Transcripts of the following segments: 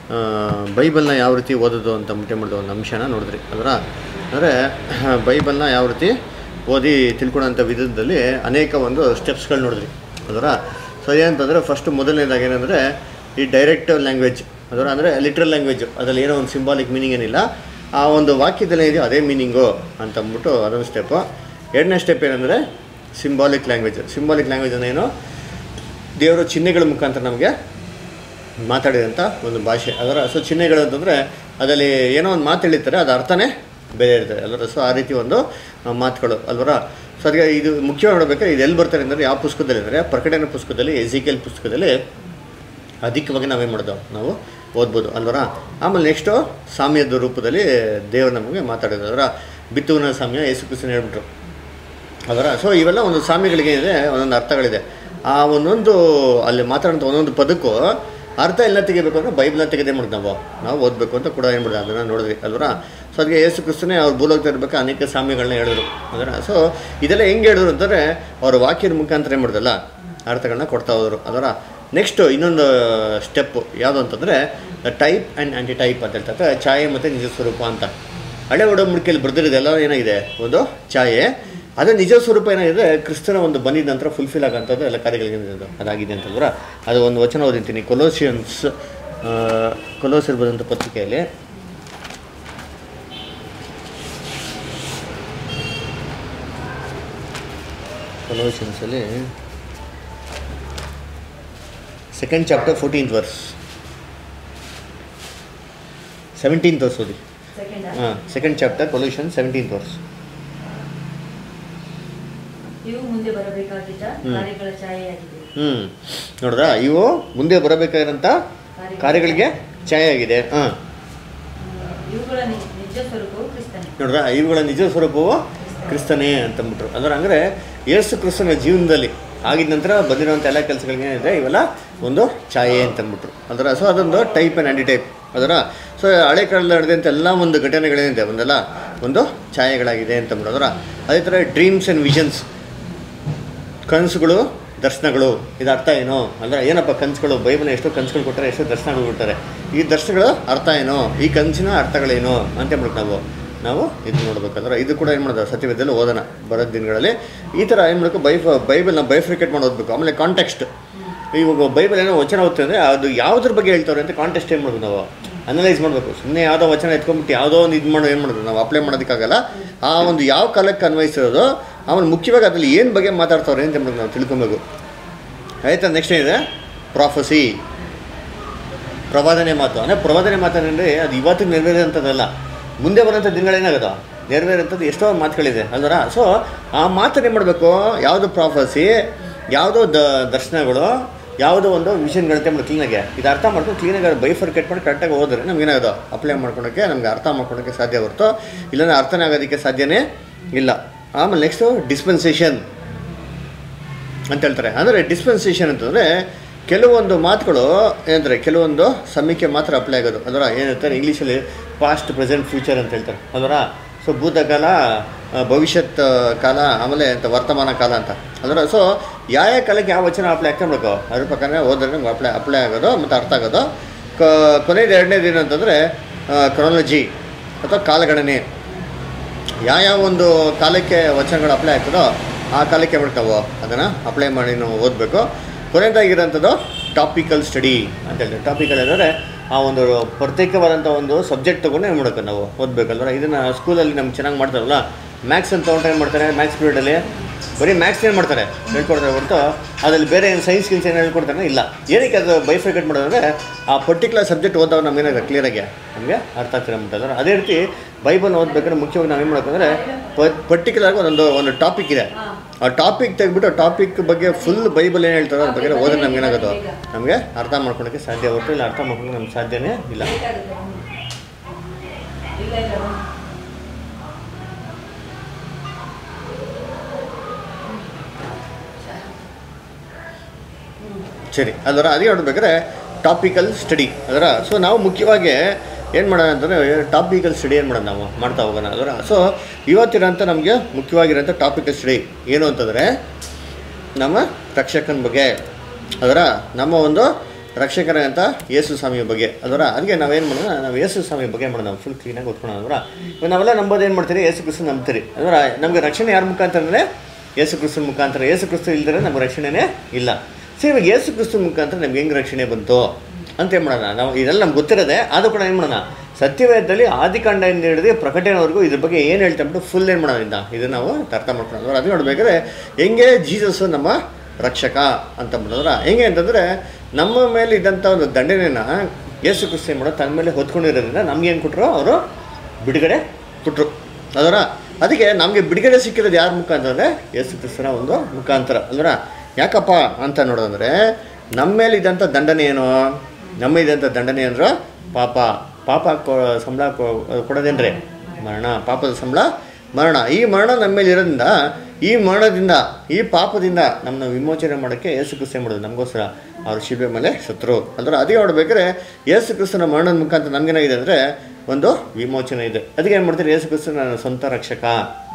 ಬೈಬಲ್ನ ಯಾವ ರೀತಿ ಓದೋದು ಅಂತ ಮುಟ್ಟೆ ಮಾಡಿದ ಒಂದು ಅಂಶನ ನೋಡಿದ್ರಿ ಅದರ ಅಂದರೆ ಬೈಬಲ್ನ ಯಾವ ರೀತಿ ಓದಿ ತಿಳ್ಕೊಳ್ಳೋಂಥ ವಿಧದಲ್ಲಿ ಅನೇಕ ಒಂದು ಸ್ಟೆಪ್ಸ್ಗಳು ನೋಡಿದ್ರಿ ಅದರ ಸೊ ಏನಂತಂದರೆ ಫಸ್ಟ್ ಮೊದಲನೇದಾಗಿ ಏನಂದರೆ ಈ ಡೈರೆಕ್ಟ್ ಲ್ಯಾಂಗ್ವೇಜ್ ಅದರ ಅಂದರೆ ಲಿಟ್ರಲ್ ಲ್ಯಾಂಗ್ವೇಜ್ ಅದರಲ್ಲಿ ಏನೋ ಒಂದು ಸಿಂಬಾಲಿಕ್ ಮೀನಿಂಗ್ ಏನಿಲ್ಲ ಆ ಒಂದು ವಾಕ್ಯದಲ್ಲಿ ಇದೆಯೋ ಅದೇ ಮೀನಿಂಗು ಅಂತ ಅಂದ್ಬಿಟ್ಟು ಅದೊಂದು ಸ್ಟೆಪ್ಪು ಎರಡನೇ ಸ್ಟೆಪ್ ಏನಂದರೆ ಸಿಂಬಾಲಿಕ್ ಲ್ಯಾಂಗ್ವೇಜ್ ಸಿಂಬಾಲಿಕ್ ಲ್ಯಾಂಗ್ವೇಜ್ ಏನು ದೇವರ ಚಿಹ್ನೆಗಳ ಮುಖಾಂತರ ನಮಗೆ ಮಾತಾಡಿದಂಥ ಒಂದು ಭಾಷೆ ಅದರ ಸೊ ಚಿಹ್ನೆಗಳು ಅಂತಂದರೆ ಅದರಲ್ಲಿ ಏನೋ ಒಂದು ಮಾತು ಹೇಳಿರ್ತಾರೆ ಅದು ಅರ್ಥನೇ ಬೇರೆ ಇರ್ತದೆ ಅಲ್ವರ ಸೊ ಆ ರೀತಿ ಒಂದು ಆ, ಮಾತುಗಳು ಅಲ್ವರ ಸೊ ಅದಕ್ಕೆ ಇದು ಮುಖ್ಯವಾಗಿ ನೋಡಬೇಕಾದ್ರೆ ಇದು ಎಲ್ಲಿ ಬರ್ತಾರೆ ಅಂದರೆ ಯಾವ ಪುಸ್ತಕದಲ್ಲಿ ಅಂದರೆ ಪ್ರಕಟಣೆ ಪುಸ್ತಕದಲ್ಲಿ ಎಸಿಕೆಲ್ ಪುಸ್ತಕದಲ್ಲಿ ಅಧಿಕವಾಗಿ ನಾವೇನು ಮಾಡೋದು ನಾವು ಓದ್ಬೋದು ಅಲ್ವರ ಆಮೇಲೆ ನೆಕ್ಸ್ಟು ಸಾಮ್ಯದ ರೂಪದಲ್ಲಿ ದೇವರು ನಮಗೆ ಮಾತಾಡೋದು ಅದರ ಬಿತ್ತುವನ ಸಾಮ್ಯ ಯೇಸು ಕ್ರಿಸ್ತನ ಹೇಳ್ಬಿಟ್ರು ಅದರ ಸೊ ಇವೆಲ್ಲ ಒಂದು ಸಾಮ್ಯಗಳಿಗೆ ಇದೆ ಒಂದೊಂದು ಅರ್ಥಗಳಿದೆ ಆ ಒಂದೊಂದು ಅಲ್ಲಿ ಮಾತಾಡೋಂಥ ಒಂದೊಂದು ಪದಕ್ಕೂ ಅರ್ಥ ಎಲ್ಲ ತೆಗಿಬೇಕು ಅಂದರೆ ಬೈಬಲ್ನ ತೆಗೆದೇ ಮಾಡೋದು ನಾವು ನಾವು ಓದಬೇಕು ಅಂತ ಕೂಡ ಏನು ಮಾಡೋದು ಅದನ್ನು ನೋಡಿದ್ವಿ ಅಲ್ವರ ಸೊ ಅದಕ್ಕೆ ಯೇಸು ಕ್ರಿಸ್ತನೇ ಅವ್ರು ಭೂಲೋಕದ ಇರಬೇಕು ಅನೇಕ ಸಾಮ್ಯಗಳನ್ನ ಹೇಳಿದ್ರು ಅದರ ಸೊ ಇದೆಲ್ಲ ಹೆಂಗೆ ಹೇಳಿದ್ರು ಅಂತಂದರೆ ಅವ್ರ ವಾಕ್ಯದ ಮುಖಾಂತರ ಏನು ಮಾಡೋದಲ್ಲ ಅರ್ಥಗಳನ್ನ ಕೊಡ್ತಾ ಹೋದರು ಅದರ ನೆಕ್ಸ್ಟು ಇನ್ನೊಂದು ಸ್ಟೆಪ್ಪು ಯಾವುದು ಅಂತಂದರೆ ಟೈಪ್ ಆ್ಯಂಡ್ ಆ್ಯಂಟಿ ಟೈಪ್ ಅಂತ ಹೇಳ್ತಾರೆ ಛಾಯೆ ಮತ್ತು ನಿಜ ಸ್ವರೂಪ ಅಂತ ಹಳೆ ಒಡಂಬಡಿಕೆಯಲ್ಲಿ ಬರೆದಿರೋದೆಲ್ಲ ಏನಾಗಿದೆ ಒಂದು ಛಾಯೆ ಅದೇ ನಿಜ ಸ್ವರೂಪ ಏನಾಗಿದೆ ಕ್ರಿಸ್ತನ ಒಂದು ಬಂದಿದ ನಂತರ ಫುಲ್ಫಿಲ್ ಆಗೋಂಥದ್ದು ಎಲ್ಲ ಕಾರ್ಯಗಳಿಗೆ ಏನಿದೆ ಅದಾಗಿದೆ ಅಂತಂದ್ರೆ ಅದು ಒಂದು ವಚನ ಓದಿಂತೀನಿ ಕೊಲೋಸಿಯನ್ಸ್ ಕೊಲೋಸಿಯರ್ ಬರೆದಂಥ ಪತ್ರಿಕೆಯಲ್ಲಿ ಕೊಲೋಸಿಯನ್ಸಲ್ಲಿ second chapter fourteenth verse seventeenth verse ಓದಿ ಸೆಕೆಂಡ್ ಹಾಂ ಸೆಕೆಂಡ್ ಚಾಪ್ಟರ್ ಕೊಲ್ಯೂಷನ್ ಸೆವೆಂಟೀನ್ತ್ ವರ್ಸ್ ಇವು ಮುಂದೆ ಬರಬೇಕಾಗಿದ್ದ ಹ್ಮ್. ಕಾರ್ಯಗಳ ಛಾಯೆಯಾಗಿದೆ ಹ್ಞೂ ನೋಡ್ರಾ ಇವು ಮುಂದೆ ಬರಬೇಕಾಗಿರೋಂಥ ಕಾರ್ಯಗಳಿಗೆ ಛಾಯೆ ಆಗಿದೆ ಹಾಂ ಇವುಗಳ ನಿ- ನಿಜ ಸ್ವರೂಪವು ಕ್ರಿಸ್ತನೇ ನೋಡ್ರಾ ಇವುಗಳ ನಿಜ ಸ್ವರೂಪವು ಕ್ರಿಸ್ತನೇ ಅಂತಂದ್ಬಿಟ್ರು ಅದರ ಅಂದರೆ ಯೇಸು ಕ್ರಿಸ್ತನ ಜೀವನದಲ್ಲಿ ಆಗಿದ ನಂತರ ಬಂದಿರುವಂಥ ಎಲ್ಲ ಕೆಲಸಗಳಿಗೆ ಏನಿದೆ ಇವೆಲ್ಲ ಒಂದು ಛಾಯೆ ಅಂತಂದ್ಬಿಟ್ರು ಅದರ ಸೊ ಅದೊಂದು ಟೈಪ್ ಆ್ಯಂಡ್ ಆ್ಯಂಟಿ ಟೈಪ್ ಅದರ ಸೊ ಹಳೆ ಕಾಲದಲ್ಲಿ ನಡೆದಂಥ ಎಲ್ಲ ಒಂದು ಘಟನೆಗಳೇನಿದೆ ಒಂದೆಲ್ಲ ಒಂದು ಛಾಯೆಗಳಾಗಿದೆ ಅಂತಂದ್ಬಿಟ್ಟು ಅದರ ಅದೇ ಥರ ಡ್ರೀಮ್ಸ್ ಆ್ಯಂಡ್ ವಿಷನ್ಸ್ ಕನಸುಗಳು ದರ್ಶನಗಳು ಇದು ಅರ್ಥ ಏನು ಅಂದರೆ ಏನಪ್ಪ ಕನಸುಗಳು ಬೈಬಲ್ ಎಷ್ಟೋ ಕನಸುಗಳು ಕೊಟ್ಟರೆ ಎಷ್ಟೋ ದರ್ಶನಗಳು ಕೊಡ್ತಾರೆ ಈ ದರ್ಶನಗಳು ಅರ್ಥ ಏನು ಈ ಕನಸಿನ ಅರ್ಥಗಳೇನು ಅಂತ ಹೇಳ್ಬಿಟ್ಟು ನಾವು ನಾವು ಇದು ನೋಡ್ಬೇಕಂದ್ರೆ ಇದು ಕೂಡ ಏನು ಮಾಡೋದು ಸತ್ಯವೇದದಲ್ಲಿ ಓದೋಣ ಬರೋ ದಿನಗಳಲ್ಲಿ ಈ ಥರ ಏನು ಮಾಡಬೇಕು ಬೈಫ್ ಬೈಬಲ್ನ ಬೈಫ್ರಿಕೇಟ್ ಮಾಡಿ ಓದಬೇಕು ಆಮೇಲೆ ಕಾಂಟೆಕ್ಸ್ಟ್ ಇವಾಗ ಬೈಬಲ್ ಏನೋ ವಚನ ಓದ್ತಂದ್ರೆ ಅದು ಯಾವುದ್ರ ಬಗ್ಗೆ ಹೇಳ್ತಾರೆ ಅಂತ ಕಾಂಟೆಸ್ಟ್ ಏನು ಮಾಡ್ಬೇಕು ನಾವು ಅನಲೈಸ್ ಮಾಡಬೇಕು ಸುಮ್ಮನೆ ಯಾವುದೋ ವಚನ ಎತ್ಕೊಂಡ್ಬಿಟ್ಟು ಯಾವುದೋ ಒಂದು ಇದು ಮಾಡೋ ಏನು ಮಾಡೋದು ನಾವು ಅಪ್ಲೈ ಮಾಡೋದಕ್ಕಾಗಲ್ಲ ಆ ಒಂದು ಯಾವ ಕಾಲಕ್ಕೆ ಅನ್ವಯಿಸಿರೋದು ಆಮೇಲೆ ಮುಖ್ಯವಾಗಿ ಅದರಲ್ಲಿ ಏನು ಬಗ್ಗೆ ಮಾತಾಡ್ತಾವ್ರೆ ಅಂತ ಹೇಳ್ಬಿಟ್ಟು ನಾವು ತಿಳ್ಕೊಬೇಕು ಆಯ್ತಾ ನೆಕ್ಸ್ಟ್ ಏನಿದೆ ಪ್ರಾಫಸಿ ಪ್ರವಾದನೆ ಮಾತು ಅಂದರೆ ಪ್ರವಾದನೆ ಮಾತಂದರೆ ಅದು ಇವತ್ತಿಗೆ ನೆರವೇರೋಂಥದ್ದಲ್ಲ ಮುಂದೆ ಬರೋಂಥ ದಿನಗಳೇನಾಗೋದು ನೆರವೇರೋಂಥದ್ದು ಎಷ್ಟೋ ಮಾತುಗಳಿದೆ ಅಲ್ವರ ಸೊ ಆ ಮಾತನ್ನು ಏನು ಮಾಡಬೇಕು ಯಾವುದು ಪ್ರಾಫಸಿ ಯಾವುದೋ ದ ದರ್ಶನಗಳು ಯಾವುದೋ ಒಂದು ವಿಷನ್ಗಳಂತೆ ಮಾಡಿ ಕ್ಲೀನಾಗೆ ಇದು ಅರ್ಥ ಮಾಡ್ಕೊಂಡು ಕ್ಲೀನಾಗಿ ಬೈಫರ್ಕೇಟ್ ಮಾಡಿ ಕರೆಕ್ಟಾಗಿ ಹೋದ್ರೆ ನಮ್ಗೆ ಏನಾಗೋದು ಅಪ್ಲೈ ಮಾಡ್ಕೊಳಕ್ಕೆ ನಮ್ಗೆ ಅರ್ಥ ಮಾಡ್ಕೊಳಕ್ಕೆ ಸಾಧ್ಯ ಹೊರತು ಇಲ್ಲಾಂದ್ರೆ ಅರ್ಥನೇ ಆಗೋದಕ್ಕೆ ಸಾಧ್ಯನೇ ಇಲ್ಲ ಆಮೇಲೆ ನೆಕ್ಸ್ಟು ಡಿಸ್ಪೆನ್ಸೇಷನ್ ಅಂತ ಹೇಳ್ತಾರೆ ಅಂದರೆ ಡಿಸ್ಪೆನ್ಸೇಷನ್ ಅಂತಂದರೆ ಕೆಲವೊಂದು ಮಾತುಗಳು ಏನಂದರೆ ಕೆಲವೊಂದು ಸಮಯಕ್ಕೆ ಮಾತ್ರ ಅಪ್ಲೈ ಆಗೋದು ಅದರ ಏನಂತಾರೆ ಇಂಗ್ಲೀಷಲ್ಲಿ ಪಾಸ್ಟ್ ಪ್ರೆಸೆಂಟ್ ಫ್ಯೂಚರ್ ಅಂತ ಹೇಳ್ತಾರೆ ಅದರ ಸೊ ಭೂತಕಾಲ ಆ, ಭವಿಷ್ಯತ್ ಕಾಲ ಆಮೇಲೆ ಅಂತ ವರ್ತಮಾನ ಕಾಲ ಅಂತ ಅದರ ಸೊ ಯಾವ ಯಾವ ಕಾಲಕ್ಕೆ ಯಾವ ವಚನ ಅಪ್ಲೈ ಹಾಕ್ಕೊಬೇಕು ಅದ್ರ ಪ್ರಕಾರ ಹೋದ್ರೆ ನಮ್ಗೆ ಅಪ್ಲೈ ಅಪ್ಲೈ ಆಗೋದು ಮತ್ತು ಅರ್ಥ ಆಗೋದು ಕ ಕೊನೆಯದು ಎರಡನೇದು ಏನಂತಂದರೆ ಕ್ರೊನಾಲಜಿ ಅಥವಾ ಕಾಲಗಣನೆ ಯಾವ ಒಂದು ಕಾಲಕ್ಕೆ ವಚನಗಳು ಅಪ್ಲೈ ಆಗ್ತದೋ ಆ ಕಾಲಕ್ಕೆ ಮಾಡ್ತಾವೋ ಅದನ್ನು ಅಪ್ಲೈ ಮಾಡಿ ನಾವು ಓದಬೇಕು ಕೊನೆಯದಾಗಿರೋಂಥದ್ದು ಟಾಪಿಕಲ್ ಸ್ಟಡಿ ಅಂತ ಹೇಳ್ತಾರೆ ಟಾಪಿಕಲ್ ಅಂದರೆ ಆ ಒಂದು ಪ್ರತ್ಯೇಕವಾದಂಥ ಒಂದು ಸಬ್ಜೆಕ್ಟ್ ತೊಗೊಂಡು ಏನು ಮಾಡಬೇಕು ನಾವು ಓದಬೇಕಲ್ವ ಇದನ್ನು ಸ್ಕೂಲಲ್ಲಿ ನಮ್ಗೆ ಚೆನ್ನಾಗಿ ಮಾಡ್ತಾರಲ್ಲ ಮ್ಯಾಥ್ಸ್ ಅಂತ ತೊಗೊಂಡ್ರೆ ಏನು ಮಾಡ್ತಾರೆ ಮ್ಯಾಥ್ಸ್ ಪೀರಿಯಡಲ್ಲಿ ಬರೀ ಮ್ಯಾಥ್ಸ್ ಏನು ಮಾಡ್ತಾರೆ ಹೇಳ್ಕೊಡ್ತಾರೆ ಹೊರತು ಅದ್ರಲ್ಲಿ ಬೇರೆ ಏನು ಸೈನ್ಸ್ ಗಿಲ್ಸ್ ಏನು ಹೇಳ್ಕೊಡ್ತಾರೆ ಇಲ್ಲ ಏನಕ್ಕೆ ಅದು ಬೈಫಿಕೇಟ್ ಮಾಡೋದಂದರೆ ಆ ಪರ್ಟಿಕ್ಯುಲರ್ ಸಬ್ಜೆಕ್ಟ್ ಓದೋವಾಗ ನಮ್ಗೆ ಏನಾಗುತ್ತೆ ಕ್ಲಿಯರಾಗಿ ನಮಗೆ ಅರ್ಥ ಆಗ್ತದೆ ಅಂತಾರೆ ಅದೇ ರೀತಿ ಬೈಬಲ್ ಓದಬೇಕಾದ್ರೆ ಮುಖ್ಯವಾಗಿ ನಾವು ಏನು ಮಾಡಬೇಕಂದ್ರೆ ಪರ್ಟಿಕ್ಯುಲರ್ ಆಗಿ ಒಂದೊಂದು ಒಂದು ಟಾಪಿಕ್ ಇದೆ ಆ ಟಾಪಿಕ್ ತೆಗೆದ್ಬಿಟ್ಟು ಆ ಟಾಪಿಕ್ ಬಗ್ಗೆ ಫುಲ್ ಬೈಬಲ್ ಏನು ಹೇಳ್ತಾರೋ ಅದ್ರ ಬಗ್ಗೆ ಓದಿದ್ರೆ ನಮ್ಗೆ ಏನಾಗೋದು ನಮಗೆ ಅರ್ಥ ಮಾಡ್ಕೊಳಕ್ಕೆ ಸಾಧ್ಯ ಹೊರತು ಇಲ್ಲ ಅರ್ಥ ಮಾಡ್ಕೊಳಕ್ಕೆ ನಮ್ಗೆ ಸಾಧ್ಯನೇ ಇಲ್ಲ ಬೇಕಾಗುತ್ತೆ ಇಲ್ಲ ಇಲ್ಲ ಸರಿ ಅದರ ಅದೇ ನೋಡ್ಬೇಕಾದ್ರೆ ಟಾಪಿಕಲ್ ಸ್ಟಡಿ ಅದರ ಸೊ ನಾವು ಮುಖ್ಯವಾಗಿ ಏನು ಮಾಡೋಣ ಅಂತಂದರೆ ಟಾಪಿಕಲ್ ಸ್ಟಡಿ ಏನು ಮಾಡೋಣ ನಾವು ಮಾಡ್ತಾ ಹೋಗೋಣ ಅದರ ಸೊ ಇವತ್ತಿರೋಂಥ ನಮಗೆ ಮುಖ್ಯವಾಗಿರೋಂಥ ಟಾಪಿಕಲ್ ಸ್ಟಡಿ ಏನು ಅಂತಂದರೆ ನಮ್ಮ ರಕ್ಷಕನ ಬಗ್ಗೆ ಅದರ ನಮ್ಮ ಒಂದು ರಕ್ಷಕರ ಅಂತ ಯೇಸು ಸ್ವಾಮಿಯ ಬಗ್ಗೆ ಅದರ ಅದಕ್ಕೆ ನಾವೇನು ಮಾಡೋಣ ನಾವು ಯೇಸು ಸ್ವಾಮಿಯ ಬಗ್ಗೆ ಮಾಡೋಣ ನಾವು ಫುಲ್ ಕ್ಲೀನಾಗಿ ಓದ್ಕೊಳ್ಳೋಣ ಅದರ ಇವಾಗ ನಾವೆಲ್ಲ ನಂಬೋದು ಏನು ಮಾಡ್ತೀರಿ ಯೇಸು ಕ್ರಿಸ್ತು ನಂಬ್ತೀರಿ ಅದರ ನಮಗೆ ರಕ್ಷಣೆ ಯಾರ ಮುಖಾಂತರ ಅಂದರೆ ಯೇಸು ಕ್ರಿಸ್ತನ ಮುಖಾಂತರ ಯೇಸು ಕ್ರಿಸ್ತು ಇಲ್ದರೆ ನಮ್ಗೆ ರಕ್ಷಣೆನೇ ಇಲ್ಲ ಸರಿ ಇವಾಗ ಯೇಸು ಕ್ರಿಸ್ತನ ಮುಖಾಂತರ ನಮ್ಗೆ ಹೆಂಗೆ ರಕ್ಷಣೆ ಬಂತು ಅಂತ ಏನು ಮಾಡೋಣ ನಾವು ಇದೆಲ್ಲ ನಮ್ಗೆ ಗೊತ್ತಿರೋದೆ ಆದರೂ ಕೂಡ ಏನು ಮಾಡೋಣ ಸತ್ಯವೇದದಲ್ಲಿ ಆದಿಕಾಂಡದಿಂದ ಹಿಡಿದು ಪ್ರಕಟಣೆವರೆಗೂ ಇದ್ರ ಬಗ್ಗೆ ಏನು ಹೇಳ್ತಾ ಬಿಟ್ಟು ಫುಲ್ ಏನು ಮಾಡೋದ್ರಿಂದ ಇದನ್ನು ನಾವು ಅರ್ಥ ಮಾಡ್ಕೊಳ್ಳೋದು ಅದು ನೋಡ್ಬೇಕಾದ್ರೆ ಹೆಂಗೆ ಜೀಸಸ್ಸು ನಮ್ಮ ರಕ್ಷಕ ಅಂತ ಬಿಡೋದ್ರ ಹೆಂಗೆ ಅಂತಂದರೆ ನಮ್ಮ ಮೇಲೆ ಇದ್ದಂಥ ಒಂದು ದಂಡನೆನ ಯೇಸು ಕ್ರಿಸ್ತ ಏನು ಮಾಡೋದು ತನ್ನ ಮೇಲೆ ಹೊತ್ಕೊಂಡಿರೋದ್ರಿಂದ ನಮ್ಗೆ ಏನು ಕೊಟ್ಟರು ಅವರು ಬಿಡುಗಡೆ ಕೊಟ್ಟರು ಅದರ ಅದಕ್ಕೆ ನಮಗೆ ಬಿಡುಗಡೆ ಸಿಕ್ಕಿರೋದು ಯಾರ ಮುಖಾಂತರ ಅಂದರೆ ಯೇಸು ಕ್ರಿಸ್ತನ ಒಂದು ಮುಖಾಂತರ ಅಲ್ವರ ಯಾಕಪ್ಪ ಅಂತ ನೋಡೋದಂದರೆ ನಮ್ಮ ಮೇಲೆ ಇದ್ದಂಥ ದಂಡನೆ ಏನು ನಮ್ಮ ಇದ್ದಂಥ ದಂಡನೆ ಅಂದ್ರೆ ಪಾಪ ಪಾಪ ಕೊ ಸಂಬಳ ಕೊಡೋದೇನ್ರಿ ಮರಣ ಪಾಪದ ಸಂಬಳ ಮರಣ ಈ ಮರಣ ನಮ್ಮ ಮೇಲೆ ಇರೋದ್ರಿಂದ ಈ ಮರಣದಿಂದ ಈ ಪಾಪದಿಂದ ನಮ್ಮನ್ನ ವಿಮೋಚನೆ ಮಾಡೋಕ್ಕೆ ಯೇಸು ಕ್ರಿಸ್ತ ಮಾಡೋದು ನಮಗೋಸ್ಕರ ಅವ್ರ ಶಿಲ್ಬೆ ಮೇಲೆ ಸತ್ರು ಅಂದ್ರೆ ಅದೇ ನೋಡ್ಬೇಕಾದ್ರೆ ಯೇಸು ಕ್ರಿಸ್ತನ ಮರಣದ ಮುಖಾಂತರ ನಮ್ಗೇನಾಗಿದೆ ಅಂದರೆ ಒಂದು ವಿಮೋಚನೆ ಇದೆ ಅದಕ್ಕೆ ಏನು ಮಾಡ್ತಾರೆ ಯೇಸು ಕ್ರಿಸ್ತ ನನ್ನ ಸ್ವಂತ ರಕ್ಷಕ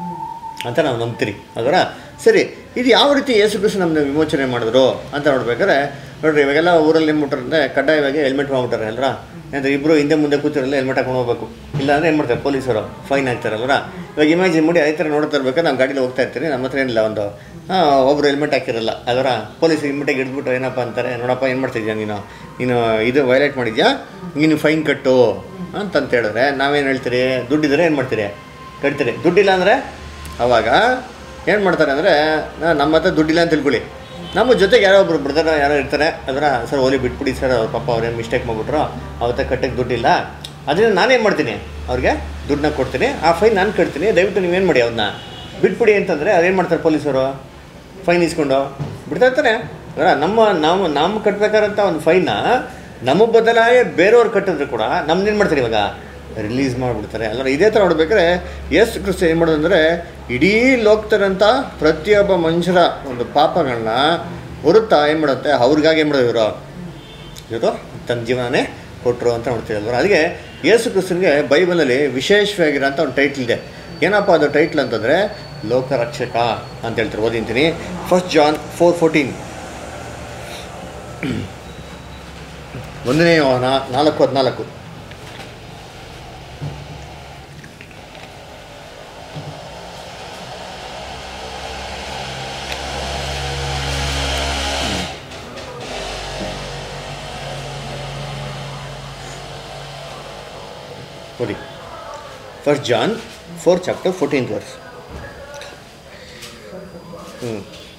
ಅಂತ ನಾವು ನಂಬ್ತೀರಿ ಅದರ ಸರಿ ಇದು ಯಾವ ರೀತಿ ಯೇಸು ಕ್ರಿಸ್ತ ನಮ್ಮನ್ನ ವಿಮೋಚನೆ ಮಾಡಿದ್ರು ಅಂತ ನೋಡ್ಬೇಕಾದ್ರೆ ನೋಡ್ರಿ ಇವಾಗೆಲ್ಲ ಊರಲ್ಲಿ ಏನು ಮಾಡ್ತಾರೆ ಕಡ್ಡಾಯವಾಗಿ ಹೆಲ್ಮೆಟ್ ಮಾಡ್ಬಿಟ್ಟಾರೆ ಅಲ್ರ ಅಂದರೆ ಇಬ್ಬರು ಹಿಂದೆ ಮುಂದೆ ಕೂತಿರಲ್ಲ ಹೆಲ್ಮೆಟ್ ಹಾಕೊಂಡು ಹೋಗ್ಬೇಕು ಇಲ್ಲ ಅಂದರೆ ಏನು ಮಾಡ್ತಾರೆ ಪೊಲೀಸರು ಫೈನ್ ಹಾಕ್ತಾರಲ್ರ ಇವಾಗ ಇಮ್ಯಾಜಿನ್ ಮಾಡಿ ಆ ಥರ ನೋಡ್ತಾ ಇರ್ಬೇಕಾದ್ರೆ ನಾವು ಗಾಡೀಲಿ ಹೋಗ್ತಾ ಇರ್ತೀರಿ ನಮ್ಮ ಹತ್ರ ಏನಿಲ್ಲ ಒಂದು ಹಾಂ ಒಬ್ರು ಹೆಲ್ಮೆಟ್ ಹಾಕಿರಲ್ಲ ಅದರ ಪೊಲೀಸ್ ಇಮ್ಮಿಟಾಗಿ ಹಿಡಿದ್ಬಿಟ್ಟು ಏನಪ್ಪ ಅಂತಾರೆ ನೋಡಪ್ಪ ಏನು ಮಾಡ್ತಿದ್ಯಾ ನೀನು ನೀನು ಇದು ವೈಲೇಟ್ ಮಾಡಿದ್ಯಾ ನೀನು ಫೈನ್ ಕಟ್ಟು ಅಂತಂತ ಹೇಳಿದ್ರೆ ನಾವೇನು ಹೇಳ್ತೀರಿ ದುಡ್ಡಿದ್ರೆ ಏನು ಮಾಡ್ತೀರಿ ಕಟ್ತೀರಿ ದುಡ್ಡಿಲ್ಲ ಅಂದರೆ ಅವಾಗ ಏನು ಮಾಡ್ತಾರೆ ಅಂದರೆ ನಮ್ಮ ಹತ್ರ ದುಡ್ಡಿಲ್ಲ ಅಂತ ತಿಳ್ಕೊಳ್ಳಿ ನಮ್ಮ ಜೊತೆಗೆ ಯಾರೋ ಒಬ್ರು ಬ್ರದರ್ ಯಾರೋ ಇರ್ತಾರೆ ಅದರ ಸರ್ ಓಲಿ ಬಿಟ್ಬಿಡಿ ಸರ್ ಅವ್ರ ಪಾಪ ಅವ್ರೇನು ಮಿಸ್ಟೇಕ್ ಮಾಡಿಬಿಟ್ರು ಅವತ್ತ ಕಟ್ಟಕ್ಕೆ ದುಡ್ಡಿಲ್ಲ ಅದರಿಂದ ನಾನೇನು ಮಾಡ್ತೀನಿ ಅವ್ರಿಗೆ ದುಡ್ಡನ್ನ ಕೊಡ್ತೀನಿ ಆ ಫೈನ್ ನಾನು ಕಟ್ತೀನಿ ದಯವಿಟ್ಟು ನೀವೇನು ಮಾಡಿ ಅವ್ರನ್ನ ಬಿಟ್ಬಿಡಿ ಅಂತಂದರೆ ಅದೇನು ಮಾಡ್ತಾರೆ ಪೊಲೀಸರು ಫೈನ್ ಇಸ್ಕೊಂಡು ಬಿಡ್ತಾ ಇರ್ತಾರೆ ಅಲ್ಲ ನಮ್ಮ ನಾವು ನಾವು ಕಟ್ಬೇಕಾದಂಥ ಒಂದು ಫೈನ್ನ ನಮ್ಮ ಬದಲಾಗಿ ಬೇರೆಯವ್ರು ಕಟ್ಟಿದ್ರು ಕೂಡ ನಮ್ದೇನು ಮಾಡ್ತಾರೆ ಇವಾಗ ರಿಲೀಸ್ ಮಾಡಿಬಿಡ್ತಾರೆ ಅಲ್ಲ ಇದೇ ಥರ ನೋಡ್ಬೇಕಾದ್ರೆ ಯೇಸು ಕ್ರಿಸ್ತ ಏನು ಮಾಡೋದಂದರೆ ಇಡೀ ಲೋಕದರಂಥ ಪ್ರತಿಯೊಬ್ಬ ಮನುಷ್ಯರ ಒಂದು ಪಾಪಗಳನ್ನ ಹೊರುತ್ತಾ ಏನು ಮಾಡುತ್ತೆ ಅವ್ರಿಗಾಗಿ ಏನು ಮಾಡೋದು ಇವರು ಇವರು ತನ್ನ ಜೀವನನೇ ಕೊಟ್ಟರು ಅಂತ ನೋಡ್ತೀವಿ ಅಲ್ವ ಅದಕ್ಕೆ ಯೇಸು ಕ್ರಿಸ್ತನಿಗೆ ಬೈಬಲಲ್ಲಿ ವಿಶೇಷವಾಗಿರೋಂಥ ಒಂದು ಟೈಟ್ಲ್ ಇದೆ ಏನಪ್ಪ ಅದು ಟೈಟ್ಲ್ ಅಂತಂದರೆ ಲೋಕರಕ್ಷಕ ಅಂತ ಹೇಳ್ತಾರೆ ಓದಿಂತೀನಿ ಫಸ್ಟ್ ಜಾನ್ ಫೋರ್ ಫೋರ್ಟೀನ್ ಒಂದನೇ ಯೋಹಾನ ನಾಲ್ಕು ಹದಿನಾಲ್ಕು ಓದಿ first John four chapter fourteen verse ಹ್ಞೂ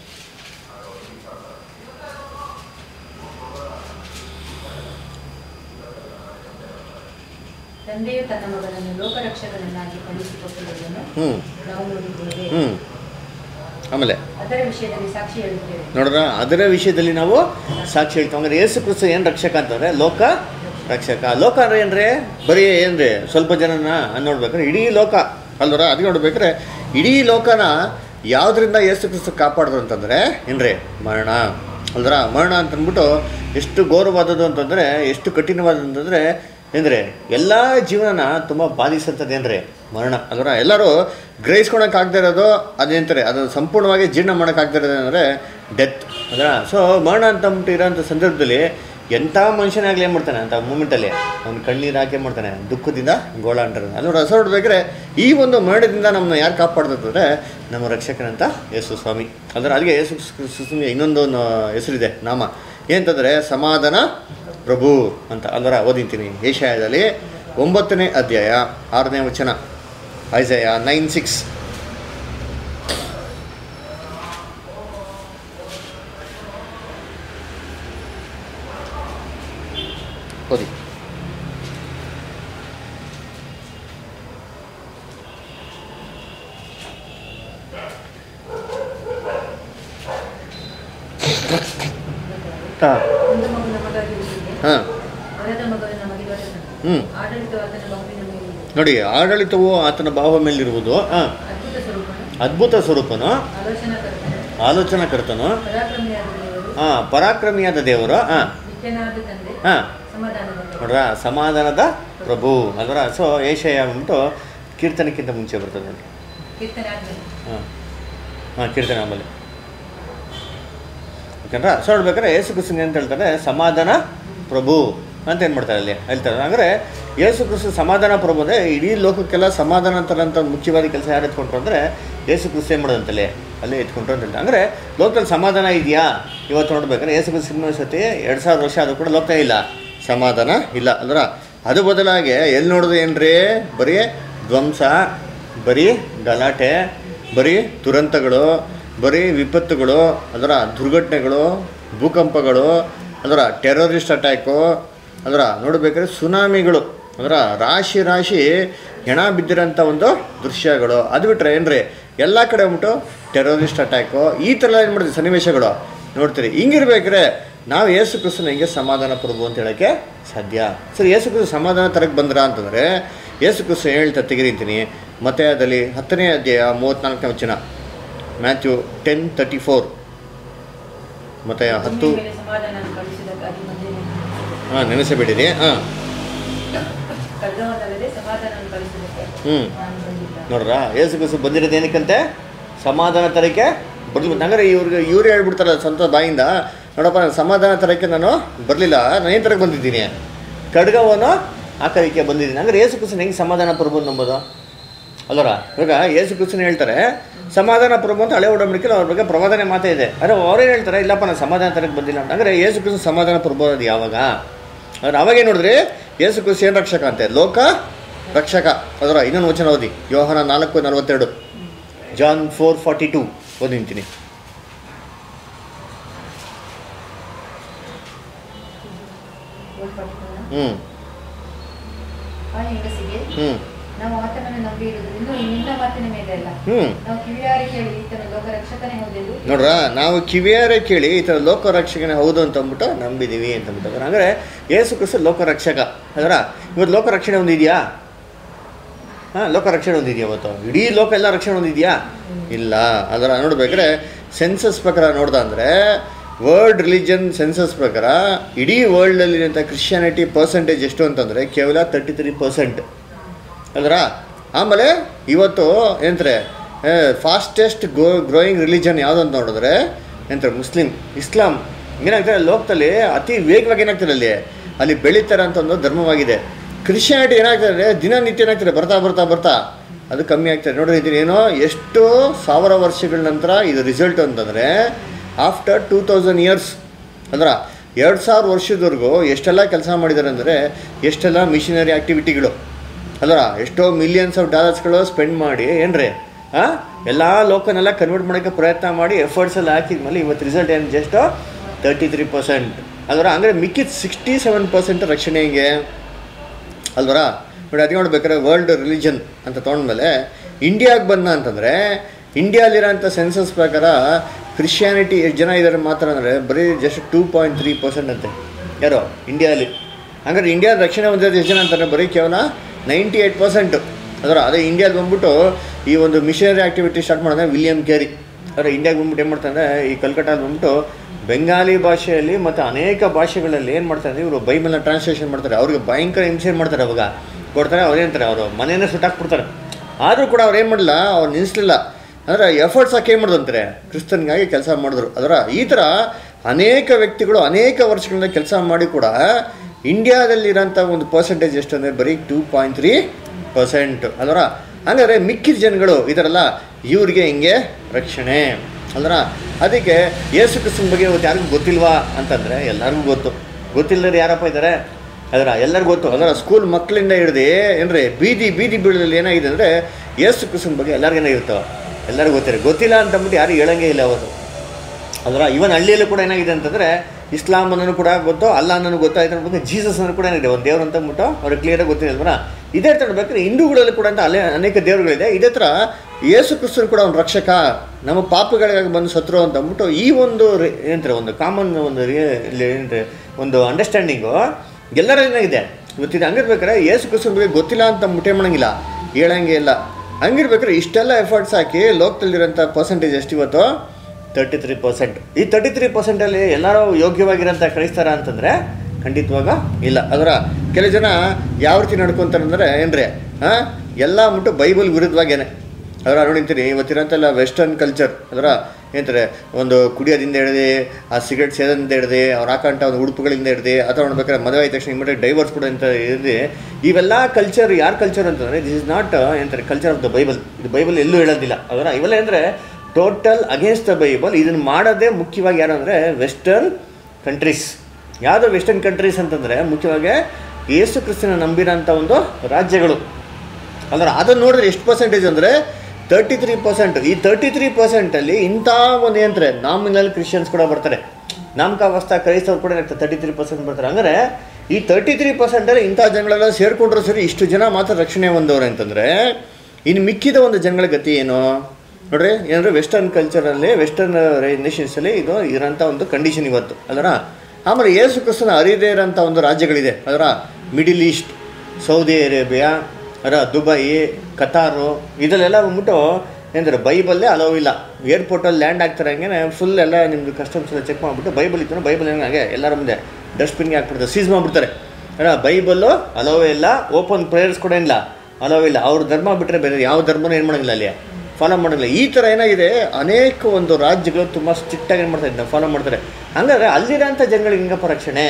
ತಂದೆಯು ತನ್ನ ಮಗನನ್ನು ಲೋಕರಕ್ಷಕನನ್ನಾಗಿ ಕಳುಹಿಸಿಕೊಟ್ಟಿರುವುದನ್ನು ಹ್ಞೂ ನಾವು ನೋಡಿದ್ದೇವೆ ಹ್ಞೂ ಆಮೇಲೆ ಅದರ ವಿಷಯದಲ್ಲಿ ಸಾಕ್ಷಿ ಹೇಳುತ್ತೇವೆ ನೋಡಿದ್ರ ಅದರ ವಿಷಯದಲ್ಲಿ ನಾವು ಸಾಕ್ಷಿ ಹೇಳ್ತೀವಿ ಹಂಗಾರೆ ಯೇಸು ಕ್ರಿಸ್ತ ಏನು ರಕ್ಷಕ ಅಂತಂದರೆ ಲೋಕ ರಕ್ಷಕ ಲೋಕ ಅಂದ್ರೆ ಏನ್ರಿ ಬರೀ ಏನ್ರಿ ಸ್ವಲ್ಪ ಜನನ ನೋಡ್ಬೇಕಾದ್ರೆ ಇಡೀ ಲೋಕ ಅಲ್ವರ ಅದಕ್ಕೆ ನೋಡ್ಬೇಕಾದ್ರೆ ಇಡೀ ಲೋಕನ ಯಾವುದರಿಂದ ಯೇಸು ಕ್ರಿಸ್ತ ಕಾಪಾಡಿದ್ರು ಅಂತಂದರೆ ಏನ್ರಿ ಮರಣ ಅಲ್ವರ ಮರಣ ಅಂತಂದ್ಬಿಟ್ಟು ಎಷ್ಟು ಘೋರವಾದದ್ದು ಅಂತಂದರೆ ಎಷ್ಟು ಕಠಿಣವಾದದ್ದು ಅಂತಂದರೆ ಏನ್ರಿ ಎಲ್ಲ ಜೀವನನ ತುಂಬ ಬಾಧಿಸಂಥದ್ದು ಏನ್ರಿ ಮರಣ ಅಲ್ವರ ಎಲ್ಲರೂ ಗ್ರಹಿಸ್ಕೊಳಕ್ಕಾಗದೇ ಇರೋದು ಅದೇಂತಾರೆ ಅದು ಸಂಪೂರ್ಣವಾಗಿ ಜೀರ್ಣ ಮಾಡೋಕ್ಕಾಗದೇ ಇರೋದು ಅಂದರೆ ಡೆತ್ ಅದರ ಸೊ ಮರಣ ಅಂತ ಅಂದ್ಬಿಟ್ಟು ಇರೋಂಥ ಸಂದರ್ಭದಲ್ಲಿ ಎಂಥ ಮನುಷ್ಯನಾಗಲಿ ಏನು ಮಾಡ್ತಾನೆ ಅಂತ ಮೂಮೆಂಟಲ್ಲಿ ಅವ್ನು ಕಣ್ಣೀರು ಹಾಕಿ ಏನ್ ಮಾಡ್ತಾನೆ ದುಃಖದಿಂದ ಗೋಳ ಅಂತಾರೆ ಅಲ್ಲೂ ರಸ ಹೊಡ್ಬೇಕಾದ್ರೆ ಈ ಒಂದು ಮರಣದಿಂದ ನಮ್ಮನ್ನ ಯಾರು ಕಾಪಾಡ್ತಂದ್ರೆ ನಮ್ಮ ರಕ್ಷಕನಂತ ಯೇಸು ಸ್ವಾಮಿ ಅಂದ್ರೆ ಅದಕ್ಕೆ ಯೇಸು ಕ್ರಿಸ್ತನಿಗೆ ಇನ್ನೊಂದು ನ- ಹೆಸರಿದೆ ನಾಮ ಏನಂತಂದರೆ ಸಮಾಧಾನ ಪ್ರಭು ಅಂತ ಅಲ್ಲರ ಓದಿಂತೀನಿ ಏಷಾಯದಲ್ಲಿ ಒಂಬತ್ತನೇ ಅಧ್ಯಾಯ ಆರನೇ ವಚನ ಐಸಯ ನೈನ್ ಸಿಕ್ಸ್ ಓದಿ ಹಾಂ ಒಂದು ಮಗು ನಮಗಾಗಿ ಹುಟ್ಟಿದೆ ಹಾಂ ವರದ ಮಗನು ನಮಗೆ ದೊರೆತನು ಹ್ಞೂ ಆಡಳಿತವು ಆತನ ಮಗುವಿನ ಮೇಲೆ ನೋಡಿ ಆಡಳಿತವು ಆತನ ಭಾವ ಮೇಲಿರುವುದು ಹಾಂ ಅದ್ಭುತ ಸ್ವರೂಪನು ಅದ್ಭುತ ಸ್ವರೂಪನು ಆಲೋಚನಾಕರ್ತನು ಆಲೋಚನಾಕರ್ತನು ಪರಾಕ್ರಮಿಯಾದ ದೇವರು ಹಾಂ ಪರಾಕ್ರಮಿಯಾದ ದೇವರು ಹಾಂ ನಿತ್ಯನಾದ ತಂದೆ ಹಾಂ ಸಮಾಧಾನದ ನೋಡ್ರ ಸಮಾಧಾನದ ಪ್ರಭು ಅಲ್ವರ ಸೊ ಏಷಯ ಅಂದ್ಬಿಟ್ಟು ಕೀರ್ತನಕ್ಕಿಂತ ಮುಂಚೆ ಬರ್ತದೆ ನೋಡಿ ಕೀರ್ತನೆ ಆದ್ಮೇಲೆ ಹಾಂ ಹಾಂ ಕೀರ್ತನೆ ಆಮೇಲೆ ಓಕೆನಾ ಸೊ ನೋಡ್ಬೇಕಾದ್ರೆ ಯೇಸು ಕ್ರಿಸ್ತನಿಗೆ ಅಂತ ಹೇಳ್ತಾರೆ ಸಮಾಧಾನ ಪ್ರಭು ಅಂತ ಏನು ಮಾಡ್ತಾರೆ ಅಲ್ಲಿ ಹೇಳ್ತಾರೆ ಅಂದರೆ ಯೇಸು ಕ್ರಿಸ್ತು ಸಮಾಧಾನ ಪ್ರಭು ಅಂದರೆ ಇಡೀ ಲೋಕಕ್ಕೆಲ್ಲ ಸಮಾಧಾನ ತರಂತ ಒಂದು ಮುಖ್ಯವಾದ ಕೆಲಸ ಯಾರು ಎತ್ಕೊಂಡ್ರು ಅಂದರೆ ಯೇಸು ಕ್ರಿಸ್ತು ಏನು ಮಾಡೋದಂತಲ್ಲಿ ಅಲ್ಲೇ ಎತ್ಕೊಂಡ್ರು ಅಂತ ಹೇಳ್ತಾರೆ ಅಂದರೆ ಲೋಕದಲ್ಲಿ ಸಮಾಧಾನ ಇದೆಯಾ ಇವತ್ತು ನೋಡ್ಬೇಕಾದ್ರೆ ಯೇಸು ಕ್ರಿಸ್ತು ಸಿನಿಮಾ ಸತಿ ಎರಡು ಸಾವಿರ ವರ್ಷ ಆದರೂ ಕೂಡ ಲೋಕ ಇಲ್ಲ ಸಮಾಧಾನ ಇಲ್ಲ ಅಂದ್ರೆ ಅದು ಬದಲಾಗಿ ಎಲ್ಲಿ ನೋಡೋದು ಏನ್ರಿ ಬರೀ ಧ್ವಂಸ ಬರೀ ಗಲಾಟೆ ಬರೀ ದುರಂತಗಳು ಬರೀ ವಿಪತ್ತುಗಳು ಅದರ ದುರ್ಘಟನೆಗಳು ಭೂಕಂಪಗಳು ಅದರ ಟೆರರಿಸ್ಟ್ ಅಟ್ಯಾಕು ಅದರ ನೋಡಬೇಕಾದ್ರೆ ಸುನಾಮಿಗಳು ಅದರ ರಾಶಿ ರಾಶಿ ಹೆಣ ಬಿದ್ದಿರೋಂಥ ಒಂದು ದೃಶ್ಯಗಳು ಅದು ಬಿಟ್ಟರೆ ಏನ್ರಿ ಎಲ್ಲ ಕಡೆ ಉಂಟು ಟೆರರಿಸ್ಟ್ ಅಟ್ಯಾಕು ಈ ಥರ ಏನು ಮಾಡಿದ್ವಿ ಸನ್ನಿವೇಶಗಳು ನೋಡ್ತೀರಿ ಹಿಂಗಿರ್ಬೇಕಾದ್ರೆ ನಾವು ಏಸು ಕ್ರಿಸ್ತನ ಹೆಂಗೆ ಸಮಾಧಾನ ಪ್ರಭು ಅಂತ ಹೇಳೋಕ್ಕೆ ಸಾಧ್ಯ ಸರಿ ಏಸು ಕ್ರಿಸ್ತು ಸಮಾಧಾನ ತರಕ್ಕೆ ಬಂದ್ರ ಅಂತಂದರೆ ಏಸು ಕ್ರಿಸ್ತು ಹೇಳ್ತಾ ತೆಗಿರಿತೀನಿ ಮತ್ತೆ ಅದಲ್ಲಿ ಹತ್ತನೇ ಅಧ್ಯಾಯ ಮೂವತ್ತ್ನಾಲ್ಕನೇ ವಚನ ಮ್ಯಾಥ್ಯೂ ಟೆನ್ ತರ್ಟಿ ಫೋರ್ ಮತ್ತು ಹತ್ತು ಭೂಮಿಯ ಮೇಲೆ ಸಮಾಧಾನ ಕಳಿಸಿದ್ದಕ್ಕಾಗಿ ಬಂದೇನೆ ಹಾಂ ನೆನೆಸಬೇಡಿರಿ ಹಾಂ ಖಡ್ಗವನ್ನಲ್ಲದೆ ಸಮಾಧಾನ ಕಳಿಸಿದ್ದಕ್ಕೆ ಹ್ಞೂ ನಾನು ಬಂದಿಲ್ಲ ನೋಡ್ರ ಏಸು ಕ್ರಿಸ್ತು ಬಂದಿರೋದು ಏನಕ್ಕಂತೆ ಸಮಾಧಾನ ತರಕ್ಕೆ ಬರ್ಲಿ ಹಂಗಾರೆ ಇವ್ರಿಗೆ ಇವ್ರು ಹೇಳ್ಬಿಡ್ತಾರಲ್ಲ ಸ್ವಂತ ಬಾಯಿಂದ ನೋಡಪ್ಪ ನಾನು ಸಮಾಧಾನ ತರಕ್ಕೆ ನಾನು ಬರಲಿಲ್ಲ ನಾನು ಏನು ತರಕ್ಕೆ ಬಂದಿದ್ದೀನಿ ಖಡ್ಗವನ್ನು ಹಾಕೋದಕ್ಕೆ ಬಂದಿದ್ದೀನಿ ಹಂಗಾರೆ ಏಸು ಕ್ರಿಸ್ತನ ಹೆಂಗೆ ಸಮಾಧಾನ ಪ್ರಭು ನಂಬೋದು ಅಲ್ಲರ ಇವಾಗ ಏಸು ಕ್ರಿಸ್ತನ ಹೇಳ್ತಾರೆ ಸಮಾಧಾನ ಪ್ರಭು ಅಂತ ಹಳೆ ಒಡಂಬಡಿಕೆ ಅವ್ರ ಬಗ್ಗೆ ಪ್ರವಾದನೆ ಮಾತೇ ಇದೆ ಆದರೆ ಅವ್ರೇನು ಹೇಳ್ತಾರೆ ಇಲ್ಲಪ್ಪ ನಾನು ಸಮಾಧಾನ ತರಕ್ಕೆ ಬಂದಿಲ್ಲ ಅಂತ ಅಂದರೆ ಏಸು ಕ್ರಿಸ್ತ ಸಮಾಧಾನ ಪ್ರಭು ಅದು ಯಾವಾಗ ಅಂದ್ರೆ ಅವಾಗೇನು ನೋಡಿದ್ರಿ ಏಸು ಕ್ರಿಸ್ತ ಏನು ರಕ್ಷಕ ಅಂತೆ ಲೋಕ ರಕ್ಷಕ ಅದರ ಇನ್ನೊಂದು ವಚನ ಓದಿ ಯೋಹನ ನಾಲ್ಕು ನಲವತ್ತೆರಡು ಜಾನ್ ಫೋರ್ ಫಾರ್ಟಿ ಟೂ ಓದಿ ನಿಂತೀನಿ ಓದ್ಪಟ್ಟಣ. ಹ್ಞೂ ಆ ಹೆಂಗಸಿಗೆ ಹ್ಞೂ ನಾವು ಆತನನ್ನು ನಂಬಿ ಇರುವುದರಿಂದ ನಿನ್ನ ಮಾತಿನ ಮೇಲೆ ಅಲ್ಲ ಹ್ಞೂ ನಾವು ಕಿವಿಯಾರಿ ಕೇಳಿ ಈತನ ಲೋಕ ರಕ್ಷಕನೇ ಹೌದೆಂದು ನೋಡ್ರ ನಾವು ಕಿವಿಯಾರೆ ಕೇಳಿ ಈ ಥರ ಲೋಕ ರಕ್ಷಕನೇ ಹೌದು ಅಂತ ಅಂದ್ಬಿಟ್ಟು ನಂಬಿದ್ದೀವಿ ಅಂತ ಅಂದ್ಬಿಟ್ಟು ಅಂದರೆ ಏಸು ಕ್ರಿಸ್ತ ಲೋಕ ರಕ್ಷಕ ಅದರ ಇವತ್ತು ಲೋಕ ರಕ್ಷಣೆ ಒಂದು ಇದೆಯಾ ಹಾಂ ಲೋಕ ರಕ್ಷಣೆ ಒಂದಿದೆಯಾ ಇವತ್ತು ಇಡೀ ಲೋಕ ಎಲ್ಲ ರಕ್ಷಣೆ ಒಂದಿದೆಯಾ ಇಲ್ಲ ಅದರ ನೋಡ್ಬೇಕಾದ್ರೆ ಸೆನ್ಸಸ್ ಪ್ರಕಾರ ನೋಡ್ದ ಅಂದರೆ ವರ್ಲ್ಡ್ ರಿಲಿಜನ್ ಸೆನ್ಸಸ್ ಪ್ರಕಾರ ಇಡೀ ವರ್ಲ್ಡಲ್ಲಿರೋಂಥ ಕ್ರಿಶ್ಚಿಯಾನಿಟಿ ಪರ್ಸೆಂಟೇಜ್ ಎಷ್ಟು ಅಂತಂದರೆ ಕೇವಲ ತರ್ಟಿ ತ್ರೀ ಪರ್ಸೆಂಟ್ ಅಲ್ರ ಆಮೇಲೆ ಇವತ್ತು ಏನಂತಾರೆ ಫಾಸ್ಟೆಸ್ಟ್ ಗೋ ಗ್ರೋಯಿಂಗ್ ರಿಲಿಜನ್ ಯಾವುದು ಅಂತ ನೋಡಿದ್ರೆ ಏನಂತಾರೆ ಮುಸ್ಲಿಂ ಇಸ್ಲಾಂ ಏನಾಗ್ತದೆ ಲೋಕದಲ್ಲಿ ಅತಿ ವೇಗವಾಗಿ ಏನಾಗ್ತದೆ ಅಲ್ಲಿ ಅಲ್ಲಿ ಬೆಳೀತಾರೆ ಅಂತ ಒಂದು ಧರ್ಮವಾಗಿದೆ ಕ್ರಿಶ್ಚಿಯಾನಿಟಿ ಏನಾಗ್ತದೆ ದಿನನಿತ್ಯ ಏನಾಗ್ತದೆ ಬರ್ತಾ ಬರ್ತಾ ಬರ್ತಾ ಅದು ಕಮ್ಮಿ ಆಗ್ತದೆ ನೋಡ್ರಿ ಇದೀನಿ ಏನೋ ಎಷ್ಟು ಸಾವಿರ ವರ್ಷಗಳ ನಂತರ ಇದು ರಿಸಲ್ಟ್ ಅಂತಂದರೆ ಆಫ್ಟರ್ ಟೂ ತೌಸಂಡ್ ಇಯರ್ಸ್ ಅಂದ್ರೆ ಎರಡು ಸಾವಿರ ವರ್ಷದವರೆಗೂ ಎಷ್ಟೆಲ್ಲ ಕೆಲಸ ಮಾಡಿದ್ದಾರೆ ಅಂದರೆ ಎಷ್ಟೆಲ್ಲ ಮಿಷನರಿ ಆ್ಯಕ್ಟಿವಿಟಿಗಳು ಅಲ್ವಾ ಎಷ್ಟೋ ಮಿಲಿಯನ್ಸ್ ಆಫ್ ಡಾಲರ್ಸ್ಗಳು ಸ್ಪೆಂಡ್ ಮಾಡಿ ಏನ್ರಿ ಹಾಂ ಎಲ್ಲ ಲೋಕನೆಲ್ಲ ಕನ್ವರ್ಟ್ ಮಾಡೋಕ್ಕೆ ಪ್ರಯತ್ನ ಮಾಡಿ ಎಫರ್ಟ್ಸ್ ಎಲ್ಲ ಹಾಕಿದ್ಮೇಲೆ ಇವತ್ತು ರಿಸಲ್ಟ್ ಏನು ಜಸ್ಟ್ ತರ್ಟಿ ತ್ರೀ ಪರ್ಸೆಂಟ್ ಅಲ್ವರ ಅಂದರೆ ಮಿಕ್ಕಿದ ಸಿಕ್ಸ್ಟಿ ಸೆವೆನ್ ಪರ್ಸೆಂಟ್ ರಕ್ಷಣೆ ಹೆಂಗೆ ಅಲ್ವರ ನೋಡಿ ಅದು ನೋಡ್ಬೇಕಾದ್ರೆ ವರ್ಲ್ಡ್ ರಿಲಿಜನ್ ಅಂತ ತೊಗೊಂಡ್ಮೇಲೆ ಇಂಡಿಯಾಗೆ ಬಂದ ಅಂತಂದರೆ ಇಂಡಿಯಾಲಿರೋಂಥ ಸೆನ್ಸಸ್ ಪ್ರಕಾರ ಕ್ರಿಶ್ಚಿಯಾನಿಟಿ ಎಷ್ಟು ಜನ ಇದ್ದಾರೆ ಮಾತ್ರ ಅಂದರೆ ಬರೀ just two point three percent ಅಂತೆ ಯಾರೋ ಇಂಡಿಯಾಲಿ ಹಂಗಾದ್ರೆ ಇಂಡಿಯಾದ ರಕ್ಷಣೆ ಹೊಂದಿರೋದು ಎಷ್ಟು ಜನ ಅಂತಾರೆ ಬರೀ ಕೇವಲ ನೈಂಟಿ ಏಯ್ಟ್ ಪರ್ಸೆಂಟು ಅದರ ಅದೇ ಇಂಡಿಯಾದ ಬಂದ್ಬಿಟ್ಟು ಈ ಒಂದು ಮಿಷನರಿ ಆ್ಯಕ್ಟಿವಿಟಿ ಸ್ಟಾರ್ಟ್ ಮಾಡಿದ್ರೆ ವಿಲಿಯಂ ಕೇರಿ ಆದರೆ ಇಂಡಿಯಾಗೆ ಬಂದ್ಬಿಟ್ಟು ಏನು ಮಾಡ್ತಾರೆ ಈ ಕಲ್ಕಟ್ಟಾದ ಬಂದ್ಬಿಟ್ಟು ಬೆಂಗಾಲಿ ಭಾಷೆಯಲ್ಲಿ ಮತ್ತು ಅನೇಕ ಭಾಷೆಗಳಲ್ಲಿ ಏನು ಮಾಡ್ತಾರೆ ಇವರು ಬೈಬಲ್ನ ಟ್ರಾನ್ಸ್ಲೇಷನ್ ಮಾಡ್ತಾರೆ ಅವ್ರಿಗೆ ಭಯಂಕರ ಹಿಂಸೆ ಮಾಡ್ತಾರೆ ಅವಾಗ ಕೊಡ್ತಾರೆ ಅವ್ರೇಂತಾರೆ ಅವರು ಮನೆಯೇ ಸುಟ್ಟಾಕ್ಬಿಡ್ತಾರೆ ಆದರೂ ಕೂಡ ಅವ್ರು ಏನು ಮಾಡಲಿಲ್ಲ ಅವ್ರು ನಿಲ್ಲಿಸಲಿಲ್ಲ ಅಂದರೆ ಎಫರ್ಟ್ಸ್ ಹಾಕಿ ಏನು ಮಾಡಿದ್ರು ಅಂತಾರೆ ಕ್ರಿಸ್ತನ್ಗಾಗಿ ಕೆಲಸ ಮಾಡಿದ್ರು ಅದರ ಈ ಥರ ಅನೇಕ ವ್ಯಕ್ತಿಗಳು ಅನೇಕ ವರ್ಷಗಳಿಂದ ಕೆಲಸ ಮಾಡಿ ಕೂಡ ಇಂಡಿಯಾದಲ್ಲಿರೋಂಥ ಒಂದು ಪರ್ಸೆಂಟೇಜ್ ಎಷ್ಟು ಅಂದರೆ ಬರೀ ಟೂ ಪಾಯಿಂಟ್ ತ್ರೀ ಪರ್ಸೆಂಟ್ ಅಲ್ವರ ಹಂಗಾದ್ರೆ ಮಿಕ್ಕಿದ ಜನಗಳು ಇದರಲ್ಲ ಇವ್ರಿಗೆ ಹಿಂಗೆ ರಕ್ಷಣೆ ಅಲ್ವರ ಅದಕ್ಕೆ ಯೇಸು ಕ್ರಿಸ್ತನ ಬಗ್ಗೆ ಇವತ್ತು ಯಾರಿಗೂ ಗೊತ್ತಿಲ್ವಾ ಅಂತಂದರೆ ಎಲ್ಲರಿಗೂ ಗೊತ್ತು ಗೊತ್ತಿಲ್ಲದ್ರೆ ಯಾರಪ್ಪ ಇದ್ದಾರೆ ಅದರ ಎಲ್ಲರಿಗೂ ಗೊತ್ತು ಅದರ ಸ್ಕೂಲ್ ಮಕ್ಕಳಿಂದ ಹಿಡ್ದು ಏನ್ರಿ ಬೀದಿ ಬೀದಿ ಬೀಳದಲ್ಲಿ ಏನಾಗಿದೆ ಅಂದರೆ ಯೇಸು ಕ್ರಿಸ್ತನ ಬಗ್ಗೆ ಎಲ್ಲರಿಗೂ ಏನಾಗಿರ್ತವೆ ಎಲ್ಲರಿಗೂ ಗೊತ್ತಿರ ಗೊತ್ತಿಲ್ಲ ಅಂತಂದ್ಬಿಟ್ಟು ಯಾರು ಹೇಳಂಗೇ ಇಲ್ಲ ಅವರು ಅದರ ಇವನ್ ಹಳ್ಳಿಯಲ್ಲೂ ಕೂಡ ಏನಾಗಿದೆ ಅಂತಂದರೆ ಇಸ್ಲಾಂ ಅನ್ನೋನು ಕೂಡ ಗೊತ್ತು ಅಲ್ಲ ಅನ್ನೋನು ಗೊತ್ತಾಯ್ತು ಅನ್ಬೇಕು ಜೀಸಸ್ ಅನ್ನೋ ಕೂಡ ಏನಿದೆ ಒಂದು ದೇವ್ರು ಅಂತ ಅಂದ್ಬಿಟ್ಟು ಅವ್ರಿಗೆ ಕ್ಲಿಯರಾಗಿ ಗೊತ್ತಿದೆ ಅಲ್ವರ ಇದೇ ಥರ ಬೇಕಾದ್ರೆ ಹಿಂದೂಗಳಲ್ಲಿ ಕೂಡ ಅಂತ ಅಲ್ಲೇ ಅನೇಕ ದೇವರುಗಳಿದೆ ಇದೇ ಥರ ಯೇಸು ಕ್ರಿಸ್ತನು ಕೂಡ ಒಂದು ರಕ್ಷಕ ನಮ್ಮ ಪಾಪಗಳಿಗಾಗಿ ಬಂದು ಸತ್ರು ಅಂತ ಅಂದ್ಬಿಟ್ಟು ಈ ಒಂದು ರೇ- ಏನಂತಾರೆ ಒಂದು ಕಾಮನ್ ಒಂದು ರೇ- ಇಲ್ಲಿ ಏನಂತಾರೆ ಒಂದು ಅಂಡರ್ಸ್ಟ್ಯಾಂಡಿಂಗು ಎಲ್ಲರ ಏನಾಗಿದೆ ಗೊತ್ತಿದೆ ಹಂಗಿರ್ಬೇಕಾದ್ರೆ ಯೇಸು ಕ್ರಿಸ್ತನ ಬಗ್ಗೆ ಗೊತ್ತಿಲ್ಲ ಅಂತ ಮುಟ್ಟೆ ಮಾಡಂಗಿಲ್ಲ ಹೇಳಂಗೆ ಇಲ್ಲ ಹಂಗಿರ್ಬೇಕಾದ್ರೆ ಇಷ್ಟೆಲ್ಲ ಎಫರ್ಟ್ಸ್ ಹಾಕಿ ಲೋಕದಲ್ಲಿರೋಂಥ ಪರ್ಸೆಂಟೇಜ್ ಎಷ್ಟು ಇವತ್ತು ತರ್ಟಿ ತ್ರೀ ಪರ್ಸೆಂಟ್ ಈ ತರ್ಟಿ ತ್ರೀ ಪರ್ಸೆಂಟಲ್ಲಿ ಎಲ್ಲರೂ ಯೋಗ್ಯವಾಗಿರೋಂಥ ಕ್ರೈಸ್ತರ ಅಂತಂದರೆ ಖಂಡಿತವಾಗ ಇಲ್ಲ ಅದರ ಕೆಲವು ಜನ ಯಾವ ರೀತಿ ನಡ್ಕೊತಾರೆ ಅಂದರೆ ಏನ್ರಿ ಹಾಂ ಎಲ್ಲ ಮುಟ್ಟು ಬೈಬಲ್ ವಿರುದ್ಧವಾಗೇನೆ ಅದರ ನೋಡಿ ನಿಂತೀನಿ ಇವತ್ತಿರೋಂಥೆಲ್ಲ ವೆಸ್ಟರ್ನ್ ಕಲ್ಚರ್ ಅದರ ಏನಂತಾರೆ ಒಂದು ಕುಡಿಯೋದಿಂದ ಹಿಡಿದು ಆ ಸಿಗರೆಟ್ ಸೇದೋದಿಂದ ಹಿಡಿದು ಅವ್ರು ಹಾಕೋಂಥ ಒಂದು ಉಡುಪುಗಳಿಂದ ಹಿಡಿದು ಅಥವಾ ನೋಡ್ಬೇಕಾದ್ರೆ ಮದುವೆ ಆದ ತಕ್ಷಣ ಇಮಿಡಿಯೇಟ್ ಡೈವರ್ಸ್ ಕೂಡ ಅಂತ ಹಿಡಿದು ಇವೆಲ್ಲ ಕಲ್ಚರ್ ಯಾರ ಕಲ್ಚರ್ ಅಂತಂದರೆ ದಿಸ್ ಇಸ್ ನಾಟ್ ಏನಂತಾರೆ ಕಲ್ಚರ್ ಆಫ್ ದ ಬೈಬಲ್ ಇದು ಬೈಬಲ್ ಎಲ್ಲೂ ಹೇಳೋದಿಲ್ಲ ಅದರ ಇವೆಲ್ಲ ಅಂದರೆ ಟೋಟಲ್ ಅಗೇನ್ಸ್ಟ್ ದ ಬೈಬಲ್ ಇದನ್ನು ಮಾಡೋದೇ ಮುಖ್ಯವಾಗಿ ಯಾರು ಅಂದರೆ ವೆಸ್ಟರ್ನ್ ಕಂಟ್ರೀಸ್ ಯಾವುದು ವೆಸ್ಟರ್ನ್ ಕಂಟ್ರೀಸ್ ಅಂತಂದರೆ ಮುಖ್ಯವಾಗಿ ಯೇಸು ಕ್ರಿಸ್ತನ ನಂಬಿರೋಂಥ ಒಂದು ರಾಜ್ಯಗಳು ಅಂದ್ರೆ ಅದನ್ನು ನೋಡಿದ್ರೆ ಎಷ್ಟು ಪರ್ಸೆಂಟೇಜ್ ಅಂದರೆ ತರ್ಟಿ ತ್ರೀ ಪರ್ಸೆಂಟ್ ಈ ತರ್ಟಿ ತ್ರೀ ಪರ್ಸೆಂಟಲ್ಲಿ ಇಂಥ ಒಂದು ಏನಂತಾರೆ ನಾಮಿನಲ್ ಕ್ರಿಶ್ಚಿಯನ್ಸ್ ಕೂಡ ಬರ್ತಾರೆ ನಾಮಕಾವಸ್ಥ ಕ್ರೈಸ್ತವ್ರು ಕೂಡ ಏನಾಗ್ತದೆ ತರ್ಟಿ ತ್ರೀ ಪರ್ಸೆಂಟ್ ಬರ್ತಾರೆ ಅಂದರೆ ಈ ತರ್ಟಿ ತ್ರೀ ಪರ್ಸೆಂಟಲ್ಲಿ ಇಂಥ ಜನಗಳೆಲ್ಲ ಸೇರಿಕೊಂಡ್ರು ಸರಿ ಇಷ್ಟು ಜನ ಮಾತ್ರ ರಕ್ಷಣೆ ಹೊಂದವ್ರೆ ಅಂತಂದರೆ ಇನ್ನು ಮಿಕ್ಕಿದ ಒಂದು ಜನಗಳ ಗತಿ ಏನು ನೋಡ್ರಿ ಏನಂದ್ರೆ ವೆಸ್ಟರ್ನ್ ಕಲ್ಚರಲ್ಲಿ ವೆಸ್ಟರ್ನ್ ನೇಷನ್ಸಲ್ಲಿ ಇದು ಇರೋಂಥ ಒಂದು ಕಂಡೀಷನ್ ಇವತ್ತು ಅದರ ಆಮೇಲೆ ಯೇಸು ಕ್ರಿಸ್ತನ ಅರಿದೇ ಇರೋಂಥ ಒಂದು ರಾಜ್ಯಗಳಿದೆ ಅದರ ಮಿಡಿಲ್ ಈಸ್ಟ್ ಸೌದಿ ಅರೇಬಿಯಾ ಅದರ ದುಬೈ ಕತಾರು ಇದರಲ್ಲೆಲ್ಲ ಬಂದ್ಬಿಟ್ಟು ಏನಂದ್ರೆ ಬೈಬಲ್ಲೇ ಅಲೋವ್ ಇಲ್ಲ ಏರ್ಪೋರ್ಟಲ್ಲಿ ಲ್ಯಾಂಡ್ ಆಗ್ತಾರೆ ಹಂಗೆ ಫುಲ್ ಎಲ್ಲ ನಿಮ್ಮದು ಕಸ್ಟಮ್ಸ್ ಎಲ್ಲ ಚೆಕ್ ಮಾಡಿಬಿಟ್ಟು ಬೈಬಲ್ ಇತ್ತು ಬೈಬಲ್ ಏನು ಹಾಗೆ ಎಲ್ಲರ ಮುಂದೆ ಡಸ್ಟ್ಬಿನ್ಗೆ ಹಾಕ್ಬಿಡ್ತಾರೆ ಸೀಸ್ ಮಾಡಿಬಿಡ್ತಾರೆ ಅಲ್ಲ ಬೈಬಲ್ಲು ಅಲೋವೇ ಇಲ್ಲ ಓಪನ್ ಪ್ರೇಯರ್ಸ್ ಕೂಡ ಇಲ್ಲ ಅಲೋವ್ ಇಲ್ಲ ಅವ್ರ ಧರ್ಮ ಬಿಟ್ಟರೆ ಬೇರೆ ಯಾವ ಧರ್ಮನೂ ಏನು ಮಾಡೋಂಗಿಲ್ಲ ಅಲ್ಲಿ ಫಾಲೋ ಮಾಡೋಂಗಿಲ್ಲ ಈ ಥರ ಏನಾಗಿದೆ ಅನೇಕ ಒಂದು ರಾಜ್ಯಗಳು ತುಂಬ ಸ್ಟ್ರಿಕ್ಟಾಗಿ ಏನು ಮಾಡ್ತಾರೆ ಇದನ್ನ ಫಾಲೋ ಮಾಡ್ತಾರೆ ಹಂಗಾದ್ರೆ ಅಲ್ಲಿರೋಂಥ ಜನಗಳಿಗೆ ಹಿಂಗಪ್ಪ ರಕ್ಷಣೆ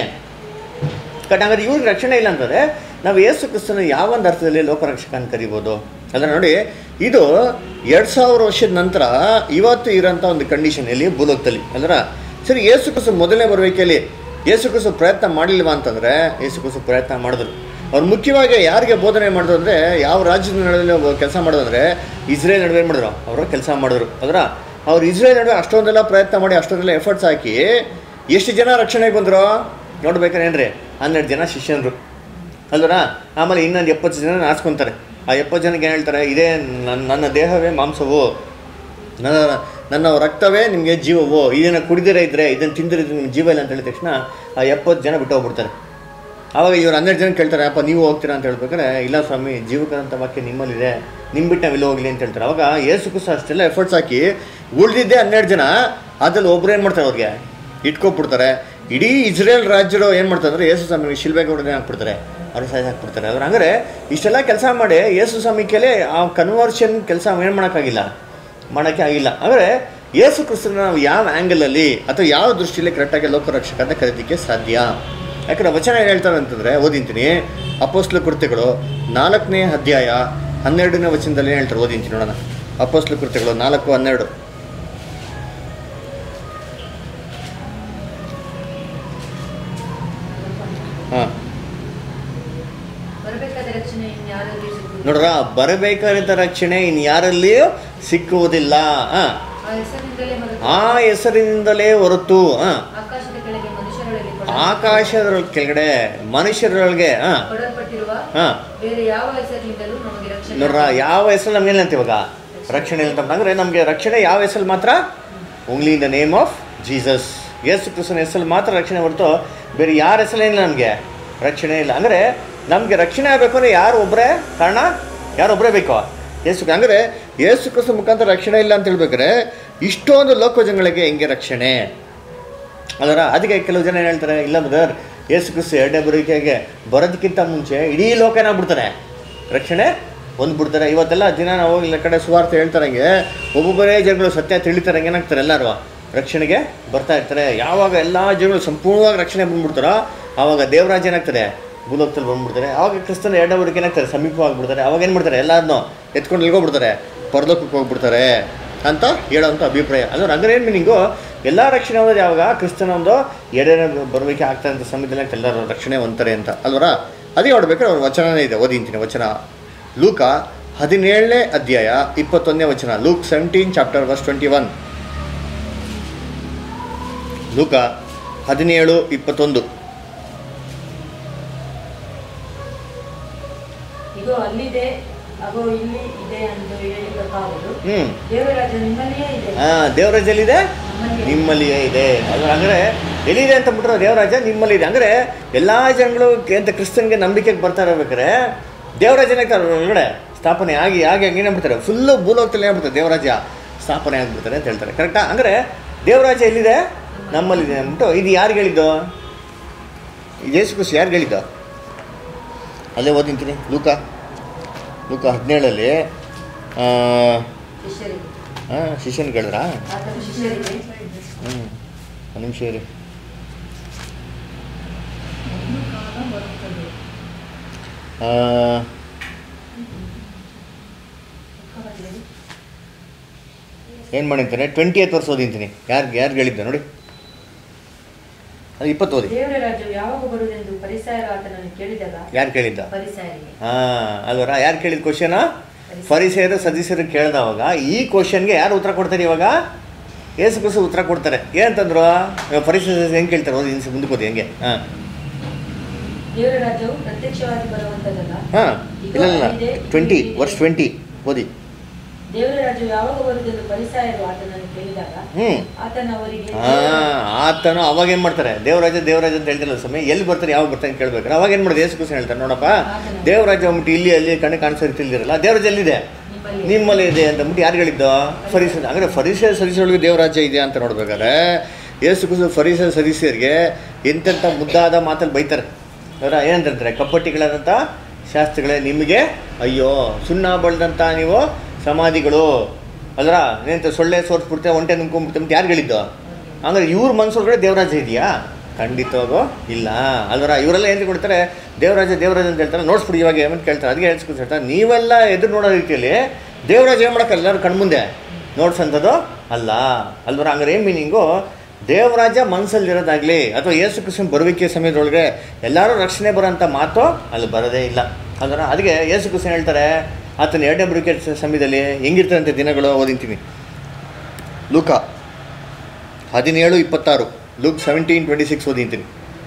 ಬಟ್ ಹಂಗಾದ್ರೆ ಇವ್ರಿಗೆ ರಕ್ಷಣೆ ಇಲ್ಲ ಅಂತಂದರೆ ನಾವು ಯೇಸು ಕ್ರಿಸ್ತನ ಯಾವ ಒಂದು ಅರ್ಥದಲ್ಲಿ ಲೋಕರಕ್ಷಕ ಅಂತ ಕರಿಬೋದು ಅಲ್ಲ ನೋಡಿ ಇದು ಎರಡು ಸಾವಿರ ವರ್ಷದ ನಂತರ ಇವತ್ತು ಇರೋಂಥ ಒಂದು ಕಂಡೀಷನಲ್ಲಿ ಭೂಲೋಕದಲ್ಲಿ ಅಂದ್ರೆ ಸರಿ ಯೇಸು ಕ್ರಿಸ್ತ ಮೊದಲನೇ ಬರಬೇಕಲ್ಲಿ ಯೇಸು ಕ್ರಿಸ್ತ ಪ್ರಯತ್ನ ಮಾಡಲಿಲ್ವಾ ಅಂತಂದರೆ ಯೇಸು ಕ್ರಿಸ್ತ ಪ್ರಯತ್ನ ಮಾಡಿದ್ರು ಅವ್ರು ಮುಖ್ಯವಾಗಿ ಯಾರಿಗೆ ಬೋಧನೆ ಮಾಡಿದ್ರು ಅಂದರೆ ಯಾವ ರಾಜ್ಯದ ನಡುವೆ ಕೆಲಸ ಮಾಡೋದು ಅಂದರೆ ಇಸ್ರೇಲ್ ನಡುವೆ ಏನು ಮಾಡಿದ್ರು ಅವರು ಕೆಲಸ ಮಾಡಿದ್ರು ಅದರ ಅವ್ರು ಇಸ್ರೇಲ್ ನಡುವೆ ಅಷ್ಟೊಂದೆಲ್ಲ ಪ್ರಯತ್ನ ಮಾಡಿ ಅಷ್ಟೊಂದೆಲ್ಲ ಎಫರ್ಟ್ಸ್ ಹಾಕಿ ಎಷ್ಟು ಜನ ರಕ್ಷಣೆಗೆ ಬಂದರು ನೋಡ್ಬೇಕಾರೇನ್ರಿ ಹನ್ನೆರಡು ಜನ ಶಿಷ್ಯನರು ಅಲ್ವರ ಆಮೇಲೆ ಇನ್ನೊಂದು ಎಪ್ಪತ್ತು ಜನ ನಾಚ್ಕೊತಾರೆ ಆ ಎಪ್ಪತ್ತು ಜನಕ್ಕೆ ಏನು ಹೇಳ್ತಾರೆ ಇದೇ ನನ್ನ ನನ್ನ ದೇಹವೇ ಮಾಂಸವು ನನ್ನ ನನ್ನ ರಕ್ತವೇ ನಿಮಗೆ ಜೀವವು ಇದನ್ನು ಕುಡಿದಿರೇ ಇದ್ದರೆ ಇದನ್ನು ತಿಂದಿರಿದ್ರೆ ನಿಮ್ಗೆ ಜೀವ ಇಲ್ಲ ಅಂತ ಹೇಳಿದ ತಕ್ಷಣ ಆ ಎಪ್ಪತ್ತು ಜನ ಬಿಟ್ಟು ಹೋಗ್ಬಿಡ್ತಾರೆ ಆವಾಗ ಇವ್ರು ಹನ್ನೆರಡು ಜನ ಕೇಳ್ತಾರೆ ಅಪ್ಪ ನೀವು ಹೋಗ್ತೀರಾ ಅಂತ ಹೇಳ್ಬೇಕಾದ್ರೆ ಇಲ್ಲ ಸ್ವಾಮಿ ಜೀವಕರಂತ ವಾಕ್ಯ ನಿಮ್ಮಲ್ಲಿದೆ ನಿಮ್ಮ ಬಿಟ್ಟು ನಾವೆಲ್ಲ ಹೋಗ್ಲಿ ಅಂತ ಹೇಳ್ತಾರೆ ಅವಾಗ ಏಸು ಕುಸ ಅಷ್ಟೆಲ್ಲ ಎಫರ್ಟ್ಸ್ ಹಾಕಿ ಉಳಿದಿದ್ದೆ ಹನ್ನೆರಡು ಜನ ಅದ್ರಲ್ಲಿ ಒಬ್ರು ಏನು ಮಾಡ್ತಾರೆ ಅವ್ರಿಗೆ ಇಟ್ಕೊಬಿಡ್ತಾರೆ ಇಡೀ ಇಸ್ರೇಲ್ ರಾಜ್ಯರು ಏನು ಮಾಡ್ತಾರೆ ಅಂದರೆ ಯೇಸು ಸ್ವಾಮಿ ಶಿಲ್ಬೆಗೆ ಹೊಡೆದೇ ಹಾಕ್ಬಿಡ್ತಾರೆ ಅವ್ರು ಸಾಯ್ದು ಹಾಕ್ಬಿಡ್ತಾರೆ ಅದ್ರ ಹಂಗಾರೆ ಇಷ್ಟೆಲ್ಲ ಕೆಲಸ ಮಾಡಿ ಯೇಸು ಸ್ವಾಮಿ ಕೇಳಿ ಆ ಕನ್ವರ್ಷನ್ ಕೆಲಸ ಏನು ಮಾಡೋಕ್ಕಾಗಿಲ್ಲ ಮಾಡೋಕ್ಕೆ ಆಗಿಲ್ಲ ಅಂದರೆ ಯೇಸು ಕ್ರಿಸ್ತನ ನಾವು ಯಾವ ಆ್ಯಂಗಲಲ್ಲಿ ಅಥವಾ ಯಾವ ದೃಷ್ಟಿಯಲ್ಲಿ ಕರೆಕ್ಟಾಗಿ ಲೋಕರಕ್ಷಕ ಅಂತ ಕರೀಲಿಕ್ಕೆ ಸಾಧ್ಯ ಯಾಕಂದ್ರೆ ವಚನ ಏನು ಹೇಳ್ತಾರೆ ಅಂತಂದರೆ ಓದಿಂತೀನಿ ಅಪೋಸ್ಲು ಕೃತ್ಯಗಳು ನಾಲ್ಕನೇ ಅಧ್ಯಾಯ ಹನ್ನೆರಡನೇ ವಚನದಲ್ಲಿ ಏನು ಹೇಳ್ತಾರೆ ಓದಿಂತೀನಿ ನೋಡೋಣ ಅಪೋಸ್ಲು ಕೃತ್ಯಗಳು ನಾಲ್ಕು ಹನ್ನೆರಡು ಹಾಂ ಬರಬೇಕಾದ ರಕ್ಷಣೆ ಇನ್ಯಾರಲ್ಲಿ ಸಿಗುವುದು ನೋಡ್ರ ಬರಬೇಕಾದಂಥ ರಕ್ಷಣೆ ಇನ್ನು ಯಾರಲ್ಲಿಯೂ ಸಿಕ್ಕುವುದಿಲ್ಲ ಹಾಂ ಆ ಹೆಸರಿನಿಂದಲೇ ಹೊರತು ಆ ಹೆಸರಿನಿಂದಲೇ ಹೊರತು ಹಾಂ ಆಕಾಶದ ಕೆಳಗೆ ಮನುಷ್ಯರೊಳಗೆ ಕೊಡ- ಆಕಾಶದ ಕೆಳಗಡೆ ಮನುಷ್ಯರೊಳಗೆ ಹಾಂ ಕೊಡಲ್ಪಟ್ಟಿರುವ ಹಾಂ ಬೇರೆ ಯಾವ ಹೆಸರಿನಿಂದಲೂ ನಮಗೆ ರಕ್ಷಣೆ ನೋಡ್ರ ಯಾವ ಹೆಸರು ನಮ್ಗೆ ಏನಂತ ಇವಾಗ ರಕ್ಷಣೆ ಇಲ್ಲ ಅಂತಂದ್ರೆ ನಮಗೆ ರಕ್ಷಣೆ ಯಾವ ಹೆಸರು ಮಾತ್ರ only in the name of Jesus ಯೇಸು ಕ್ರಿಸ್ತನ ಹೆಸರಲ್ಲಿ ಮಾತ್ರ ರಕ್ಷಣೆ ಹೊರತು ಬೇರೆ ಯಾರ ಹೆಸರೇನಿಲ್ಲ ನಮಗೆ ರಕ್ಷಣೆ ಇಲ್ಲ ಅಂದರೆ ನಮಗೆ ರಕ್ಷಣೆ ಆಗಬೇಕು ಅಂದರೆ ಯಾರು ಒಬ್ಬರೇ ಕಾರಣ ಯಾರು ಒಬ್ಬರೇ ಬೇಕು ಯೇಸು ಅಂದರೆ ಯೇಸು ಕ್ರಿಸ್ತ ಮುಖಾಂತರ ರಕ್ಷಣೆ ಇಲ್ಲ ಅಂತ ಹೇಳ್ಬೇಕಾದ್ರೆ ಇಷ್ಟೊಂದು ಲೋಕ ಜನಗಳಿಗೆ ಹೆಂಗೆ ರಕ್ಷಣೆ ಅದರ ಅದಕ್ಕೆ ಕೆಲವು ಜನ ಏನು ಹೇಳ್ತಾರೆ ಇಲ್ಲ ಬ್ರದರ್ ಯೇಸು ಕ್ರಿಸ್ತು ಎರಡನೇ ಬರುವಿಕೆಗೆ ಬರೋದಕ್ಕಿಂತ ಮುಂಚೆ ಇಡೀ ಲೋಕ ಏನಾಗ್ಬಿಡ್ತಾರೆ ರಕ್ಷಣೆ ಹೊಂದ್ಬಿಡ್ತಾರೆ ಇವತ್ತೆಲ್ಲ ದಿನ ನಾವು ಹೋಗಿ ಕಡೆ ಸುವಾರ್ತೆ ಹೇಳ್ತಾರಂಗೆ ಒಬ್ಬೊಬ್ಬರೇ ಜನಗಳು ಸತ್ಯ ತಿಳಿತಾರೆ ಏನಾಗ್ತಾರೆ ಎಲ್ಲರೂ ರಕ್ಷಣೆಗೆ ಬರ್ತಾ ಇರ್ತಾರೆ ಯಾವಾಗ ಎಲ್ಲ ಜನಗಳು ಸಂಪೂರ್ಣವಾಗಿ ರಕ್ಷಣೆ ಬಂದ್ಬಿಡ್ತಾರೋ ಆವಾಗ ದೇವರಾಜ ಏನಾಗ್ತದೆ ಭೂಲೋಕದಲ್ಲಿ ಬಂದ್ಬಿಡ್ತಾರೆ ಆವಾಗ ಕ್ರಿಸ್ತನ ಎರಡನೇ ಬರುವಿಕೆ ಏನಾಗ್ತಾರೆ ಸಮೀಪವಾಗ್ಬಿಡ್ತಾರೆ ಅವಾಗ ಏನು ಮಾಡ್ತಾರೆ ಎಲ್ಲರನ್ನೂ ಎತ್ಕೊಂಡು ಎಲ್ಗೋಗ್ಬಿಡ್ತಾರೆ ಪರಲೋಕಕ್ಕೆ ಹೋಗ್ಬಿಡ್ತಾರೆ ಅಂತ ಹೇಳೋವಂಥ ಅಭಿಪ್ರಾಯ ಅಂದ್ರೆ ಅಂದ್ರೆ ಏನು ಮೀನಿಂಗು ಎಲ್ಲ ರಕ್ಷಣೆ ಹೋಗೋದು ಯಾವಾಗ ಕ್ರಿಸ್ತನ ಒಂದು ಎರಡನೇ ಬರುವಿಕೆ ಆಗ್ತಾ ಇರೋ ಸಮಯದಲ್ಲಿ ಎಲ್ಲರೂ ರಕ್ಷಣೆ ಹೊಂತಾರೆ ಅಂತ ಅಲ್ವರ ಅದೇ ನೋಡ್ಬೇಕಾದ್ರೆ ಅವ್ರ ವಚನನೇ ಇದೆ ಓದಿಂತೀನಿ ವಚನ ಲೂಕ ಹದಿನೇಳನೇ ಅಧ್ಯಾಯ ಇಪ್ಪತ್ತೊಂದನೇ ವಚನ Luke seventeen chapter verse twenty one ಲೂಕ ಹದಿನೇಳು ಇಪ್ಪತ್ತೊಂದು ಇದು ಅಲ್ಲಿದೆ ಅಗೋ ಇಲ್ಲಿ ಇದೆ ಎಂದು ಹೇಳಿಬೇಕಾಗದು ಹ್ಞೂ ದೇವರಾಜ ನಿಮ್ಮಲ್ಲಿಯೇ ಇದೆ ಹಾಂ ದೇವರಾಜಲ್ಲಿದೆ ನಮ್ಮಲ್ಲಿಯೇ ನಿಮ್ಮಲ್ಲಿಯೇ ಇದೆ ಅದು ಅಂದರೆ ಎಲ್ಲಿದೆ ಅಂತ ಬಿಟ್ರೆ ದೇವರಾಜ ನಿಮ್ಮಲ್ಲಿದೆ ಅಂದರೆ ಎಲ್ಲ ಜನಗಳು ಅಂತ ಕ್ರಿಸ್ತನ್ಗೆ ನಂಬಿಕೆಗೆ ಬರ್ತಾ ಇರ್ಬೇಕಾದ್ರೆ ದೇವರಾಜನೇ ಒಳಗಡೆ ಸ್ಥಾಪನೆ ಆಗಿ ಆಗಿ ಆಗಿ ಏನಾಗ್ಬಿಡ್ತಾರೆ ಫುಲ್ಲು ಭೂಲೋಕದಲ್ಲಿ ಏನಾಗ್ಬಿಡ್ತಾರೆ ದೇವರಾಜ ಸ್ಥಾಪನೆ ಆಗಿಬಿಡ್ತಾರೆ ಅಂತ ಹೇಳ್ತಾರೆ ಕರೆಕ್ಟಾ ಅಂದರೆ ದೇವರಾಜ ಎಲ್ಲಿದೆ ನಮ್ಮಲ್ಲಿದೆ ಅಂದ್ಬಿಟ್ಟು ಇದು ಯಾರಿಗೆ ಹೇಳಿದ್ದು ಯೇಸು ಕ್ರಿಸ್ತ ಯಾರಿಗೆ ಹೇಳಿದ್ದು ಅಲ್ಲೇ ಓದಿಂತೀನಿ ಲೂಕ ಲೂಕ ಹದಿನೇಳಲ್ಲಿ ಶಿಷ್ಯರಿಗೆ ಹಾಂ ಶಿಷ್ಯನ್ ಕೇಳಿದ್ರಾ ಆತನ ಶಿಷ್ಯರಿಗೆ ಹ್ಞೂ ಒಂದು ನಿಮಿಷ ಇರಿ ಒಂದು ಕಾಲ ಬರುತ್ತದೆ ಆ, ಏನು ಮಾಡಿರ್ತಾರೆ ಟ್ವೆಂಟಿ ಏತ್ ವರ್ಷ ಓದಿಂತೀನಿ ಯಾರು ಯಾರು ಹೇಳಿದ್ದೆ ನೋಡಿ ಅದು ಇಪ್ಪತ್ತು ಓದಿ ದೇವರ ರಾಜ್ಯವು ಯಾವಾಗ ಬರುವುದೆಂದು ಪರಿಸಾಯರು ಆತನನ್ನು ಕೇಳಿದಾಗ ಯಾರು ಕೇಳಿದ್ದ ಪರಿಸಾಯರಿಗೆ ಹಾಂ ಅಲ್ವರ ಯಾರು ಕೇಳಿದ ಕ್ವಶನ ಫರಿಸೇರು ಸದಸ್ಯರು ಕೇಳಿದವಾಗ ಈ ಕ್ವಶನ್ಗೆ ಯಾರು ಉತ್ತರ ಕೊಡ್ತಾರೆ ಇವಾಗ ಏಸು ಕುಸು ಉತ್ತರ ಕೊಡ್ತಾರೆ ಏನಂತಂದ್ರು ಫರಿಸೇ ಹೆಂಗೆ ಕೇಳ್ತಾರೆ ಓದಿ ಇನ್ಸ ಮುಂದಕ್ಕೆ ಓದಿ ಹೆಂಗೆ ಹಾಂ ದೇವರ ರಾಜ್ಯವು ಪ್ರತ್ಯಕ್ಷವಾಗಿ ಬರುವಂತದಲ್ಲ ಹಾಂ ಇಲ್ಲ ಇಲ್ಲ ಟ್ವೆಂಟಿ ವರ್ಷ ಟ್ವೆಂಟಿ ಓದಿ ದೇವರ ರಾಜ್ಯವು ಯಾವಾಗ ಬರುವುದೆಂದು ಪರಿಸಾಯರು ಆತನನ್ನು ಕೇಳಿದಾಗ ಹ್ಞೂ ಆತನ ಅವರಿಗೆ ಹಾಂ ಆತನು ಅವಾಗ ಏನು ಮಾಡ್ತಾರೆ ದೇವರಾಜ ದೇವರಾಜ ಅಂತ ಹೇಳ್ತಿಲ್ಲ ಸ್ವಾಮಿ ಎಲ್ಲಿ ಬರ್ತಾರೆ ಯಾವಾಗ ಬರ್ತಾರೆ ಅಂತ ಕೇಳ್ಬೇಕು ಅವಾಗ ಏನು ಮಾಡೋದು ಏಸು ಕುಸು ಹೇಳ್ತಾರೆ ನೋಡಪ್ಪ ದೇವರಾಜ ಅಂದ್ಬಿಟ್ಟು ಇಲ್ಲಿ ಅಲ್ಲಿ ಕಣ್ಣು ಕಾಣಿಸೋ ತಿಳ್ದಿರಲ್ಲ ದೇವರಾಜ ಎಲ್ಲಿದೆ ನಿಮ್ಮಲ್ಲಿ ನಿಮ್ಮಲ್ಲಿ ಇದೆ ಅಂತ ಅಂದ್ಬಿಟ್ಟು ಯಾರು ಹೇಳಿದ್ದು ಫರೀಸ ಅಂದರೆ ಫರೀಸ ಸದಸ್ಯರೊಳಗೆ ದೇವರಾಜ್ಯ ಇದೆ ಅಂತ ನೋಡ್ಬೇಕಾದ್ರೆ ಏಸು ಕುಸು ಫರೀಸ ಸದಸ್ಯರಿಗೆ ಎಂತೆಂಥ ಮುದ್ದಾದ ಮಾತಲ್ಲಿ ಬೈತಾರೆ ಅವರ ಏನಂತಾರೆ ಕಪ್ಪಟ್ಟಿಗಳಾದಂಥ ಶಾಸ್ತ್ರಗಳೇ ನಿಮಗೆ ಅಯ್ಯೋ ಸುಣ್ಣ ಬಳ್ದಂಥ ನೀವು ಸಮಾಧಿಗಳು ಅಲ್ರ ಏನಂತ ಸೊಳ್ಳೆ ಸೋರ್ಸ್ಬಿಡ್ತೆ ಒಂಟೆ ನುಂಕೊಂಡ್ಬಿಡ್ತೆ ಅಂತ ಯಾರು ಹೇಳಿದ್ದು ಹಂಗಾರೆ ಇವ್ರ ಮನ್ಸೊಳಗಡೆ ದೇವರಾಜ್ಯ ಇದೆಯಾ ಖಂಡಿತವಾಗೂ ಇಲ್ಲ ಅಲ್ವರ ಇವರೆಲ್ಲ ಏನು ಕೊಡ್ತಾರೆ ದೇವರಾಜ ದೇವರಾಜ ಅಂತ ಹೇಳ್ತಾರೆ ನೋಡ್ಸ್ಬಿಡಿ ಇವಾಗ ಏಮಂತ ಕೇಳ್ತಾರೆ ಅದಕ್ಕೆ ಹೇಳ್ಸ್ಕೊಂಡು ಹೇಳ್ತಾರೆ ನೀವೆಲ್ಲ ಎದುರು ನೋಡೋ ರೀತಿಯಲ್ಲಿ ದೇವರಾಜ ಏನು ಮಾಡೋಕ್ಕಲ್ಲ ಎಲ್ಲರೂ ಕಣ್ಮುಂದೆ ನೋಡ್ಸಂಥದ್ದು ಅಲ್ಲ ಅಲ್ವರ ಹಂಗಾರೆ ಏನು ಮೀನಿಂಗು ದೇವರಾಜ ಮನಸ್ಸಲ್ಲಿರೋದಾಗಲಿ ಅಥವಾ ಯೇಸು ಕೃಷ್ಣ ಬರುವಿಕೆ ಸಮಯದೊಳಗೆ ಎಲ್ಲರೂ ರಕ್ಷಣೆ ಬರೋಂಥ ಮಾತು ಅಲ್ಲಿ ಬರೋದೇ ಇಲ್ಲ ಅಲ್ವರ ಅದಕ್ಕೆ ಯೇಸು ಕೃಷ್ಣ ಹೇಳ್ತಾರೆ ಆತನ ಎರಡನೇ ಬರುವಿಕೆ ಸಮಯದಲ್ಲಿ ಹೆಂಗಿರ್ತಾರಂತೆ ದಿನಗಳು ಓದಿಂತೀನಿ ಲೂಕ ಹದಿನೇಳು ಇಪ್ಪತ್ತಾರು ಲುಕ್ ಸೆವೆಂಟೀನ್ ಟ್ವೆಂಟಿ ಸಿಕ್ಸ್ ಓದಿಂತೀನಿ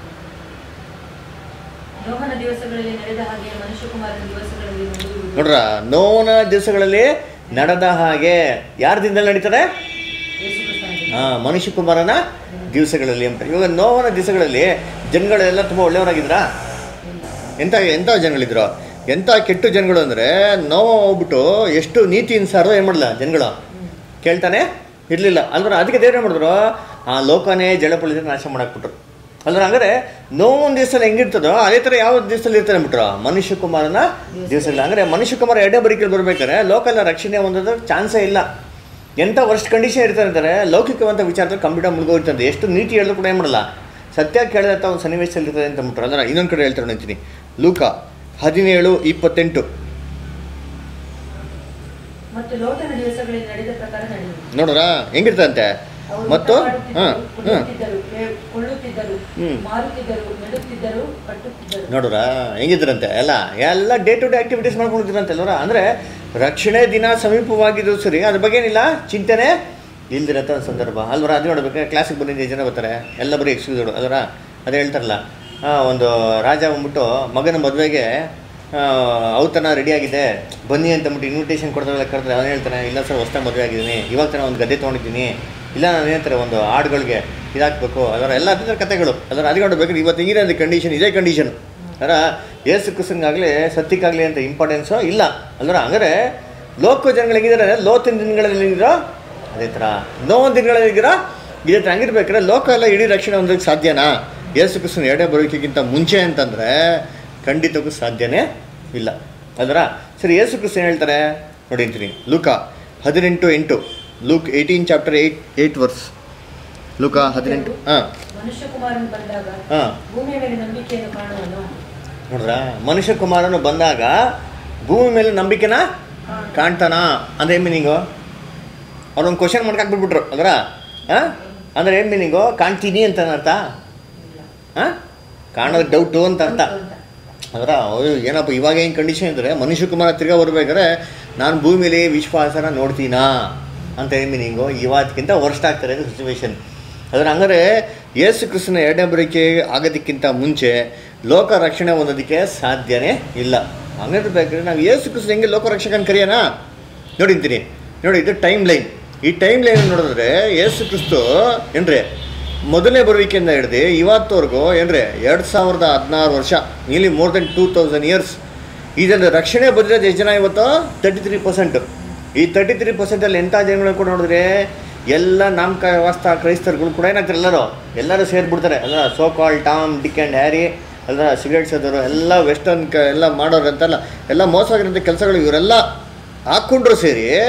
ಯೋಹನ ದಿವಸಗಳಲ್ಲಿ ನಡೆದ ಹಾಗೆ ಮನುಷ್ಯಕುಮಾರನ ದಿವಸಗಳಲ್ಲಿ ನಡೆಯುವುದು ನೋಡ್ರ ನೋವನ ದಿವಸಗಳಲ್ಲಿ ನಡೆದ ಹಾಗೆ ಯಾರ ದಿನದಲ್ಲಿ ನಡೀತಾರೆ ಯೇಸು ಕ್ರಿಸ್ತನ ಹಾಂ ಮನುಷ್ಯ ಕುಮಾರನ ದಿವಸಗಳಲ್ಲಿ ಅಂತ ಇವಾಗ ನೋವನ ದಿವಸಗಳಲ್ಲಿ ಜನಗಳೆಲ್ಲ ತುಂಬ ಒಳ್ಳೆಯವರಾಗಿದ್ರಾ ಎಂಥ ಎಂಥ ಜನಗಳಿದ್ರು ಎಂಥ ಕೆಟ್ಟು ಜನಗಳು ಅಂದರೆ ನೋವು ಹೋಗ್ಬಿಟ್ಟು ಎಷ್ಟು ನೀತಿ ಇನ್ಸಾರೋ ಏನು ಮಾಡಲ್ಲ ಜನಗಳು ಕೇಳ್ತಾನೆ ಇರಲಿಲ್ಲ ಅಲ್ದ್ರ ಅದಕ್ಕೆ ದೇವ್ರು ಏನು ಮಾಡಿದ್ರು ಆ ಲೋಕನೇ ಜಳಪಳಿದ್ರೆ ನಾಶ ಮಾಡಾಕ್ಬಿಟ್ರು ಅಲ್ದ್ರ ಹಂಗಾರೆ ನೋವೊಂದು ದಿವಸದಲ್ಲಿ ಹೆಂಗಿರ್ತದೋ ಅದೇ ಥರ ಯಾವ ದಿವಸದಲ್ಲಿ ಇರ್ತಾರೆ ಅಂದ್ಬಿಟ್ರು ಮನುಷ್ಯ ಕುಮಾರನ ದಿವಸಗಳು ಅಂದರೆ ಮನುಷ್ಯ ಕುಮಾರ ಎರಡೇ ಬರಿಕೆಯಲ್ಲಿ ಬರ್ಬೇಕಾದ್ರೆ ಲೋಕಲ್ನ ರಕ್ಷಣೆ ಹೊಂದೋದ್ರ ಚಾನ್ಸೇ ಇಲ್ಲ ಎಂಥ ವರ್ಸ್ಟ್ ಕಂಡೀಷನ್ ಇರ್ತಾರೆ ಅಂತಾರೆ ಲೌಕಿಕವಂತ ವಿಚಾರದಲ್ಲಿ ಕಂಪ್ಯೂಟರ್ ಮುಳುಗೋಗ್ತದೆ ಎಷ್ಟು ನೀತಿ ಹೇಳಿದ್ರು ಕೂಡ ಏನು ಮಾಡಲ್ಲ ಸತ್ಯ ಕೇಳಿದಂಥ ಒಂದು ಸನ್ನಿವೇಶದಲ್ಲಿ ಇರ್ತದೆ ಅಂತ ಅಂದ್ಬಿಟ್ರು ಅಂದ್ರೆ ಇನ್ನೊಂದು ಕಡೆ ಹೇಳ್ತಾರೆ ನೋಡ್ತೀನಿ ಲೂಕ ಹದಿನೇಳು ಇಪ್ಪತ್ತೆಂಟು ಮತ್ತು ಲೋಟನ ದಿವಸಗಳಲ್ಲಿ ನಡೆದ ಪ್ರಕಾರ ನಡೆಯುವುದು ನೋಡ್ರಾ ಹೆಂಗಿರ್ತಂತೆ ಅವರು ಮತ್ತು ಊಟ ಹಾಂ ಮಾಡುತ್ತಿದ್ದರು, ಹಾಂ ಕುಡಿಯುತ್ತಿದ್ದರು, ಕೇ- ಕೊಳ್ಳುತ್ತಿದ್ದರು ಹ್ಮ್. ಮಾರುತ್ತಿದ್ದರು ನೆಡುತ್ತಿದ್ದರು ಕಟ್ಟುತ್ತಿದ್ದರು ನೋಡ್ರ ಹೆಂಗಿದ್ರಂತೆ ಎಲ್ಲ ಎಲ್ಲ ಡೇ ಟು ಡೇ ಆಕ್ಟಿವಿಟೀಸ್ ಮಾಡ್ಕೊಂಡಿದ್ರಂತೆ ಅಲ್ವರ ಅಂದರೆ ರಕ್ಷಣೆ ದಿನ ಸಮೀಪವಾಗಿದ್ದು ಸರಿ ಅದ್ರ ಬಗ್ಗೆ ಏನಿಲ್ಲ ಚಿಂತನೆ ಇಲ್ದಿರತ್ತ ಒಂದು ಸಂದರ್ಭ ಅಲ್ವರ ಅದು ನೋಡ್ಬೇಕು ಕ್ಲಾಸಿಗೆ ಬಂದಿದ್ದು ಜನ ಬರ್ತಾರೆ ಎಲ್ಲ ಬರೀ ಎಕ್ಸ್ಕ್ಯೂಸ್ಗಳು ಅದರ ಅದೇ ಹೇಳ್ತಾರಲ್ಲ ಆ, ಒಂದು ರಾಜ ಬಂದ್ಬಿಟ್ಟು ಮಗನ ಮದುವೆಗೆ ಔತಣ ರೆಡಿ ಆಗಿದೆ ಬನ್ನಿ ಅಂತ ಅಂದ್ಬಿಟ್ಟು ಇನ್ವಿಟೇಷನ್ ಕೊಡ್ತಾರಲ್ಲ ಕರೆದ್ರೆ ಅವನು ಹೇಳ್ತಾನೆ ಇಲ್ಲ ಸರ್ ಹೊಸ್ದಾಗಿ ಮದುವೆ ಆಗಿದ್ದೀನಿ ಇವಾಗ ತಾನೇ ಒಂದು ಗದ್ದೆ ತೊಗೊಂಡಿದ್ದೀನಿ ಇಲ್ಲ ನಾನು ಏನಂತಾರೆ ಒಂದು ಹಾಡುಗಳಿಗೆ ಇದಾಕಬೇಕು ಅದರ ಎಲ್ಲ ಅದ್ರ ಕಥೆಗಳು ಅದರ ಅದಕ್ಕೆ ನೋಡ್ಬೇಕು ಇವತ್ತು ಹಿಂಗಿದೆ ಕಂಡೀಷನ್ ಇದೇ ಕಂಡೀಷನ್ ಅದರ ಏಸು ಕುಸಂಗಾಗಲಿ ಸತ್ಯಕ್ಕಾಗಲಿ ಅಂತ ಇಂಪಾರ್ಟೆನ್ಸು ಇಲ್ಲ ಅಲ್ವರ ಹಂಗಾರೆ ಲೋಕ ಜನಗಳು ಹೆಂಗಿದ್ದಾರೆ ಲೋತಿನ ದಿನಗಳಲ್ಲಿ ಹೆಂಗಿರೋ ಅದೇ ಥರ ನೋವೊಂದು ದಿನಗಳಲ್ಲಿ ಹೆಂಗಿರೋ ಇದೇ ಥರ ಹಂಗಿರ್ಬೇಕಾದ್ರೆ ಲೋಕ ಎಲ್ಲ ಇಡೀ ರಕ್ಷಣೆ ಹೊಂದೋಕ್ಕೆ ಸಾಧ್ಯನಾ ಏಸು ಕ್ರಿಸ್ತನ ಎರಡೇ ಬರೋಕ್ಕಿಂತ ಮುಂಚೆ ಅಂತಂದರೆ ಖಂಡಿತಕ್ಕೂ ಸಾಧ್ಯನೇ ಇಲ್ಲ ಅದರ ಸರಿ ಏಸು ಕ್ರಿಸ್ತ ಏನ್ ಹೇಳ್ತಾರೆ ನೋಡಿ ಅಂತೀನಿ ಲೂಕ ಹದಿನೆಂಟು ಎಂಟು Luke eighteen chapter eight eight verse ಲೂಕ ಹದಿನೆಂಟು ಹಾಂ ಮನುಷ್ಯ ಕುಮಾರನು ಬಂದಾಗ ಹಾಂ ಭೂಮಿಯ ಮೇಲೆ ನಂಬಿಕೆಯನ್ನು ಕಾಣುವನು ನೋಡ್ರ ಮನುಷ್ಯ ಕುಮಾರನು ಬಂದಾಗ ಭೂಮಿ ಮೇಲೆ ನಂಬಿಕೆನ ಕಾಣ್ತಾನ ಅಂದ್ರೆ ಏನು ಮೀನಿಂಗು ಅವ್ರೊಂದು ಕ್ವಶನ್ ಮಾಡ್ಕಾಕ್ಬಿಟ್ಬಿಟ್ರು ಅದರ ಹಾಂ ಅಂದ್ರೆ ಏನು ಮೀನಿಂಗು ಕಾಣ್ತೀನಿ ಅಂತ ಅರ್ಥ ಹಾಂ ಕಾಣೋದು ಡೌಟು ಅಂತ ಅರ್ಥ ಅಂತ. ಅದರ ಅಯ್ಯೋ, ಏನಪ್ಪ ಇವಾಗ ಏನು ಕಂಡೀಷನ್ ಇದ್ದರೆ ಮನುಷ್ಯ ಕುಮಾರ ತಿರ್ಗಾ ಬರ್ಬೇಕಾದ್ರೆ ನಾನು ಭೂಮಿಲಿ ವಿಶ್ವಾಸನ ನೋಡ್ತೀನಾ ಅಂತ ಏನು ಮೀನಿಂಗು ಇವತ್ತಿಗಿಂತ ವರ್ಸ್ಟ್ ಆಗ್ತಾರೆ ಸಿಚುವೇಶನ್ ಅದರ ಹಂಗಾರೆ ಯೇಸು ಕ್ರಿಸ್ತನ ಎರಡನೇ ಬರಿಕೆ ಆಗೋದಕ್ಕಿಂತ ಮುಂಚೆ ಲೋಕ ರಕ್ಷಣೆ ಹೊಂದೋದಕ್ಕೆ ಸಾಧ್ಯನೇ ಇಲ್ಲ ಹಂಗಿರ್ಬೇಕಾದ್ರೆ ನಾವು ಯೇಸು ಕ್ರಿಸ್ತ ಹೆಂಗೆ ಲೋಕ ರಕ್ಷಕನ ಕರೆಯೋಣ ನೋಡಿಂತೀನಿ ನೋಡಿ ಇದು ಟೈಮ್ ಲೈನ್ ಈ ಟೈಮ್ ಲೈನ್ ನೋಡಿದ್ರೆ ಯೇಸು ಕ್ರಿಸ್ತು ಏನ್ರಿ ಮೊದಲನೇ ಬರುವಿಕೆಯಿಂದ ಹಿಡ್ದು ಇವತ್ತವರೆಗೂ ಏನ್ರಿ ಎರಡು ಸಾವಿರದ ಹದಿನಾರು ವರ್ಷ ಇಲ್ಲಿ more than two thousand years ಇದನ್ನು ರಕ್ಷಣೆ ಬಂದಿರೋದು ಎಷ್ಟು ಜನ ಇವತ್ತು ತರ್ಟಿ ತ್ರೀ ಪರ್ಸೆಂಟ್ ಈ ತರ್ಟಿ ತ್ರೀ ಪರ್ಸೆಂಟಲ್ಲಿ ಎಂಥ ಜನಗಳು ಕೂಡ ನೋಡಿದ್ರೆ ಎಲ್ಲ ನಾಮಕ ವಾಸ್ತ ಕ್ರೈಸ್ತರುಗಳು ಕೂಡ ಏನಾಗ್ತಾರೆ ಎಲ್ಲರೂ ಎಲ್ಲರೂ ಸೇರಿಬಿಡ್ತಾರೆ ಅಲ್ಲ so call Tom Dick and Harry ಅಲ್ಲ ಸಿಗರೇಟ್ಸ್ ಅದರು ಎಲ್ಲ ವೆಸ್ಟರ್ನ್ ಕ ಎಲ್ಲ ಮಾಡೋರು ಅಂತೆಲ್ಲ ಎಲ್ಲ ಮೋಸವಾಗಿರೋಂಥ ಕೆಲಸಗಳು ಇವರೆಲ್ಲ ಹಾಕ್ಕೊಂಡ್ರು ಸೇರಿ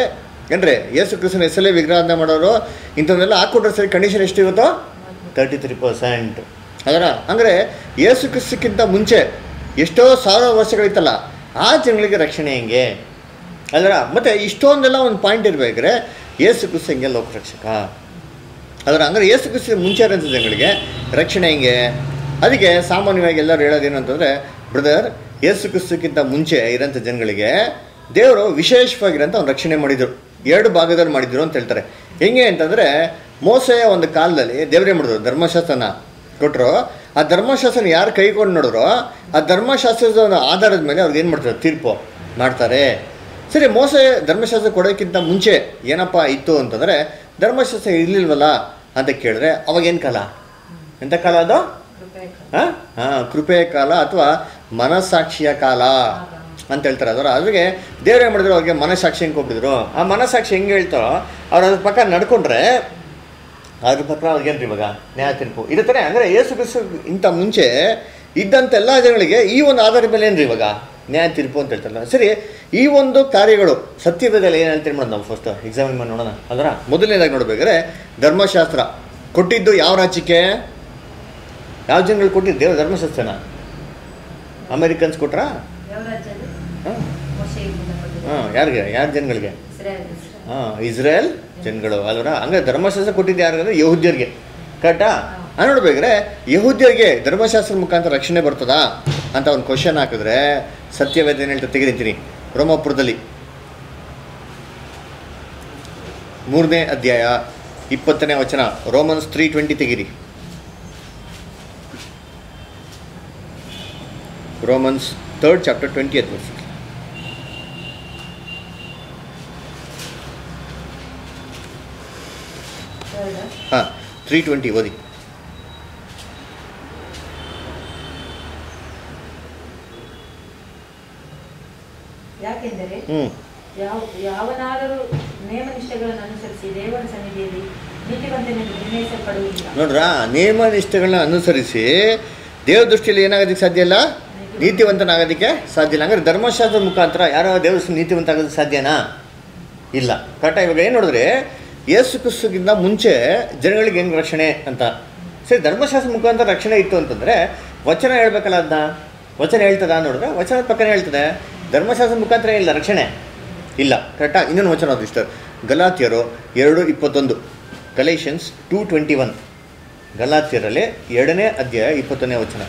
ಏನ್ರಿ ಯೇಸು ಕ್ರಿಸ್ತನ ಹೆಸರಲ್ಲೇ ವಿಗ್ರಹಾಧನೆ ಮಾಡೋರು ಇಂಥವನ್ನೆಲ್ಲ ಹಾಕ್ಕೊಟ್ರೆ ಸರಿ ಕಂಡೀಷನ್ ಎಷ್ಟು ಇವತ್ತು ತರ್ಟಿ ತ್ರೀ ಪರ್ಸೆಂಟ್ ಅದರ ಅಂದರೆ ಯೇಸು ಕ್ರಿಸ್ತಕ್ಕಿಂತ ಮುಂಚೆ ಎಷ್ಟೋ ಸಾವಿರ ವರ್ಷಗಳಿತ್ತಲ್ಲ ಆ ಜನಗಳಿಗೆ ರಕ್ಷಣೆ ಹೆಂಗೆ ಅದರ ಮತ್ತು ಇಷ್ಟೊಂದೆಲ್ಲ ಒಂದು ಪಾಯಿಂಟ್ ಇರಬೇಕಾದ್ರೆ ಯೇಸು ಕ್ರಿಸ್ತ ಹೆಂಗೆ ಲೋಕರಕ್ಷಕ ಅದರ ಅಂದರೆ ಯೇಸು ಕ್ರಿಸ್ತ ಮುಂಚೆ ಇರೋಂಥ ಜನಗಳಿಗೆ ರಕ್ಷಣೆ ಹೆಂಗೆ ಅದಕ್ಕೆ ಸಾಮಾನ್ಯವಾಗಿ ಎಲ್ಲರೂ ಹೇಳೋದೇನು ಅಂತಂದರೆ ಬ್ರದರ್ ಯೇಸು ಕ್ರಿಸ್ತಕ್ಕಿಂತ ಮುಂಚೆ ಇರೋಂಥ ಜನಗಳಿಗೆ ದೇವರು ವಿಶೇಷವಾಗಿರೋಂಥ ಒಂದು ರಕ್ಷಣೆ ಮಾಡಿದರು ಎರಡು ಭಾಗದಲ್ಲಿ ಮಾಡಿದ್ರು ಅಂತ ಹೇಳ್ತಾರೆ ಹೆಂಗೆ ಅಂತಂದರೆ ಮೋಸೆಯ ಒಂದು ಕಾಲದಲ್ಲಿ ದೇವರೇ ಮಾಡಿದ್ರು ಧರ್ಮಶಾಸ್ತ್ರನ ಕೊಟ್ಟರು ಆ ಧರ್ಮಶಾಸ್ತ್ರನ ಯಾರು ಕೈಕೊಂಡು ನೋಡಿದ್ರು ಆ ಧರ್ಮಶಾಸ್ತ್ರದ ಒಂದು ಆಧಾರದ ಮೇಲೆ ಅವ್ರಿಗೆ ಏನು ಮಾಡ್ತಾರೆ ತೀರ್ಪು ಮಾಡ್ತಾರೆ ಸರಿ ಮೋಸ ಧರ್ಮಶಾಸ್ತ್ರ ಕೊಡೋಕ್ಕಿಂತ ಮುಂಚೆ ಏನಪ್ಪ ಇತ್ತು ಅಂತಂದರೆ ಧರ್ಮಶಾಸ್ತ್ರ ಇರಲಿಲ್ವಲ್ಲ ಅಂತ ಕೇಳಿದ್ರೆ ಅವಾಗೇನು ಕಾಲ ಎಂಥ ಕಾಲ ಅದು ಕೃಪೆ ಹಾಂ ಹಾಂ ಕೃಪೆಯ ಕಾಲ ಅಥವಾ ಮನಸ್ಸಾಕ್ಷಿಯ ಕಾಲ ಅಂತ ಹೇಳ್ತಾರೆ ಅದರ ಅದ್ರಿಗೆ ದೇವ್ರು ಏನು ಮಾಡಿದ್ರು ಅವ್ರಿಗೆ ಮನಸ್ಸಾಕ್ಷಿ ಹೆಂಗೆ ಕೊಟ್ಟಿದ್ರು ಆ ಮನಸ್ಸಾಕ್ಷಿ ಹೆಂಗೆ ಹೇಳ್ತಾರೋ ಅವ್ರು ಅದ್ರ ಪಕ್ಕ ನಡ್ಕೊಂಡ್ರೆ ಅದ್ರ ಪ್ರಕಾರ ಅವ್ರಿಗೇನ್ರಿ ಇವಾಗ ನ್ಯಾಯ ತೀರ್ಪು ಇದೇ ಥರ ಅಂದರೆ ಏಸು ಕ್ರಿಸ್ತು ಇಂಥ ಮುಂಚೆ ಇದ್ದಂಥ ಎಲ್ಲ ಜನಗಳಿಗೆ ಈ ಒಂದು ಆಧಾರದ ಮೇಲೆ ಏನ್ರಿ ಇವಾಗ ನ್ಯಾಯ ತೀರ್ಪು ಅಂತ ಹೇಳ್ತಾರಲ್ಲ ಸರಿ ಈ ಒಂದು ಕಾರ್ಯಗಳು ಸತ್ಯವೇದಲ್ಲಿ ಏನು ಹೇಳ್ತೀನಿ ಮಾಡೋದು ನಾವು ಫಸ್ಟ್ ಎಕ್ಸಾಮಿನ್ ಮಾಡಿ ನೋಡೋಣ ಅದರ ಮೊದಲನೇದಾಗಿ ನೋಡ್ಬೇಕಾದ್ರೆ ಧರ್ಮಶಾಸ್ತ್ರ ಕೊಟ್ಟಿದ್ದು ಯಾವ ರಾಜ್ಯಕ್ಕೆ ಯಾವ ಜನಗಳು ಕೊಟ್ಟಿದ್ದು ದೇವ್ರ ಧರ್ಮಶಾಸ್ತ್ರನ ಅಮೇರಿಕನ್ಸ್ ಕೊಟ್ರಾ ಯಾವ ರಾಜ್ಯದ್ದು ಹಾಂ ಮೋಶೆಯಿಂದ ಕೊಟ್ಟಿದ್ದು. ಹಾಂ ಯಾರಿಗೆ ಯಾರ ಜನಗಳಿಗೆ ಇಸ್ರಾಯೇಲ್. ಹಾಂ ಇಸ್ರೇಲ್ ಜನಗಳು ಅಲ್ವರ ಹಂಗೆ ಧರ್ಮಶಾಸ್ತ್ರ ಕೊಟ್ಟಿದ್ದು ಯಾರಿಗಂದ್ರೆ ಯಹೂದ್ಯರಿಗೆ ಕರೆಕ್ಟಾ ನಾನು ನೋಡ್ಬೇಕಾದ್ರೆ ಯಹೂದ್ಯರಿಗೆ ಧರ್ಮಶಾಸ್ತ್ರ ಮುಖಾಂತರ ರಕ್ಷಣೆ ಬರ್ತದಾ ಅಂತ ಒಂದು ಕ್ವಶನ್ ಹಾಕಿದ್ರೆ ಸತ್ಯವೇದ ಏನು ಹೇಳ್ತಾ ತೆಗೆದಿದ್ದೀನಿ ರೋಮಾಪುರದಲ್ಲಿ ಮೂರನೇ ಅಧ್ಯಾಯ ಇಪ್ಪತ್ತನೇ ವಚನ ರೋಮನ್ಸ್ ತ್ರೀ ಟ್ವೆಂಟಿ ತೆಗೀರಿ Romans third chapter twentieth ವರ್ಷ Third. ಹಾಂ ತ್ರೀ ಟ್ವೆಂಟಿ ಓದಿ ಯಾಕೆಂದರೆ ಹ್ಞೂ ಯಾವ ಯಾವನಾದರೂ ನೇಮ ನಿಷ್ಠೆಗಳನ್ನು ಅನುಸರಿಸಿ ದೇವರ ಸನ್ನಿಧಿಯಲ್ಲಿ ನೀತಿವಂತನೆಂದು ನಿರ್ಣಯಿಸಲ್ಪಡುವುದಿಲ್ಲ ನೋಡ್ರಾ ನಿಯಮ ನಿಷ್ಠೆಗಳನ್ನ ಅನುಸರಿಸಿ ದೇವ್ರ ದೃಷ್ಟಿಯಲ್ಲಿ ಏನಾಗೋದಕ್ಕೆ ಸಾಧ್ಯ ಇಲ್ಲ ನೀತಿವಂತನಾಗೋದಕ್ಕೆ ಸಾಧ್ಯ ಇಲ್ಲ ಹಂಗಾರೆ ಧರ್ಮಶಾಸ್ತ್ರದ ಮುಖಾಂತರ ಯಾರೋ ದೇವ್ರ ದೃಷ್ಟಿಯಲ್ಲಿ ನೀತಿವಂತ ಆಗೋದಕ್ಕೆ ಸಾಧ್ಯನಾ ಇಲ್ಲ ಕರೆಕ್ಟ ಇವಾಗ ಏನು ನೋಡಿದ್ರೆ ಯೇಸು ಕ್ರಿಸ್ತಗಿಂತ ಮುಂಚೆ ಜನಗಳಿಗೆ ಹೆಂಗೆ ರಕ್ಷಣೆ ಅಂತ ಸರಿ ಧರ್ಮಶಾಸ್ತ್ರ ಮುಖಾಂತರ ರಕ್ಷಣೆ ಇತ್ತು ಅಂತಂದರೆ ವಚನ ಹೇಳ್ಬೇಕಲ್ಲ ಅದನ್ನ ವಚನ ಹೇಳ್ತದ ನೋಡಿದ್ರೆ ವಚನದ ಪಕ್ಕನೇ ಹೇಳ್ತದೆ ಧರ್ಮಶಾಸ್ತ್ರ ಮುಖಾಂತರ ಇಲ್ಲ ರಕ್ಷಣೆ ಇಲ್ಲ ಕರೆಕ್ಟಾ ಇನ್ನೊಂದು ವಚನ ಅದು ಇಷ್ಟ ಗಲಾತಿಯರು ಎರಡು ಇಪ್ಪತ್ತೊಂದು ಗಲೇಷನ್ಸ್ ಟೂ ಟ್ವೆಂಟಿ ಒನ್ ಗಲಾತಿಯರಲ್ಲಿ ಎರಡನೇ ಅಧ್ಯಾಯ ಇಪ್ಪತ್ತನೇ ವಚನ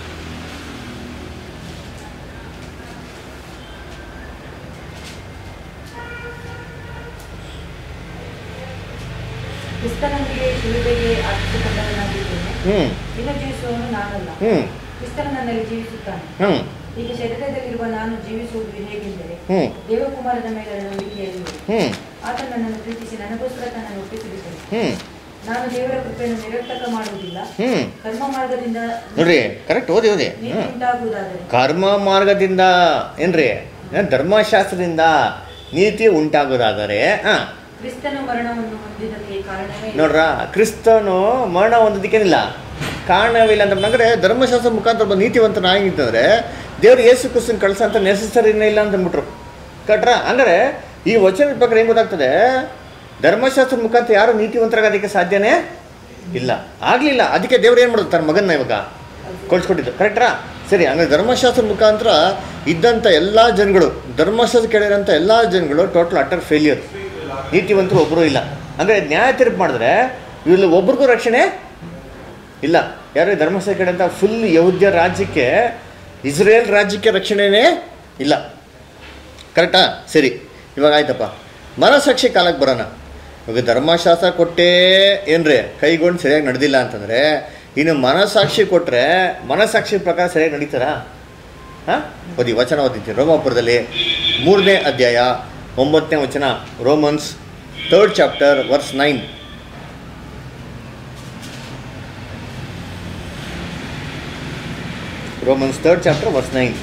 ಕ್ರಿಸ್ತನೊಂದಿಗೆ ಶಿಲುಬೆಗೆ ಅರ್ಪಿಸಿಕೊಂಡವನಾಗಿದ್ದೇನೆ ಹ್ಞೂ ಇನ್ನು ಜೀವಿಸುವವನು ನಾನಲ್ಲ ಹ್ಞೂ ಕ್ರಿಸ್ತನು ನನ್ನಲ್ಲಿ ಜೀವಿಸುತ್ತಾನೆ ಹ್ಞೂ ಈಗ ಶರೀರದಲ್ಲಿರುವ ನಾನು ಜೀವಿಸುವುದು ಹೇಗೆಂದರೆ ಹ್ಞೂ ದೇವಕುಮಾರನ ಮೇಲೆ ನಂಬಿಕೆಯಲ್ಲಿ ಹ್ಞೂ ಆತ ನನ್ನನ್ನು ಪ್ರೀತಿಸಿ ನನಗೋಸ್ಕರ ತನ್ನನ್ನು ಒಪ್ಪಿಸಿಬಿಟ್ಟನು ಹ್ಞೂ ನಾನು ದೇವರ ಕೃಪೆಯನ್ನು ನಿರರ್ಥಕ ಮಾಡುವುದಿಲ್ಲ ಹ್ಞೂ ಕರ್ಮ ಮಾರ್ಗದಿಂದ ನೋಡ್ರಿ ಕರೆಕ್ಟ್ ಓದಿ ಓದಿ ನೀತಿ ಹ್ಞೂ ಉಂಟಾಗುವುದಾದರೆ ಕರ್ಮ ಮಾರ್ಗದಿಂದ ಏನ್ರಿ ಏನ್ ಧರ್ಮಶಾಸ್ತ್ರದಿಂದ ನೀತಿ ಉಂಟಾಗೋದಾದರೆ ಹಾಂ ಕ್ರಿಸ್ತನು ಮರಣವನ್ನು ಹೊಂದಿದ್ದಕ್ಕೆ ಕಾರಣವೇ ಇಲ್ಲ. ನೋಡ್ರ ಕ್ರಿಸ್ತನು ಮರಣ ಹೊಂದೋದಕ್ಕೇನಿಲ್ಲ ಕಾರಣವಿಲ್ಲ ಅಂತಂದ್ರೆ ಧರ್ಮಶಾಸ್ತ್ರ ಮುಖಾಂತರ ಒಬ್ಬ ನೀತಿವಂತನಾಗಿತ್ತಂದ್ರೆ ದೇವ್ರು ಯೇಸು ಕ್ರಿಸ್ತನ್ ಕಳ್ಸ ಅಂತ ನೆಸಸರಿನೇ ಇಲ್ಲ ಅಂತ ಅಂದ್ಬಿಟ್ರು ಕಟ್ರ ಅಂದರೆ ಈ ವಚನದ ಪ್ರಕಾರ ಏನು ಗೊತ್ತಾಗ್ತದೆ ಧರ್ಮಶಾಸ್ತ್ರದ ಮುಖಾಂತರ ಯಾರು ನೀತಿವಂತರಾಗೋದಕ್ಕೆ ಸಾಧ್ಯನೇ ಇಲ್ಲ ಆಗಲಿಲ್ಲ ಅದಕ್ಕೆ ದೇವ್ರು ಏನು ಮಾಡೋದು ತನ್ನ ಮಗನ್ನ ಇವಾಗ ಕೊಡ್ಸ್ಕೊಟ್ಟಿದ್ದು ಕರೆಕ್ಟ್ರಾ ಸರಿ ಹಂಗಾರೆ ಧರ್ಮಶಾಸ್ತ್ರದ ಮುಖಾಂತರ ಇದ್ದಂಥ ಎಲ್ಲ ಜನಗಳು ಧರ್ಮಶಾಸ್ತ್ರ ಕೆಳಗಿರೋಂಥ ಎಲ್ಲ ಜನಗಳು ಟೋಟಲ್ ಅಟರ್ ಫೇಲ್ಯೂರ್ ನೀತಿವಂತರು ಒಬ್ಬರು ಇಲ್ಲ ಅಂದರೆ ನ್ಯಾಯ ತೀರ್ಪು ಮಾಡಿದ್ರೆ ಇವ್ರಲ್ಲಿ ಒಬ್ರಿಗೂ ರಕ್ಷಣೆ ಇಲ್ಲ ಯಾರು ಧರ್ಮಸ್ಥಳ ಕಡೆ ಅಂತ ಫುಲ್ ಯಹೂದ್ಯ ರಾಜ್ಯಕ್ಕೆ ಇಸ್ರೇಲ್ ರಾಜ್ಯಕ್ಕೆ ರಕ್ಷಣೆನೇ ಇಲ್ಲ ಕರೆಕ್ಟಾ ಸರಿ ಇವಾಗ ಆಯ್ತಪ್ಪ ಮನಸಾಕ್ಷಿ ಕಾಲಕ್ಕೆ ಬರೋಣ ಇವಾಗ ಧರ್ಮಶಾಸ್ತ್ರ ಕೊಟ್ಟೇ ಏನ್ರಿ ಕೈಗೊಂಡು ಸರಿಯಾಗಿ ನಡೆದಿಲ್ಲ ಅಂತಂದರೆ ಇನ್ನು ಮನಸಾಕ್ಷಿ ಕೊಟ್ಟರೆ ಮನಸಾಕ್ಷಿ ಪ್ರಕಾರ ಸರಿಯಾಗಿ ನಡೀತಾರಾ ಹಾಂ ಓದಿ ವಚನ ಓದಿದ್ದೀನಿ ರೋಮಾಪುರದಲ್ಲಿ ಮೂರನೇ ಅಧ್ಯಾಯ ಒಂಬತ್ತನೇ ವಚನ Romans third chapter verse nine Romans third chapter verse nine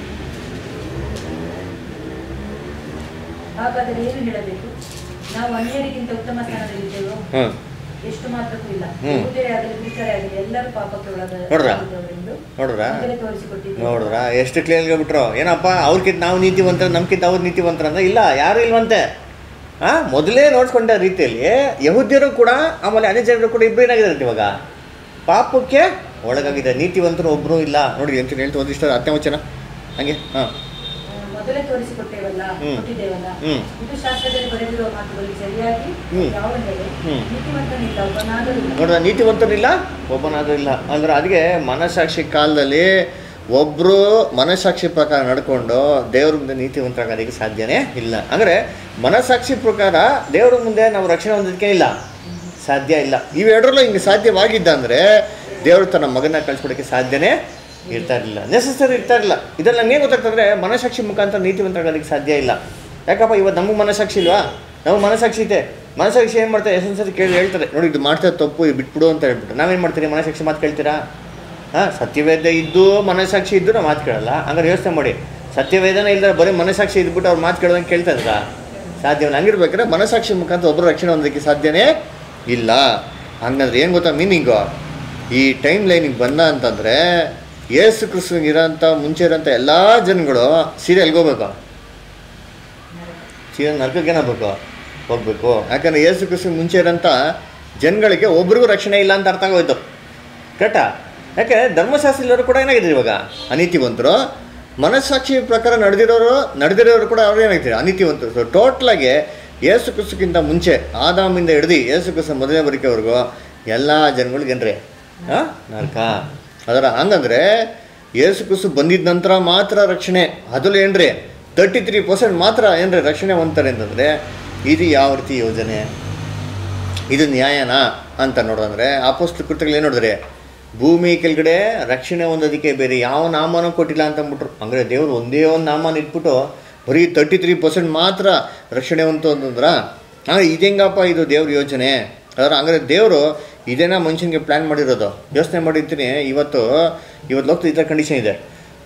ಹಾಗಾದರೆ ಏನು ಹೇಳಬೇಕು ನಾವು ಅನ್ಯರಿಗಿಂತ ಉತ್ತಮ ಸ್ಥಾನದಲ್ಲಿದ್ದೇವೋ ಹಾಂ ಎಷ್ಟು ಮಾತ್ರಕ್ಕೂ ಇಲ್ಲ ಹ್ಮ್. ಯಹೂದ್ಯರೇ ಆಗಲಿ ಗ್ರೀಕರೇ ಆಗಲಿ ಎಲ್ಲರೂ ಪಾಪಕ್ಕೆ ನೋಡ್ರಾ? ಒಳಗಾದವರೆಂದು ನೋಡ್ರಾ ಮೊದಲೇ ತೋರಿಸಿಕೊಟ್ಟಿದ್ದೇವೆ ನೋಡ್ರ ಎಷ್ಟು ಕ್ಲಿಯರ್ ಹೇಳ್ಬಿಟ್ರು ಏನಪ್ಪ ಅವ್ರಿಗಿಂತ ನಾವು ನೀತಿವಂತರ ನಮ್ಗಿಂತ ಅವ್ರು ನೀತಿವಂತರ ಅಂದ್ರೆ ಇಲ್ಲ ಯಾರು ಇಲ್ವಂತೆ ಆ ಮೊದಲೇ ನೋಡ್ಕೊಂಡ ರೀತಿಯಲ್ಲಿ ಯಹೂದ್ಯರು ಕೂಡ ಆಮೇಲೆ ಅದೇ ಜನರು ಕೂಡ ಇಬ್ಬರು ಏನಾಗಿದ್ದಾರೆ ಇವಾಗ ಪಾಪಕ್ಕೆ ಒಳಗಾಗಿದೆ ನೀತಿವಂತರು ಒಬ್ಬರು ಇಲ್ಲ ನೋಡಿ ಅಂತ ಹೇಳ್ತು ಒಂದಿಷ್ಟ ಹತ್ತನೇ ವಚನ ಹಂಗೆ ಹಾಂ ಮೊದಲೇ ತೋರಿಸಿಕೊಟ್ಟೇವಲ್ಲ ಹ್ಮ್. ಕೊಟ್ಟಿದ್ದೇವಲ್ಲ ಹ್ಮ್. ಇದು ಶಾಸ್ತ್ರದಲ್ಲಿ ಬರೆದಿರುವ ಮಾತುಗಳಿಗೆ ಸರಿಯಾಗಿ ಹ್ಮ್. ಯಾವೆಂದರೆ ಹ್ಮ್. ನೀತಿವಂತನಿಲ್ಲ ಒಬ್ಬನಾದರೂ ಇಲ್ಲ ನೋಡ್ರ ನೀತಿವಂತನಿಲ್ಲ ಒಬ್ಬನಾದ್ರೂ ಇಲ್ಲ ಅಂದ್ರೆ ಅದಕ್ಕೆ ಮನಸ್ಸಾಕ್ಷಿ ಕಾಲದಲ್ಲಿ ಒಬ್ಬರು ಮನಸ್ಸಾಕ್ಷಿ ಪ್ರಕಾರ ನಡ್ಕೊಂಡು ದೇವ್ರ ಮುಂದೆ ನೀತಿವಂತರಾಗೋದಕ್ಕೆ ಸಾಧ್ಯನೇ ಇಲ್ಲ ಅಂದರೆ ಮನಸ್ಸಾಕ್ಷಿ ಪ್ರಕಾರ ದೇವ್ರ ಮುಂದೆ ನಾವು ರಕ್ಷಣೆ ಹೊಂದೋದಕ್ಕೆ ಇಲ್ಲ ಸಾಧ್ಯ ಇಲ್ಲ ಇವೆರಡರಲ್ಲೂ ಹಿಂಗೆ ಸಾಧ್ಯವಾಗಿದ್ದ ಅಂದರೆ ದೇವರು ತನ್ನ ಮಗನ ಕಳಿಸ್ಕೊಡೋಕ್ಕೆ ಸಾಧ್ಯನೇ ಇರ್ತಾ ಇರಲಿಲ್ಲ ನೆಸಸರಿ ಇರ್ತಾ ಇರಲಿಲ್ಲ ಇದರಲ್ಲಿ ನಮ್ಗೆ ಗೊತ್ತಾಗ್ತಂದ್ರೆ ಮನಸ್ಸಾಕ್ಷಿ ಮುಖಾಂತರ ನೀತಿವಂತರಾಗೋದಕ್ಕೆ ಸಾಧ್ಯ ಇಲ್ಲ ಯಾಕಪ್ಪ ಇವತ್ತು ನಮಗೆ ಮನಸ್ಸಾಕ್ಷಿ ಇಲ್ವಾ ನಮಗೆ ಮನಸ್ಸಾಕ್ಷಿ ಇದೆ ಮನಸ್ಸಾಕ್ಷಿ ಏನು ಮಾಡ್ತಾರೆ ಎಷ್ಟೊಂದು ಸರಿ ಕೇಳಿ ಹೇಳ್ತಾರೆ ನೋಡಿ ಇದು ಮಾಡ್ತಾ ತಪ್ಪು ಇದು ಬಿಟ್ಬಿಡು ಅಂತ ಹೇಳ್ಬಿಟ್ಟು ನಾವೇನು ಮಾಡ್ತೀರಿ ಮನಸ್ಸಾಕ್ಷಿ ಮಾತು ಕೇಳ್ತೀರಾ ಹಾಂ ಸತ್ಯವೇದ ಇದ್ದು ಮನಸ್ಸಾಕ್ಷಿ ಇದ್ದು ನಾವು ಮಾತು ಕೇಳಲ್ಲ ಹಂಗಾರೆ ಯೋಚನೆ ಮಾಡಿ ಸತ್ಯವೇದನೇ ಇಲ್ಲದ್ರೆ ಬರೀ ಮನಸ್ಸಾಕ್ಷಿ ಇದ್ಬಿಟ್ಟು ಅವ್ರು ಮಾತು ಕೇಳೋದಂಗೆ ಕೇಳ್ತಾ ಇದ್ರಾ ಸಾಧ್ಯವಿಲ್ಲ ಹಂಗಿರ್ಬೇಕಾದ್ರೆ ಮನಸ್ಸಾಕ್ಷಿ ಮುಖಾಂತರ ಒಬ್ಬರು ರಕ್ಷಣೆ ಹೊಂದೋದಕ್ಕೆ ಸಾಧ್ಯನೇ ಇಲ್ಲ ಹಂಗಂದ್ರೆ ಏನು ಗೊತ್ತಾ ಮೀನಿಂಗು ಈ ಟೈಮ್ ಲೈನಿಗೆ ಬಂದ ಅಂತಂದರೆ ಏಸು ಕ್ರಿಸ್ತನಿಗೆ ಇರೋಂಥ ಮುಂಚೆ ಇರೋಂಥ ಎಲ್ಲ ಜನಗಳು ಸೀರೆ ಎಲ್ಗೋಬೇಕು ಸೀರೆ ನರ್ಕಕ್ಕೆ ಏನಾಗಬೇಕು ಹೋಗ್ಬೇಕು ಯಾಕಂದ್ರೆ ಏಸು ಕ್ರಿಸ್ತನಿಗೆ ಮುಂಚೆ ಇರೋಂಥ ಜನಗಳಿಗೆ ಒಬ್ರಿಗೂ ರಕ್ಷಣೆ ಇಲ್ಲ ಅಂತ ಅರ್ಥ ಆಗೋಯ್ತು ಕರೆಕ್ಟಾ ಯಾಕೆ ಧರ್ಮಶಾಸ್ತ್ರದವರು ಕೂಡ ಏನಾಗಿದೆ ಇವಾಗ ಅನೀತಿವಂತರು ಮನಸ್ಸಾಕ್ಷಿ ಪ್ರಕಾರ ನಡೆದಿರೋರು ನಡೆದಿರೋರು ಕೂಡ ಅವ್ರು ಏನಾಗ್ತಾರೆ ಅನೀತಿವಂತರು ಸೊ ಟೋಟ್ಲಾಗಿ ಏಸು ಕ್ರಿಸ್ತಕ್ಕಿಂತ ಮುಂಚೆ ಆದಾಮಿಂದ ಹಿಡ್ದು ಏಸು ಕ್ರಿಸ್ತ ಮೊದಲನೇ ಬರಿಕೆವರೆಗೂ ಎಲ್ಲ ಜನಗಳಿಗೆ ಏನ್ರಿ ಹಾಂ ನರಕ ಅದರ ಹಂಗಂದ್ರೆ ಏಸು ಕ್ರಿಸ್ತು ಬಂದಿದ್ದ ನಂತರ ಮಾತ್ರ ರಕ್ಷಣೆ ಅದ್ರಲ್ಲಿ ಏನ್ರಿ ತರ್ಟಿ ತ್ರೀ ಪರ್ಸೆಂಟ್ ಮಾತ್ರ ಏನ್ರಿ ರಕ್ಷಣೆ ಹೊಂದ್ತಾರೆ ಅಂತಂದರೆ ಇದು ಯಾವ ರೀತಿ ಯೋಜನೆ ಇದು ನ್ಯಾಯನಾ ಅಂತ ನೋಡೋದಂದ್ರೆ ಅಪೋಸ್ಟ್ ಕೃತ್ಯಗಳು ಏನು ನೋಡಿದ್ರೆ ಭೂಮಿ ಕೆಳಗಡೆ ರಕ್ಷಣೆ ಹೊಂದೋದಕ್ಕೆ ಬೇರೆ ಯಾವ ನಾಮನೂ ಕೊಟ್ಟಿಲ್ಲ ಅಂತ ಅಂದ್ಬಿಟ್ರು ಅಂದರೆ ದೇವರು ಒಂದೇ ಒಂದು ನಾಮನ ಇಟ್ಬಿಟ್ಟು ಬರೀ ತರ್ಟಿ ತ್ರೀ ಪರ್ಸೆಂಟ್ ಮಾತ್ರ ರಕ್ಷಣೆ ಹೊಂತು ಅಂತಂದ್ರ ಹಾಂ ಇದೆಂಗಪ್ಪ ಇದು ದೇವ್ರ ಯೋಚನೆ ಅದರ ಹಂಗಾರೆ ದೇವರು ಇದೇನಾ ಮನುಷ್ಯನಿಗೆ ಪ್ಲ್ಯಾನ್ ಮಾಡಿರೋದು ಯೋಚನೆ ಮಾಡಿರ್ತೀನಿ ಇವತ್ತು ಇವತ್ತು ಲೋಕದ ಈ ಥರ ಕಂಡೀಷನ್ ಇದೆ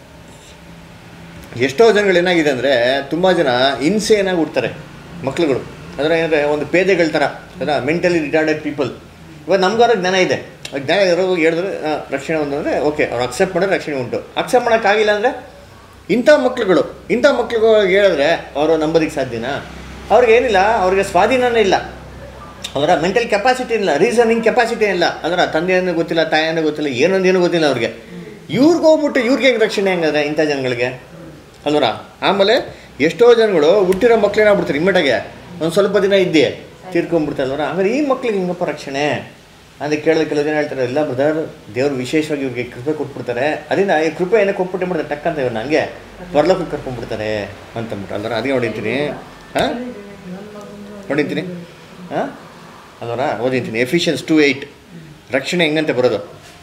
ಎಷ್ಟೋ ಜನಗಳು ಏನಾಗಿದೆ ಅಂದರೆ ತುಂಬ ಜನ ಇನ್ಸೇನಾಗಿ ಹುಡ್ತಾರೆ ಮಕ್ಳುಗಳು ಅಂದರೆ ಏನಂದರೆ ಒಂದು ಪೇದೆಗಳ ಥರ ಅದರ ಮೆಂಟಲಿ ರಿಟಾರ್ಡೆಡ್ ಪೀಪಲ್ ಇವಾಗ ನಮ್ಗಾರ ಜ್ಞಾನ ಇದೆ ಆ ಜ್ಞಾನ ಇರೋ ಹೇಳಿದ್ರೆ ಆ, ರಕ್ಷಣೆ ಒಂದು ಅಂದರೆ ಓಕೆ ಅವ್ರು ಅಕ್ಸೆಪ್ಟ್ ಮಾಡಿದ್ರೆ ರಕ್ಷಣೆ ಉಂಟು ಅಕ್ಸೆಪ್ಟ್ ಮಾಡೋಕ್ಕಾಗಿಲ್ಲ ಅಂದರೆ ಇಂಥ ಮಕ್ಳುಗಳು ಇಂಥ ಮಕ್ಳುಗಳಿಗೆ ಹೇಳಿದ್ರೆ ಅವರು ನಂಬೋದಕ್ಕೆ ಸಾಧ್ಯನಾ ಅವ್ರಿಗೆ ಏನಿಲ್ಲ ಅವ್ರಿಗೆ ಸ್ವಾಧೀನನೇ ಇಲ್ಲ ಅವರ ಮೆಂಟಲ್ ಕೆಪಾಸಿಟಿ ಇಲ್ಲ ರೀಸನಿಂಗ್ ಕೆಪಾಸಿಟಿ ಇಲ್ಲ ಅಂದ್ರೆ ತಂದೆಯನ್ನು ಗೊತ್ತಿಲ್ಲ ತಾಯಿಯನ್ನು ಗೊತ್ತಿಲ್ಲ ಏನೊಂದೇನು ಗೊತ್ತಿಲ್ಲ ಅವ್ರಿಗೆ ಇವ್ರಿಗೆ ಹೋಗ್ಬಿಟ್ಟು ಇವ್ರಿಗೆ ಹೆಂಗೆ ರಕ್ಷಣೆ ಹೆಂಗಂದ್ರೆ ಇಂಥ ಜನಗಳಿಗೆ ಅಲ್ವರ ಆಮೇಲೆ ಎಷ್ಟೋ ಜನಗಳು ಹುಟ್ಟಿರೋ ಮಕ್ಳೇನಾಗ್ಬಿಡ್ತಾರೆ ಇಮ್ಮಟಾಗೆ ಒಂದು ಸ್ವಲ್ಪ ದಿನ ಇದ್ದೆ ತೀರ್ಕೊಂಡ್ಬಿಡ್ತಾರೆ ಅಲ್ವರ ಹಂಗಾರೆ ಈ ಮಕ್ಳಿಗೆ ಹಿಂಗಪ್ಪ ರಕ್ಷಣೆ ಅಂದರೆ ಕೇಳಿದ ಕೆಲವು ಜನ ಹೇಳ್ತಾರೆ ಇಲ್ಲ ಬ್ರದರ್ ದೇವ್ರು ವಿಶೇಷವಾಗಿ ಇವ್ರಿಗೆ ಕೃಪೆ ಕೊಟ್ಬಿಡ್ತಾರೆ ಅದರಿಂದ ಈ ಕೃಪೆ ಏನಕ್ಕೆ ಕೊಟ್ಬಿಟ್ಟು ಮಾಡ್ತಾರೆ ಟಕ್ ಅಂತ ಇವ್ರು ನನಗೆ ಬರ್ಲಕ್ಕೆ ಕರ್ಕೊಂಡ್ಬಿಡ್ತಾರೆ ಅಂತಂದ್ಬಿಟ್ಟು ಅಲ್ವರ ಅದೇ ಹೊಡಿತೀನಿ ಹಾಂ ನೋಡಿದ್ದೀನಿ ಹಾಂ ಅಲ್ವರ ಓದಿದ್ದೀನಿ ಎಫಿಷಿಯನ್ಸ್ ಟು ಏಯ್ಟ್ ರಕ್ಷಣೆ ಹೆಂಗಂತೆ ಬರೋದು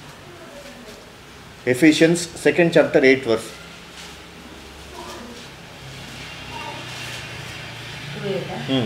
Ephesians second chapter eight verse ತಿಳಿಯುತ್ತಾ? ಹ್ಞೂ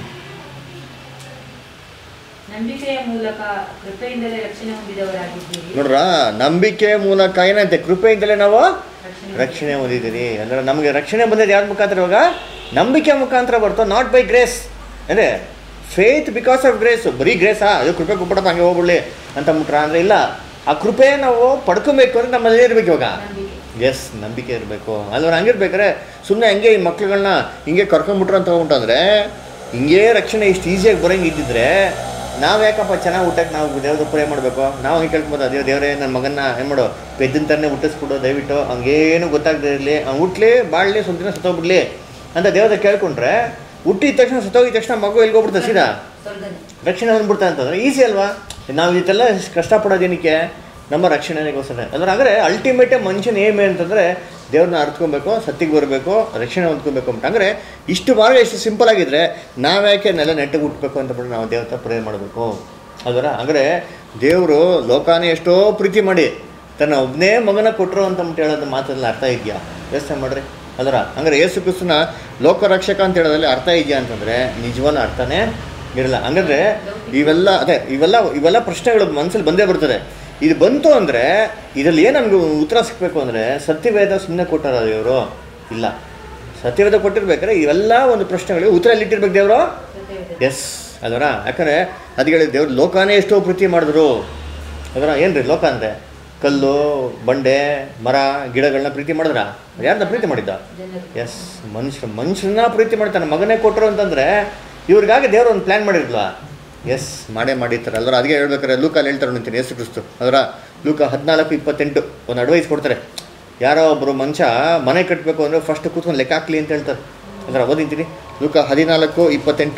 ನಂಬಿಕೆಯ ಮೂಲಕ ಕೃಪೆಯಿಂದಲೇ ರಕ್ಷಣೆ ಹೊಂದಿದವರಾಗಿದ್ದೀರಿ ನೋಡ್ರ ನಂಬಿಕೆ ಮೂಲಕ ಏನಂತೆ ಕೃಪೆಯಿಂದಲೇ ನಾವು ರಕ್ಷಣೆ ರಕ್ಷಣೆ ಹೊಂದಿದ್ದೀರಿ ಅಂದರೆ ನಮಗೆ ರಕ್ಷಣೆ ಬಂದಿದ್ದು ಯಾರ ಮುಖಾಂತರ ಇವಾಗ ನಂಬಿಕೆ ಮುಖಾಂತರ ಬರ್ತೋ ನಾಟ್ ಬೈ ಗ್ರೇಸ್ ಅಂದರೆ ಫೇತ್ ಬಿಕಾಸ್ ಆಫ್ ಗ್ರೇಸ್ ಬರೀ ಗ್ರೇಸಾ ಅದು ಕೃಪೆ ಕೊಟ್ಬಿಡಪ್ಪ ಹಂಗೆ ಹೋಗ್ಬಿಡ್ಲಿ ಅಂತ ಅಂದ್ಬಿಟ್ರ ಅಂದರೆ ಇಲ್ಲ ಆ ಕೃಪೆ ನಾವು ಪಡ್ಕೊಬೇಕು ಅಂದರೆ ನಮ್ಮಲ್ಲಿ ಇರ್ಬೇಕು ಇವಾಗ ನಂಬಿಕೆ ಎಸ್ ನಂಬಿಕೆ ಇರಬೇಕು ಅಲ್ವ ಹಂಗಿರ್ಬೇಕಾದ್ರೆ ಸುಮ್ಮನೆ ಹಂಗೆ ಈ ಮಕ್ಳುಗಳನ್ನ ಹಿಂಗೆ ಕರ್ಕೊಂಬಿಟ್ರು ಅಂತ ಹೋಗ್ಬಿಟ್ಟಂದ್ರೆ ಹಿಂಗೆ ರಕ್ಷಣೆ ಇಷ್ಟು ಈಸಿಯಾಗಿ ಬರೋಂಗೆ ಇದ್ದಿದ್ರೆ ನಾವು ಯಾಕಪ್ಪ ಚೆನ್ನಾಗಿ ಊಟಕ್ಕೆ ನಾವು ದೇವ್ರ ಪ್ರೇ ಮಾಡಬೇಕು ನಾವು ಹಂಗೆ ಕೇಳ್ಬೋದು ಅದೇ ದೇವರೇ ನನ್ನ ಮಗನ್ನ ಏನು ಮಾಡು ಪೆದ್ದಿನ ಥರನೇ ಹುಟ್ಟಿಸ್ಬಿಡು ದಯವಿಟ್ಟು ಹಂಗೇನು ಗೊತ್ತಾಗದೇ ಇರಲಿ ಅವ್ನು ಹುಟ್ಲಿ ಬಾಳಲಿ ಸ್ವಲ್ಪ ದಿನ ಸತ್ತೋಗ್ಬಿಡ್ಲಿ ಅಂತ ದೇವ್ರ ಕೇಳ್ಕೊಂಡ್ರೆ ಹುಟ್ಟಿದ ತಕ್ಷಣ ಸತ್ತೋಗಿದ ತಕ್ಷಣ ಮಗು ಎಲ್ಗೋಗ್ಬಿಡ್ತಾರೆ ಸೀದಾ ಸ್ವರ್ಗನೇ ರಕ್ಷಣೆ ಹೊಂದ್ಬಿಡ್ತಾ ಅಂತಂದ್ರೆ ಈಸಿ ಅಲ್ವಾ ನಾವು ಇದೆಲ್ಲ ಕಷ್ಟಪಡೋದೇನಕ್ಕೆ ನಮ್ಮ ರಕ್ಷಣೆಗೋಸ್ಕರ ಅಂದ್ರೆ ಅಂದರೆ ಅಲ್ಟಿಮೇಟೇ ಮನುಷ್ಯನ ಏಮ್ ಅಂತಂದರೆ ದೇವ್ರನ್ನ ಅರ್ತ್ಕೊಬೇಕು ಸತ್ತಿಗೆ ಬರಬೇಕು ರಕ್ಷಣೆ ಹೊಂದ್ಕೊಬೇಕು ಅಂತ ಅಂದರೆ ಇಷ್ಟು ಮಾರ್ಗ ಎಷ್ಟು ಸಿಂಪಲ್ ಆಗಿದ್ರೆ ನಾವ್ಯಾಕೆ ನೆಲ ನೆಟ್ಟಿಗೆ ಹುಟ್ಟಬೇಕು ಅಂತ ಬಿಟ್ಟು ನಾವು ದೇವತ ಪ್ರೇ ಮಾಡಬೇಕು ಅದರ ಅಂದರೆ ದೇವರು ಲೋಕಾನೇ ಎಷ್ಟೋ ಪ್ರೀತಿ ಮಾಡಿ ತನ್ನ ಒಬ್ಬನೇ ಮಗನ ಕೊಟ್ಟರು ಅಂತ ಅಂದ್ಬಿಟ್ಟು ಹೇಳೋದು ಮಾತಲ್ಲಿ ಅರ್ಥ ಇದೆಯಾ ಯೋಚನೆ ಮಾಡ್ರಿ ಅದರ ಹಂಗಾರೆ ಯೇಸು ಕ್ರಿಸ್ತನ ಲೋಕರಕ್ಷಕ ಅಂತ ಹೇಳೋದ್ರಲ್ಲಿ ಅರ್ಥ ಇದೆಯಾ ಅಂತಂದರೆ ನಿಜವಾದ ಅರ್ಥನೇ ಇರಲ್ಲ ಹಂಗಂದ್ರೆ ಇವೆಲ್ಲ ಅದೇ ಇವೆಲ್ಲ ಇವೆಲ್ಲ ಪ್ರಶ್ನೆಗಳು ಮನಸ್ಸಲ್ಲಿ ಬಂದೇ ಬರ್ತದೆ ಇದು ಬಂತು ಅಂದರೆ ಇದರಲ್ಲಿ ಏನು ನಮ್ಗೆ ಉತ್ತರ ಸಿಗಬೇಕು ಅಂದರೆ ಸತ್ಯವೇದ ಸುಮ್ಮನೆ ಕೊಟ್ಟಾರ ದೇವರು ಇಲ್ಲ ಸತ್ಯವೇದ ಕೊಟ್ಟಿರ್ಬೇಕಾದ್ರೆ ಇವೆಲ್ಲ ಒಂದು ಪ್ರಶ್ನೆಗಳಿಗೆ ಉತ್ತರ ಎಲ್ಲಿಟ್ಟಿರ್ಬೇಕು ದೇವರು ಸತ್ಯವಿದೆ. ಎಸ್ ಅದರ ಯಾಕಂದರೆ ಅದಕ್ಕೆ ದೇವ್ರು ಲೋಕಾನೇ ಎಷ್ಟೋ ಪ್ರೀತಿ ಮಾಡಿದ್ರು ಅದರ ಏನು ರೀ ಲೋಕ ಅಂದರೆ ಕಲ್ಲು ಬಂಡೆ ಮರ ಗಿಡಗಳನ್ನ ಪ್ರೀತಿ ಮಾಡಿದ್ರ ಯಾರನ್ನ ಪ್ರೀತಿ ಮಾಡಿದ್ದ ಜನರು ಎಸ್ ಮನುಷ್ಯ ಮನುಷ್ಯನ ಪ್ರೀತಿ ಮಾಡ್ತಾನೆ ಮಗನೇ ಕೊಟ್ಟರು ಅಂತಂದರೆ ಇವ್ರಿಗಾಗಿ ದೇವ್ರು ಒಂದು ಪ್ಲ್ಯಾನ್ ಮಾಡಿರ್ಲ್ವಾ ಎಸ್ ಮಾಡೇ ಮಾಡಿರ್ತಾರೆ ಅಲ್ವರ ಅದಕ್ಕೆ ಹೇಳ್ಬೇಕಾರೆ ಲೂಕಲ್ಲಿ ಹೇಳ್ತಾರೆ ನಿಂತೀನಿ ಯೇಸು ಕ್ರಿಸ್ತು ಅದರ ಲೂಕ ಹದಿನಾಲ್ಕು ಇಪ್ಪತ್ತೆಂಟು ಒಂದು ಅಡ್ವೈಸ್ ಕೊಡ್ತಾರೆ ಯಾರೋ ಒಬ್ಬರು ಮನುಷ್ಯ ಮನೆ ಕಟ್ಟಬೇಕು ಅಂದರೆ ಫಸ್ಟ್ ಕೂತ್ಕೊಂಡು ಲೆಕ್ಕ ಹಾಕ್ಲಿ ಅಂತ ಹೇಳ್ತಾರೆ ಅದರ ಓದಿಂತೀನಿ ಲೂಕ ಹದಿನಾಲ್ಕು ಇಪ್ಪತ್ತೆಂಟು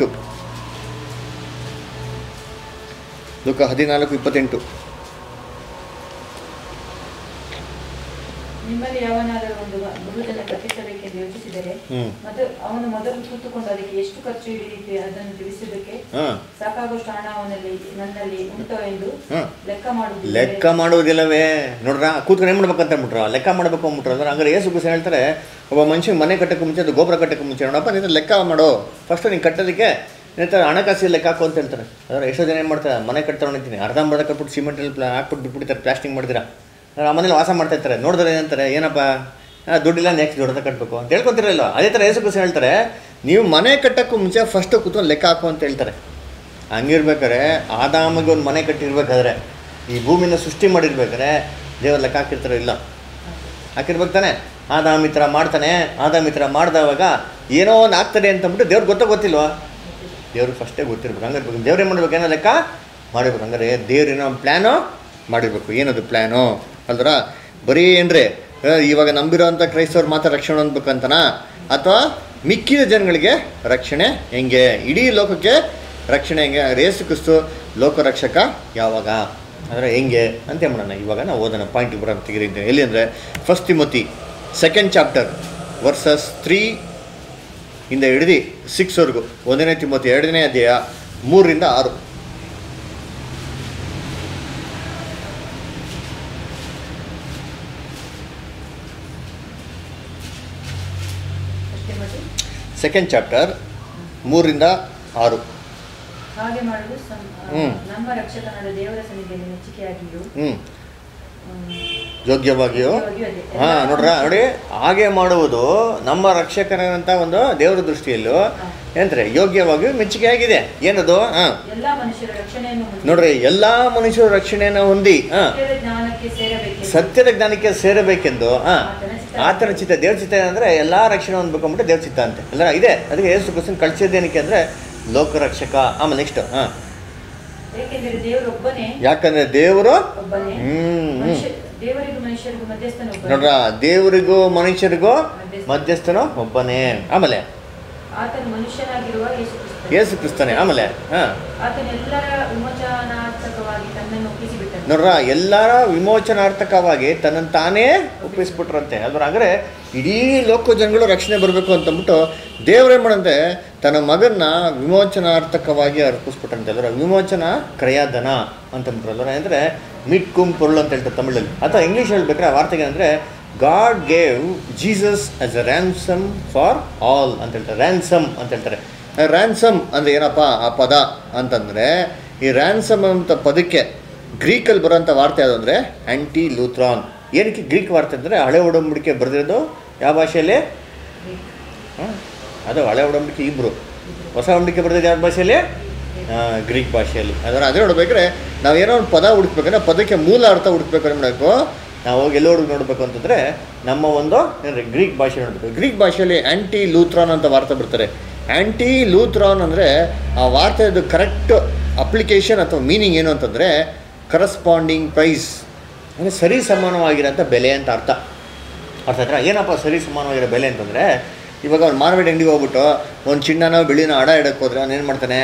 ಲೂಕ ಹದಿನಾಲ್ಕು ಇಪ್ಪತ್ತೆಂಟು ನಿಮ್ಮಲ್ಲಿ ಯಾವನಾದರೂ ಒಂದು ಗುರುತನ್ನು ಕಟ್ಟಿಸಬೇಕೆಂದು ಯೋಚಿಸಿದರೆ ಹ್ಞೂ ಮತ್ತು ಅವನು ಮೊದಲು ಕೂತುಕೊಂಡು ಅದಕ್ಕೆ ಎಷ್ಟು ಖರ್ಚು ಹಿಡಿದಿದೆ ಅದನ್ನು ತಿಳಿಸುವುದಕ್ಕೆ ಹಾಂ ಸಾಕಾಗುವಷ್ಟು ಹಣ ಅವನಲ್ಲಿ ನನ್ನಲ್ಲಿ ಉಂಟೋ ಎಂದು ಹಾಂ ಲೆಕ್ಕ ಮಾಡುವುದು ಲೆಕ್ಕ ಮಾಡುವುದಿಲ್ಲವೇ ನೋಡ್ರ ಕೂತ್ಕೊಂಡು ಏನು ಮಾಡ್ಬೇಕಂತ ಅಂದ್ಬಿಟ್ರು ಲೆಕ್ಕ ಮಾಡಬೇಕು ಅಂದ್ಬಿಟ್ರು ಅಂದ್ರೆ ಹಂಗಾರೆ ಏಸು ಕುಸ ಹೇಳ್ತಾರೆ ಒಬ್ಬ ಮನುಷ್ಯನಿಗೆ ಮನೆ ಕಟ್ಟಕ್ಕೆ ಮುಂಚೆ ಅದು ಗೋಪುರ ಕಟ್ಟಕ್ಕೆ ಮುಂಚೆ ನೋಡಪ್ಪ ನೀನು ಲೆಕ್ಕ ಮಾಡು ಫಸ್ಟ್ ನೀನು ಕಟ್ಟೋದಕ್ಕೆ ನಿನ್ನ ಹಣಕಾಸು ಲೆಕ್ಕ ಹಾಕು ಅಂತ ಹೇಳ್ತಾರೆ ಅಂದ್ರೆ ಎಷ್ಟೋ ಜನ ಏನು ಮಾಡ್ತಾರೆ ಮನೆ ಕಟ್ತಾರೆ ನಿಂತೀನಿ ಅರ್ಧಂಬರ್ಧ ಕಟ್ಬಿಟ್ಟು ಸಿಮೆಂಟಲ್ಲಿ ಪ್ಲಾ ಹಾಕ್ಬಿಟ್ಟು ಬಿಟ್ಬಿಡ್ತಾರೆ ಪ್ಲಾಸ್ಟಿಂಗ್ ಮಾಡ್ತೀರಾ ಆ ಮನೇಲಿ ವಾಸ ಮಾಡ್ತಾ ಇರ್ತಾರೆ ನೋಡಿದ್ರೆ ಏನಂತಾರೆ ಏನಪ್ಪ ಆ, ದುಡ್ಡಿಲ್ಲ ನೆಕ್ಸ್ಟ್ ದೊಡ್ಡದ ಕಟ್ಟಬೇಕು ಅಂತ ಹೇಳ್ಕೊತಿರಲ್ಲ ಅದೇ ಥರ ಏಸು ಕುಸ ಹೇಳ್ತಾರೆ ನೀವು ಮನೆ ಕಟ್ಟಕ್ಕೂ ಮುಂಚೆ ಫಸ್ಟ್ ಕೂತ್ಕೊಂಡು ಲೆಕ್ಕ ಹಾಕು ಅಂತ ಹೇಳ್ತಾರೆ ಹಂಗಿರ್ಬೇಕಾರೆ ಆದಾಮಗೆ ಒಂದು ಮನೆ ಕಟ್ಟಿರ್ಬೇಕಾದ್ರೆ ಈ ಭೂಮಿನ ಸೃಷ್ಟಿ ಮಾಡಿರ್ಬೇಕಾದ್ರೆ ದೇವ್ರ ಲೆಕ್ಕ ಹಾಕಿರ್ತಾರೋ ಇಲ್ಲ ಹಾಕಿರ್ಬೇಕು ತಾನೆ ಆದಾಮ್ ಈ ಥರ ಮಾಡ್ತಾನೆ ಆದಾಮ್ ಈ ಥರ ಮಾಡ್ದವಾಗ ಏನೋ ಒಂದು ಆಗ್ತದೆ ಅಂತಂದ್ಬಿಟ್ಟು ದೇವ್ರಿಗೆ ಗೊತ್ತೋ ಗೊತ್ತಿಲ್ವಾ ದೇವ್ರಿಗೆ ಫಸ್ಟೇ ಗೊತ್ತಿರ್ಬೇಕು ಹಂಗಿರ್ಬೇಕು ದೇವ್ರು ಏನು ಮಾಡ್ಬೇಕು ಏನೋ ಲೆಕ್ಕ ಮಾಡಿರ್ಬೇಕು ಹಂಗಾರೆ ದೇವ್ರು ಏನೋ ಪ್ಲ್ಯಾನು ಮಾಡಿರ್ಬೇಕು ಏನದು ಪ್ಲ್ಯಾನು ಅಲ್ದ್ರ ಬರೀ ಏನ್ರಿ ಆ, ಇವಾಗ ನಂಬಿರೋಂಥ ಕ್ರೈಸ್ತವ್ರು ಮಾತ್ರ ರಕ್ಷಣೆ ಹೊಂದ್ಬೇಕಂತನಾ ಅಥವಾ ಮಿಕ್ಕಿದ ಜನಗಳಿಗೆ ರಕ್ಷಣೆ ಹೆಂಗೆ ಇಡೀ ಲೋಕಕ್ಕೆ ರಕ್ಷಣೆ ಹೆಂಗೆ ರೇಸು ಕ್ರಿಸ್ತು ಲೋಕರಕ್ಷಕ ಯಾವಾಗ ಅಂದರೆ ಹೆಂಗೆ ಅಂತ ಮಾಡೋಣ ಇವಾಗ ನಾವು ಓದೋಣ ಪಾಯಿಂಟ್ ಬರೋಣ ತೆಗೆದಿದ್ದೇನೆ ಎಲ್ಲಿ ಅಂದರೆ first Timothy second chapter verses three ಇಂದ ಹಿಡಿದು ಸಿಕ್ಸ್ವರೆಗೂ ಒಂದನೇ ತಿಮ್ಮತಿ ಎರಡನೇ ಅಧ್ಯಾಯ ಮೂರರಿಂದ ಆರು ಅಷ್ಟೇ ಮತ್ತು ಸೆಕೆಂಡ್ ಚಾಪ್ಟರ್ ಮೂರರಿಂದ ಆರು ಹಾಗೆ ಮಾಡಲು ಸಂ- ಆ, ಹ್ಮ್. ನಮ್ಮ ರಕ್ಷಕನಾದ ದೇವರ ಸನ್ನಿಧಿಯಲ್ಲಿ ಮೆಚ್ಚುಗೆಯಾಗಿಯೂ ಹ್ಞೂ ಹ್ಮ್, ಯೋಗ್ಯವಾಗಿಯೂ ಯೋಗ್ಯವಾಗಿಯೂ ಅದೇ. ಹಾಂ ನೋಡ್ರ ನೋಡಿ ಹಾಗೆ ಮಾಡುವುದು ನಮ್ಮ ರಕ್ಷಕರಂತ ಒಂದು ದೇವರ ದೃಷ್ಟಿಯಲ್ಲೂ ಏನಂತಾರೆ ಯೋಗ್ಯವಾಗಿಯೂ ಮೆಚ್ಚುಗೆ ಆಗಿದೆ ಏನದು ಹಾಂ ಎಲ್ಲಾ ಮನುಷ್ಯರ ರಕ್ಷಣೆಯನ್ನು ಹೊಂದಿ ನೋಡ್ರಿ ಎಲ್ಲ ಮನುಷ್ಯರು ರಕ್ಷಣೆಯನ್ನು ಹೊಂದಿ ಹಾಂ ಸತ್ಯದ ಜ್ಞಾನಕ್ಕೆ ಸೇರಬೇಕೆಂದು ಸತ್ಯದ ಜ್ಞಾನಕ್ಕೆ ಸೇರಬೇಕೆಂದು ಹಾಂ ಆತನ ಚಿತ್ತ. ಆತನ ಚಿತ್ತ ದೇವ್ರ ಚಿತ್ತ ಅಂದರೆ ಎಲ್ಲ ರಕ್ಷಣೆ ಹೊಂದ್ಬೇಕು ಅಂದ್ಬಿಟ್ಟು ದೇವ್ರ ಚಿತ್ತ ಅಂತೆ ಎಲ್ಲ ಇದೆ ಅದಕ್ಕೆ ಯೇಸು ಕ್ರಿಸ್ತನ್ ಕಳಿಸಿದ್ದೇನಕ್ಕೆ ಅಂದರೆ ಲೋಕರಕ್ಷಕ ಆಮೇಲೆ ನೆಕ್ಸ್ಟ್ ಹಾಂ ಏಕೆಂದರೆ ದೇವರೊಬ್ಬನೇ ಯಾಕಂದ್ರೆ ದೇವರು ಒಬ್ಬನೇ ಹ್ಮ್, ಹ್ಮ್. ಮನುಷ್ಯ ದೇವರಿಗೂ ಮನುಷ್ಯರಿಗೂ ಮಧ್ಯಸ್ಥನೊಬ್ಬನೇ ನೋಡ್ರ ದೇವರಿಗೂ ಮನುಷ್ಯರಿಗೂ ಮಧ್ಯಸ್ಥನು ಒಬ್ಬನೇ ಆಮೇಲೆ ಆತನು ಮನುಷ್ಯನಾಗಿರುವ ಯೇಸು ಕ್ರಿಸ್ತನು. ಯೇಸು ಕ್ರಿಸ್ತನೇ ಆಮೇಲೆ ಹಾಂ ಆತನು ಎಲ್ಲರ ವಿಮೋಚನಾರ್ಥಕವಾಗಿ ತನ್ನನ್ನು ಒಪ್ಪಿಸಿಬಿಟ್ಟನು ನೋಡ್ರ ಎಲ್ಲರ ವಿಮೋಚನಾರ್ಥಕವಾಗಿ ತನ್ನನ್ನು ತಾನೇ ಒಪ್ಪಿಸ್ಬಿಟ್ರಂತೆ ಅಲ್ವ ಅಂದ್ರೆ ಇಡೀ ಲೋಕ ಜನಗಳು ರಕ್ಷಣೆ ಬರಬೇಕು ಅಂತಂದ್ಬಿಟ್ಟು ದೇವರೇ ಮಾಡಂತೆ ತನ್ನ ಮಗನ್ನ ವಿಮೋಚನಾರ್ಥಕವಾಗಿ ಅರ್ಪಿಸ್ಬಿಟ್ರಂತೆ ಅಲ್ವರ ವಿಮೋಚನ ಕ್ರಯಧನ ಅಂತಂದ್ಬಿಟ್ರಲ್ವರ ಅಂದರೆ ಮಿಟ್ ಕುಂ ಪೊರುಳು ಅಂತ ಹೇಳ್ತಾರೆ ತಮಿಳಲ್ಲಿ ಅಥವಾ ಇಂಗ್ಲೀಷ್ ಹೇಳ್ಬೇಕಾರೆ ಆ ವಾರ್ತೆಗೆ ಅಂದರೆ God gave Jesus as a ransom for all ಅಂತ ಹೇಳ್ತಾರೆ ರ್ಯಾನ್ಸಮ್ ಅಂತ ಹೇಳ್ತಾರೆ ರ್ಯಾನ್ಸಮ್ ಅಂದರೆ ಏನಪ್ಪ ಆ ಪದ ಅಂತಂದರೆ ಈ ರ್ಯಾನ್ಸಮ್ ಅಂತ ಪದಕ್ಕೆ ಗ್ರೀಕಲ್ಲಿ ಬರೋಂಥ ವಾರ್ತೆ ಯಾವುದು ಅಂದರೆ ಆ್ಯಂಟಿ ಲೂಥ್ರಾನ್ ಏನಕ್ಕೆ ಗ್ರೀಕ್ ವಾರ್ತೆ ಅಂದರೆ ಹಳೆ ಒಡಂಬಡಿಕೆ ಬರೆದಿರೋದು ಯಾವ ಭಾಷೆಯಲ್ಲಿ ಹಾಂ ಅದು ಹಳೆ ಒಡಂಬಡಿಕೆ ಇಬ್ಬರು ಹೊಸ ಒಡಂಬಡಿಕೆ ಬರೆದಿದ್ದು ಯಾವ ಭಾಷೆಯಲ್ಲಿ ಆ, ಗ್ರೀಕ್ ಭಾಷೆಯಲ್ಲಿ ಅದರ ಅದೇ ನೋಡ್ಬೇಕಾದ್ರೆ ನಾವು ಏನೋ ಒಂದು ಪದ ಹುಡುಕ್ಬೇಕಂದ್ರೆ ಪದಕ್ಕೆ ಮೂಲ ಅರ್ಥ ಹುಡುಕ್ಬೇಕು ಮಾಡಬೇಕು ನಾವು ಹೋಗಿ ಎಲ್ಲೋ ಹುಡುಗಿ ನೋಡ್ಬೇಕು ಅಂತಂದರೆ ನಮ್ಮ ಒಂದು ಏನ್ರಿ ಗ್ರೀಕ್ ಭಾಷೆ ನೋಡಬೇಕು ಗ್ರೀಕ್ ಭಾಷೆಯಲ್ಲಿ ಆ್ಯಂಟಿ ಲೂಥ್ರಾನ್ ಅಂತ ವಾರ್ತೆ ಬರ್ತಾರೆ ಆ್ಯಂಟಿ ಲೂಥ್ರಾನ್ ಅಂದರೆ ಆ ವಾರ್ತೆದು ಕರೆಕ್ಟ್ ಅಪ್ಲಿಕೇಶನ್ ಅಥವಾ ಮೀನಿಂಗ್ ಏನು ಅಂತಂದರೆ ಕರಸ್ಪಾಂಡಿಂಗ್ ಪ್ರೈಸ್ ಅಂದರೆ ಸರಿ ಸಮಾನವಾಗಿರೋಂಥ ಬೆಲೆ ಅಂತ ಅರ್ಥ ಅರ್ಥ ಆಯ್ತಾ ಏನಪ್ಪ ಸರಿ ಸಮಾನವಾಗಿರೋ ಬೆಲೆ ಅಂತಂದರೆ ಇವಾಗ ಅವ್ನು ಮಾರ್ಕೆಟ್ ಅಂಗಡಿಗೆ ಹೋಗ್ಬಿಟ್ಟು ಒಂದು ಚಿನ್ನನ ಬೆಳಿನ ಅಡ ಇಡಕ್ಕೆ ಹೋದ್ರೆ ಅವ್ನು ಏನು ಮಾಡ್ತಾನೆ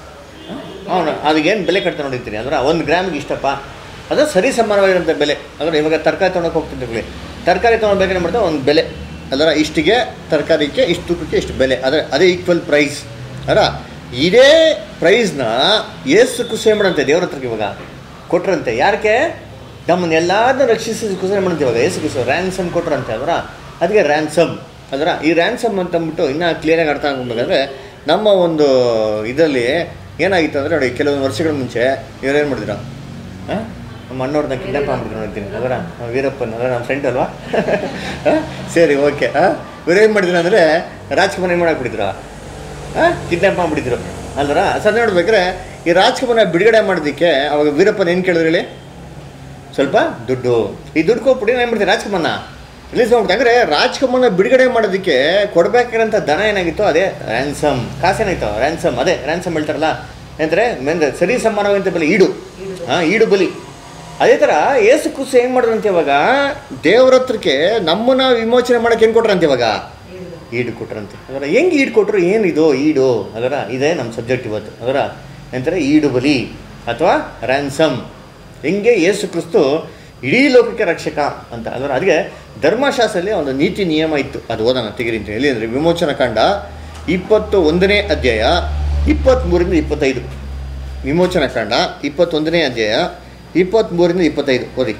ಅವನು ಅದಕ್ಕೇನು ಬೆಲೆ ಕಟ್ತಾನೆ ನೋಡಿರ್ತೀನಿ ಅಂದ್ರೆ ಒಂದು ಗ್ರಾಮಿಗೆ ಇಷ್ಟಪ್ಪ ಅದು ಸರಿ ಸಮಾನವಾಗಿರೋಂಥ ಬೆಲೆ ಅಂದರೆ ಇವಾಗ ತರಕಾರಿ ತೊಗೊಳಕ್ಕೆ ಹೋಗ್ತಿದ್ದೀವಿ ತರಕಾರಿ ತೊಗೊಳ್ಬೇಕಾದ್ರೆ ಏನು ಮಾಡ್ತಾರೆ ಒಂದು ಬೆಲೆ ಅದರ ಇಷ್ಟಿಗೆ ತರಕಾರಿಗೆ ಇಷ್ಟು ತೂಕಕ್ಕೆ ಇಷ್ಟು ಬೆಲೆ ಆದರೆ ಅದೇ ಈಕ್ವಲ್ ಪ್ರೈಸ್ ಅಲ್ಲ ಇದೇ ಪ್ರೈಸ್ನ ಏಸು ಕುಸೆ ಮಾಡಂತೆ ದೇವ್ರ ಹತ್ರಕ್ಕೆ ಇವಾಗ ಕೊಟ್ರಂತೆ ಯಾರಿಗೆ ನಮ್ಮನ್ನ ಎಲ್ಲಾದನ್ನು ರಕ್ಷಿಸಿ ಕುಸೆ ಮಾಡಂತೆ ಇವಾಗ ಏಸು ಕುಸ ರ್ಯಾನ್ಸಮ್ ಕೊಟ್ರಂತೆ ಅದರ ಅದಕ್ಕೆ ರ್ಯಾನ್ಸಮ್ ಅದರ ಈ ರ್ಯಾನ್ಸಮ್ ಅಂತಂದ್ಬಿಟ್ಟು ಇನ್ನೂ ಕ್ಲಿಯರಾಗಿ ಅರ್ಥ ಆಗ್ಬೇಕಾದ್ರೆ ನಮ್ಮ ಒಂದು ಇದರಲ್ಲಿ ಏನಾಗಿತ್ತು ಅಂದರೆ ನೋಡಿ ಕೆಲವೊಂದು ವರ್ಷಗಳ ಮುಂಚೆ ಇವ್ರೇನು ಮಾಡಿದ್ರು ಹಾಂ ನಮ್ಮ ಅಣ್ಣವ್ರನ್ನ ಕಿಡ್ನಾಪ್ ಮಾಡ್ಬಿಟ್ಟು ನೋಡ್ತೀನಿ ಅದರ ನಮ್ಮ ವೀರಪ್ಪನ ಅದರ ನಮ್ಮ ಫ್ರೆಂಡ್ ಅಲ್ವಾ ಹಾಂ ಸರಿ ಓಕೆ ಹಾಂ ಇವ್ರೇನು ಮಾಡಿದ್ರು ಅಂದರೆ ರಾಜ್ಕುಮಾರ್ ಏನು ಮಾಡಾಕ್ಬಿಟ್ಟಿದ್ರು ಹಾಂ ಕಿಡ್ನಾಪ್ ಮಾಡಿಬಿಟ್ಟಿದ್ರು ಅಲ್ವರ ಸರ್ ನೋಡ್ಬೇಕಾದ್ರೆ ಈ ರಾಜ್ಕುಮಾರ್ನ ಬಿಡುಗಡೆ ಮಾಡೋದಕ್ಕೆ ಅವಾಗ ವೀರಪ್ಪನ ಏನು ಕೇಳಿದ್ರು ಹೇಳಿ ಸ್ವಲ್ಪ ದುಡ್ಡು ಈ ದುಡ್ಡು ಕೊಟ್ಬಿಟ್ಟು ಏನು ಮಾಡ್ತೀವಿ ರಾಜ್ಕುಮಾರ್ನ ರಿಲೀಸ್ ಮಾಡ್ಬಿಟ್ಟು ಅಂದರೆ ರಾಜ್ಕುಮಾರ್ನ ಬಿಡುಗಡೆ ಮಾಡೋದಕ್ಕೆ ಕೊಡ್ಬೇಕಾಗಿರೋಂಥ ದನ ಏನಾಗಿತ್ತು ಅದೇ ರ್ಯಾನ್ಸಮ್ ಕಾಸೇನಾಯ್ತು ರ್ಯಾನ್ಸಮ್ ಅದೇ ರ್ಯಾನ್ಸಮ್ ಹೇಳ್ತಾರಲ್ಲ ಅಂದರೆ ಮೆಂದ್ರೆ ಸರಿ ಸಮಾನವಂತ ಬಲಿ ಈಡು ಹಾಂ ಈಡು ಬಲಿ ಅದೇ ಥರ ಏಸು ಕುಸು ಏನು ಮಾಡಿದ್ರಂತೆ ಇವಾಗ ದೇವ್ರ ಹತ್ರಕ್ಕೆ ನಮ್ಮನ್ನ ವಿಮೋಚನೆ ಮಾಡೋಕೆ ಏನು ಕೊಟ್ರಂತೆ ಇವಾಗ ಈಡು ಕೊಟ್ರಂತೆ ಅದರ ಹೆಂಗೆ ಈಡು ಕೊಟ್ಟರು ಏನಿದು ಈಡು ಅದರ ಇದೇ ನಮ್ಮ ಸಬ್ಜೆಕ್ಟ್ ಇವತ್ತು ಅದರ ಎಂತಾರೆ ಈಡು ಬಲಿ ಅಥವಾ ರ್ಯಾನ್ಸಮ್ ಹೆಂಗೆ ಯೇಸು ಕ್ರಿಸ್ತು ಇಡೀ ಲೋಕಕ್ಕೆ ರಕ್ಷಕ ಅಂತ ಅದರ ಅದಕ್ಕೆ ಧರ್ಮಶಾಸ್ತ್ರದಲ್ಲಿ ಒಂದು ನೀತಿ ನಿಯಮ ಇತ್ತು ಅದು ಓದೋಣ ತೆಗಿರಿ ಅಂತ ಎಲ್ಲಿ ಅಂದರೆ ವಿಮೋಚನ ಕಾಂಡ ಇಪ್ಪತ್ತು ಒಂದನೇ ಅಧ್ಯಾಯ ಇಪ್ಪತ್ತ್ಮೂರಿಂದ ಇಪ್ಪತ್ತೈದು ವಿಮೋಚನ ಕಾಂಡ ಇಪ್ಪತ್ತೊಂದನೇ ಅಧ್ಯಾಯ ಇಪ್ಪತ್ತ್ಮೂರಿಂದ ಇಪ್ಪತ್ತೈದು ಓದಿ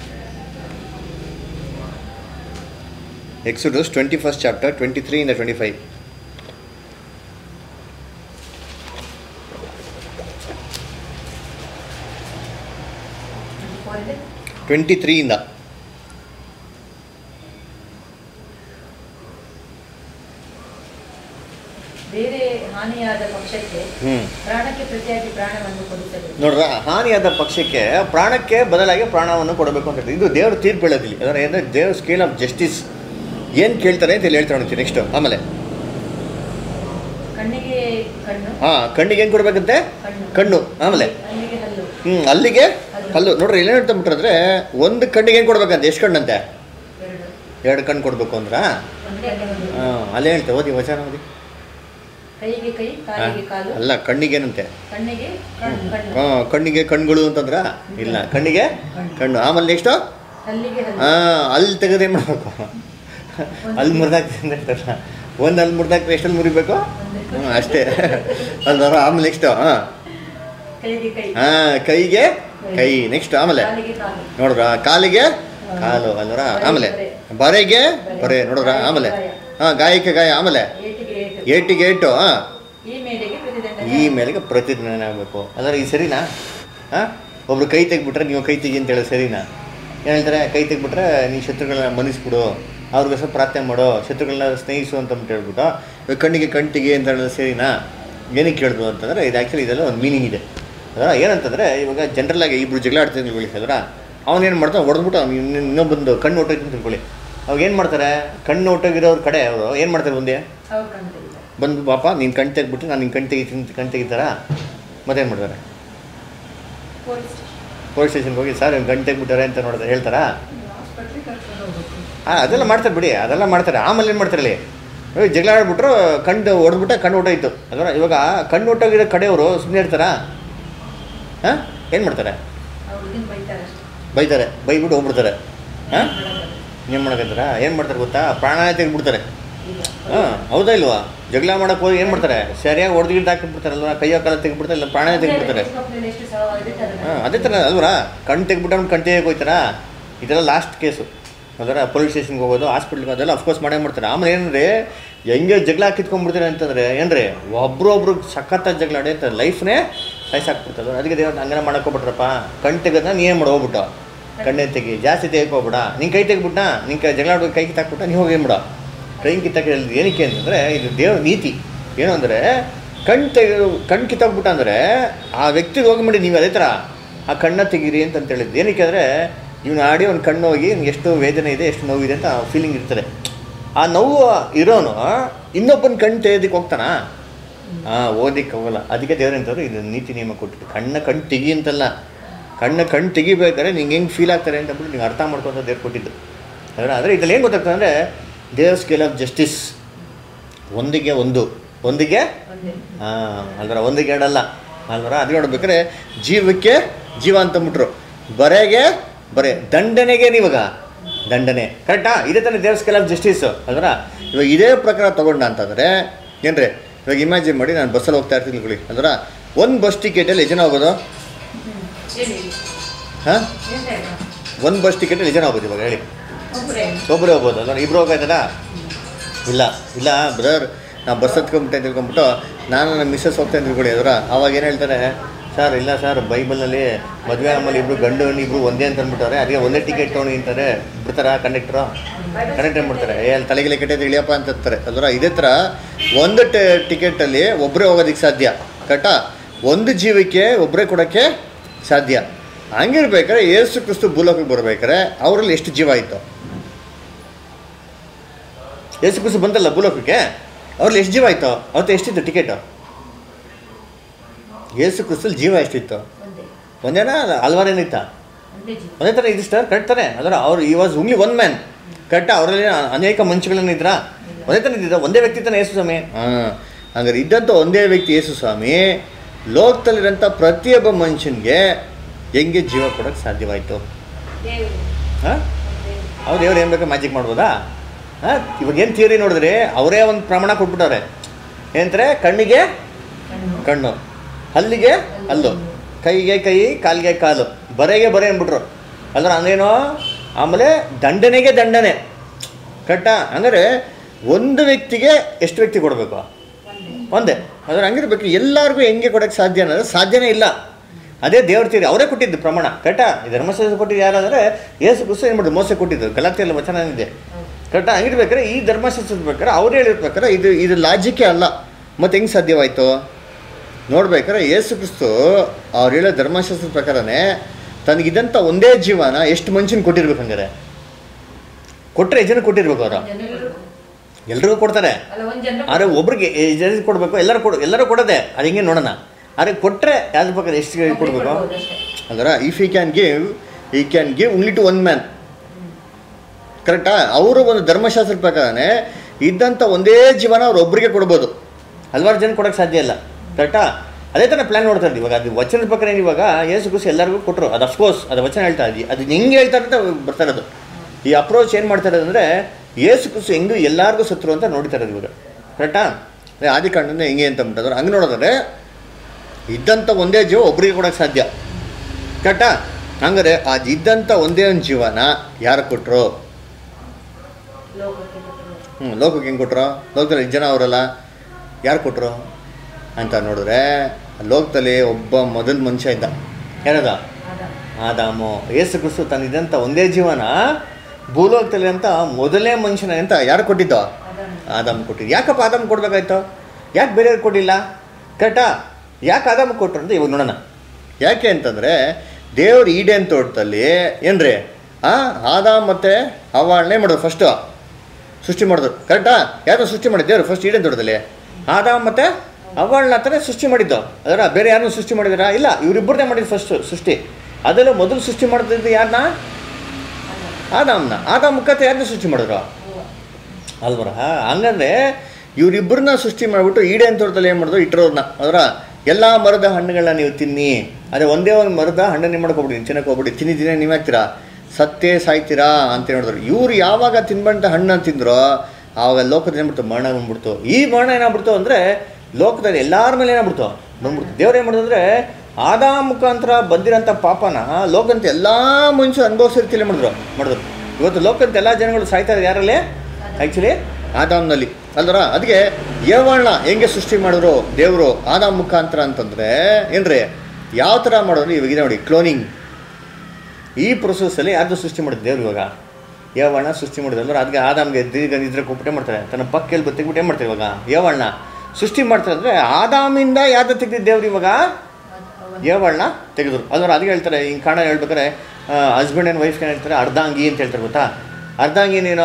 Exodus twenty first chapter twenty three ಇಂದ ಟ್ವೆಂಟಿ ಫೈವ್ ಟ್ವೆಂಟಿ ತ್ರೀಯಿಂದ ಬೇರೆ ಹಾನಿಯಾದ ಪಕ್ಷಕ್ಕೆ ಹ್ಞೂ ಪ್ರಾಣಕ್ಕೆ ಪ್ರತಿಯಾಗಿ ಪ್ರಾಣವನ್ನು ಕೊಡುತ್ತದೆ ನೋಡ್ರ ಹಾನಿಯಾದ ಪಕ್ಷಕ್ಕೆ ಪ್ರಾಣಕ್ಕೆ ಬದಲಾಗಿ ಪ್ರಾಣವನ್ನು ಕೊಡಬೇಕು ಅಂತ ಹೇಳ್ತಾರೆ. ಇದು ದೇವ್ರ ತೀರ್ಪು ಹೇಳೋದಿಲ್ಲ ಅದರ ಅಂದರೆ ದೇವ್ರ ಸ್ಕೇಲ್ ಆಫ್ ಜಸ್ಟಿಸ್ ಏನು ಕೇಳ್ತಾರೆ ಅಂತ ಇಲ್ಲಿ ಹೇಳ್ತಾ ನೋಡ್ತೀವಿ ನೆಕ್ಸ್ಟ್ ಆಮೇಲೆ ಕಣ್ಣಿಗೆ ಕಣ್ಣು ಹಾಂ ಕಣ್ಣಿಗೆ ಏನು ಕೊಡ್ಬೇಕಂತೆ ಕಣ್ಣು ಆಮೇಲೆ ಕಣ್ಣಿಗೆ ಹಲ್ಲು ಹ್ಞೂ ಅಲ್ಲಿಗೆ ಹಲ್ಲು ನೋಡ್ರಿ ಇಲ್ಲಿ ಹೇಳ್ತಾ ಬಿಟ್ರಂದ್ರೆ ಒಂದು ಕಣ್ಣಿಗೆ ಏನು ಕೊಡ್ಬೇಕಂತೆ ಎಷ್ಟು ಕಣ್ಣಂತೆ ಎರಡು ಎರಡು ಕಣ್ಣು ಕೊಡಬೇಕು ಅಂದ್ರ ಒಂದು ಕಣ್ಣಿಗೆ ಒಂದು ಹಾಂ ಅಲ್ಲೇ ಹೇಳ್ತೆ ಓದಿ ವಚನ ಓದಿ ಕೈಗೆ ಕೈ ಹಾ, ಕಾಲಿಗೆ ಕಾಲು ಅಲ್ಲ ಕಣ್ಣಿಗೆ ಏನಂತೆ ಕಣ್ಣಿಗೆ ಕಣ್ಣು ಕಣ್ಣು ಹಾಂ ಕಣ್ಣಿಗೆ ಕಣ್ಗಳು ಅಂತಂದ್ರ ಇಲ್ಲ ಕಣ್ಣಿಗೆ ಕಣ್ಣು ಆಮೇಲೆ ನೆಕ್ಸ್ಟು ಹಲ್ಲಿಗೆ ಹಲ್ಲು ಹಾಂ ಅಲ್ಲಿ ತೆಗೆದು ಏನು ಮಾಡಬೇಕು ಅಲ್ಲಿ ಮುರಿದಾಕ್ತಿ ಅಂತ ಹೇಳ್ತಾರಲ್ಲ ಒಂದು ಅಲ್ಲಿ ಮುರಿದಾಕ್ರೆ ಎಷ್ಟಲ್ಲಿ ಮುರಿಬೇಕು ಹ್ಞೂ ಅಷ್ಟೇ ಅಲ್ವರ ಆಮೇಲೆ ನೆಕ್ಸ್ಟು ಹಾಂ ಕೈಗೆ ಕೈ ಹಾಂ ಕೈಗೆ ಕೈ ನೆಕ್ಸ್ಟ್ ಆಮೇಲೆ ಕಾಲಿಗೆ ಕಾಲು ನೋಡ್ರ ಕಾಲಿಗೆ ಕಾಲು ಅಲ್ವರ ಆಮೇಲೆ ಬರೆಗೆ ಬರೆ ನೋಡ್ರ ಆಮೇಲೆ ಹಾಂ ಗಾಯಕ್ಕೆ ಗಾಯ ಆಮೇಲೆ ಏಟಿಗೆ ಏಟು ಏಟಿಗೆ ಏಟು ಹಾಂ ಈ ಮೇಲೆಗೆ ಪ್ರತಿದಂಡ ಈ ಮೇಲೆಗೆ ಪ್ರತಿಜ್ಞಾನ ಆಗಬೇಕು ಅದರ ಈ ಸರಿನಾ ಹಾಂ ಒಬ್ರು ಕೈ ತೆಗ್ಬಿಟ್ರೆ ನೀವು ಕೈ ತೆಗಿ ಅಂತ ಹೇಳೋ ಸರಿನಾ ಏನು ಹೇಳ್ತಾರೆ ಕೈ ತೆಗ್ಬಿಟ್ರೆ ನೀ ಶತ್ರುಗಳನ್ನ ಮನಿಸ್ಬಿಡು ಅವ್ರಿಗೋಸ್ಕರ ಪ್ರಾರ್ಥನೆ ಮಾಡೋ ಶತ್ರುಗಳನ್ನ ಸ್ನೇಹಿಸು ಅಂತ ಅಂದ್ಬಿಟ್ಟು ಹೇಳ್ಬಿಟ್ಟು ಇವಾಗ ಕಣ್ಣಿಗೆ ಕಣ್ಣಿಗೆ ಅಂತ ಹೇಳೋದು ಸರಿನಾ ಏನಕ್ಕೆ ಹೇಳ್ದು ಅಂತಂದರೆ ಇದು ಆ್ಯಕ್ಚುಲಿ ಇದೆಲ್ಲ ಒಂದು ಮೀನಿಂಗ್ ಇದೆ ಅದರ ಏನಂತಂದರೆ ಇವಾಗ ಜನರಲ್ಲಾಗಿ ಇಬ್ರು ಜಗಳ ಆಡ್ತೀನಿ ತಿಳ್ಕೊಳ್ಳಿ ಅದರ ಅವನೇನು ಮಾಡ್ತಾನೆ ಹೊಡೆದ್ಬಿಟ್ಟು ಅವ್ನು ಇನ್ನು ಇನ್ನೊಬ್ಬಂದು ಕಣ್ಣು ಹೊಟ್ಟೋಯ್ತು ಅಂತ ತಿಳ್ಕೊಳ್ಳಿ ಅವಾಗ ಏನು ಮಾಡ್ತಾರೆ ಕಣ್ಣು ಹೊಟ್ಟೋಗಿರೋರ ಕಡೆ ಅವರು ಏನು ಮಾಡ್ತಾರೆ ಮುಂದೆ ಅವ್ರು ಕಣ್ಣು ತೆಗಿತಾರೆ ಬಂದು ಪಾಪ ನೀನು ಕಣ್ ತೆಗ್ಬಿಟ್ಟು ನಾನು ನಿನ್ನ ಕಣ್ ತೆಗಿತೀನಿ ಕಣ್ ತೆಗಿತಾರಾ ಮತ್ತೇನು ಮಾಡ್ತಾರೆ ಪೊಲೀಸ್ ಪೊಲೀಸ್ ಸ್ಟೇಷನ್ಗೆ ಹೋಗಿ ಸರ್ ಇವ್ನು ಕಣ್ ತೆಗ್ಬಿಟ್ಟಾರೆ ಅಂತ ನೋಡಿದ್ರೆ ಹೇಳ್ತಾರಾ ಹಾಸ್ಪಿಟ್ಲಿಗೆ ಕರ್ಕೊಂಡು ಹೋಗ್ಬೇಕು ಹಾಂ ಅದೆಲ್ಲ ಮಾಡ್ತಾರೆ ಬಿಡಿ ಅದೆಲ್ಲ ಮಾಡ್ತಾರೆ ಆಮೇಲೆ ಏನು ಮಾಡ್ತಾರೆ ಇಲ್ಲಿ ಇವಾಗ ಜಗಳ ಆಡ್ಬಿಟ್ರು ಕಣ್ಣು ಹೊಡೆದ್ಬಿಟ್ಟ ಕಣ್ಣು ಹೊಟ್ಟೋಯ್ತು ಅದರ ಇವಾಗ ಕಣ್ಣು ಹೊಟ್ಟೋಗಿರೋ ಕಡೆಯವರು ಸುಮ್ಮನೆ ಇರ್ತಾರಾ ಹಾಂ ಏನು ಮಾಡ್ತಾರೆ ಅವ್ರು ಇದನ್ನ ಬೈತಾರೆ ಅಷ್ಟೇ ಬೈತಾರೆ ಬೈಬಿಟ್ಟು ಹೋಗ್ಬಿಡ್ತಾರೆ ಹಾಂ ಮಾಡೋದು. ಏನು ಮಾಡಕತ್ತಾರ ಏನು ಮಾಡ್ತಾರೆ ಗೊತ್ತಾ ಪ್ರಾಣ ತೆಗೆದ್ಬಿಡ್ತಾರೆ ಈಗ ಹಾಂ ಹೌದಾ ಇಲ್ವಾ ಜಗಳ ಮಾಡಕ್ಕೆ ಹೋಗಿ ಏನು ಮಾಡ್ತಾರೆ ಸರಿಯಾಗಿ ಹೊಡೆದಿದ್ದು ಹಾಕಿಬಿಡ್ತಾರಲ್ವ ಕೈಯೋ ಕಾಲ ತೆಗೆದ್ಬಿಡ್ತಾರೆ ಇಲ್ಲ ಪ್ರಾಣ ತೆಗೆದ್ಬಿಡ್ತಾರೆ ಹೆಲಿಕಾಪ್ಟರ್ ಎಷ್ಟು ಸಹ ಇರುತ್ತಲ್ಲ ಹಾಂ ಅದೇ ಥರ ಅಲ್ವರಾ ಕಣ್ಣು ತೆಗ್ಬಿಟ್ಟು ಕಣ್ ತೆಗಿಯಕ್ಕೆ ಹೋಗ್ತಾರಾ ಇದೆಲ್ಲ ಲಾಸ್ಟ್ ಕೇಸು ಅದರ ಪೊಲೀಸ್ ಸ್ಟೇಷನ್ಗೆ ಹೋಗೋದು ಹಾಸ್ಪಿಟ್ಲ್ಗೆ ಅದೆಲ್ಲ ಅಫ್ಕೋರ್ಸ್ ಮಾಡೇ ಮಾಡ್ತಾರೆ ಆಮೇಲೆ ಏನಂದ್ರೆ ಹೆಂಗೆ ಜಗಳ ಕಿತ್ಕೊಂಡ್ಬಿಡ್ತಾರೆ ಅಂತಂದ್ರೆ ಏನ್ರಿ ಒಬ್ರೊಬ್ರು ಸಖತ್ತ ಜಗಳ ಆಡಿ ಅಂತ ಲೈಫ್ನೇ ಸಾಯ್ಸಾಕ್ಬಿಡ್ತದೆ ಅದಕ್ಕೆ ದೇವ್ರು ಹಂಗನ ಮಾಡಕ್ಕೋಗ್ಬಿಟ್ರಪ್ಪ ಕಣ್ ತೆಗೆದ ನೀ ಏನು ಮಾಡಿ ಹೋಗ್ಬಿಟ್ಟು ಕಣ್ಣೇ ತೆಗಿ ಜಾಸ್ತಿ ತೆಗಿಯಕ್ಕೆ ಹೋಗ್ಬಿಡ ನಿಂಗೆ ಕೈ ತೆಗ್ಬಿಟ್ಟ ನಿಂಗೆ ಕೈ ಜಗಳ ಆಡೋದು ಕೈ ಕಿತ್ತಾಕ್ಬಿಟ್ಟ ನೀವು ಹೋಗಿ ಬಿಡ ಕೈ ಕಿತ್ತಾಕ ಏನಕ್ಕೆ ಅಂತಂದರೆ ಇದು ದೇವ್ರ ನೀತಿ ಏನು ಅಂದರೆ ಕಣ್ ತೆಗೆ ಕಣ್ ಕಿತ್ತಾಕ್ಬಿಟ್ಟ ಅಂದರೆ ಆ ವ್ಯಕ್ತಿಗೆ ಹೋಗಿ ಮಾಡಿ ನೀವು ಅದೇ ಥರ ಆ ಕಣ್ಣ ತೆಗೀರಿ ಅಂತ ಅಂತ ಹೇಳಿದ್ದು ಏನಕ್ಕೆ ಅಂದರೆ ಇವ್ನು ಆಡಿ ಅವ್ನು ಕಣ್ಣು ಹೋಗಿ ಇವ್ನಿಗೆ ಎಷ್ಟು ವೇದನೆ ಇದೆ ಎಷ್ಟು ನೋವಿದೆ ಅಂತ ಫೀಲಿಂಗ್ ಇರ್ತದೆ ಆ ನೋವು ಇರೋನು ಇನ್ನೊಬ್ಬನ ಕಣ್ಣು ತೆಗೆದಕ್ಕೆ ಹೋಗ್ತಾನಾ ಹಾಂ ಓದಿಕ್ಕೆ ಹೋಗಲ್ಲ ಅದಕ್ಕೆ ದೇವ್ರು ಅಂತವ್ರು ಇದು ನೀತಿ ನಿಯಮ ಕೊಟ್ಟಿದ್ದು ಕಣ್ಣ ಕಣ್ಣು ತೆಗಿ ಅಂತಲ್ಲ ಕಣ್ಣ ಕಣ್ಣು ತೆಗಿಬೇಕಾದ್ರೆ ನಿಂಗೆ ಹೆಂಗೆ ಫೀಲ್ ಆಗ್ತಾರೆ ಅಂತ ಬಿಟ್ಟು ನೀವು ಅರ್ಥ ಮಾಡ್ಕೊಂತ ದೇವ್ರು ಕೊಟ್ಟಿದ್ದು ಅದರ ಆದರೆ ಇದ್ರಲ್ಲಿ ಏನು ಗೊತ್ತಾಗ್ತದೆ ಅಂದರೆ ದೇವ್ರ ಸ್ಕೇಲ್ ಆಫ್ ಜಸ್ಟಿಸ್ ಒಂದಿಗೆ ಒಂದು ಒಂದಿಗೆ ಒಂದೇ ಹಾಂ ಅಲ್ವರ ಒಂದಿಗೆ ಎರಡಲ್ಲ ಅಲ್ವರ ಅದು ನೋಡ್ಬೇಕಾದ್ರೆ ಜೀವಕ್ಕೆ ಜೀವ ಅಂತಂದ್ಬಿಟ್ರು ಬರೆಗೆ ಬರೆ ದಂಡನೆಗೆ ನೀವಾಗ ದಂಡನೆ ಕರೆಕ್ಟಾ ಇದೇ ತಾನೇ ದೇವ್ರ ಸ್ಕೇಲ್ ಆಫ್ ಜಸ್ಟಿಸ್ ಅಲ್ವರ ಇವಾಗ ಇದೇ ಪ್ರಕಾರ ತಗೊಂಡ ಅಂತಂದರೆ ಏನ್ರಿ ಇವಾಗ ಇಮ್ಯಾಜಿನ್ ಮಾಡಿ ನಾನು ಬಸ್ಸಲ್ಲಿ ಹೋಗ್ತಾ ಇರ್ತೀನಿ ತಿಳ್ಕೊಳ್ಳಿ ಅಲ್ವರ ಒಂದು ಬಸ್ ಟಿಕೆಟಲ್ಲಿ ಎಷ್ಟು ಜನ ಹೋಗೋದು ಹೇಳಿ ಹಾಂ ಎಂತ ಇಲ್ಲ? ಒಂದು ಬಸ್ ಟಿಕೆಟಲ್ಲಿ ಎಷ್ಟು ಜನ ಹೋಗೋದು ಇವಾಗ ಹೇಳಿ ಒಬ್ರೇ ಒಬ್ಬರೇ ಹೋಗ್ಬೋದು ಅಲ್ವ ಇಬ್ರು ಹೋಗಾಯ್ತದ ಇಲ್ಲ ಇಲ್ಲ ಬ್ರದರ್ ನಾ ಬಸ್ ಹತ್ಕೊಂಬಿಟ್ಟೆ ಅಂತ ತಿಳ್ಕೊಂಬಿಟ್ಟು ನಾನು ನನ್ನ ಮಿಸ್ಸಸ್ ಹೋಗ್ತೇನೆ ತಿಳ್ಕೊಳ್ಳಿ ಅದರ ಅವಾಗ ಏನು ಹೇಳ್ತಾರೆ ಸರ್ ಇಲ್ಲ ಸರ್ ಬೈಬಲಲ್ಲಿ ಮದುವೆ ಆಮೇಲೆ ಇಬ್ರು ಗಂಡು ಹೆಣ್ಣು ಇಬ್ರು ಒಂದೇ ಅಂತ ಅಂದ್ಬಿಟ್ಟವ್ರೆ ಅದಕ್ಕೆ ಒಂದೇ ಟಿಕೆಟ್ ತೊಗೊಂಡು ನಿಂತಾರೆ ಬಿಡ್ತಾರ ಕಂಡಕ್ಟ್ರು ಕಂಡಕ್ಟರ್ ಏನ್ಬಿಡ್ತಾರೆ ಏ ಅಲ್ಲಿ ತಲೆಗೆಲೆ ಕೆಟ್ಟದ್ದು ಇಳಿಯಪ್ಪ ಅಂತ ಅಂತಾರೆ ಅದರ ಇದೇ ಥರ ಒಂದು ಟಿಕೆಟಲ್ಲಿ ಒಬ್ಬರೇ ಹೋಗೋದಕ್ಕೆ ಸಾಧ್ಯ ಕರೆಕ್ಟಾ ಒಂದು ಜೀವಕ್ಕೆ ಒಬ್ಬರೇ ಕೊಡೋಕ್ಕೆ ಸಾಧ್ಯ ಹಂಗಿರ್ಬೇಕಾದ್ರೆ ಏಸು ಕ್ರಿಸ್ತು ಭೂಲೋಕಕ್ಕೆ ಬರ್ಬೇಕಾದ್ರೆ ಅವರಲ್ಲಿ ಎಷ್ಟು ಜೀವ ಇತ್ತು ಯೇಸು ಕ್ರಿಸ್ತು ಬಂತಲ್ಲ ಭೂಲೋಕಕ್ಕೆ ಅವ್ರಲ್ಲಿ ಎಷ್ಟು ಜೀವ ಆಯಿತು ಅವತ್ತು ಎಷ್ಟಿತ್ತು ಟಿಕೆಟು ಯೇಸು ಕ್ರಿಸ್ತಲ್ಲಿ ಜೀವ ಎಷ್ಟಿತ್ತು ಒಂದೇ ಒಂದೇನಾ ಹಲ್ವಾರೇನಿತ್ತ ಒಂದೇ ಜೀವ ಒಂದೇ ಥರ ಇದಿಷ್ಟ ಕಟ್ತಾರೆ ಅದರ ಅವ್ರು ಈ ವಾಸ್ ಓನ್ಲಿ ಒನ್ ಮ್ಯಾನ್ ಕಟ್ಟ ಅವರಲ್ಲಿ ಅನೇಕ ಮಂಚುಗಳನ್ನು ಇದ್ರ ಒಂದೇ ಥರ ಇದ್ದಿದ್ದ ಒಂದೇ ವ್ಯಕ್ತಿ ತಾನೆ ಯೇಸು ಸ್ವಾಮಿ ಹಾಂ ಹಂಗಾರೆ ಇದ್ದಂಥ ಒಂದೇ ವ್ಯಕ್ತಿ ಯೇಸು ಸ್ವಾಮಿ ಲೋಕದಲ್ಲಿರೋಂಥ ಪ್ರತಿಯೊಬ್ಬ ಮನುಷ್ಯನಿಗೆ ಹೆಂಗೆ ಜೀವ ಕೊಡೋಕ್ಕೆ ಸಾಧ್ಯವಾಯಿತು ದೇವರು ಹಾಂ ದೇವರು ಅವ್ರು ದೇವ್ರು ಏನು ಬೇಕಾ ಮ್ಯಾಜಿಕ್ ಮಾಡ್ಬೋದಾ ಹಾಂ ಇವಾಗ ಏನು ಥಿಯರಿ ನೋಡಿದ್ರೆ ಅವರೇ ಒಂದು ಪ್ರಮಾಣ ಕೊಟ್ಬಿಟ್ಟವ್ರೆ ಏನಂತಾರೆ ಕಣ್ಣಿಗೆ ಕಣ್ಣು ಕಣ್ಣು ಹಲ್ಲಿಗೆ ಹಲ್ಲು ಕೈಗೆ ಕೈ ಕಾಲಿಗೆ ಕಾಲು ಬರೆಗೆ ಬರೆ ಅಂದ್ಬಿಟ್ರು ಅದ್ರ ಅಂದ್ರೇನು ಆಮೇಲೆ ದಂಡನೆಗೆ ದಂಡನೆ ಕಟ್ಟ ಅಂದರೆ ಒಂದು ವ್ಯಕ್ತಿಗೆ ಎಷ್ಟು ವ್ಯಕ್ತಿ ಕೊಡಬೇಕು ಒಂದೇ ಒಂದೇ ಅದ್ರ ಹಂಗಿರ್ಬೇಕು ಎಲ್ಲರಿಗೂ ಹೆಂಗೆ ಕೊಡೋಕ್ಕೆ ಸಾಧ್ಯ ಅನ್ನೋದು ಸಾಧ್ಯನೇ ಇಲ್ಲ ಅದೇ ದೇವ್ರ ತೀರಿ ಅವರೇ ಕೊಟ್ಟಿದ್ದು ಪ್ರಮಾಣ ಕರೆಕ್ಟಾ ಈ ಧರ್ಮಶಾಸ್ತ್ರ ಕೊಟ್ಟಿದ್ದು ಯಾರಾದರೆ ಏಸು ಕುಸ ಏನು ಮಾಡಿದ್ರು ಮೋಸ ಕೊಟ್ಟಿದ್ದು ಗಲಾತಿಯಲ್ಲಿ ವಚನ ಇದೆ ಹೌದು ಕರೆಕ್ಟಾ ಹಂಗಿರ್ಬೇಕಾದ್ರೆ ಈ ಧರ್ಮಶಾಸ್ತ್ರದ ಬೇಕಾದ್ರೆ ಅವ್ರು ಹೇಳಿರ್ಬೇಕಾದ್ರೆ ಇದು ಇದು ಲಾಜಿಕೇ ಅಲ್ಲ ಮತ್ತೆ ಹೆಂಗೆ ಸಾಧ್ಯವಾಯಿತು ನೋಡ್ಬೇಕಾದ್ರೆ ಯೇಸು ಕ್ರಿಸ್ತು ಅವ್ರು ಹೇಳೋ ಧರ್ಮಶಾಸ್ತ್ರದ ಪ್ರಕಾರನೇ ತನಗಿದ್ದಂಥ ಒಂದೇ ಜೀವನ ಎಷ್ಟು ಮನುಷ್ಯನ ಕೊಟ್ಟಿರ್ಬೇಕು ಹಂಗಾರೆ ಕೊಟ್ಟರೆ ಎಷ್ಟು ಜನ ಕೊಟ್ಟಿರ್ಬೇಕು ಅವರು ಜನರು ಎಲ್ರಿಗೂ ಕೊಡ್ತಾರೆ ಅಲ್ಲ ಒಂದ್ ಜನ ಆದರೆ ಒಬ್ರಿಗೆ ಎಷ್ಟು ಕೊಡಬೇಕು ಎಲ್ಲರೂ ಕೊಡು ಎಲ್ಲರೂ ಕೊಡೋದೆ ಅದು ಹಿಂಗೆ ನೋಡೋಣ ಆದರೆ ಕೊಟ್ಟರೆ ಯಾವ್ದು ಬೇಕಾದ್ರೆ ಎಷ್ಟು ಕೊಡಬೇಕು ಕೊಡ್ಬೋದು ಅಷ್ಟೇ. ಅದರ if he can give he can give only to one man ಕರೆಕ್ಟಾ ಅವರು ಒಂದು ಧರ್ಮಶಾಸ್ತ್ರದ ಪ್ರಕಾರನೇ ಇದ್ದಂಥ ಒಂದೇ ಜೀವನ ಅವ್ರು ಒಬ್ಬರಿಗೆ ಕೊಡ್ಬೋದು ಹಲವಾರು ಜನ ಕೊಡೋಕ್ಕೆ ಸಾಧ್ಯ ಇಲ್ಲ ಕರೆಕ್ಟಾ ಅದೇ ಥರ ಪ್ಲ್ಯಾನ್ ನೋಡ್ತಾ ಇದ್ದೀವಿ ಇವಾಗ ಅದು ವಚನದ ಪ್ರಕಾರ ಏನು ಇವಾಗ ಏಸು ಕುಸಿ ಎಲ್ಲರಿಗೂ ಕೊಟ್ಟರು ಅದು ಅಫ್ಕೋರ್ಸ್ ಅದು ವಚನ ಹೇಳ್ತಾ ಇದ್ದೀವಿ ಅದು ಹೆಂಗೆ ಹೇಳ್ತಾರೆ ಅಂತ ಬರ್ತಾ ಇರೋದು ಈ ಅಪ್ರೋಚ್ ಏನು ಮಾಡ್ತಾ ಇರೋದು ಅಂದರೆ ಏಸು ಕುಸು ಹೆಂಗೂ ಎಲ್ಲರಿಗೂ ಸತ್ರು ಅಂತ ನೋಡ್ತಾ ಇರೋದು ಇವಾಗ ಕರೆಕ್ಟಾ ಅದೇ ಆದಿಕಾಂಡನೇ ಹೆಂಗೆ ಅಂತ ಅಂದ್ಬಿಟ್ಟಂದ್ರೆ ಹಂಗೆ ನೋಡಿದ್ರೆ ಇದ್ದಂಥ ಒಂದೇ ಜೀವ ಒಬ್ಬರಿಗೆ ಕೊಡೋಕ್ಕೆ ಸಾಧ್ಯ ಕರೆಕ್ಟಾ ಹಂಗಾರೆ ಅದು ಇದ್ದಂಥ ಒಂದೇ ಒಂದು ಜೀವನ ಯಾರು ಕೊಟ್ಟರು ಲೋಕಕ್ಕೆ ಕೊಟ್ಟರು. ಹ್ಞೂ ಲೋಕಕ್ಕೆ ಹೆಂಗೆ ಕೊಟ್ಟರು ಲೋಕದಲ್ಲಿ ಎಷ್ಟು ಜನ ಅವರಲ್ಲ ಯಾರು ಕೊಟ್ಟರು ಅಂತ ನೋಡಿದ್ರೆ ಲೋಕದಲ್ಲಿ ಒಬ್ಬ ಮೊದಲ ಮನುಷ್ಯ ಇದ್ದ ಯಾರದ ಆದ ಆದಾಮು ಏಸು ಕ್ರಿಸ್ತು ತನ್ನಿದ್ದಂಥ ಒಂದೇ ಜೀವನ ಭೂಲೋಕದಲ್ಲಿ ಅಂತ ಮೊದಲೇ ಮನುಷ್ಯನ ಅಂತ ಯಾರು ಕೊಟ್ಟಿದ್ದೋ ಅದನ್ನು ಆದಾಮ್ ಕೊಟ್ಟಿದ್ದು ಯಾಕಪ್ಪ ಆದಾಮ್ ಕೊಡಬೇಕಾಯ್ತು ಯಾಕೆ ಬೇರೆಯವ್ರಿಗೆ ಕೊಟ್ಟಿಲ್ಲ ಕರೆಕ್ಟಾ ಯಾಕೆ ಆದಾಮ್ ಕೊಟ್ಟರು ಅಂತ ಇವಾಗ ನೋಡೋಣ ಯಾಕೆ ಅಂತಂದರೆ ದೇವ್ರು ಈಡೇನ್ ತೋಟದಲ್ಲಿ ಏನ್ರಿ ಆ ಆದಾಮ್ ಮತ್ತು ಅವಳನ್ನೇ ಮಾಡೋದು ಫಸ್ಟು ಸೃಷ್ಟಿ ಮಾಡಿದ್ರು ಕರೆಕ್ಟಾ ಯಾರು ಸೃಷ್ಟಿ ಮಾಡಿದ್ದು ದೇವ್ರು ಫಸ್ಟ್ ಈಡೇನ್ ತೋಟದಲ್ಲಿ ಆದಾಮ್ ಮತ್ತು ಅವಳನ್ನ ಹತ್ರ ಸೃಷ್ಟಿ ಮಾಡಿದ್ದು ಅದರ ಬೇರೆ ಯಾರನ್ನೂ ಸೃಷ್ಟಿ ಮಾಡಿದಾರಾ ಇಲ್ಲ ಇವರಿಬ್ಬರನ್ನೇ ಮಾಡಿದ್ದು ಫಸ್ಟ್ ಸೃಷ್ಟಿ ಅದೆಲ್ಲ ಮೊದಲು ಸೃಷ್ಟಿ ಮಾಡ್ತಿದ್ದು ಯಾರನ್ನ ಆದಾಮ್ನ ಆದಾಮ್ ಮುಖಾಂತರ ಯಾರನ್ನ ಸೃಷ್ಟಿ ಮಾಡಿದ್ರು ಹೂವು. ಅಲ್ವರ ಹಂಗಂದ್ರೆ ಇವರಿಬ್ಬರನ್ನ ಸೃಷ್ಟಿ ಮಾಡಿಬಿಟ್ಟು ಈಡೇನ್ ತೋಟದಲ್ಲಿ ಏನು ಮಾಡಿದ್ರು ಇಟ್ಟಿರೋದನ್ನ ಅದರ ಎಲ್ಲ ಮರದ ಹಣ್ಣುಗಳನ್ನ ನೀವು ತಿನ್ನಿ ಅದೇ ಒಂದೇ ಒಂದು ಮರದ ಹಣ್ಣನ್ನು ಏನು ಮಾಡ್ಕೊಬಿಡಿ ತಿನ್ನಕ್ಕೆ ಹೋಗ್ಬಿಡಿ ತಿನ್ನಿ ತಿನ್ನಿ ನೀವು ಹಾಕ್ತೀರಾ ಸತ್ತೇ ಸಾಯ್ತೀರಾ ಅಂತ ಹೇಳಿದ್ರು ಇವ್ರು ಯಾವಾಗ ತಿನ್ಬಂತ ಹಣ್ಣನ್ನು ತಿಂದ್ರೋ ಆವಾಗ ಲೋಕದ ಏನ್ಬಿಡ್ತು ಮರಣ ಬಂದ್ಬಿಡ್ತು ಈ ಮರಣ ಏನಾಗ್ಬಿಡ್ತು ಅಂದರೆ ಲೋಕದಲ್ಲಿ ಎಲ್ಲರ ಮೇಲೆ ಏನಾಗ್ಬಿಡ್ತು ಬಂದ್ಬಿಡ್ತು ದೇವ್ರು ಏನು ಮಾಡಿದ್ರು ಅಂದರೆ ಆದಾ ಮುಖಾಂತರ ಬಂದಿರೋಂಥ ಪಾಪನ ಲೋಕಂತ ಎಲ್ಲ ಮನುಷ್ಯರು ಅನುಭವಿಸಿರ್ತಿಲ್ಲ ಮಾಡಿದ್ರು ಮಾಡಿದ್ರು ಇವತ್ತು ಲೋಕಂತ ಎಲ್ಲ ಜನಗಳು ಸಾಯ್ತಾ ಇದ್ದಾರೆ ಯಾರಲ್ಲಿ ಆ್ಯಕ್ಚುಲಿ ಆದಾಮ್ನಲ್ಲಿ ಅಲ್ದರ ಅದಕ್ಕೆ ಏವಣ್ಣ ಹೆಂಗೆ ಸೃಷ್ಟಿ ಮಾಡಿದ್ರು ದೇವರು ಆದಾಮ್ ಮುಖಾಂತರ ಅಂತಂದರೆ ಏನ್ರಿ ಯಾವ ಥರ ಮಾಡೋರು ಇವಾಗ ಇದೆ ನೋಡಿ ಕ್ಲೋನಿಂಗ್ ಈ ಪ್ರೊಸೆಸ್ಸಲ್ಲಿ ಯಾರ್ದು ಸೃಷ್ಟಿ ಮಾಡಿದ್ರು ದೇವ್ರು ಇವಾಗ ಯಾವಣ್ಣ ಸೃಷ್ಟಿ ಮಾಡಿದ್ರು ಅಂದ್ರೆ ಅದಕ್ಕೆ ಆದಾಮ್ಗೆ ದೀರ್ಘ ನಿದ್ರೆ ಕೊಟ್ಬಿಟ್ಟೆ ಮಾಡ್ತಾರೆ ತನ್ನ ಪಕ್ಕೆಲ್ಲಿ ಬತ್ತಿಬಿಟ್ಟು ಏನು ಮಾಡ್ತಾರೆ ಇವಾಗ ಯಾವಣ್ಣ ಸೃಷ್ಟಿ ಮಾಡ್ತಾರೆ ಅಂದರೆ ಆದಾಮಿಂದ ಯಾವ್ದು ತೆಗೆದಿದ್ದು ದೇವ್ರು ಇವಾಗ ಯಾವಣ್ಣ ತೆಗೆದ್ರು ಅದ್ರ ಅದಕ್ಕೆ ಹೇಳ್ತಾರೆ ಹಿಂಗೆ ಕಾರಣ ಹೇಳ್ಬೇಕಾರೆ ಹಸ್ಬೆಂಡ್ ಆ್ಯಂಡ್ ವೈಫ್ ಏನು ಹೇಳ್ತಾರೆ ಅರ್ಧಾಂಗಿ ಅಂತ ಹೇಳ್ತಾರೆ ಗೊತ್ತಾ ಅರ್ಧಾಂಗಿ ನೀನು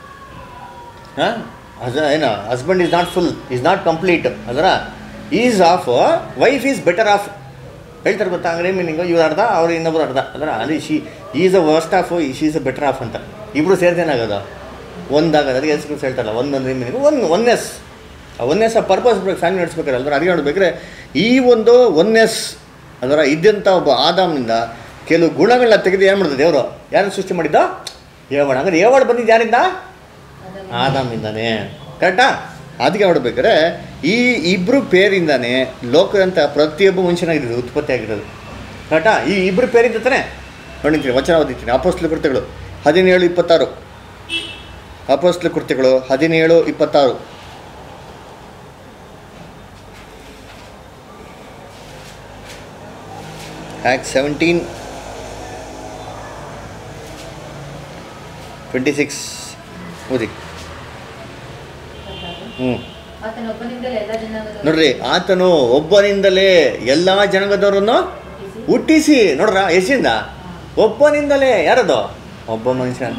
ಹಾಂ ಅದ ಏನು husband is not full is not complete ಅದರ is half wife is better half ಹೇಳ್ತಾರೆ ಗೊತ್ತಾ ಅಂಗಡಿ ಮೀನಿಂಗು ಇವ್ರು ಅರ್ಧ ಅವ್ರು ಇನ್ನೊಬ್ರು ಅರ್ಧ ಅದರ ಅಲ್ಲಿ she is a worst half she is a better half ಅಂತ ಇಬ್ಬರು ಸೇರ್ತೇನಾಗೋದು ಒಂದಾಗೋದು ಅದಕ್ಕೆ ಹೆಸರು ಹೇಳ್ತಾರಲ್ಲ ಒಂದೊಂದು ಮೀನಿಂಗು ಒಂದು ಒನ್ನೆಸ್ ಆ ಒನ್ನೆಸ್ ಆ ಪರ್ಪಸ್ ಬೇಕು ಫ್ಯಾಮಿಲಿ ನಡೆಸ್ಬೇಕಾರೆ ಅಲ್ವ ಅದಕ್ಕೆ ನೋಡ್ಬೇಕಾದ್ರೆ ಈ ಒಂದು ಒನ್ನೆಸ್ ಅದರ ಇದ್ದಂಥ ಒಬ್ಬ ಆದಾಮ್ನಿಂದ ಕೆಲವು ಗುಣಗಳನ್ನ ತೆಗೆದು ಏನು ಮಾಡಿದ್ರು ದೇವರು ಯಾರನ್ನು ಸೃಷ್ಟಿ ಮಾಡಿದ್ದ ಏವಳ ಹಂಗಾರೆ ಏವಳು ಬಂದಿದ್ದು ಯಾರಿಂದ ಅದನ್ನು ಆದಾಮಿಂದಾನೆ ಕರೆಕ್ಟಾ ಅದಕ್ಕೆ ನೋಡ್ಬೇಕಾದ್ರೆ ಈ ಇಬ್ಬರು ಪೇರಿಂದಾನೆ ಲೋಕದಂತ ಪ್ರತಿಯೊಬ್ಬ ಮನುಷ್ಯನಾಗಿರೋದು ಉತ್ಪತ್ತಿ ಆಗಿರೋದು ಕರೆಕ್ಟಾ ಈ ಇಬ್ಬರು ಪೇರಿಂದ ತಾನೆ ನೋಡಿರ್ತೀನಿ ವಚನ ಓದಿರ್ತೀನಿ ಅಪೋಸ್ಲ ಕೃತ್ಯಗಳು ಹದಿನೇಳು ಇಪ್ಪತ್ತಾರು ಅಪೋಸ್ಲ ಕೃತ್ಯಗಳು ಹದಿನೇಳು ಇಪ್ಪತ್ತಾರು ಆ್ಯಕ್ಟ್ ಸೆವೆಂಟೀನ್ ಟ್ವೆಂಟಿ ಸಿಕ್ಸ್ ಓದಿ ಹ್ಞೂ ಆತನೊಬ್ಬನಿಂದಲೇ ಎಲ್ಲ ಜನಾಂಗದವರು ನೋಡ್ರಿ ಆತನು ಒಬ್ಬನಿಂದಲೇ ಎಲ್ಲ ಜನಾಂಗದವರನ್ನು ಹುಟ್ಟಿಸಿ ಹುಟ್ಟಿಸಿ ನೋಡ್ರ ಎಷ್ಟಿಂದ ಒಬ್ಬನಿಂದಲೇ ಯಾರದು ಒಬ್ಬ ಮನುಷ್ಯ ಅಂತ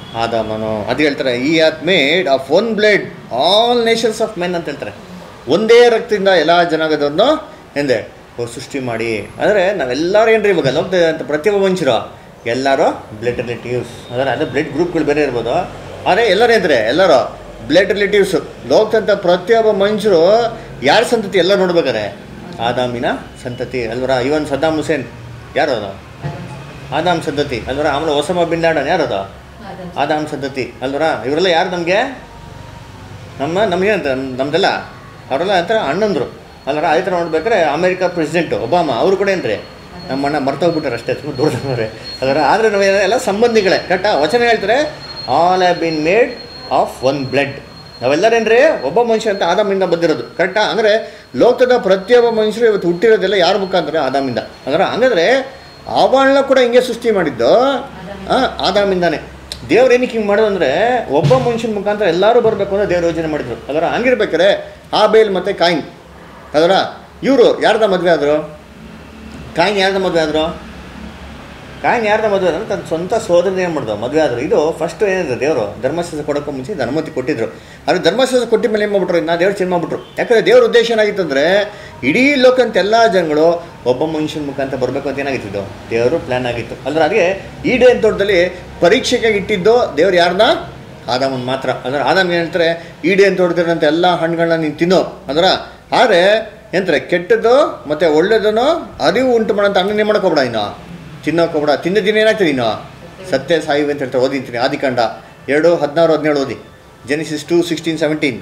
ಆದಾಮನು ಅದು ಹೇಳ್ತಾರೆ he hath made of one blood all nations of men ಅಂತ ಹೇಳ್ತಾರೆ ಒಂದೇ ರಕ್ತದಿಂದ ಎಲ್ಲ ಜನಾಂಗದವ್ರನ್ನು ಎಂದೆ ಅವ್ರು ಸೃಷ್ಟಿ ಮಾಡಿ ಅಂದರೆ ನಾವೆಲ್ಲರೂ ಏನ್ರಿ ಇವಾಗ ಲೋಕದ ಅಂತ ಪ್ರತಿಯೊಬ್ಬ ಮನುಷ್ಯರು ಎಲ್ಲರೂ ಬ್ಲಡ್ ರಿಲೇಟಿವ್ಸ್ ಅಂದರೆ ಅದೇ ಬ್ಲಡ್ ಗ್ರೂಪ್ಗಳು ಬೇರೆ ಇರ್ಬೋದು ಆದರೆ ಎಲ್ಲರೂ ಇದ್ರೆ ಎಲ್ಲರೂ ಬ್ಲಡ್ ರಿಲೇಟಿವ್ಸ್ ಲೋಕದಂಥ ಪ್ರತಿಯೊಬ್ಬ ಮನುಷ್ಯರು ಯಾರ ಸಂತತಿ ಎಲ್ಲ ನೋಡ್ಬೇಕಾರೆ ಆದಾಮಿನ ಸಂತತಿ ಅಲ್ವರ ಇವನ್ ಸದ್ದಾಮ್ ಹುಸೇನ್ ಯಾರು ಅದು ಆದಾಮ್ ಸಂತತಿ ಅಲ್ವರ ಆಮೇಲೆ ಒಸಮ ಬಿನ್ ಲಾಡನ್ ಯಾರು ಅದು ಆದಾಮ್ ಸಂತತಿ ಅಲ್ವರ ಇವರೆಲ್ಲ ಯಾರು ನಮಗೆ ನಮ್ಮ ನಮಗೇನಂತ ನಮ್ದೆಲ್ಲ ಅವರೆಲ್ಲ ಒಂಥರ ಅಣ್ಣಂದ್ರು ಅಲ್ಲರ ಅದೇ ಥರ ನೋಡ್ಬೇಕಾದ್ರೆ ಅಮೇರಿಕಾ ಪ್ರೆಸಿಡೆಂಟು ಒಬಾಮ ಅವರು ಕೂಡ ಏನ್ರಿ ನಮ್ಮ ಅಣ್ಣ ಮರ್ತೋಗ್ಬಿಟ್ಟಾರೆ ಅಷ್ಟೇ ತುಂಬ ದೊಡ್ಡದವ್ರೆ ಅದರ ಆದರೆ ನಾವು ಎಲ್ಲ ಸಂಬಂಧಿಗಳೇ ಕರೆಕ್ಟಾ ವಚನ ಹೇಳ್ತಾರೆ all have been made of one blood ನಾವೆಲ್ಲರೇನ್ರಿ ಒಬ್ಬ ಮನುಷ್ಯ ಅಂತ ಆದಾಮಿಂದ ಬಂದಿರೋದು ಕರೆಕ್ಟಾ ಅಂದರೆ ಲೋಕದ ಪ್ರತಿಯೊಬ್ಬ ಮನುಷ್ಯರು ಇವತ್ತು ಹುಟ್ಟಿರೋದೆಲ್ಲ ಯಾರ ಮುಖಾಂತರ ಆದಾಮಿಂದ ಅಂದ್ರೆ ಹಂಗಂದ್ರೆ ಅವಳನ್ನ ಕೂಡ ಹಿಂಗೆ ಸೃಷ್ಟಿ ಮಾಡಿದ್ದು ಆ, ಆದಾಮಿಂದಾನೆ ದೇವ್ರು ಏನಕ್ಕೆ ಹಿಂಗೆ ಮಾಡೋದು ಅಂದರೆ ಒಬ್ಬ ಮನುಷ್ಯನ ಮುಖಾಂತರ ಎಲ್ಲರೂ ಬರಬೇಕು ಅಂತ ದೇವ್ರು ಯೋಚನೆ ಮಾಡಿದ್ರು ಅದರ ಹಂಗಿರ್ಬೇಕಾರೆ ಆ ಬೇಲ್ ಮತ್ತು ಕಾಯಿನ್ ಅದರ ಇವರು ಯಾರ್ದ ಮದುವೆ ಆದರು ಕಾಯಿನ್ ಯಾರ್ದ ಮದುವೆ ಆದರು ಕಾಯಿನ್ ಯಾರ್ದ ಮದುವೆ ಆದ್ರೆ ತನ್ನ ಸ್ವಂತ ಸೋದರನೇ ಏನು ಮಾಡಿದ್ರು ಮದುವೆ ಆದರು ಇದು ಫಸ್ಟ್ ಏನಿದೆ ದೇವರು ಧರ್ಮಶಾಸ್ತ್ರ ಕೊಡೋಕ್ಕೂ ಮುಂಚೆ ಇದು ಅನುಮತಿ ಕೊಟ್ಟಿದ್ರು ಆದರೆ ಧರ್ಮಶಾಸ್ತ್ರ ಕೊಟ್ಟಿದ ಮೇಲೆ ಏನು ಮಾಡ್ಬಿಟ್ರು ಇನ್ನು ದೇವ್ರು ಚೇಂಜ್ ಮಾಡ್ಬಿಟ್ರು ಯಾಕಂದರೆ ದೇವ್ರ ಉದ್ದೇಶ ಏನಾಗಿತ್ತಂದರೆ ಇಡೀ ಲೋಕಂತ ಎಲ್ಲ ಜನಗಳು ಒಬ್ಬ ಮನುಷ್ಯನ ಮುಖಾಂತರ ಬರಬೇಕು ಅಂತ ಏನಾಗಿತ್ತು ದೇವರು ಪ್ಲ್ಯಾನ್ ಆಗಿತ್ತು ಅಂದ್ರೆ ಅದಕ್ಕೆ ಈ ಡೇ ತೋಟದಲ್ಲಿ ಪರೀಕ್ಷೆಗೆ ಇಟ್ಟಿದ್ದು ದೇವ್ರು ಯಾರನ್ನ ಆದಾಮನ್ ಮಾತ್ರ ಅಂದ್ರೆ ಆದಾಮ್ ಏನು ಹೇಳ್ತಾರೆ ಈ ಡೇ ಅಂತ ಹೊಡೆದಿರೋಂಥ ಎಲ್ಲ ಹಣ್ಣುಗಳನ್ನ ನೀನು ತಿನ್ನೋ ಅಂದ್ರೆ ಆದರೆ ಎಂತಾರೆ ಕೆಟ್ಟದ್ದು ಮತ್ತು ಒಳ್ಳೇದನ್ನು ಅರಿವು ಉಂಟು ಮಾಡೋಂಥ ಅಣ್ಣನೇ ಮಾಡ್ಕೊಬೇಡ ಇನ್ನು ತಿನ್ನೋಕೆ ಹೋಗ್ಬೇಡ ತಿಂದ ದಿನ ಏನಾಗ್ತದೆ ಇನ್ನು ಸತ್ಯ ಸಾಯಿವೆ ಅಂತ ಹೇಳ್ತಾರೆ ಓದಿಂತೀನಿ ಆದಿಕಾಂಡ ಎರಡು ಹದಿನಾರು ಹದಿನೇಳು ಓದಿ Genesis two sixteen seventeen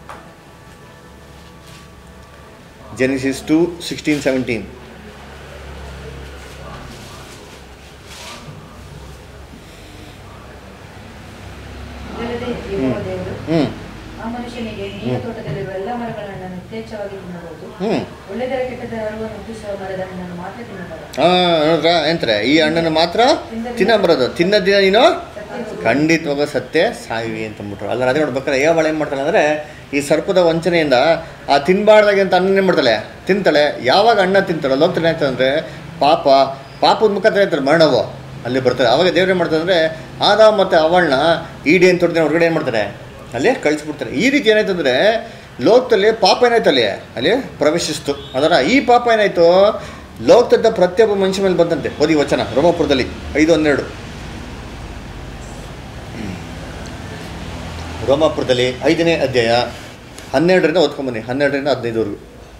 Genesis two sixteen seventeen ಇದಲ್ಲದೆ ಯೆಹೋವ ದೇವರು ಹ್ಞೂ ಆ ಮನುಷ್ಯನಿಗೆ ನೀನು ತೋಟದಲ್ಲಿರುವ ಎಲ್ಲ ಮರಗಳ ಹಣ್ಣನ್ನು ಯಥೇಚ್ಛವಾಗಿ ತಿನ್ನಬಹುದು ಹ್ಞೂ ಒಳ್ಳೆದರ ಕೆಟ್ಟದರ ಅರಿವನ್ನು ಹುಟ್ಟಿಸುವ ಮರದ ಹಣ್ಣನ್ನು ಮಾತ್ರ ತಿನ್ನಬಾರದು ಹಾಂ ನೋಡ್ರಾ ಎಂತಾರೆ ಈ ಹಣ್ಣನ್ನು ಮಾತ್ರ ತಿನ್ನ ಬರೋದು ತಿನ್ನ ದಿನ ನೀನು ಸತ್ಯ ಖಂಡಿತವಾಗ ಸತ್ಯ ಸಾಯಿವಿ ಅಂತ ಅಂದ್ಬಿಟ್ರು ಅಲ್ಲ ಅದೇ ನೋಡ್ಬೇಕಾದ್ರೆ ಯಾವ ಏನು ಮಾಡ್ತಾಳೆ ಅಂದರೆ ಈ ಸರ್ಪದ ವಂಚನೆಯಿಂದ ಆ ತಿನ್ಬಾರ್ದಾಗೆ ಅಂತ ಅನ್ನ ಏನು ಮಾಡ್ತಾಳೆ ತಿಂತಾಳೆ ಯಾವಾಗ ಅಣ್ಣ ತಿಂತಾಳೆ ಹೋಗ್ತಾನೆ ಆಯ್ತು ಅಂದರೆ ಪಾಪ ಪಾಪದ ಮುಖಾಂತರ ಹೇಳ್ತಾರೆ ಮರಣವು ಅಲ್ಲಿ ಬರ್ತಾರೆ ಅವಾಗ ದೇವ್ರು ಏನು ಮಾಡ್ತಾರೆ ಅಂದರೆ ಆದ ಮತ್ತು ಅವಳನ್ನ ಈಡಿ ಅಂತ ಹೊಡೆದ್ರೆ ಹೊರಗಡೆ ಏನು ಮಾಡ್ತಾರೆ ಅಲ್ಲಿ ಕಳಿಸ್ಬಿಡ್ತಾರೆ ಈ ರೀತಿ ಏನಾಯ್ತು ಅಂದರೆ ಲೋಕದಲ್ಲಿ ಪಾಪ ಏನಾಯ್ತು ಅಲ್ಲಿ ಅಲ್ಲಿ ಪ್ರವೇಶಿಸ್ತು ಅದರ ಈ ಪಾಪ ಏನಾಯ್ತು ಲೋಕದ ಪ್ರತಿಯೊಬ್ಬ ಮನುಷ್ಯ ಮೇಲೆ ಬಂದಂತೆ ಓದಿ ವಚನ ರೋಮಪುರದಲ್ಲಿ ಐದು ಹನ್ನೆರಡು ರೋಮಾಪುರದಲ್ಲಿ ಐದನೇ ಅಧ್ಯಾಯ ಹನ್ನೆರಡರಿಂದ ಓದ್ಕೊಂಬನ್ನಿ ಹನ್ನೆರಡರಿಂದ ಹದಿನೈದವರೆಗೂ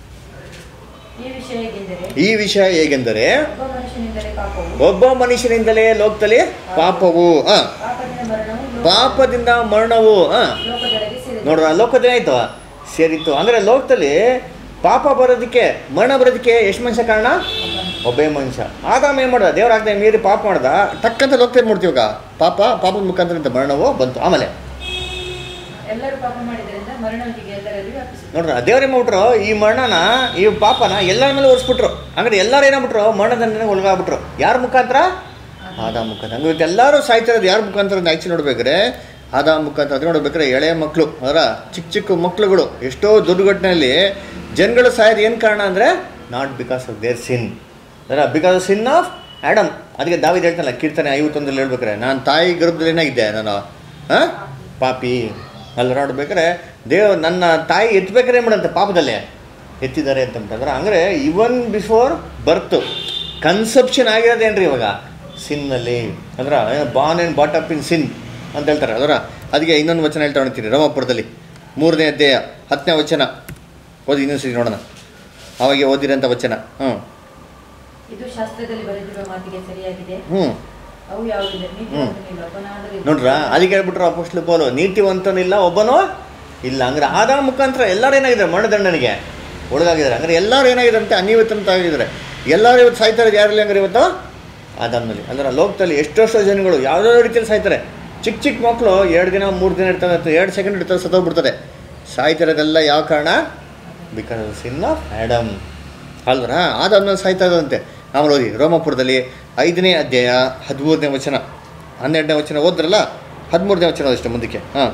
ಈ ವಿಷಯ ಹೇಗೆಂದರೆ ಈ ವಿಷಯ ಹೇಗೆಂದರೆ ಒಬ್ಬ ಮನುಷ್ಯನಿಂದಲೇ ಪಾಪವು ಒಬ್ಬ ಮನುಷ್ಯನಿಂದಲೇ ಲೋಕದಲ್ಲಿ ಪಾಪವು ಆ, ಪಾಪದಿಂದ ಮರಣವು ಲೋಕ- ಪಾಪದಿಂದ ಮರಣವು ಆ, ಲೋಕದೊಳಗೆ ಸೇರಿದೆ ನೋಡ್ರ ಲೋಕದಲ್ಲಿ ಆಯ್ತು ಸೇರಿತ್ತು ಅಂದರೆ ಲೋಕದಲ್ಲಿ ಪಾಪ ಬರೋದಕ್ಕೆ ಮರಣ ಬರೋದಕ್ಕೆ ಎಷ್ಟು ಮನುಷ್ಯ ಕಾರಣ ಒಬ್ಬೇ ಮನುಷ್ಯ ಆದಾಮ ಏನು ಮಾಡ್ದ ದೇವ್ರ ಆಗ್ದೆ ಮೀರಿ ಪಾಪ ಮಾಡ್ದ ಟಕ್ಕಂತ ಲೋಕದಲ್ಲಿ ಏನು ಮಾಡ್ತೀವಿ ಇವಾಗ ಪಾಪ ಪಾಪದ ಮುಖಾಂತರ ಮರಣವು ಬಂತು ಆಮೇಲೆ ಎಲ್ಲರೂ ಪಾಪ ಮಾಡಿದ್ದರಿಂದ ಮರಣವಿಗೆ ಎಲ್ಲರಲ್ಲಿ ವ್ಯಾಪಿಸಿತು ನೋಡ್ರ ದೇವ್ರೇನ್ ಮಾಡ್ಬಿಟ್ರು ಈ ಮರಣನ ಈ ಪಾಪನ ಎಲ್ಲರ ಮೇಲೆ ಒರೆಸ್ಬಿಟ್ರು ಹಂಗಾರೆ ಎಲ್ಲರೂ ಏನಾಗ್ಬಿಟ್ರು ಮರಣದಂಡನೆ ಒಳಗಾಗ್ಬಿಟ್ರು ಯಾರ ಮುಖಾಂತರ ಆದ ಮುಖಾಂತರ ಹಂಗೆ ಇವತ್ತು ಎಲ್ಲರೂ ಸಾಯ್ತಿರೋದು ಯಾರ ಮುಖಾಂತರ ಆ್ಯಕ್ಚುಲಿ ನೋಡ್ಬೇಕಾದ್ರೆ ಆದ ಮುಖಾಂತರ ಅದು ನೋಡ್ಬೇಕಾದ್ರೆ ಎಳೆಯ ಮಕ್ಕಳು ಅದರ ಚಿಕ್ಕ ಚಿಕ್ಕ ಮಕ್ಕಳುಗಳು ಎಷ್ಟೋ ದುರ್ಘಟನೆಯಲ್ಲಿ ಜನಗಳು ಸಾಯೋದು ಏನು ಕಾರಣ ಅಂದರೆ not because of their sin ಅದರ because of sin of Adam ಅದಕ್ಕೆ ದಾವಿದ್ ಹೇಳ್ತಾನಲ್ಲ ಕೀರ್ತನೆ ಐವತ್ತೊಂದರಲ್ಲಿ ಹೇಳ್ಬೇಕಾರೆ ನಾನು ತಾಯಿ ಗರ್ಭದಲ್ಲಿ ಏನಾಗಿದ್ದೆ ನಾನು ಹಾಂ ಪಾಪಿ ಅಲ್ಲಿ ನೋಡ್ಬೇಕಾದ್ರೆ ದೇವ್ ನನ್ನ ತಾಯಿ ಎತ್ತಬೇಕಾದ್ರೆ ಏನು ಮಾಡಂತೆ ಪಾಪದಲ್ಲೇ ಎತ್ತಿದ್ದಾರೆ ಅಂತ ಅಂತಂದ್ರೆ ಅಂದರೆ ಇವನ್ ಬಿಫೋರ್ ಬರ್ತು ಕನ್ಸೆಪ್ಷನ್ ಆಗಿರೋದೇನ್ರಿ ಇವಾಗ ಸಿನ್ನಲ್ಲಿ ಅಂದ್ರೆ born and brought up in sin ಅಂತ ಹೇಳ್ತಾರೆ ಅದರ ಅದಕ್ಕೆ ಇನ್ನೊಂದು ವಚನ ಹೇಳ್ತಾ ಹೊಣ್ತೀನಿ ರಮಾಪುರದಲ್ಲಿ ಮೂರನೇ ಅಧ್ಯಾಯ ಹತ್ತನೇ ವಚನ ಓದಿ ಇನ್ನೊಂದು ಸರಿ ನೋಡೋಣ ಅವಾಗ ಓದಿರೋಂಥ ವಚನ ಹ್ಞೂ ಇದು ಶಾಸ್ತ್ರದಲ್ಲಿ ಬರೆದಿರುವ ಮಾತಿಗೆ ಸರಿಯಾಗಿದೆ ಹ್ಞೂ ಅವು ಯಾವುದಿಲ್ಲ ನೀತಿವಂತನಿಲ್ಲ ಒಬ್ಬನಾದರೂ ಇಲ್ಲ. ನೋಡ್ರ ಅದಕ್ಕೆ ಹೇಳ್ಬಿಟ್ರು ಅಪೋಸ್ಟ್ಲು ಪೌಲು ನೀತಿವಂತನಿಲ್ಲ ಒಬ್ಬನು ಇಲ್ಲ ಹಂಗಾರೆ ಆದ ಮುಖಾಂತರ ಎಲ್ಲರೂ ಏನಾಗಿದ್ದಾರೆ ಮರಣದಂಡನಿಗೆ ಒಳಗಾಗಿದ್ದಾರೆ ಹಂಗಾರೆ ಎಲ್ಲರೂ ಏನಾಗಿದ್ದಾರೆ ಅಂತ ಅನಿವತ್ತಂತ ಆಗಿದ್ದಾರೆ ಎಲ್ಲರೂ ಇವತ್ತು ಸಾಯ್ತಾ ಇರೋದು ಯಾರಲ್ಲಿ ಹಂಗಾರೆ ಇವತ್ತು ಆದಾಮ್ನಲ್ಲಿ ಅಂದ್ರೆ ಲೋಕದಲ್ಲಿ ಎಷ್ಟೆಷ್ಟೋ ಜನಗಳು ಯಾವುದೋ ರೀತಿಯಲ್ಲಿ ಸಾಯ್ತಾರೆ ಚಿಕ್ಕ ಚಿಕ್ಕ ಮಕ್ಕಳು ಎರಡು ದಿನ ಮೂರು ದಿನ ಇರ್ತಾರೆ ಎರಡು ಸೆಕೆಂಡ್ ಇರ್ತಾರೆ ಸತ್ತೋಗ್ಬಿಡ್ತಾರೆ ಸಾಯ್ತಿರೋದೆಲ್ಲ ಯಾವ ಕಾರಣ ಬಿಕಾಸ್ ಸಿನ್ ಆಫ್ ಆ್ಯಡಮ್ ಅಲ್ದ್ರ ಆದಾದ್ಮೇಲೆ ಸಾಯ್ತಾ ಇರೋದಂತೆ ಆಮೇಲೆ ಓದಿ ರೋಮಪುರದಲ್ಲಿ ಐದನೇ ಅಧ್ಯಾಯ ಹದಿಮೂರನೇ ವಚನ ಹನ್ನೆರಡನೇ ವಚನ ಓದ್ರಲ್ಲ ಹದಿಮೂರನೇ ವಚನ ಅಷ್ಟೇ ಮುಂದಕ್ಕೆ ಹಾಂ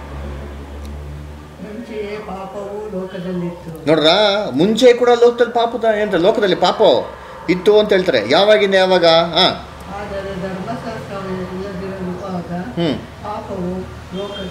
ಮುಂಚೆಯೇ ಪಾಪವು ಲೋಕದಲ್ಲಿತ್ತು ನೋಡ್ರ ಮುಂಚೆ ಕೂಡ ಲೋಕದಲ್ಲಿ ಪಾಪದ ಅಂತ ಲೋಕದಲ್ಲಿ ಪಾಪ ಇತ್ತು ಅಂತ ಹೇಳ್ತಾರೆ ಯಾವಾಗಿಂದ ಯಾವಾಗ ಹಾಂ ಆದರೆ ಧರ್ಮಶಾಸ್ತ್ರವು ಇಲ್ಲದಿರುವಾಗ ಹ್ಞೂ ಪಾಪ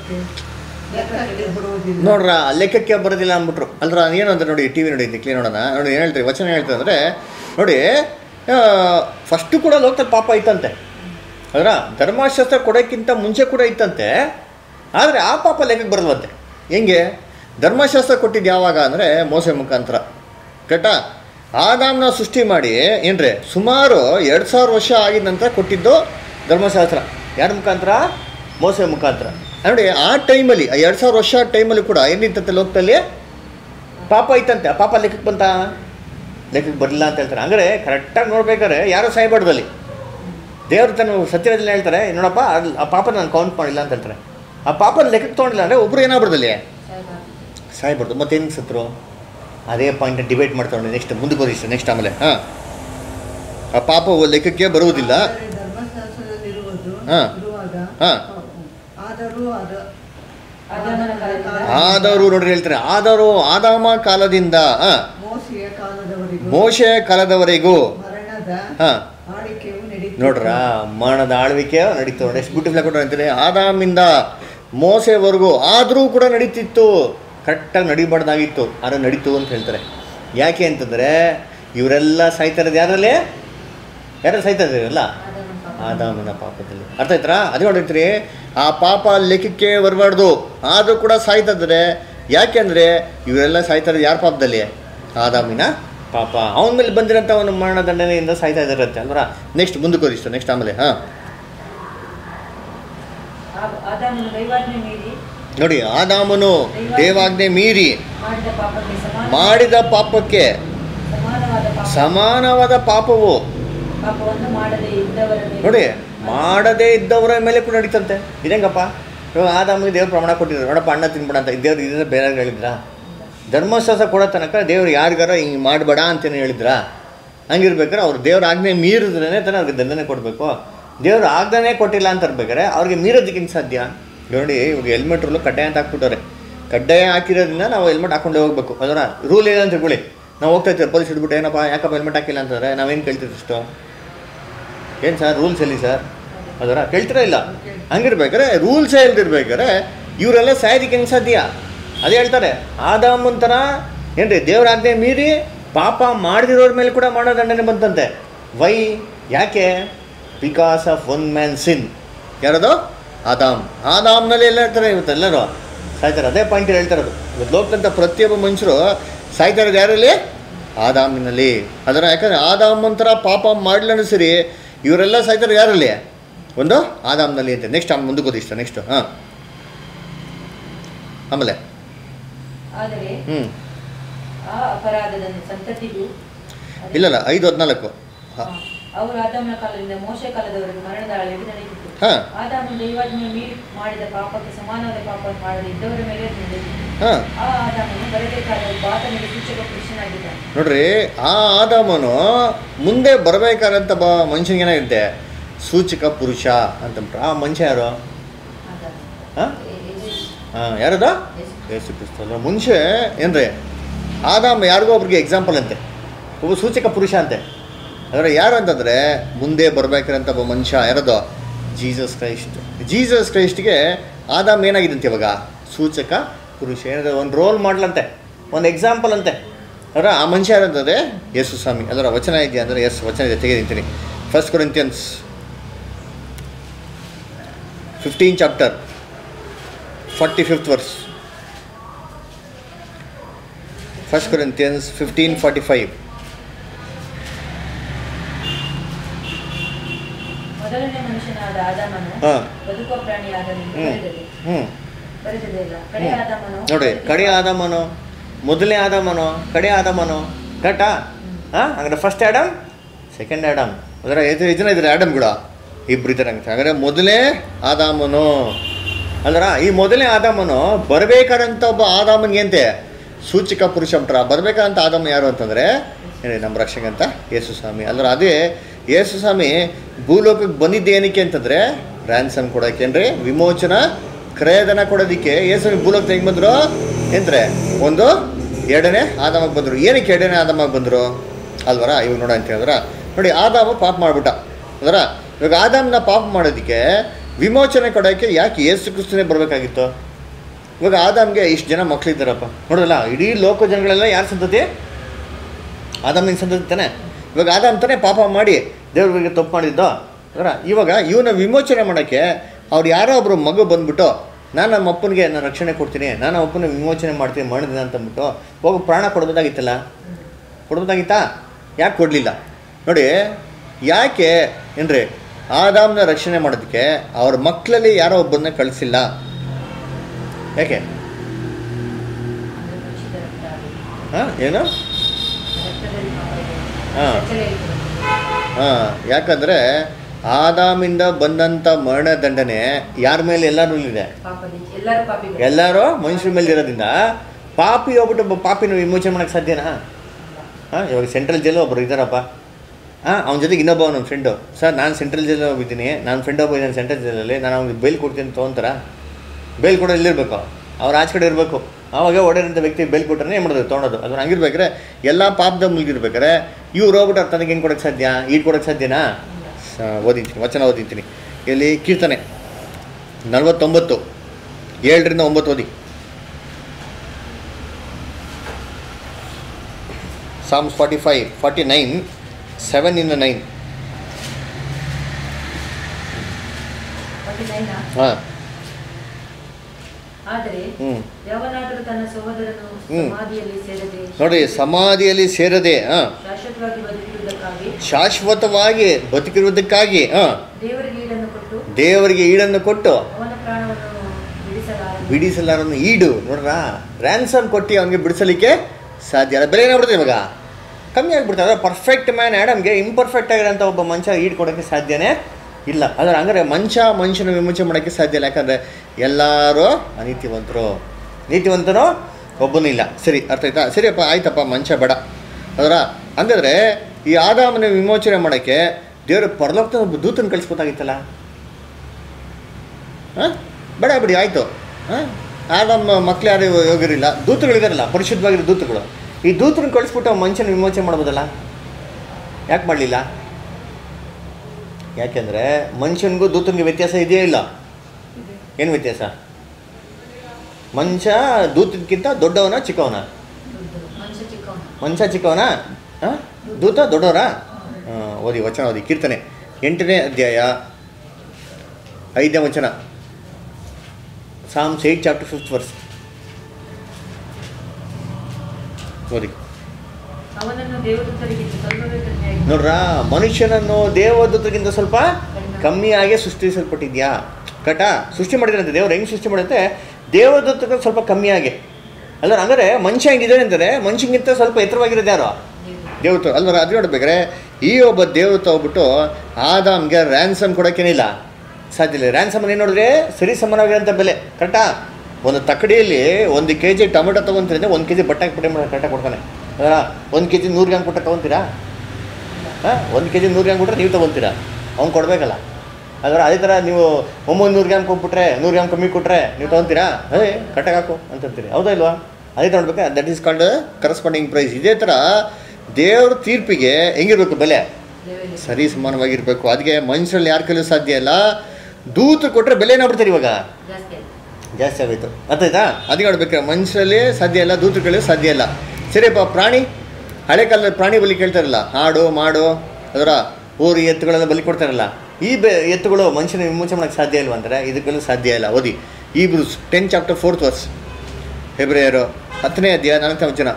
ಪಾಪಕ್ಕೆ ಲೆಕ್ಕಕ್ಕೆ ಬರುವುದಿಲ್ಲ ನೋಡ್ರ ಲೆಕ್ಕಕ್ಕೆ ಬರೋದಿಲ್ಲ ಅಂದ್ಬಿಟ್ರು ಅಲ್ರ ಏನು ಅಂತ ನೋಡಿ ಟಿ ವಿ ನೋಡಿ ಕ್ಲೀನ್ ನೋಡೋಣ ನೋಡಿ ಏನು ಹೇಳ್ತೀರಿ ವಚನ ಹೇಳ್ತಾರೆ ಅಂದರೆ ನೋಡಿ ಫಸ್ಟು ಕೂಡ ಲೋಕದಲ್ಲಿ ಪಾಪ ಇತ್ತಂತೆ ಅದರ ಧರ್ಮಶಾಸ್ತ್ರ ಕೊಡೋಕ್ಕಿಂತ ಮುಂಚೆ ಕೂಡ ಇತ್ತಂತೆ ಆದರೆ ಆ ಪಾಪ ಲೆಕ್ಕಕ್ಕೆ ಬರಲ್ವಂತೆ ಹೆಂಗೆ ಧರ್ಮಶಾಸ್ತ್ರ ಕೊಟ್ಟಿದ್ದು ಯಾವಾಗ ಅಂದರೆ ಮೋಸೆ ಮುಖಾಂತರ ಕರೆಕ್ಟಾ ಆದಾಮ್ನ ಸೃಷ್ಟಿ ಮಾಡಿ ಏನ್ರಿ ಸುಮಾರು ಎರಡು ಸಾವಿರ ವರ್ಷ ಆಗಿದ ನಂತರ ಕೊಟ್ಟಿದ್ದು ಧರ್ಮಶಾಸ್ತ್ರ ಯಾರ ಮುಖಾಂತರ ಮೋಸೆ ಮುಖಾಂತರ ನೋಡಿ ಆ ಟೈಮಲ್ಲಿ ಆ ಎರಡು ಸಾವಿರ ವರ್ಷ ಟೈಮಲ್ಲಿ ಕೂಡ ಏನಿತ್ತಂತೆ ಲೋಕದಲ್ಲಿ ಪಾಪ ಇತ್ತಂತೆ ಆ ಪಾಪ ಲೆಕ್ಕಕ್ಕೆ ಬಂತ ಲೆಕ್ಕಕ್ಕೆ ಬರಲಿಲ್ಲ ಅಂತ ಹೇಳ್ತಾರೆ ಹಂಗಾರೆ ಕರೆಕ್ಟಾಗಿ ನೋಡ್ಬೇಕಾದ್ರೆ ಯಾರು ಸಾಯ್ಬಾರ್ದಲ್ಲಿ ದೇವ್ರು ತನ್ನ ಸತ್ಯದಲ್ಲಿ ಹೇಳ್ತಾರೆ ನೋಡಪ್ಪ ಅಲ್ಲಿ ಆ ಪಾಪ ನಾನು ಕೌಂಟ್ ಮಾಡಿಲ್ಲ ಅಂತ ಹೇಳ್ತಾರೆ ಆ ಪಾಪನ ಲೆಕ್ಕಕ್ಕೆ ತೊಗೊಂಡಿಲ್ಲ ಅಂದರೆ ಒಬ್ರು ಏನಾಗ್ಬಿಡ್ದಲ್ಲಿ ಸಾಯ್ಬಾರ್ದು ಮತ್ತೇನು ಸತ್ರು ಅದೇ ಪಾಯಿಂಟ್ ಡಿಬೇಟ್ ಮಾಡ್ತಾರೆ ನೆಕ್ಸ್ಟ್ ಮುಂದಕ್ಕೆ ಹೋಗಿ ನೆಕ್ಸ್ಟ್ ಆಮೇಲೆ ಹಾಂ ಆ ಪಾಪವು ಲೆಕ್ಕಕ್ಕೆ ಬರುವುದಿಲ್ಲ ಆದರೆ ಧರ್ಮಶಾಸ್ತ್ರದಲ್ಲಿರುವುದು ಹಾ. ಇರುವಾಗ ಹಾ. ಆದರೂ ಅದು ಆದಾಮನ ಕಾಲದಿಂದ ಆದರೂ ನೋಡ್ರಿ ಹೇಳ್ತಾರೆ ಆದರೂ ಆದಾಮ ಕಾಲದಿಂದ ಹಾಂ ಮೋಸೆಯ ಕಾಲದವರೆಗೂ ಮೋಶೆಯ ಕಾಲದವರೆಗೂ ಮರಣದ ಹಾಂ ಆಳಿಕೆಯು ನಡೀತು ನೋಡ್ರ ಮರಣದ ಆಳ್ವಿಕೆ ನಡೀತು ನೋಡಿ ಎಷ್ಟು ಬ್ಯೂಟಿಫುಲ್ ಕೊಟ್ಟು ಅಂತೀನಿ ಆದಾಮಿಂದ ಮೋಸೆವರೆಗೂ ಆದರೂ ಕೂಡ ನಡೀತಿತ್ತು ಕರೆಕ್ಟಾಗಿ ನಡಿಬಾರ್ದಾಗಿತ್ತು ಆದರೆ ನಡೀತು ಅಂತ ಹೇಳ್ತಾರೆ ಯಾಕೆ ಅಂತಂದರೆ ಇವರೆಲ್ಲ ಸಾಯ್ತಾ ಇರೋದು ಯಾರಲ್ಲಿ ಯಾರು ಸಾಯ್ತಾ ಇದ್ದಾರಲ್ಲ ಆದಾಮನ ಪಾಪದಲ್ಲಿ ಅರ್ಥ ಆಯ್ತಾ ಅದೇ ನೋಡಿರ್ತೀರಿ ಆ ಪಾಪ ಲೆಕ್ಕಕ್ಕೆ ಬರಬಾರ್ದು ಆದರೂ ಕೂಡ ಸಾಯ್ತಾ ಇದ್ದಾರೆ ಯಾಕೆಂದರೆ ಇವರೆಲ್ಲ ಸಾಯ್ತಾ ಇರೋದು ಯಾರ ಪಾಪದಲ್ಲಿ ಆದಾಮಿನ ಪಾಪ ಅವನ ಮೇಲೆ ಬಂದಿರೋಂಥ ಒಂದು ಮರಣ ದಂಡನೆಯಿಂದ ಸಾಯ್ತಾ ಇದ್ದಾರಂತೆ ಅಲ್ವರ ನೆಕ್ಸ್ಟ್ ಮುಂದಕ್ಕೆ ಹೋದಿಷ್ಟು ನೆಕ್ಸ್ಟ್ ಆಮೇಲೆ ಹಾಂ ಆ- ಆದಾಮನು ದೈವಾಜ್ಞೆ ಮೀರಿ ನೋಡಿ ಆದಾಮನು ದೇವಾಜ್ಞೆ ಮೀರಿ ಮಾಡಿದ ಪಾಪಕ್ಕೆ ಸಮಾನ ಮಾಡಿದ ಪಾಪಕ್ಕೆ ಸಮಾನವಾದ ಪಾಪ ಸಮಾನವಾದ ಪಾಪವು ಪಾಪವನ್ನು ಮಾಡದೇ ಇದ್ದವರ ಮೇಲೆ ನೋಡಿ ಮಾಡದೇ ಇದ್ದವರ ಮೇಲೆ ಕೂಡ ನಡೀತಂತೆ ಇದೇಂಗಪ್ಪ ಇವಾಗ ಆದಾಮಿಗೆ ದೇವ್ರು ಪ್ರಮಾಣ ಕೊಟ್ಟಿದ್ರು ನೋಡಪ್ಪ ಅಣ್ಣ ತಿನ್ಬೇಡ ಅಂತ ದೇವ್ರು ಇದನ್ನ ಬೇರೆ ಹೇಳಿದ್ರಾ ಧರ್ಮಶಾಸ್ತ್ರ ಕೊಡೋ ತನಕ ದೇವ್ರು ಯಾರಿಗಾರ ಹಿಂಗೆ ಮಾಡಬೇಡ ಅಂತೇನು ಹೇಳಿದ್ರಾ ಹಂಗಿರ್ಬೇಕಾರೆ ಅವ್ರು ದೇವ್ರ ಆಜ್ಞೆ ಮೀರಿದ್ರೇ ತಾನೇ ಅವ್ರಿಗೆ ದಂಡನೆ ಕೊಡಬೇಕು ದೇವ್ರು ಆಜ್ಞೆ ಕೊಟ್ಟಿಲ್ಲ ಅಂತ ಇರ್ಬೇಕಾರೆ ಅವ್ರಿಗೆ ಮೀರೋದಕ್ಕಿಂತ ಸಾಧ್ಯ ನೋಡಿ ಇವಾಗ ಹೆಲ್ಮೆಟ್ ರೂಲು ಕಡ್ಡಾಯ ಅಂತ ಹಾಕ್ಬಿಟ್ಟವ್ರೆ ಕಡ್ಡಾಯ ಹಾಕಿರೋದ್ರಿಂದ ನಾವು ಹೆಲ್ಮೆಟ್ ಹಾಕೊಂಡೇ ಹೋಗ್ಬೇಕು ಅದರ ರೂಲ್ ಏನಂತ ತಿಳ್ಕೊಳ್ಳಿ ನಾವು ಹೋಗ್ತಾ ಇರ್ತೀವಿ ಪೊಲೀಸ್ ಹಿಡ್ಬಿಟ್ಟು ಏನಪ್ಪ ಯಾಕಪ್ಪ ಹೆಲ್ಮೆಟ್ ಹಾಕಿಲ್ಲ ಅಂತಂದ್ರೆ ನಾವೇನು ಕೇಳ್ತೀವಿ ಅಷ್ಟು ಏನು ಸರ್ ರೂಲ್ಸ್ ಎಲ್ಲಿ ಸರ್ ಅದರ ಕೇಳ್ತೀರಾ ಇಲ್ಲ ಹಂಗಿರ್ಬೇಕಾರೆ ರೂಲ್ಸೇ ಇಲ್ದಿರ್ಬೇಕಾರೆ ಇವರೆಲ್ಲ ಸಾಯೋದಕ್ಕೆ ಹೆಂಗೆ ಸಾಧ್ಯ ಅದೇ ಹೇಳ್ತಾರೆ ಆದಾಮನ್ ಥರ ಏನ್ರಿ ದೇವ್ರ ಆಜ್ಞೆ ಮೀರಿ ಪಾಪ ಮಾಡದಿರೋರ ಮೇಲೆ ಕೂಡ ಮಾಡೋ ದಂಡನೆ ಬಂತಂತೆ ವೈ ಯಾಕೆ because of one man sin ಯಾರದು ಆದಾಮ್ ಆದಾಮ್ನಲ್ಲಿ ಎಲ್ಲ ಹೇಳ್ತಾರೆ ಇವತ್ತು ಎಲ್ಲರೂ ಸಾಯ್ತಾರೆ ಅದೇ ಪಾಯಿಂಟ್ ಹೇಳ್ತಾ ಇರೋದು ಇವತ್ತು ಲೋಕದಂಥ ಪ್ರತಿಯೊಬ್ಬ ಮನುಷ್ಯರು ಸಾಯ್ತಾ ಇರೋದು ಯಾರಲ್ಲಿ ಆದಾಮಿನಲ್ಲಿ ಅದರ ಯಾಕಂದರೆ ಆದಾಮಂತರ ಪಾಪ ಮಾಡ್ಲೂ ಸರಿ ಇವರೆಲ್ಲ ಸಾಯ್ತಾರೆ ಯಾರಲ್ಲಿ ಒಂದು ಆದಾಮ್ನಲ್ಲಿ ಅಂತ ನೆಕ್ಸ್ಟ್ ಆಮೇಲೆ ಮುಂದಕ್ಕೆ ಓದಿ ಇಷ್ಟ ನೆಕ್ಸ್ಟ್ ಹಾಂ ಆಮೇಲೆ ಆದರೆ ಹ್ಞೂ ಆ ಅಪರಾಧದ ಸಂತತಿಗೂ ಅದೇ- ಇಲ್ಲಲ್ಲ ಐದು ಹದಿನಾಲ್ಕು ಹಾ. ಅವರು ಆದಾಮನ ಕಾಲದಿಂದ ಮೋಶೆ ಕಾಲದವರೆಗೂ ಮರಣದ ಆಳ್ವಿಕೆ ನಡೆಯಿತು ಹಾಂ ಆದಾಮನ ದೈವಾಜ್ಞೆ ಮೀರಿ ಮಾಡಿದ ಪಾಪಕ್ಕೆ ಸಮಾನವಾದ ಪಾಪವನ್ನು ಮಾಡದೆ ಇದ್ದವರ ಮೇಲೆ ನಡೆಯಿತು ಹಾಂ ಆ ಆದಾಮನು ಬರಬೇಕಾದ ಆತನಿಗೆ ಸೂಚಕ ಪುರುಷನಾಗಿದ್ದಾನೆ ನೋಡ್ರಿ ಆ ಆದಾಮನು ಮುಂದೆ ಬರಬೇಕಾದಂಥ ಬ ಮನುಷ್ಯನಿಗೆ ಏನಾಗಿರುತ್ತೆ ಸೂಚಕ ಪುರುಷ ಅಂತಂಬಿಟ್ರೆ ಆ ಮನುಷ್ಯ ಯಾರು ಹಾಂ ಹಾಂ ಯಾರದ ಯೇಸು ಕ್ರಿಸ್ತ ಅಲ್ವಾ ಮುಂಚೆ ಏನ್ರಿ ಆದಾಮ ಯಾರಿಗೋ ಒಬ್ರಿಗೆ ಎಕ್ಸಾಂಪಲ್ ಅಂತೆ ಒಬ್ಬ ಸೂಚಕ ಪುರುಷ ಅಂತೆ ಅದರ ಯಾರು ಅಂತಂದರೆ ಮುಂದೆ ಬರಬೇಕಿರೋಂಥ ಒಬ್ಬ ಮನುಷ್ಯ ಯಾರದು ಜೀಸಸ್ ಕ್ರೈಸ್ಟ್ ಜೀಸಸ್ ಕ್ರೈಸ್ಟ್ಗೆ ಆದಾಮ್ ಏನಾಗಿದಂತೆ ಇವಾಗ ಸೂಚಕ ಪುರುಷ ಏನಾದ್ರೆ ಒಂದು ರೋಲ್ ಮಾಡ್ಲಂತೆ ಒಂದು ಎಕ್ಸಾಂಪಲ್ ಅಂತೆ ಅದರ ಆ ಮನುಷ್ಯ ಯಾರಂತಂದರೆ ಯೇಸು ಸ್ವಾಮಿ ಅದರ ವಚನ ಇದೆಯಾ ಅಂದರೆ ಎಸ್ ವಚನ ಇದೆ ತೆಗೆದಿಂತೀನಿ first Corinthians fifteen chapter forty fifth verse first Corinthians fifteen forty five ಮೊದಲನೇ ಮನುಷ್ಯನಾದ ಆದಾಮನು ಹಾಂ ಬದುಕುವ ಪ್ರಾಣಿಯಾಗಲೆಂದು ಹ್ಞೂ ಬರೆದದೆ ಹ್ಞೂ ಬರೆದದೆ ಇಲ್ಲ ಕಡೆ ಆದಾಮನು ನೋಡಿ ಕಡೆ ಆದಮನು ಮೊದಲನೇ ಆದಮನು ಕಡೆ ಆದಮನು ಕರೆಕ್ಟಾ ಹಾಂ ಹಾಗಾದ್ರೆ ಫಸ್ಟ್ ಆ್ಯಡಮ್ ಸೆಕೆಂಡ್ ಆ್ಯಡಮ್ ಅದರ ಎಷ್ಟು ಜನ ಇದ್ದಾರೆ ಆ್ಯಡಮ್ ಕೂಡ ಇಬ್ರು ಇದ್ದಾರೆ ಅಂತ ಹಾಗಾದ್ರೆ ಮೊದಲೇ ಆದಾಮನು ಅಲ್ಲರ ಈ ಮೊದಲನೇ ಆದಾಮನು ಬರಬೇಕಾದಂಥ ಒಬ್ಬ ಆದಾಮನಿಗೆ ಅಂತೆ ಸೂಚಕ ಪುರುಷ ಬಿಟ್ರ ಬರಬೇಕಾದಂಥ ಆದಾಮ ಯಾರು ಅಂತಂದರೆ ಏನೇ ನಮ್ಮ ರಕ್ಷಕ ಅಂತ ಯೇಸು ಸ್ವಾಮಿ ಅಲ್ಲರ ಅದೇ ಯೇಸು ಸ್ವಾಮಿ ಭೂಲೋಕಕ್ಕೆ ಬಂದಿದ್ದು ಏನಕ್ಕೆ ಅಂತಂದರೆ ರ್ಯಾನ್ಸಮ್ ಕೊಡೋಕೆ ವಿಮೋಚನ ಕ್ರಯಧನ ಕೊಡೋದಕ್ಕೆ ಯೇಸು ಭೂಲೋಕಕ್ಕೆ ಹೆಂಗೆ ಬಂದರು ಎಂದ್ರೆ ಒಂದು ಎರಡನೇ ಆದಾಮಕ್ಕೆ ಬಂದರು ಏನಕ್ಕೆ ಎರಡನೇ ಆದಾಮಕ್ಕೆ ಬಂದರು ಅಲ್ವರ ಇವಾಗ ನೋಡ ಅಂತ ಹೇಳಿದ್ರ ನೋಡಿ ಆದಾಮ ಪಾಪ ಮಾಡ್ಬಿಟ್ಟ ಅದರ ಇವಾಗ ಆದಾಮನ ಪಾಪ ಮಾಡೋದಕ್ಕೆ ವಿಮೋಚನೆ ಕೊಡೋಕ್ಕೆ ಯಾಕೆ ಏಸು ಕ್ರಿಸ್ತನೇ ಬರಬೇಕಾಗಿತ್ತು ಇವಾಗ ಆದಾಮ್ಗೆ ಇಷ್ಟು ಜನ ಮಕ್ಕಳಿದ್ದಾರಪ್ಪ ನೋಡಲ್ಲ ಇಡೀ ಲೋಕ ಜನಗಳೆಲ್ಲ ಯಾರ ಸಂತತಿ ಆದಾಮಿನ ಸಂತತಿ ತಾನೆ ಇವಾಗ ಆದಾಮ್ ತಾನೇ ಪಾಪ ಮಾಡಿ ದೇವ್ರಿಗೆ ತಪ್ಪು ಮಾಡಿದ್ದೋ ಅದರ ಇವಾಗ ಇವನ ವಿಮೋಚನೆ ಮಾಡೋಕ್ಕೆ ಅವ್ರು ಯಾರೋ ಒಬ್ಬರು ಮಗು ಬಂದ್ಬಿಟ್ಟು ನಾನು ನಮ್ಮ ಅಪ್ಪನಿಗೆ ನಾನು ರಕ್ಷಣೆ ಕೊಡ್ತೀನಿ ನಾನು ನಮ್ಮ ಅಪ್ಪನ ವಿಮೋಚನೆ ಮಾಡ್ತೀನಿ ಮಾಡಿದ್ದೀನಿ ಅಂತಂದ್ಬಿಟ್ಟು ಹೋಗಿ ಪ್ರಾಣ ಕೊಡ್ಬೋದಾಗಿತ್ತಲ್ಲ ಕೊಡ್ಬೋದಾಗಿತ್ತಾ ಯಾಕೆ ಕೊಡಲಿಲ್ಲ ನೋಡಿ ಯಾಕೆ ಏನ್ರಿ ಆದಾಮ್ನ ರಕ್ಷಣೆ ಮಾಡೋದಕ್ಕೆ ಅವ್ರ ಮಕ್ಕಳಲ್ಲಿ ಯಾರೋ ಒಬ್ಬರನ್ನ ಕಳಿಸಿಲ್ಲ ಯಾಕೆ ಅಂದ್ರೆ ಪರಿಶುದ್ಧ ರಕ್ತ ಅದು. ಹಾಂ ಏನು ರಕ್ತದಲ್ಲಿ ಪಾಪ ಇದೆ. ಹಾಂ ರಚನೆ ಇದೆ. ಹಾಂ ಯಾಕಂದರೆ ಆದಾಮಿಂದ ಬಂದಂಥ ಮರಣದಂಡನೆ ಯಾರ ಮೇಲೆ ಎಲ್ಲರೂ ಇದೆ ಪಾಪದಿ ಎಲ್ಲರೂ ಪಾಪಿಗಳು ಎಲ್ಲರೂ ಮನುಷ್ಯರ ಮೇಲೆ ಇರೋದ್ರಿಂದ ಪಾಪಿ ಹೋಗ್ಬಿಟ್ಟು ಒಬ್ಬ ಪಾಪಿನ ವಿಮೋಚನೆ ಮಾಡೋಕ್ಕೆ ಸಾಧ್ಯನಾ ಹಾಂ ಇವಾಗ ಸೆಂಟ್ರಲ್ ಜೈಲು ಒಬ್ಬರು ಇದ್ದಾರಪ್ಪ ಹಾಂ ಅವನ ಜೊತೆಗೆ ಇನ್ನೊಬ್ಬ ನಮ್ಮ ಫ್ರೆಂಡು ಸರ್ ನಾನು ಸೆಂಟ್ರಲ್ ಜೈಲಲ್ಲಿ ಹೋಗಿದ್ದೀನಿ ನನ್ನ ಫ್ರೆಂಡ್ ಒಬ್ಬ ಇದ್ದಾನೆ ಸೆಂಟ್ರಲ್ ಜೈಲಲ್ಲಿ ನಾನು ಅವ್ನಿಗೆ ಬೇಲ್ ಕೊಡ್ತೀನಿ ತೊಗೊಂತಾರ ಬೇಲ್ ಕೊಡೋ ಇಲ್ಲಿರ್ಬೇಕು ಅವ್ರು ಆಚೆ ಕಡೆ ಇರಬೇಕು ಆವಾಗ ಒಡೆಯಂಥ ವ್ಯಕ್ತಿ ಬೇಲ್ ಕೊಟ್ಟರೆ ಏನು ಮಾಡೋದು ತೊಗೊಳೋದು ಅದು ಹಂಗಿರ್ಬೇಕಾರೆ ಎಲ್ಲ ಪಾಪದ ಮುಳುಗಿರ್ಬೇಕಾರೆ ಇವ್ರು ಹೋಗ್ಬಿಟ್ಟು ಅವ್ರು ತನಗೆ ಹೆಂಗೆ ಕೊಡೋಕ್ಕೆ ಸಾಧ್ಯ ಈಡ್ ಕೊಡೋಕ್ಕೆ ಸಾಧ್ಯನಾ ಸ- ಓದಿದ್ದೀನಿ ವಚನ ಓದಿದ್ದೀನಿ ಇಲ್ಲಿ ಕೀರ್ತನೆ ನಲವತ್ತೊಂಬತ್ತು ಏಳರಿಂದ ಒಂಬತ್ತು ಓದಿ Psalms forty five forty nine seven in nine forty ಹಾಂ ಆದರೆ ಹ್ಞೂ ಯಾವನಾದರೂ ತನ್ನ ಸಹೋದರನು ಹ್ಮ್. ಸಮಾಧಿಯಲ್ಲಿ ಸೇರದೆ ನೋಡಿ ಸಮಾಧಿಯಲ್ಲಿ ಸೇರದೆ ಹಾಂ ಶಾಶ್ವತವಾಗಿ ಬದುಕಿರುವುದಕ್ಕಾಗಿ ಶಾಶ್ವತವಾಗಿ ಬದುಕಿರುವುದಕ್ಕಾಗಿ ಹಾಂ ದೇವರಿಗೆ ಈಡನ್ನು ಕೊಟ್ಟು ದೇವರಿಗೆ ಈಡನ್ನು ಕೊಟ್ಟು ಅವನ ಪ್ರಾಣವನ್ನು ಬಿಡಿಸಲಾರ ಬಿಡಿಸಲಾರನ್ನು ಈಡು ನೋಡ್ರ ರ್ಯಾನ್ಸಮ್ ಕೊಟ್ಟು ಅವನಿಗೆ ಬಿಡಿಸಲಿಕ್ಕೆ ಸಾಧ್ಯ ಅಲ್ಲ ಬೆಲೆ ಏನಾಗ್ಬಿಡುತ್ತೆ ಇವಾಗ ಕಮ್ಮಿ ಆಗಿಬಿಡ್ತಾರೆ ಅದ್ರ ಪರ್ಫೆಕ್ಟ್ ಮ್ಯಾನ್ ಆ್ಯಡಮ್ಗೆ ಇಂಪರ್ಫೆಕ್ಟ್ ಆಗಿರೋಂಥ ಒಬ್ಬ ಮನುಷ್ಯ ಈಡು ಕೊಡೋಕ್ಕೆ ಸಾಧ್ಯನೇ ಇಲ್ಲ ಅದರ ಹಂಗಾರೆ ಮನುಷ್ಯ ಮನುಷ್ಯನ ವಿಮೋಚನೆ ಮಾಡೋಕ್ಕೆ ಸಾಧ್ಯ ಇಲ್ಲ ಯಾಕಂದರೆ ಎಲ್ಲರೂ ಅನೀತಿವಂತರು ನೀತಿವಂತರು ಒಬ್ಬನೂ ಇಲ್ಲ ಸರಿ ಅರ್ಥ ಆಯ್ತಾ ಸರಿಯಪ್ಪ ಆಯ್ತಪ್ಪ ಮನುಷ್ಯ ಬೇಡ ಅದರ ಹಂಗಾದ್ರೆ ಈ ಆದಾಮನ ವಿಮೋಚನೆ ಮಾಡೋಕ್ಕೆ ದೇವರು ಪರಲೋಕದ ಒಬ್ಬ ದೂತನ ಕಳಿಸ್ಬೋದಾಗಿತ್ತಲ್ಲ ಹಾಂ ಬೇಡ ಬಿಡಿ ಆಯಿತು ಹಾಂ ಆದಮ್ಮ ಮಕ್ಳು ಯಾರು ಯೋಗ್ಯರಿಲ್ಲ ದೂತಗಳಿದಾರಲ್ಲ ಪರಿಶುದ್ಧವಾಗಿರೋ ದೂತಗಳು ಈ ದೂತರನ್ನ ಕಳಿಸ್ಬಿಟ್ಟು ಆ ಮನುಷ್ಯನ ವಿಮೋಚನೆ ಮಾಡ್ಬೋದಲ್ಲ ಯಾಕೆ ಮಾಡಲಿಲ್ಲ ಯಾಕೆಂದರೆ ಮನುಷ್ಯನಿಗೂ ದೂತನಿಗೆ ವ್ಯತ್ಯಾಸ ಇದೆಯೇ ಇಲ್ಲ ಏನು ವ್ಯತ್ಯಾಸ ಮನುಷ್ಯ ದೂತಕ್ಕಿಂತ ದೊಡ್ಡವನ ಚಿಕ್ಕವನ ಮನುಷ್ಯ ಚಿಕ್ಕವನು ಮನುಷ್ಯ ಚಿಕ್ಕವನ ಹಾಂ ದೂತ ದೊಡ್ಡವರಾ ಹಾಂ ಓದಿ ವಚನ ಓದಿ ಕೀರ್ತನೆ ಎಂಟನೇ ಅಧ್ಯಾಯ ಐದನೇ ವಚನ Psalms eight chapter fifth verse ಓದಿ ಅವನನ್ನು ದೇವದೂತರಿಗಿಂತ ಸ್ವಲ್ಪವೇ ಕಡಿಮೆಯಾಗಿ ನೋಡ್ರ ಮನುಷ್ಯನನ್ನು ದೇವದೂತರಿಗಿಂತ ಸ್ವಲ್ಪ ಕಮ್ಮಿಯಾಗಿ ಸೃಷ್ಟಿಸಲ್ಪಟ್ಟಿದ್ಯಾ ಕಟ ಸೃಷ್ಟಿ ಮಾಡಿದ್ರಂತೆ ದೇವ್ರು ಹೆಂಗೆ ಸೃಷ್ಟಿ ಮಾಡುತ್ತೆ ದೇವದೂತಕ್ಕೆ ಸ್ವಲ್ಪ ಕಮ್ಮಿಯಾಗಿ ಅಲ್ಲ ಹಂಗಾರೆ ಮನುಷ್ಯ ಹೆಂಗಿದ್ದಾನೆ ಅಂದರೆ ಮನುಷ್ಯನಿಗಿಂತ ಸ್ವಲ್ಪ ಎತ್ತರವಾಗಿರೋದು ಯಾರು ದೇವತ ಅಲ್ವರ ಅದು ನೋಡ್ಬೇಕಾದ್ರೆ ಈ ಒಬ್ಬ ದೇವತ ಹೋಗ್ಬಿಟ್ಟು ಆದಾಮ್ಗೆ ರ್ಯಾನ್ಸಮ್ ಕೊಡೋಕ್ಕೇನಿಲ್ಲ ಸಾಧ್ಯ ಇಲ್ಲ ರ್ಯಾನ್ಸಮ್ ಏನು ನೋಡಿದ್ರೆ ಸರಿ ಸಮಾನವಾಗಿರೋಂಥ ಬೆಲೆ ಕರೆಕ್ಟಾ ಒಂದು ತಕ್ಕಡಿಯಲ್ಲಿ ಒಂದು ಕೆ ಜಿ ಟೊಮೆಟೊ ತೊಗೊಂತೀರಿ ಒಂದು ಕೆ ಜಿ ಬಟ್ಟೆ ಹಾಕ್ಬಿಟ್ಟೆ ಕರೆಕ್ಟಾಗಿ ಕೊಡ್ತಾನೆ ಅದರ ಒಂದು ಕೆ ಜಿ ನೂರು ಗ್ರಾಮ್ ಕೊಟ್ಟ ತೊಗೊತೀರಾ ಹಾಂ ಒಂದು ಕೆ ಜಿ ನೂರು ಗ್ರಾಮ್ ಕೊಟ್ಟರೆ ನೀವು ತೊಗೊತೀರಾ ಅವ್ನು ಕೊಡಬೇಕಲ್ಲ ಅದರ ಅದೇ ಥರ ನೀವು ಒಮ್ಮೊಂದು ನೂರು ಗ್ರಾಮ್ ಕೊಟ್ಬಿಟ್ರೆ ನೂರು ಗ್ರಾಮ್ ಕಮ್ಮಿ ಕೊಟ್ಟರೆ ನೀವು ತೊಗೊತೀರಾ ಏ ಕಟ್ಟಾಗಿ ಹಾಕು ಅಂತಂತೀರಿ ಹೌದಾ ಇಲ್ವಾ ಅದೇ ನೋಡ್ಬೇಕಾ that is called corresponding price ಇದೇ ಥರ ದೇವ್ರ ತೀರ್ಪಿಗೆ ಹೆಂಗಿರ್ಬೇಕು ಬೆಲೆ ದೇವರಿಗೆ ಸರಿ ಸಮಾನವಾಗಿರಬೇಕು ಅದಕ್ಕೆ ಮನುಷ್ಯರಲ್ಲಿ ಯಾರ ಕೈಲೂ ಸಾಧ್ಯ ಇಲ್ಲ ದೂತ ಕೊಟ್ಟರೆ ಬೆಲೆ ಏನಾಗ್ಬಿಡ್ತಾರೆ ಇವಾಗ ಜಾಸ್ತಿ ಆಯ್ತು ಜಾಸ್ತಿ ಆಗೋಯ್ತು ಅರ್ಥಾಯ್ತಾ ಅದಕ್ಕೆ ನೋಡ್ಬೇಕಾರೆ ಮನುಷ್ಯರಲ್ಲಿ ಸಾಧ್ಯ ಇಲ್ಲ ದೂತರುಗಳಿಗೆ ಸಾಧ್ಯ ಇಲ್ಲ ಸರಿಯಪ್ಪ ಪ್ರಾಣಿ ಹಳೆ ಕಾಲದಲ್ಲಿ ಪ್ರಾಣಿ ಬಲಿ ಕೇಳ್ತಾರಲ್ಲ ಹಾಡು ಮಾಡು ಅದರ ಊರು ಎತ್ತುಗಳೆಲ್ಲ ಬಲಿ ಕೊಡ್ತಾರಲ್ಲ ಈ ಬೆ ಎತ್ತುಗಳು ಮನುಷ್ಯನ ವಿಮೋಚನೆ ಮಾಡೋಕ್ಕೆ ಸಾಧ್ಯ ಇಲ್ವ ಅಂದರೆ ಇದಕ್ಕೆಲ್ಲ ಸಾಧ್ಯ ಇಲ್ಲ ಓದಿ Hebrews ten chapter fourth verse ಫೆಬ್ರವರಿ ಹತ್ತನೇ ಅಧ್ಯಾಯ ನಾಲ್ಕನೇ ವಚನ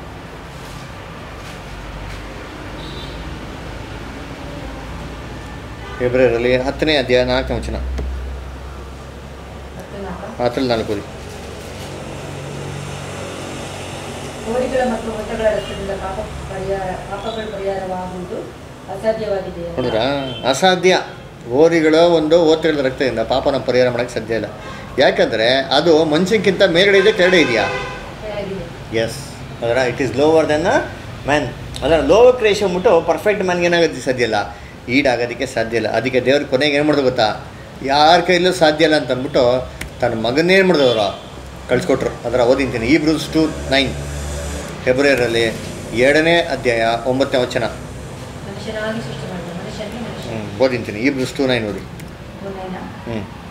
ಫೆಬ್ರವರಿಯಲ್ಲಿ ಹತ್ತನೇ ಅಧ್ಯಾಯ ನಾಲ್ಕನೇ ವಚನ ಮತ್ತೆ ನಾಲ್ಕು. ಹತ್ತರಲ್ಲಿ ನಾಲ್ಕು ಓದಿ ಹೋರಿಗಳ ಮತ್ತು ಹೊಟ್ಟೆಗಳ ರಕ್ತದಿಂದ ಪಾಪ ಪರಿಹಾರ ಪಾಪಗಳ ಪರಿಹಾರವಾಗುವುದು ಅಸಾಧ್ಯವಾಗಿದೆ ನೋಡಿದ್ರಾ ಅಸಾಧ್ಯ ಓರಿಗಳ ಒಂದು ಓತೆಗಳ ರಕ್ತದಿಂದ ಪಾಪನ ಪರಿಹಾರ ಮಾಡೋಕ್ಕೆ ಸಾಧ್ಯ ಇಲ್ಲ ಯಾಕಂದರೆ ಅದು ಮನುಷ್ಯಕ್ಕಿಂತ ಮೇಲ್ಗಡೆ ಇದೆ ಕೆಳಗಡೆ ಇದೆಯಾ ಆಗಿದೆ. ಎಸ್ ಅದರ it is lower than man ಅದರ ಲೋವರ್ ಕ್ರಿಯೇಷನ್ ಬಿಟ್ಟು ಪರ್ಫೆಕ್ಟ್ ಮ್ಯಾನ್ಗೆ ಏನಾಗೋದಕ್ಕೆ ಸಾಧ್ಯ ಇಲ್ಲ ಈಡಾಗೋದಕ್ಕೆ ಸಾಧ್ಯ ಇಲ್ಲ ಅದಕ್ಕೆ ದೇವ್ರ ಕೊನೆಗೆ ಏನು ಮಾಡೋದು ಗೊತ್ತಾ ಯಾರ ಕೈಲೂ ಸಾಧ್ಯ ಇಲ್ಲ ಅಂತ ಅಂದ್ಬಿಟ್ಟು ತನ್ನ ಮಗನ್ನೇನು ಮಾಡಿದವರು ಕಳಿಸ್ಕೊಟ್ರು ಅದರ ಓದಿಂತೀನಿ ಈ ಬ್ರೂಸ್ ಟು ನೈನ್ ಫೆಬ್ರವರಿಯಲ್ಲಿ ಎರಡನೇ ಅಧ್ಯಾಯ ಒಂಬತ್ತನೇ ವಚನ ಮನುಷ್ಯನಾಗಿ ಸೃಷ್ಟಿ ಮಾಡಿದ ಮನುಷ್ಯನಿಗೆ ಮನುಷ್ಯ ಹ್ಞೂ ಓದಿಂತೀನಿ ಈ ಬ್ರೂಸ್ ಟು ನೈನ್ ಓದಿ ಗುಣೇನ ಹ್ಞೂ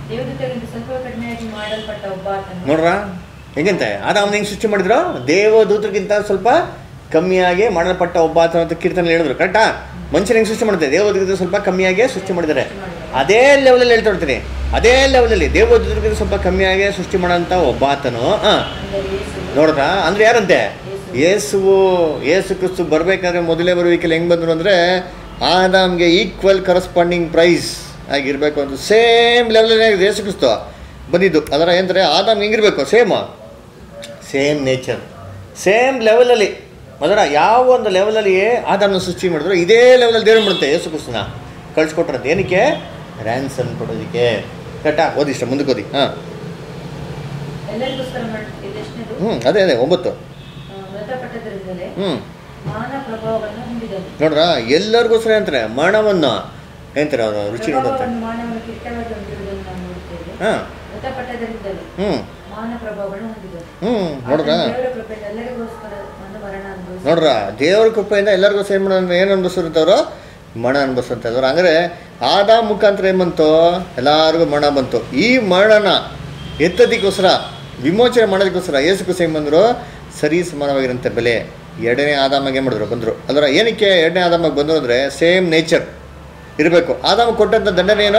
ದೇವದೂತರಿಂದ ಸ್ವಲ್ಪ ಕಡಿಮೆಯಾಗಿ ಮಾಡಲ್ಪಟ್ಟ ಒಬ್ಬ ಆತನು ನೋಡ್ರ ಹೆಂಗಂತೆ ಆದಾಮನ ಹೆಂಗೆ ಸೃಷ್ಟಿ ಮಾಡಿದ್ರು ದೇವದೂತರಿಗಿಂತ ಸ್ವಲ್ಪ ಕಮ್ಮಿಯಾಗಿ ಮಾಡಲ್ಪಟ್ಟ ಒಬ್ಬ ಆತನ ಅಂತ ಕೀರ್ತನೆ ಹೇಳಿದ್ರು ಕರೆಕ್ಟಾ ಮನುಷ್ಯನ ಹೆಂಗೆ ಸೃಷ್ಟಿ ಮಾಡಿದ್ದಾರೆ ದೇವದೂತರಿಗಿಂತ ಸ್ವಲ್ಪ ಕಮ್ಮಿಯಾಗಿ ಸೃಷ್ಟಿ ಮಾಡಿದ್ದಾರೆ ಅದೇ ಲೆವೆಲಲ್ಲಿ ಹೇಳ್ತಾ ಇರ್ತೀನಿ ಅದೇ ಲೆವೆಲಲ್ಲಿ ದೇವದೂತರಿಗಿಂತ ಸ್ವಲ್ಪ ಕಮ್ಮಿಯಾಗಿ ಸೃಷ್ಟಿ ಮಾಡೋಂಥ ಒಬ್ಬ ಆತನು ಹಾಂ ಅಂದರೆ ಯೇಸು ನೋಡ್ರ ಅಂದ್ರೆ ಯಾರಂತೆ ಯೇಸುವು ಯೇಸು ಕ್ರಿಸ್ತು ಬರ್ಬೇಕಾದ್ರೆ ಮೊದಲೇ ಬರುವಿಕೆಲ್ಲ ಹೆಂಗ್ ಬಂದ್ರು ಅಂದ್ರೆ ಆದಾಮ್ಗೆ ಈಕ್ವಲ್ ಕರಸ್ಪಾಂಡಿಂಗ್ ಪ್ರೈಸ್ ಆಗಿರ್ಬೇಕು ಅಂತ ಸೇಮ್ ಲೆವೆಲ್ ಯೇಸು ಕ್ರಿಸ್ತು ಬಂದಿದ್ದು ಅದರ ಏನಂದ್ರೆ ಆದಾಮ್ ಹೆಂಗಿರ್ಬೇಕು ಸೇಮ್ ಸೇಮ್ ನೇಚರ್ ಸೇಮ್ ಲೆವೆಲಲ್ಲಿ ಅದರ ಯಾವ ಒಂದು ಲೆವೆಲಲ್ಲಿ ಆದಾಮನ ಸೃಷ್ಟಿ ಮಾಡಿದ್ರು ಇದೇ ಲೆವೆಲಲ್ಲಿ ದೇವ್ರು ಮಾಡುತ್ತೆ ಯೇಸು ಕ್ರಿಸ್ತನ ಕಳ್ಸಿಕೊಟ್ರಂತೆ ಏನಕ್ಕೆ ರ್ಯಾನ್ಸನ್ ಕೊಡೋದಕ್ಕೆ ಕರೆಕ್ಟಾ ಓದಿಷ್ಟ ಮುಂದಕ್ಕೆ ಓದಿ ಹಾಂ ಎಲ್ಲರಿಗೋಸ್ಕರ ಮಾಡಿ ಇದೆಷ್ಟನೇದು ಹ್ಞೂ ಅದೇ ಅದೇ ಒಂಬತ್ತು ಆ, ಮೃತಪಟ್ಟದರಿಂದಲೇ ಹ್ಞೂ ಮಾನ ಪ್ರಭಾವವನ್ನು ಹೊಂದಿದನು ನೋಡ್ರ ಎಲ್ಲರಿಗೋಸ್ಕರ ಅಂತಾರೆ ಮರಣವನ್ನು ಏನಂತಾರೆ ಅವರು ರುಚಿ ನೋಡುತ್ತೆ ಪ್ರಭಾವವನ್ನು ಮಾನವನ ಕೆಟ್ಟವಾಗಿ ಹೊಂದಿರುವುದನ್ನು ನಾವು ನೋಡುತ್ತೇವೆ ಹಾಂ ಮೃತಪಟ್ಟದರಿಂದಲೇ ಹ್ಞೂ ಮಾನ ಪ್ರಭಾವವನ್ನು ಹೊಂದಿದನು ಹ್ಞೂ ನೋಡ್ರ ಆತನು ದೇವರ ಕೃಪೆಯಿಂದ ಎಲ್ಲರಿಗೋಸ್ಕರ ಒಂದು ಮರಣ ಅನುಭವಿಸಿ ನೋಡ್ರ ದೇವ್ರ ಕೃಪೆಯಿಂದ ಎಲ್ಲರಿಗೂ ಸೇಮ್ ಮಾಡೋದು ಏನು ಅನ್ಭವಿಸಿರ್ತವ್ರು ಮರಣ ಅನ್ಭವಿಸ್ತಂತ ಇದ್ರು ಅಂದರೆ ಆದ ಮುಖಾಂತರ ಏನು ಬಂತು ಎಲ್ಲರಿಗೂ ಮರಣ ಬಂತು ಈ ಮರಣನ ಎತ್ತೋದಕ್ಕೋಸ್ಕರ ವಿಮೋಚನೆ ಮಾಡೋದಕ್ಕೋಸ್ಕರ ಏಸು ಕುಸ ಹೆಂಗೆ ಬಂದರು ಸರಿ ಸಮಾನವಾಗಿರೋಂಥ ಬೆಲೆ ಎರಡನೇ ಆದಾಮಗೆ ಏನು ಮಾಡಿದ್ರು ಬಂದರು ಅದರ ಏನಕ್ಕೆ ಎರಡನೇ ಆದಾಮಗೆ ಬಂದರು ಅಂದರೆ ಸೇಮ್ ನೇಚರ್ ಇರಬೇಕು ಆದಾಮ ಕೊಟ್ಟಂಥ ದಂಡನೆ ಏನು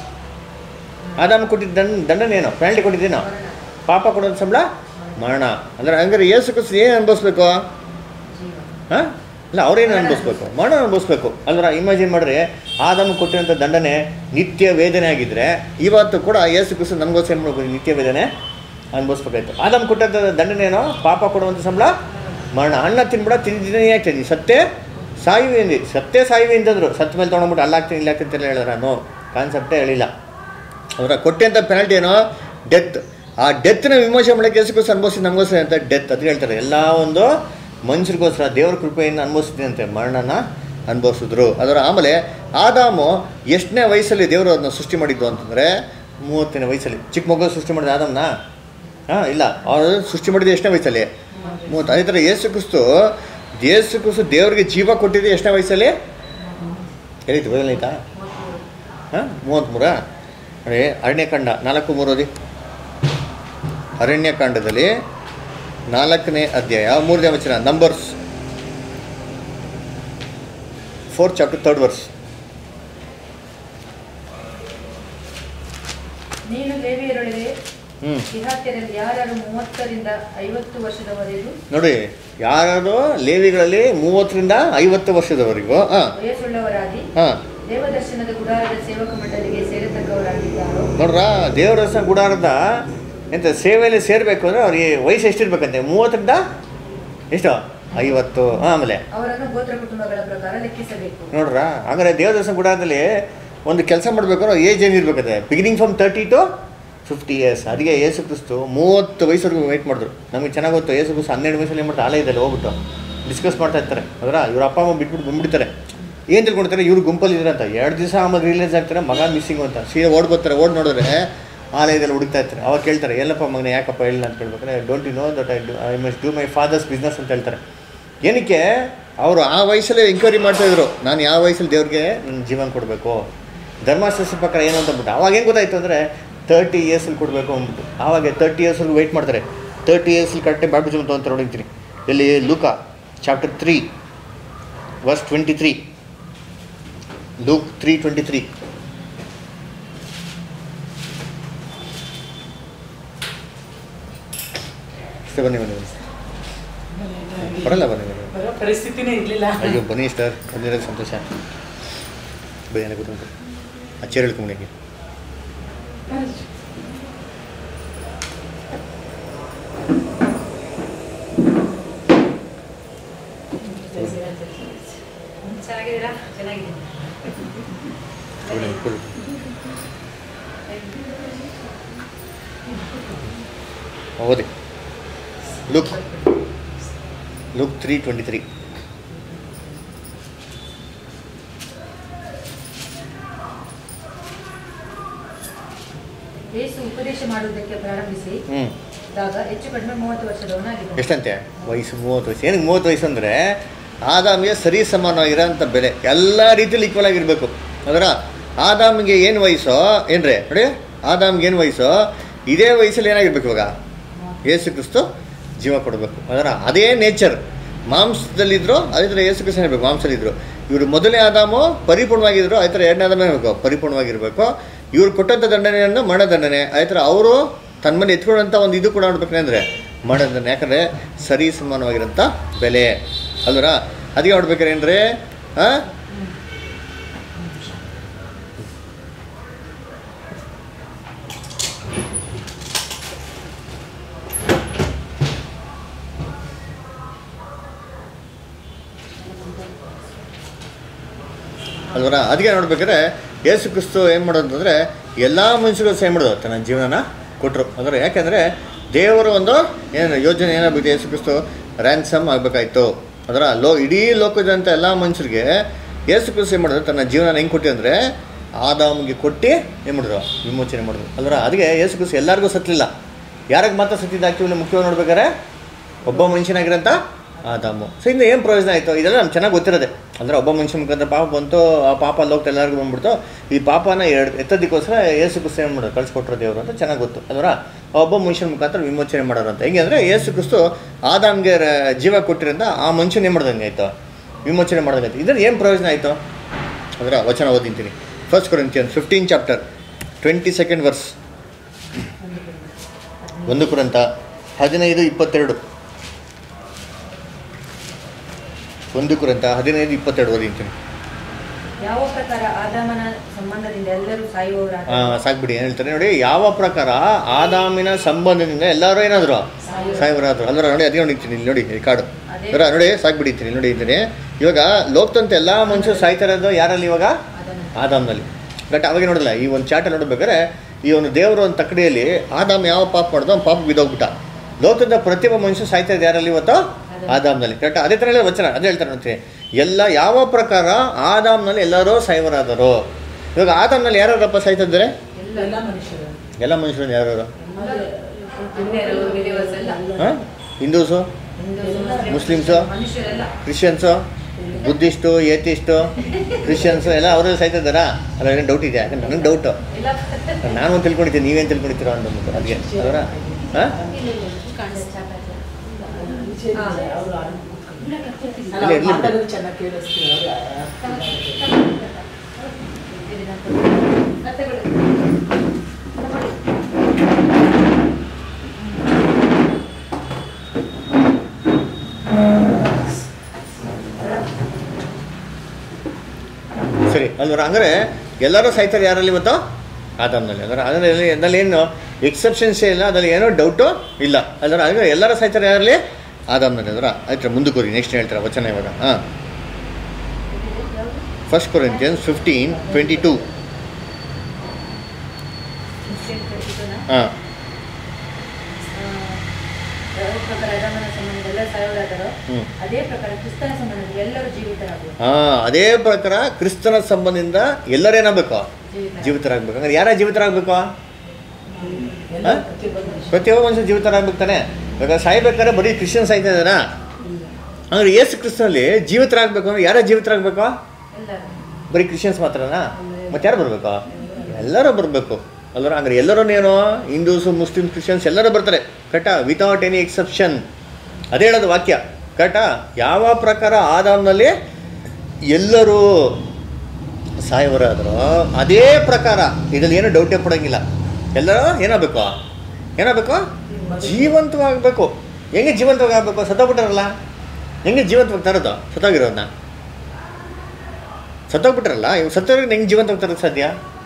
ಆದಾಮ ಕೊಟ್ಟಿದ್ದ ದಂಡ ದಂಡನೆ ಏನು ಪೆನಾಲ್ಟಿ ಕೊಟ್ಟಿದ್ದೇನೋ ಮರಣ ಪಾಪ ಕೊಡೋದು ಸಂಬಳ ಮರಣ ಅಂದರೆ ಹಂಗಾರೆ ಏಸು ಕ್ರಿಸ್ತು ಏನು ಅನುಭವಿಸ್ಬೇಕು ಜೀವ ಹಾಂ ಇಲ್ಲ ಅವ್ರೇನು ಅನುಭವಿಸ್ಬೇಕು ಮರಣ ಅನುಭವಿಸ್ಬೇಕು ಅಲ್ವರ ಇಮ್ಯಾಜಿನ್ ಮಾಡ್ರಿ ಆದಮ್ ಕೊಟ್ಟಿರೋಂಥ ದಂಡನೆ ನಿತ್ಯ ವೇದನೆ ಆಗಿದ್ರೆ ಇವತ್ತು ಕೂಡ ಏಸು ಕ್ರಿಸ್ತು ನಮಗೋಸ್ಕರ ಏನು ಮಾಡ್ಬೇಕು ನಿತ್ಯ ವೇದನೆ ಅನುಭವಿಸ್ಬೇಕಾಯ್ತು ಆದಮ್ ಕೊಟ್ಟಂಥ ದಂಡನೆ ಏನೋ ಪಾಪ ಕೊಡುವಂಥ ಸಂಬಳ ಮರಣ ಅನ್ನ ತಿನ್ಬಿಡ ತಿಂದಿದ್ದೀನಿ ಆಗ್ತೀನಿ ಸತ್ತೇ ಸಾಯುವೆ ಅಂದಿ ಸತ್ತೇ ಸಾಯುವೆ ಅಂತಂದ್ರು ಸತ್ತ ಮೇಲೆ ತೊಗೊಂಡ್ಬಿಟ್ಟು ಅಲ್ಲಾಗ್ತೀನಿ ಇಲ್ಲ ಆಗ್ತೀನಿ ಅಂತ ಹೇಳಿದ್ರ ನೋ ಕಾನ್ಸೆಪ್ಟೇ ಹೇಳಿಲ್ಲ ಅವರ ಕೊಟ್ಟಂಥ ಪೆನಾಲ್ಟಿ ಏನೋ ಡೆತ್ ಆ ಡೆತ್ನ ವಿಮೋಚನೆ ಮಾಡೋಕ್ಕೆ ಎಷ್ಟಕ್ಕೋಸ್ಕರ ಅನುಭವಿಸಿ ನಮಗೋಸ್ಕರ ಅಂತ ಡೆತ್ ಅಂತ ಹೇಳ್ತಾರೆ ಎಲ್ಲ ಒಂದು ಮನುಷ್ಯರಿಗೋಸ್ಕರ ದೇವ್ರ ಕೃಪೆಯನ್ನು ಅನುಭವಿಸ್ತೀನಿ ಅಂತೆ ಮರಣನ ಅನುಭವಿಸಿದ್ರು ಅದರ ಆಮೇಲೆ ಆದಾಮು ಎಷ್ಟನೇ ವಯಸ್ಸಲ್ಲಿ ದೇವರು ಅದನ್ನ ಸೃಷ್ಟಿ ಮಾಡಿದ್ದು ಅಂತಂದರೆ ಮೂವತ್ತನೇ ವಯಸ್ಸಲ್ಲಿ ಚಿಕ್ಕ ಮಗು ಸೃಷ್ಟಿ ಮಾಡಿದ ಆದಮ್ನ ಹಾಂ ಇಲ್ಲ ಅವರು ಸೃಷ್ಟಿ ಮಾಡಿದ್ದು ಎಷ್ಟನೇ ವಯಸ್ಸಲ್ಲಿ ಮೂವತ್ತು ಅದೇ ಥರ ಯೇಸು ಕ್ರಿಸ್ತು ಯೇಸು ಕ್ರಿಸ್ತು ದೇವರಿಗೆ ಜೀವ ಕೊಟ್ಟಿದ್ದು ಎಷ್ಟನೇ ವಯಸ್ಸಲ್ಲಿ ಹೇಳಿತು ಬದಲಾಯ್ತಾ ಹಾಂ ಮೂವತ್ತ್ಮೂರಾ ನೋಡಿ ಅರಣ್ಯಕಾಂಡ ನಾಲ್ಕು ಮೂರು ಓದಿ ಅರಣ್ಯಕಾಂಡದಲ್ಲಿ ನಾಲ್ಕನೇ ಅಧ್ಯಾಯ ಮೂರನೇ ವಚನ Numbers fourth chapter third verse ನೀನು ಲೇವಿಯರೊಳಗೆ ಹ್ಞೂ ಕಿರಾತ್ಯರಲ್ಲಿ ಯಾರು ಮೂವತ್ತರಿಂದ ಐವತ್ತು ವರ್ಷದವರೆಗೂ ನೋಡಿ ಯಾರು ಲೇವಿಗಳಲ್ಲಿ ಮೂವತ್ತರಿಂದ ಐವತ್ತು ವರ್ಷದವರೆಗೂ ಹಾಂ ವಯಸ್ಸುಳ್ಳವರಾಗಿ ಹಾಂ ದೇವದರ್ಶನದ ಗುಡಾರದ ಸೇವಕ ಮಂಡಳಿಗೆ ಸೇರತಕ್ಕವರಾಗಿದ್ದಾರೋ ನೋಡ್ರ ದೇವರಸ ಗುಡಾರದ ಎಂತ ಸೇವೆಯಲ್ಲಿ ಸೇರಬೇಕು ಅಂದರೆ ಅವ್ರಿಗೆ ವಯಸ್ಸು ಎಷ್ಟಿರ್ಬೇಕಂತೆ ಮೂವತ್ತರಿಂದ ಎಷ್ಟು ಐವತ್ತು ಆಮೇಲೆ ಅವರನ್ನು ಗೋತ್ರ ಕುಟುಂಬಗಳ ಪ್ರಕಾರ ಲೆಕ್ಕಿಸಬೇಕು ನೋಡ್ರ ಹಂಗಾರೆ ದೇವದರ್ಶನ ಗುಡಾರದಲ್ಲಿ ಒಂದು ಕೆಲಸ ಮಾಡಬೇಕು ಅನ್ನೋ ಏಜ್ ಏನಿರ್ಬೇಕಂತೆ beginning from thirty to fifty years ಅದಕ್ಕೆ ಏಸು ಕ್ರಿಸ್ತು ಮೂವತ್ತು ವಯಸ್ಸವರೆಗೂ ವೆಯ್ಟ್ ಮಾಡಿದ್ರು ನಮಗೆ ಚೆನ್ನಾಗಿ ಗೊತ್ತು ಏಸು ಕ್ರಿಸ್ತು ಹನ್ನೆರಡು ವಯಸ್ಸಲ್ಲಿ ಏನು ಮಾಡ್ತಾರೆ ಆಲಯದಲ್ಲಿ ಹೋಗ್ಬಿಟ್ಟು ಡಿಸ್ಕಸ್ ಮಾಡ್ತಾ ಇರ್ತಾರೆ ಅದರ ಇವ್ರ ಅಪ್ಪ ಅಮ್ಮ ಬಿಟ್ಬಿಟ್ಟು ಬಂದ್ಬಿಡ್ತಾರೆ ಏನು ತಿಳ್ಕೊಳ್ತಾರೆ ಇವ್ರು ಗುಂಪಲ್ಲಿ ಇದ್ದಾರೆ ಅಂತ ಎರಡು ದಿವಸ ಆಮೇಲೆ ರಿಲೀಸ್ ಆಗ್ತಾರೆ ಮಗ ಮಿಸ್ಸಿಂಗ್ ಅಂತ ಸೀದಾ ಓಡ್ ಬರ್ತಾರೆ ಓಡ್ ನೋಡಿದ್ರೆ ಆಲಯದಲ್ಲಿ ಹುಡುಕ್ತಾ ಇರ್ತಾರೆ ಅವಾಗ ಕೇಳ್ತಾರೆ ಎಲ್ಲಪ್ಪ ಮಗನ ಯಾಕಪ್ಪ ಹೇಳಿಲ್ಲ ಅಂತ ಕೇಳ್ಬೇಕಾದ್ರೆ don't you know that I do I must do my father's business ಅಂತ ಹೇಳ್ತಾರೆ ಏನಕ್ಕೆ ಅವರು ಆ ವಯಸ್ಸಲ್ಲೇ ಎಂಕ್ವೈರಿ ಮಾಡ್ತಾಯಿದ್ರು ನಾನು ಯಾವ ವಯಸ್ಸಲ್ಲಿ ದೇವ್ರಿಗೆ ನನ್ನ ಜೀವನ ಕೊಡಬೇಕು ಧರ್ಮಶಾಸ್ತ್ರ ಪ್ರಕಾರ ಏನು ಅಂತ ಅಂದ್ಬಿಟ್ಟು ಅವಾಗ ಏನು ಗೊತ್ತಾಯ್ತು ಅಂದರೆ ತರ್ಟಿ ಇಯರ್ಸಲ್ಲಿ ಕೊಡಬೇಕು ಅಂದ್ಬಿಟ್ಟು ಆವಾಗ ತರ್ಟಿ ಇಯರ್ಸ್ವರೆಗೂ ವೆಯ್ಟ್ ಮಾಡ್ತಾರೆ ತರ್ಟಿ ಇಯರ್ಸಲ್ಲಿ ಕರೆಕ್ಟಾಗಿ ಬ್ಯಾಪ್ಟಿಸಮ್ ಅಂತ ನೋಡಿರ್ತೀನಿ ಇಲ್ಲಿ ಲೂಕ chapter three verse twenty three Luke three twenty three ಬನ್ನಿ ಬನ್ನಿ ಬನ್ನಿ ಬರಲ್ಲ ಬನ್ನಿ ಬನ್ನಿ ಬರೋ ಪರಿಸ್ಥಿತಿನೇ ಇರಲಿಲ್ಲ ಅಯ್ಯೋ ಬನ್ನಿ ಸರ್ ಬಂದಿರೋದು ಸಂತೋಷ ಬನ್ನಿ ಕೂತ್ಕೊಂಡು ಆ ಚೇರ್ ಹೇಳ್ಕೊಂಬಿಡಿ ಚೆನ್ನಾಗಿದ್ದೀರಾ ಚೆನ್ನಾಗಿದೆ ಓದಿ Luke Luke three twenty three ಯೇಸು ಉಪದೇಶ ಮಾಡುವುದಕ್ಕೆ ಪ್ರಾರಂಭಿಸಿ ಹ್ಞೂ ದಾಗ ಹೆಚ್ಚು ಕಡಿಮೆ ಮೂವತ್ತು ವರ್ಷದವನಾಗಿದ್ದ ಎಷ್ಟಂತೆ ವಯಸ್ಸು ಮೂವತ್ತು ವಯಸ್ಸು ಏನಕ್ಕೆ ಮೂವತ್ತು ವಯಸ್ಸು ಅಂದರೆ ಆದಾಮಿಗೆ ಸರಿ ಸಮಾನ ಇರೋಂಥ ಬೆಲೆ ಎಲ್ಲ ರೀತಿಯಲ್ಲಿ ಈಕ್ವಲ್ ಆಗಿರಬೇಕು ಅದರ ಆದಾಮಿಗೆ ಏನು ವಯಸ್ಸು ಏನ್ರಿ ನೋಡಿ ಆದಾಮ್ಗೆ ಏನು ವಯಸ್ಸು ಇದೇ ವಯಸ್ಸಲ್ಲಿ ಏನಾಗಿರ್ಬೇಕು ಇವಾಗ ಯೇಸು ಕ್ರಿಸ್ತು ಜೀವ ಕೊಡಬೇಕು ಅದರ ಅದೇ ನೇಚರ್ ಮಾಂಸದಲ್ಲಿದ್ರು ಅದೇ ಥರ ಯೇಸು ಕ್ರಿಸ್ತ ಇರಬೇಕು ಮಾಂಸದಲ್ಲಿದ್ದರು ಇವರು ಮೊದಲನೇ ಆದಾಮು ಪರಿಪೂರ್ಣವಾಗಿದ್ರು ಅದೇ ಥರ ಎರಡನೇ ಆದಾಮ ಇರಬೇಕು ಪರಿಪೂರ್ಣವಾಗಿರಬೇಕು ಇವ್ರು ಕೊಟ್ಟಂಥ ದಂಡನೆಯನ್ನು ಮರಣದಂಡನೆ ಅದೇ ಥರ ಅವರು ತನ್ನ ಮನೆ ಎತ್ಕೊಳ್ಳೋಂಥ ಒಂದು ಇದು ಕೂಡ ನೋಡ್ಬೇಕಂದ್ರೆ ಮರಣದಂಡನೆ ಯಾಕಂದರೆ ಸರಿ ಸಮಾನವಾಗಿರೋಂಥ ಬೆಲೆ ಅಲ್ವರ ಅದಕ್ಕೆ ನೋಡ್ಬೇಕಾರೇನ್ರಿ ಹಾಂ ಅಲ್ವರ ಅದಕ್ಕೆ ನೋಡ್ಬೇಕಾದ್ರೆ ಯೇಸು ಕ್ರಿಸ್ತು ಏನು ಮಾಡೋದು ಅಂತಂದರೆ ಎಲ್ಲ ಮನುಷ್ಯರು ಸಹ ಮಾಡೋದು ತನ್ನ ಜೀವನನ ಕೊಟ್ಟರು ಅಂದರೆ ಯಾಕೆಂದರೆ ದೇವರ ಒಂದು ಏನು ಯೋಜನೆ ಏನಾಗಬೇಕು ಯೇಸು ಕ್ರಿಸ್ತು ರ್ಯಾನ್ಸಮ್ ಆಗಬೇಕಾಯ್ತು ಅದರ ಲೋ ಇಡೀ ಲೋಕದಂಥ ಎಲ್ಲ ಮನುಷ್ಯರಿಗೆ ಯೇಸು ಕ್ರಿಸ್ತು ಏನು ಮಾಡಿದ್ರು ತನ್ನ ಜೀವನ ಹೆಂಗೆ ಕೊಟ್ಟಿ ಅಂದರೆ ಆದಾಮ್ಗೆ ಕೊಟ್ಟು ಏನು ಮಾಡಿದ್ರು ವಿಮೋಚನೆ ಮಾಡಿದ್ರು ಅಲ್ವರ ಅದಕ್ಕೆ ಯೇಸು ಕ್ರಿಸ್ತು ಎಲ್ಲರಿಗೂ ಸತ್ತಲಿಲ್ಲ ಯಾರಿಗೆ ಮಾತ್ರ ಸತ್ತಿದ್ದು ಆ್ಯಕ್ಚುಲಿ ಮುಖ್ಯವಾಗಿ ನೋಡ್ಬೇಕಾದ್ರೆ ಒಬ್ಬ ಮನುಷ್ಯನಾಗಿರೋಂಥ ಆದಾಮು ಸೊ ಇನ್ನು ಏನು ಪ್ರಯೋಜನ ಆಯಿತು ಇದೆಲ್ಲ ನಮ್ಗೆ ಚೆನ್ನಾಗಿ ಗೊತ್ತಿರೋದೆ ಅಂದರೆ ಒಬ್ಬ ಮನುಷ್ಯ ಮುಖಾಂತರ ಪಾಪ ಬಂತು ಆ ಪಾಪ ಅಲ್ಲಿ ಹೋಗ್ತಾ ಎಲ್ಲರಿಗೂ ಬಂದ್ಬಿಡ್ತು ಈ ಪಾಪನ ಎರಡು ಎತ್ತೋದಕ್ಕೋಸ್ಕರ ಏಸು ಕ್ರಿಸ್ತು ಏನು ಮಾಡೋದು ಕಳ್ಸಿಕೊಟ್ರು ದೇವರು ಅಂತ ಚೆನ್ನಾಗಿ ಗೊತ್ತು ಅಲ್ವರ ಆ ಒಬ್ಬ ಮನುಷ್ಯನ ಮುಖಾಂತರ ವಿಮೋಚನೆ ಮಾಡೋರು ಅಂತ ಹೆಂಗೆ ಅಂದರೆ ಏಸು ಕ್ರಿಸ್ತು ಆದಾಮ್ಗೆ ರ- ಜೀವ ಕೊಟ್ಟಿರಿಂದ ಆ ಮನುಷ್ಯನ ಏನು ಮಾಡ್ದಂಗೆ ಆಯಿತು ವಿಮೋಚನೆ ಮಾಡ್ದಂಗೆ ಆಯ್ತು ಇದ್ರಲ್ಲಿ ಏನು ಪ್ರಯೋಜನ ಆಯಿತು ಅದರ ವಚನ ಓದಿಂತೀನಿ first Corinthian fifteen chapter twenty second verse ಒಂದು ಕುರಂತ ಹದಿನೈದು ಇಪ್ಪತ್ತೆರಡು ಒಂದು ಕುರಂತ ಹದಿನೈದು ಇಪ್ಪತ್ತೆರಡು ಓದಿಂತೀನಿ ಯಾವ ಪ್ರಕಾರ ಆದಾಮನ ಸಂಬಂಧದಿಂದ ಎಲ್ಲರೂ ಸಾಯುವವರಾದ ಆ, ಸಾಕ್ಬಿಡಿ ಏನು ಹೇಳ್ತಾರೆ ನೋಡಿ ಯಾವ ಪ್ರಕಾರ ಆದಾಮಿನ ಸಂಬಂಧದಿಂದ ಎಲ್ಲರೂ ಏನಾದ್ರು ಸಾಯಿಬರಾದ್ರು ಅಲ್ವರ ನೋಡಿ ಅದೇ ನೋಡಿರ್ತೀನಿ ಇಲ್ಲಿ ನೋಡಿ ಈ ಕಾಡು ಅದೇ. ಅದರ ನೋಡಿ ಸಾಕ್ಬಿಡಿತೀನಿ ನೋಡಿ ಇದ್ದೀನಿ ಇವಾಗ ಲೋಕದಂತೆ ಎಲ್ಲ ಮನುಷ್ಯರು ಸಾಯ್ತಾ ಇರೋದು ಯಾರಲ್ಲಿ ಇವಾಗ ಆದಾಮ್ನಲ್ಲಿ ಬಟ್ ಅವಾಗ ನೋಡಲ್ಲ ಈ ಒಂದು ಚಾಟ ನೋಡ್ಬೇಕಾದ್ರೆ ಈ ಒಂದು ದೇವರ ಒಂದು ತಕ್ಕಡಿಯಲ್ಲಿ ಆದಾಮ್ ಯಾವ ಪಾಪ ಮಾಡ್ದೋ ಅವ್ನು ಪಾಪ ಬಿದ್ದೋಗ್ಬಿಟ್ಟ ಲೋಕದ ಪ್ರತಿಯೊಬ್ಬ ಮನುಷ್ಯ ಸಾಯ್ತಾ ಇದೆ ಯಾರಲ್ಲಿ ಇವತ್ತು ಆದಾಮ್ನಲ್ಲಿ ಕರೆಕ್ಟ್ ಅದೇ ಥರ ಹೇಳಿ ವಚನ ಅದೇ ಹೇಳ್ತಾರೆ ನೋಡ್ತೀನಿ ಎಲ್ಲ ಯಾವ ಪ್ರಕಾರ ಆದಾಮ್ನಲ್ಲಿ ಎಲ್ಲರೂ ಸಾಯ್ವರಾದರು ಇವಾಗ ಆದಾಮ್ನಲ್ಲಿ ಯಾರ್ಯಾರಪ್ಪ ಸಾಯ್ತಾ ಇದ್ದಾರೆ ಎಲ್ಲ ಮನುಷ್ಯರು ಎಲ್ಲ ಮನುಷ್ಯರು ಯಾರು ಹಿಂದಿಯರು, believers ಎಲ್ಲ. ಹಾಂ ಹಿಂದೂಸು ಹಿಂದೂ, ಮುಸ್ಲಿಮ್ಸು ಮನುಷ್ಯರೆಲ್ಲ ಕ್ರಿಶ್ಚಿಯನ್ಸು ಬುದ್ಧಿಸ್ಟು ಏತಿಸ್ಟು ಕ್ರಿಶ್ಚಿಯನ್ಸು ಎಲ್ಲ ಅವರೆಲ್ಲ ಸಾಯ್ತಾ ಇದ್ದಾರಾ ಅಲ್ಲ ಏನೋ ಡೌಟ್ ಇದೆ ನನಗೆ ಡೌಟು ಎಲ್ಲ ನಾನು ಒಂದು ತಿಳ್ಕೊಂಡಿದ್ದೀನಿ ನೀವೇನು ತಿಳ್ಕೊಂಡಿದ್ದೀರೋ ಅಂದ್ಬಿಟ್ಟು ಅದಕ್ಕೆ ಅದರ ಹಾಂ ಅಲ್ಲ, ಇಲ್ಲ, ಇರ್ಲಿ ಬಿಡಿ. ಮಾತಾಡೋದು ಚೆನ್ನಾಗಿ ಕೇಳಿಸ್ತೀವಿ ಸರಿ ಅಲ್ವರ ಹಂಗಾರೆ ಎಲ್ಲರೂ ಸಾಯ್ತಾರೆ ಯಾರಲ್ಲಿ ಇವತ್ತು ಆದಾಮ್ನಲ್ಲಿ ಅಂದ್ರೆ ಅದರಲ್ಲಿ ಅದ್ರಲ್ಲಿ ಏನು ಎಕ್ಸೆಪ್ಷನ್ಸೇ ಇಲ್ಲ ಅದ್ರಲ್ಲಿ ಏನೋ ಡೌಟು ಇಲ್ಲ ಅಲ್ವರ ಹಾಗಾದ್ರೆ ಎಲ್ಲರೂ ಸಾಯ್ತಾರೆ ಯಾರಲ್ಲಿ ಆದಾಮ್ನಲ್ಲಿ ಅದರ ಆಯ್ತು ಮುಂದಕ್ಕೆ ಹೋಗಿ ನೆಕ್ಸ್ಟ್ ಹೇಳ್ತಾರೆ ವಚನ ಇವಾಗ ಹಾಂ first Corinthians fifteen twenty two ಹಾಂ ಯಾವ ಪ್ರಕಾರ ಆದಾಮನ ಸಂಬಂಧದಿಂದ ಎಲ್ಲ ಸಾಯುವರಾದರೋ ಹ್ಮ್. ಅದೇ ಪ್ರಕಾರ ಕ್ರಿಸ್ತನ ಸಂಬಂಧದಿಂದ ಎಲ್ಲರೂ ಜೀವಿತರಾಗುವರು ಹಾಂ ಅದೇ ಪ್ರಕಾರ ಕ್ರಿಸ್ತನ ಸಂಬಂಧದಿಂದ ಎಲ್ಲರೇನಾಗಬೇಕು ಜೀವಿತ ಜೀವಿತರಾಗಬೇಕು ಹಂಗಾರೆ ಯಾರ ಜೀವಿತರಾಗಬೇಕು ಎಲ್ಲ ಹಾ? ಪ್ರತಿಯೊಬ್ಬ ಮನುಷ್ಯ ಪ್ರತಿಯೊಬ್ಬ ಮನುಷ್ಯ ಜೀವಿತರಾಗಬೇಕು ತಾನೆ ಇವಾಗ ಸಾಯ್ಬೇಕಾದ್ರೆ ಬರೀ ಕ್ರಿಶ್ಚಿಯನ್ ಸಾಯ್ತಾ ಇದ್ದಾರಾ ಅಂದ್ರೆ ಯೇಸು ಕ್ರಿಸ್ತನಲ್ಲಿ ಜೀವಿತರಾಗಬೇಕು ಅಂದ್ರೆ ಯಾರ ಜೀವಿತರಾಗಬೇಕು ಎಲ್ಲರೂ ಬರೀ ಕ್ರಿಶ್ಚಿಯನ್ಸ್ ಮಾತ್ರನಾ ಮತ್ತೆ ಯಾರು ಬರಬೇಕು ಎಲ್ಲರೂ ಬರಬೇಕು ಅಲ್ಲರ ಅಂದ್ರೆ ಎಲ್ಲರೂ ಏನು ಹಿಂದೂಸು ಮುಸ್ಲಿಮ್ ಕ್ರಿಶ್ಚಿಯನ್ಸ್ ಎಲ್ಲರೂ ಬರ್ತಾರೆ ಕರೆಕ್ಟಾ ವಿತೌಟ್ ಎನಿ ಎಕ್ಸೆಪ್ಷನ್ ಅದೇ ಹೇಳೋದು ವಾಕ್ಯ ಕರೆಕ್ಟಾ ಯಾವ ಪ್ರಕಾರ ಆದಾಮ್ನಲ್ಲಿ ಎಲ್ಲರೂ ಸಾಯವರಾದರೂ ಅದೇ ಪ್ರಕಾರ ಇದರಲ್ಲಿ ಏನು ಡೌಟೇ ಪಡೋಂಗಿಲ್ಲ ಎಲ್ಲರೂ ಏನಾಗಬೇಕು ಏನಾಗಬೇಕು ಜೀವಂತವಾಗಬೇಕು ಹೆಂಗೆ ಜೀವಂತವಾಗಿ ಆಗಬೇಕು ಸತ್ತೋಗ್ಬಿಟ್ಟಾರಲ್ಲ ಹೆಂಗೆ ಜೀವಂತವಾಗಿ ತರೋದು ಸತ್ತೋಗಿರೋದನ್ನ ಸತ್ತೋಗ್ಬಿಟ್ರಲ್ಲ ಇವ್ ಸತ್ತೋರಿಗೆ ಹೆಂಗೆ ಜೀವಂತ ತರಕ್ಕೆ ಸಾಧ್ಯ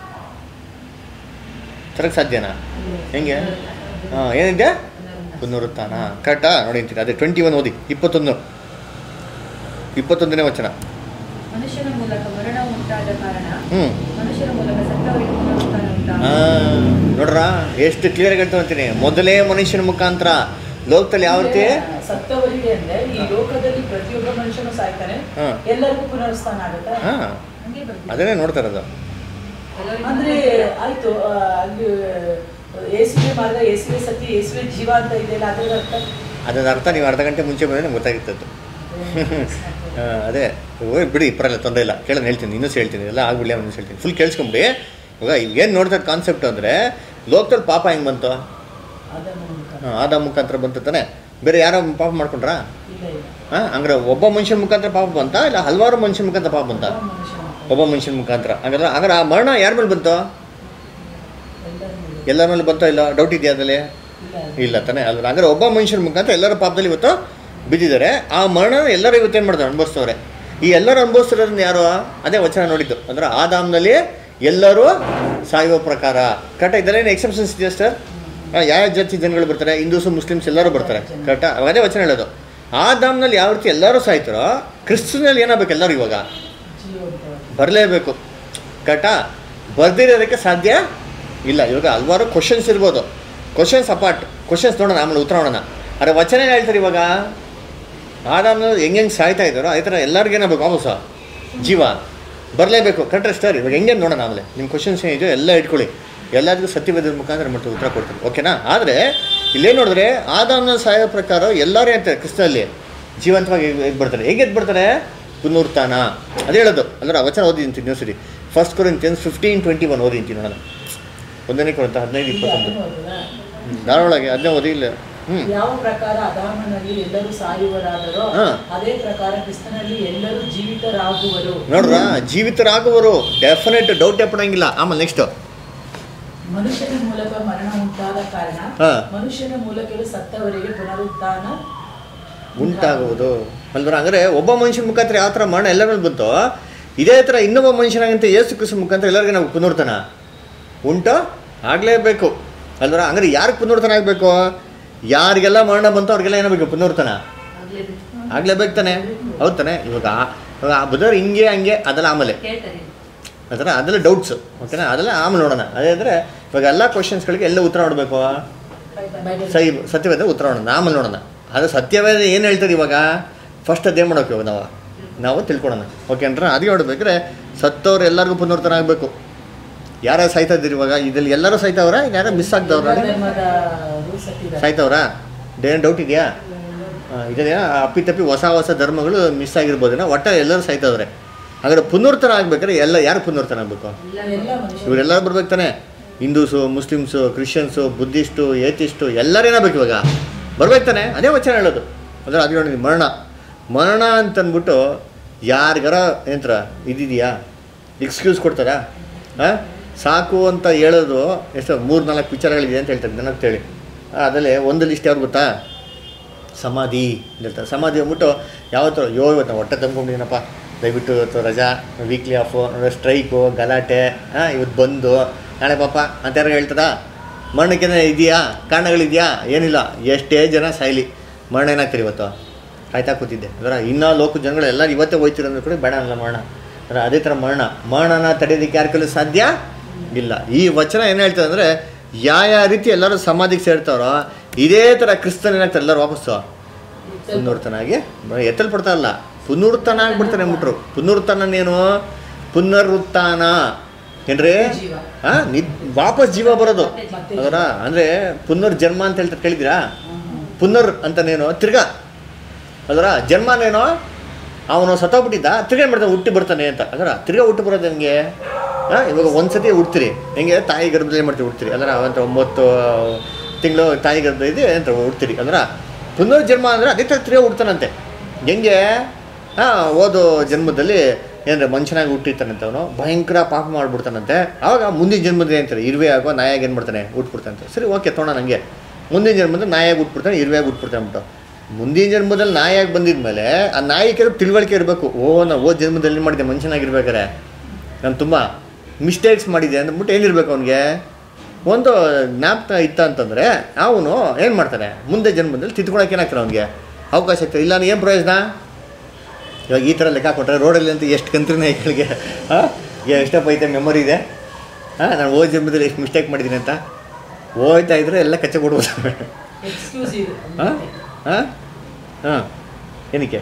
ತರಕ್ಕೆ ಸಾಧ್ಯನಾ ಹೆಂಗೆ ಹಾಂ ಏನಿದೆ ಪುನರುತ್ಥಾನ ಕರೆಕ್ಟಾ ನೋಡಿ ಅಂತೀನಿ ಅದೇ ಟ್ವೆಂಟಿ ಒನ್ ಓದಿ ಇಪ್ಪತ್ತೊಂದು ಇಪ್ಪತ್ತೊಂದನೇ ವಚನ ಮನುಷ್ಯನ ಮೂಲಕ ಮರಣ ಉಂಟಾದ ಕಾರಣ ಹ್ಞೂ ಮನುಷ್ಯನ ಮೂಲಕ ಸತ್ತವರಿಗೆ ಪುನರುತ್ಥಾನ ಉಂಟಾಗುವುದು. ನೋಡ್ರ ಎಷ್ಟು ಕ್ಲಿಯರ್ ಆಗಿ ಹೇಳ್ತಾ ಅಂತೀನಿ ಮೊದಲೇ ಮನುಷ್ಯನ ಮುಖಾಂತರ ಲೋಕದಲ್ಲಿ ಯಾವ ರೀತಿ ಸತ್ತವರಿಗೆ ಅಂದ್ರೆ ಈ ಲೋಕದಲ್ಲಿ ಪ್ರತಿಯೊಬ್ಬ ಮನುಷ್ಯನು ಸಾಯ್ತಾನೆ ಹಾ. ಎಲ್ಲರಿಗೂ ಪುನರುತ್ಥಾನ ಆಗುತ್ತಾ ಹಾಂ ಹಂಗೆ ಬರ್ತದೆ. ಅದನ್ನೇ ನೋಡ್ತಾ ಇರೋದು ಎಲ್ಲರಿಗೂ ಅಂದ್ರೆ ಆಯ್ತು ಆ, ಅಲ್ಲಿ ಏಸುವೆ ಮಾರ್ಗ ಏಸುವೆ ಸತಿ ಏಸುವೆ ಜೀವ ಅಂತ ಇದೆಯಲ್ಲ ಅದ್ರ ಅರ್ಥ ಅದರ ಅರ್ಥ ನೀವು ಅರ್ಧ ಗಂಟೆ ಮುಂಚೆ ಬಂದರೆ ನಿಮ್ಗೆ ಗೊತ್ತಾಗಿತ್ತದ್ದು ಹಾಂ ಅದೇ ಓಯ್ ಬಿಡಿ ಪರವಾಗಿಲ್ಲ ತೊಂದರೆ ಇಲ್ಲ ಕೇಳೋದು ಹೇಳ್ತೀನಿ ಇನ್ನೂ ಹೇಳ್ತೀನಿ ಎಲ್ಲ ಆಗ್ಬಿಡಲಿ ಒಂದು ಹೇಳ್ತೀನಿ ಫುಲ್ ಕೇಳಿಸ್ಕೊಂಬಿಡಿ ಇವಾಗ ಏನು ನೋಡ್ತಾರೆ ಕಾನ್ಸೆಪ್ಟ್ ಅಂದರೆ ಲೋಕದಲ್ಲಿ ಪಾಪ ಹೆಂಗೆ ಬಂತು ಅದನ್ನು ಮುಖಾಂತರ. ಹಾಂ ಆದ ಮುಖಾಂತರ ಬಂತು ತಾನೆ ಬೇರೆ ಯಾರೋ ಪಾಪ ಮಾಡ್ಕೊಂಡ್ರಾ ಇಲ್ಲ ಇಲ್ಲ ಹಾಂ ಹಂಗಾರೆ ಒಬ್ಬ ಮನುಷ್ಯನ ಮುಖಾಂತರ ಪಾಪ ಬಂತಾ ಇಲ್ಲ ಹಲವಾರು ಮನುಷ್ಯನ ಮುಖಾಂತರ ಪಾಪ ಬಂತಾ ಒಬ್ಬ ಮನುಷ್ಯನ ಮುಖಾಂತರ. ಒಬ್ಬ ಮನುಷ್ಯನ ಮುಖಾಂತರ ಹಂಗಾದ್ರೆ ಹಂಗಾರೆ ಆ ಮರಣ ಯಾರ ಮೇಲೆ ಬಂತು ಎಲ್ಲರ ಮೇಲೆ. ಎಲ್ಲರ ಮೇಲೆ ಬಂತೋ ಇಲ್ಲ ಡೌಟ್ ಇದೆಯಾ ಅದರಲ್ಲಿ ಇಲ್ಲ ಇಲ್ಲ ತಾನೆ ಅಲ್ವ ಹಂಗಾರೆ ಒಬ್ಬ ಮನುಷ್ಯನ ಮುಖಾಂತರ ಎಲ್ಲರ ಪಾಪದಲ್ಲಿ ಇವತ್ತು ಬಿದ್ದಿದ್ದಾರೆ ಆ ಮರಣ ಎಲ್ಲರೂ ಇವತ್ತು ಏನು ಮಾಡ್ತಾರೆ ಅನುಭವಿಸ್ತವ್ರೆ ಈ ಎಲ್ಲರೂ ಅನುಭವಿಸ್ತಿರೋದ್ರಿಂದ ಯಾರು ಅದೇ ವಚನ ನೋಡಿದ್ದು ಅಂದ್ರೆ ಆದಾಮ್ನಲ್ಲಿ ಎಲ್ಲರೂ ಸಾಯುವ ಪ್ರಕಾರ ಕರೆಕ್ಟ್ ಇದರಲ್ಲಿ ಏನು ಎಕ್ಸೆಪ್ಷನ್ಸ್ ಇದೆಯಾ ಸರ್ ಯಾವ ಜಾತಿ ಜನಗಳು ಬರ್ತಾರೆ ಹಿಂದೂಸು ಮುಸ್ಲಿಮ್ಸ್ ಎಲ್ಲರೂ ಬರ್ತಾರೆ ಕರೆಕ್ಟಾ ಅದೇ ವಚನ ಹೇಳೋದು ಆದಾಮ್ನಲ್ಲಿ ಯಾವ ರೀತಿ ಎಲ್ಲರೂ ಸಾಯ್ತಾರೋ ಕ್ರಿಸ್ತನಲ್ಲಿ ಏನಾಗಬೇಕು ಎಲ್ಲರೂ ಇವಾಗ ಜೀವಂತವಾಗಿ. ಬರಲೇಬೇಕು ಕರೆಕ್ಟಾ ಬರ್ದಿರೋದಕ್ಕೆ ಸಾಧ್ಯ ಇಲ್ಲ ಇವಾಗ ಹಲ್ವಾರು ಕ್ವಶನ್ಸ್ ಇರ್ಬೋದು ಕ್ವಶನ್ಸ್ ಅಪಾರ್ಟ್ ಕ್ವಶನ್ಸ್ ನೋಡೋಣ ಆಮೇಲೆ ಉತ್ತರ ನೋಡೋಣ ಆದರೆ ವಚನ ಏನು ಹೇಳ್ತಾರೆ ಇವಾಗ ಆದಾಮ್ನ ಹೆಂಗೆ ಹೆಂಗೆ ಸಾಯ್ತಾ ಇದ್ದಾರೋ ಅದೇ ಥರ ಎಲ್ಲರಿಗೂ ಏನಾಗಬೇಕು ವಾಪಸ್ ಜೀವ ಬರಲೇಬೇಕು ಕರೆಕ್ಟ್ ಸರ್ ಇವಾಗ ಹೆಂಗೆ ನೋಡೋಣ ಆಮೇಲೆ ನಿಮ್ಮ ಕ್ವಶನ್ಸ್ ಏನಿದೆಯೋ ಎಲ್ಲ ಇಟ್ಕೊಳ್ಳಿ ಎಲ್ಲರಿಗೂ ಸತ್ಯವೇದದ ಮುಖಾಂತರ ಮಾಡ್ತೀವಿ ಉತ್ತರ ಕೊಡ್ತೀನಿ ಓಕೆನಾ ಆದರೆ ಇಲ್ಲೇನು ನೋಡಿದ್ರೆ ಆದಾಮ್ನ ಸಾಯೋ ಪ್ರಕಾರ ಎಲ್ಲರೂ ಅಂತಾರೆ ಕ್ರಿಸ್ತನಲ್ಲಿ ಜೀವಂತವಾಗಿ ಎದ್ದು ಬರ್ತಾರೆ ಹೇಗೆ ಎದ್ದು ಬರ್ತಾರೆ ಪುನರುತ್ಥಾನ ಅದೇ ಹೇಳೋದು ಅಂದ್ರೆ ಆ ವಚನ ಓದಿದ್ದೀನಿ ಇನ್ನೊಂದ್ಸರಿ first Corinthians fifteen twenty one ಓದಿದ್ದೀನಿ ನೋಡೋಣ ಒಂದನೇ ಕೊರಂತ ಹದಿನೈದು ಇಲ್ಲಿ ಇಪ್ಪತ್ತೊಂದು ಅದನ್ನು ಓದೋದಾ? ಹ್ಮ್, ಧಾರವಾಳಗೆ ಅದನ್ನೇ ಓದಿ ಇಲ್ಲ ಹ್ಞೂ ಯಾವ ಪ್ರಕಾರ ಅದಾಮನಲ್ಲಿ ಎಲ್ಲರೂ ಸಾಯುವರಾದರೋ ಹಾ. ಅದೇ ಪ್ರಕಾರ ಕ್ರಿಸ್ತನಲ್ಲಿ ಎಲ್ಲರೂ ಜೀವಿತರಾಗುವರು ನೋಡ್ರ ಜೀವಿತರಾಗುವರು ಡೆಫಿನೆಟ್ ಡೌಟ್ ಪಡಂಗಿಲ್ಲ ಆಮೇಲೆ ನೆಕ್ಸ್ಟ್ ಮನುಷ್ಯನ ಮೂಲಕ ಮರಣ ಉಂಟಾದ ಕಾರಣ ಹಾ. ಮನುಷ್ಯನ ಮೂಲಕವೇ ಸತ್ತವರಿಗೆ ಪುನರುತ್ಥಾನ ಉಂಟಾಗುವುದು ಅಲ್ವರ ಹಂಗಾರೆ ಒಬ್ಬ ಮನುಷ್ಯನ ಮುಖಾಂತರ ಯಾವ ಥರ ಮರಣ ಎಲ್ಲರ ಮೇಲೆ ಬಂತೋ ಇದೇ ಥರ ಇನ್ನೊಬ್ಬ ಮನುಷ್ಯನಾಗಂತ ಏಸು ಕ್ರಿಸ್ತ ಮುಖಾಂತರ ಎಲ್ಲರಿಗೂ ನಾವು ಪುನರ್ತನ ಉಂಟು ಆಗಲೇಬೇಕು ಅಲ್ವರ ಹಂಗಾರೆ ಯಾರಿಗೆ ಪುನರ್ತನ ಆಗಬೇಕು ಯಾರಿಗೆಲ್ಲ ಮರಣ ಬಂತೋ ಅವ್ರಿಗೆಲ್ಲ ಏನಾಗಬೇಕು ಪುನರ್ತನ ಆಗ್ಲೇಬೇಕು ತಾನೆ ಹೌದು ತಾನೆ ಇವಾಗ ಇವಾಗ ಆ ಬುಧವಾರ ಹಿಂಗೆ ಹಂಗೆ ಅದೆಲ್ಲ ಆಮೇಲೆ ಕೇಳ್ತಾರೆ ಅದರ ಅದೆಲ್ಲ ಡೌಟ್ಸ್ ಓಕೆನಾ ಅದೆಲ್ಲ ಆಮೇಲೆ ನೋಡೋಣ ಅದೇ ಅಂದರೆ ಇವಾಗ ಎಲ್ಲ ಕ್ವಶನ್ಸ್ಗಳಿಗೆ ಎಲ್ಲ ಉತ್ತರ ನೋಡಬೇಕು ಬೈಬಲ್ ಸೈ ಸತ್ಯವೇದ ಉತ್ತರ ನೋಡೋಣ ಆಮೇಲೆ ನೋಡೋಣ ಅದು ಸತ್ಯವೇದ ಏನು ಹೇಳ್ತಾರೆ ಇವಾಗ ಫಸ್ಟ್ ಅದೇ ಮಾಡೋಕೆ ಇವಾಗ ನಾವು ನಾವು ತಿಳ್ಕೊಳೋಣ ಓಕೆ ಅಂದ್ರೆ ಅದೇ ನೋಡ್ಬೇಕಾದ್ರೆ ಸತ್ತವ್ರು ಎಲ್ಲರಿಗೂ ಪುನರ್ತನ ಆಗಬೇಕು ಯಾರ್ಯಾರು ಸಾಯ್ತಾ ಇದ್ದೀರಿ ಇವಾಗ ಇದ್ರಲ್ಲಿ ಎಲ್ಲರೂ ಸಾಯ್ತಾವ್ರ ಯಾರು ಮಿಸ್ ಆಗ್ತಾವ್ರ ಧರ್ಮದ ರೂಲ್ಸ್ ಹತ್ತಿದ್ದಾರೆ ಸಾಯ್ತಾವ್ರಾ ಏನು ಡೌಟ್ ಇದೆಯಾ ಇದೆಯಾ ಅಪ್ಪಿ ತಪ್ಪಿ ಹೊಸ ಹೊಸ ಧರ್ಮಗಳು ಮಿಸ್ ಆಗಿರ್ಬೋದೇನೋ ಒಟ್ಟ ಎಲ್ಲರೂ ಸಾಯ್ತಾವ್ರೆ ಹಾಗಾದ್ರೆ ಪುನರ್ತನ ಆಗ್ಬೇಕಾದ್ರೆ ಎಲ್ಲ ಯಾರು ಪುನರ್ತನ ಆಗಬೇಕು ಎಲ್ಲ ಮನುಷ್ಯರು ಇವರೆಲ್ಲರೂ ಬರ್ಬೇಕು ತಾನೆ Hindus Muslims Christians Buddhists atheists ಎಲ್ಲರೂ ಏನಾಗಬೇಕು ಇವಾಗ ಬರ್ಬೇಕು ತಾನೆ ಅದೇ ವಚನ ಹೇಳೋದು ಅಂದ್ರೆ ಅದು ನೋಡಿ ಮರಣ ಮರಣ ಅಂತಂದ್ಬಿಟ್ಟು ಯಾರಿಗಾರ ಏನಂತರ ಇದಿದೆಯಾ ಎಕ್ಸ್ಕ್ಯೂಸ್ ಕೊಡ್ತಾರಾ ಹಾಂ ಸಾಕು ಅಂತ ಹೇಳೋದು ಎಷ್ಟು ಮೂರು ನಾಲ್ಕು ಪಿಕ್ಚರ್ಗಳಿದೆ ಅಂತ ಹೇಳ್ತಾರೆ ನನಗೆ ಹೇಳಿ ಅದರಲ್ಲಿ ಒಂದು ಲಿಸ್ಟ್ ಯಾರು ಗೊತ್ತಾ ಸಮಾಧಿ ಅಂತ ಹೇಳ್ತಾರೆ ಸಮಾಧಿ ಅಂದ್ಬಿಟ್ಟು ಯಾವತ್ತು ಯೋ ಇವತ್ತು ನಾವು ಹೊಟ್ಟೆ ತಂದ್ಕೊಂಡಿದ್ದೀನಪ್ಪ ದಯವಿಟ್ಟು ಇವತ್ತು ರಜಾ ವೀಕ್ಲಿ ಆಫು ಸ್ಟ್ರೈಕು ಗಲಾಟೆ ಹಾಂ ಇವತ್ತು ಬಂದು ನಾಳೆ ಪಾಪ ಅಂತ ಯಾರು ಹೇಳ್ತದಾ ಮರಣಕ್ಕೆ ಇದೆಯಾ ಕಾರಣಗಳಿದೆಯಾ ಏನಿಲ್ಲ ಎಷ್ಟೇ ಜನ ಸಾಯ್ಲಿ ಮರಣ ಏನಾಗ್ತೀರಿ ಇವತ್ತು ಕಾಯ್ತಾ ಕೂತಿದ್ದೆ ಅದರ ಇನ್ನೂ ಲೋಕ ಜನಗಳು ಎಲ್ಲ ಇವತ್ತೇ ಹೋಯ್ತಿರೋ ಅಂದ್ರೆ ಕೂಡ ಬೇಡ ಅಲ್ಲ ಮರಣ ಅಂದ್ರೆ ಅದೇ ಥರ ಮರಣ ಮರಣನ ತಡೆಯೋದಕ್ಕೆ ಯಾರ ಕೈಲೂ ಸಾಧ್ಯ ಇಲ್ಲ ಈ ವಚನ ಏನು ಹೇಳ್ತದೆ ಅಂದರೆ ಯಾವ ಯಾವ ರೀತಿ ಎಲ್ಲರೂ ಸಮಾಧಿಗೆ ಸೇರ್ತಾರೋ ಇದೇ ಥರ ಕ್ರಿಸ್ತನ್ ಏನಾಗ್ತಾರೆ ಎಲ್ಲರೂ ವಾಪಸ್ಸು ಪುನರ್ತನಾಗಿ ಎತ್ತಲ್ಪಡ್ತಾರಲ್ಲ ಪುನರ್ತನ ಆಗ್ಬಿಡ್ತಾನೆ ಅಂದ್ಬಿಟ್ರು ಪುನರ್ತನೇನು ಪುನರುತ್ಥಾನ ಏನ್ರಿ ಜೀವ. ಹಾ ನಿದ್ ವಾಪಸ್ ಜೀವ ಬರೋದು ಮತ್ತೆ ಅದರ ಅಂದರೆ ಪುನರ್ಜನ್ಮ ಅಂತ ಹೇಳ್ತಾರೆ ಕೇಳಿದಿರಾ ಪುನರ್ ಅಂತನೇನು ತಿರ್ಗಾ ಅದರ ಜನ್ಮನೇನೋ ಅವನು ಸತ್ತೋಗ್ಬಿಟ್ಟಿದ್ದ ತಿರ್ಗಾ ಏನ್ ಮಾಡ್ತಾನೆ ಹುಟ್ಟಿ ಬರ್ತಾನೆ ಅಂತ ಅದರ ತಿರ್ಗಾ ಹುಟ್ಟು ಬರೋದು ಹೆಂಗೆ ಹಾಂ ಇವಾಗ ಒಂದ್ಸತಿ ಹುಡ್ತೀರಿ ಹೆಂಗೆ ತಾಯಿ ಗರ್ಭದಲ್ಲಿ ಏನು ಮಾಡ್ತೀವಿ ಹುಡ್ತೀರಿ ಅದರ ಅಂತ ಒಂಬತ್ತು ತಿಂಗಳು ತಾಯಿ ಗರ್ಭದಲ್ಲಿ ಅಂತ ಹುಡ್ತೀರಿ ಅಂದ್ರೆ ಪುನರ್ಜನ್ಮ ಅಂದರೆ ಅದೇ ಥರ ತಿರ್ಗಾ ಹುಡ್ತಾನಂತೆ ಹೆಂಗೆ ಹಾಂ ಓದೋ ಜನ್ಮದಲ್ಲಿ ಏನಂದ್ರೆ ಮನುಷ್ಯನಾಗಿ ಹುಟ್ಟಿರ್ತಾನಂತೆ ಅವನು ಭಯಂಕರ ಪಾಪ ಮಾಡ್ಬಿಡ್ತಾನಂತೆ ಆವಾಗ ಮುಂದಿನ ಜನ್ಮದಲ್ಲಿ ಅಂತಾರೆ ಇರುವೆ ಆಗೋ ನಾಯಾಗಿ ಏನು ಮಾಡ್ತಾನೆ ಹುಟ್ಬಿಡ್ತಾನಂತೆ ಸರಿ ಓಕೆ ತೊಗೊಳ ನನಗೆ ಮುಂದಿನ ಜನ್ಮದಲ್ಲಿ ನಾಯಾಗಿ ಹುಟ್ಬಿಡ್ತಾನೆ ಇರುವೆಯಾಗಿ ಹುಟ್ಬಿಡ್ತಾನೆ ಅಂದ್ಬಿಟ್ಟು ಮುಂದಿನ ಜನ್ಮದಲ್ಲಿ ನಾಯಾಗಿ ಬಂದಿದ್ಮೇಲೆ ಆ ನಾಯಿ ಕೆಲವು ತಿಳುವಳಿಕೆ ಇರಬೇಕು ಓ ನಾ ಓದ್ ಜನ್ಮದಲ್ಲಿ ಏನು ಮಾಡಿದೆ ಮನುಷ್ಯನಾಗಿರ್ಬೇಕಾರೆ ನಾನು ತುಂಬ ಮಿಸ್ಟೇಕ್ಸ್ ಮಾಡಿದೆ ಅಂದ್ಬಿಟ್ಟು ಏನಿರ್ಬೇಕು ಅವನಿಗೆ ಒಂದು ಜ್ಞಾಪಕ ಇತ್ತ ಅಂತಂದರೆ ಅವನು ಏನು ಮಾಡ್ತಾನೆ ಮುಂದೆ ಜನ್ಮದಲ್ಲಿ ತಿದ್ಕೊಳಕ್ಕೆ ಏನಾಗ್ತಾನೆ ಅವನಿಗೆ ಅವಕಾಶ ಆಗ್ತದೆ ಇಲ್ಲ ಏನು ಪ್ರಯೋಜನ ಇವಾಗ ಈ ಥರ ಲೆಕ್ಕ ಕೊಟ್ಟರೆ ರೋಡಲ್ಲಿ ಅಂತ ಎಷ್ಟು ಕಂತ್ರಿನ ಐಗಳಿಗೆ ಹಾಂ ಎಷ್ಟಪ್ಪ ಐತೆ ಮೆಮೊರಿ ಇದೆ ಹಾಂ ನಾನು ಓದ್ ಜನ್ಮದಲ್ಲಿ ಎಷ್ಟು ಮಿಸ್ಟೇಕ್ ಮಾಡಿದ್ದೀನಿ ಅಂತ ಹೋಯ್ತಾ ಇದ್ರೆ ಎಲ್ಲ ಕಚ್ಚೆ ಕೊಡ್ಬೋದು ಎಕ್ಸ್ಕ್ಯೂಸ್ ಇದೆ ಹಾಂ ಹಾಂ ಹಾಂ ಏನಕ್ಕೆ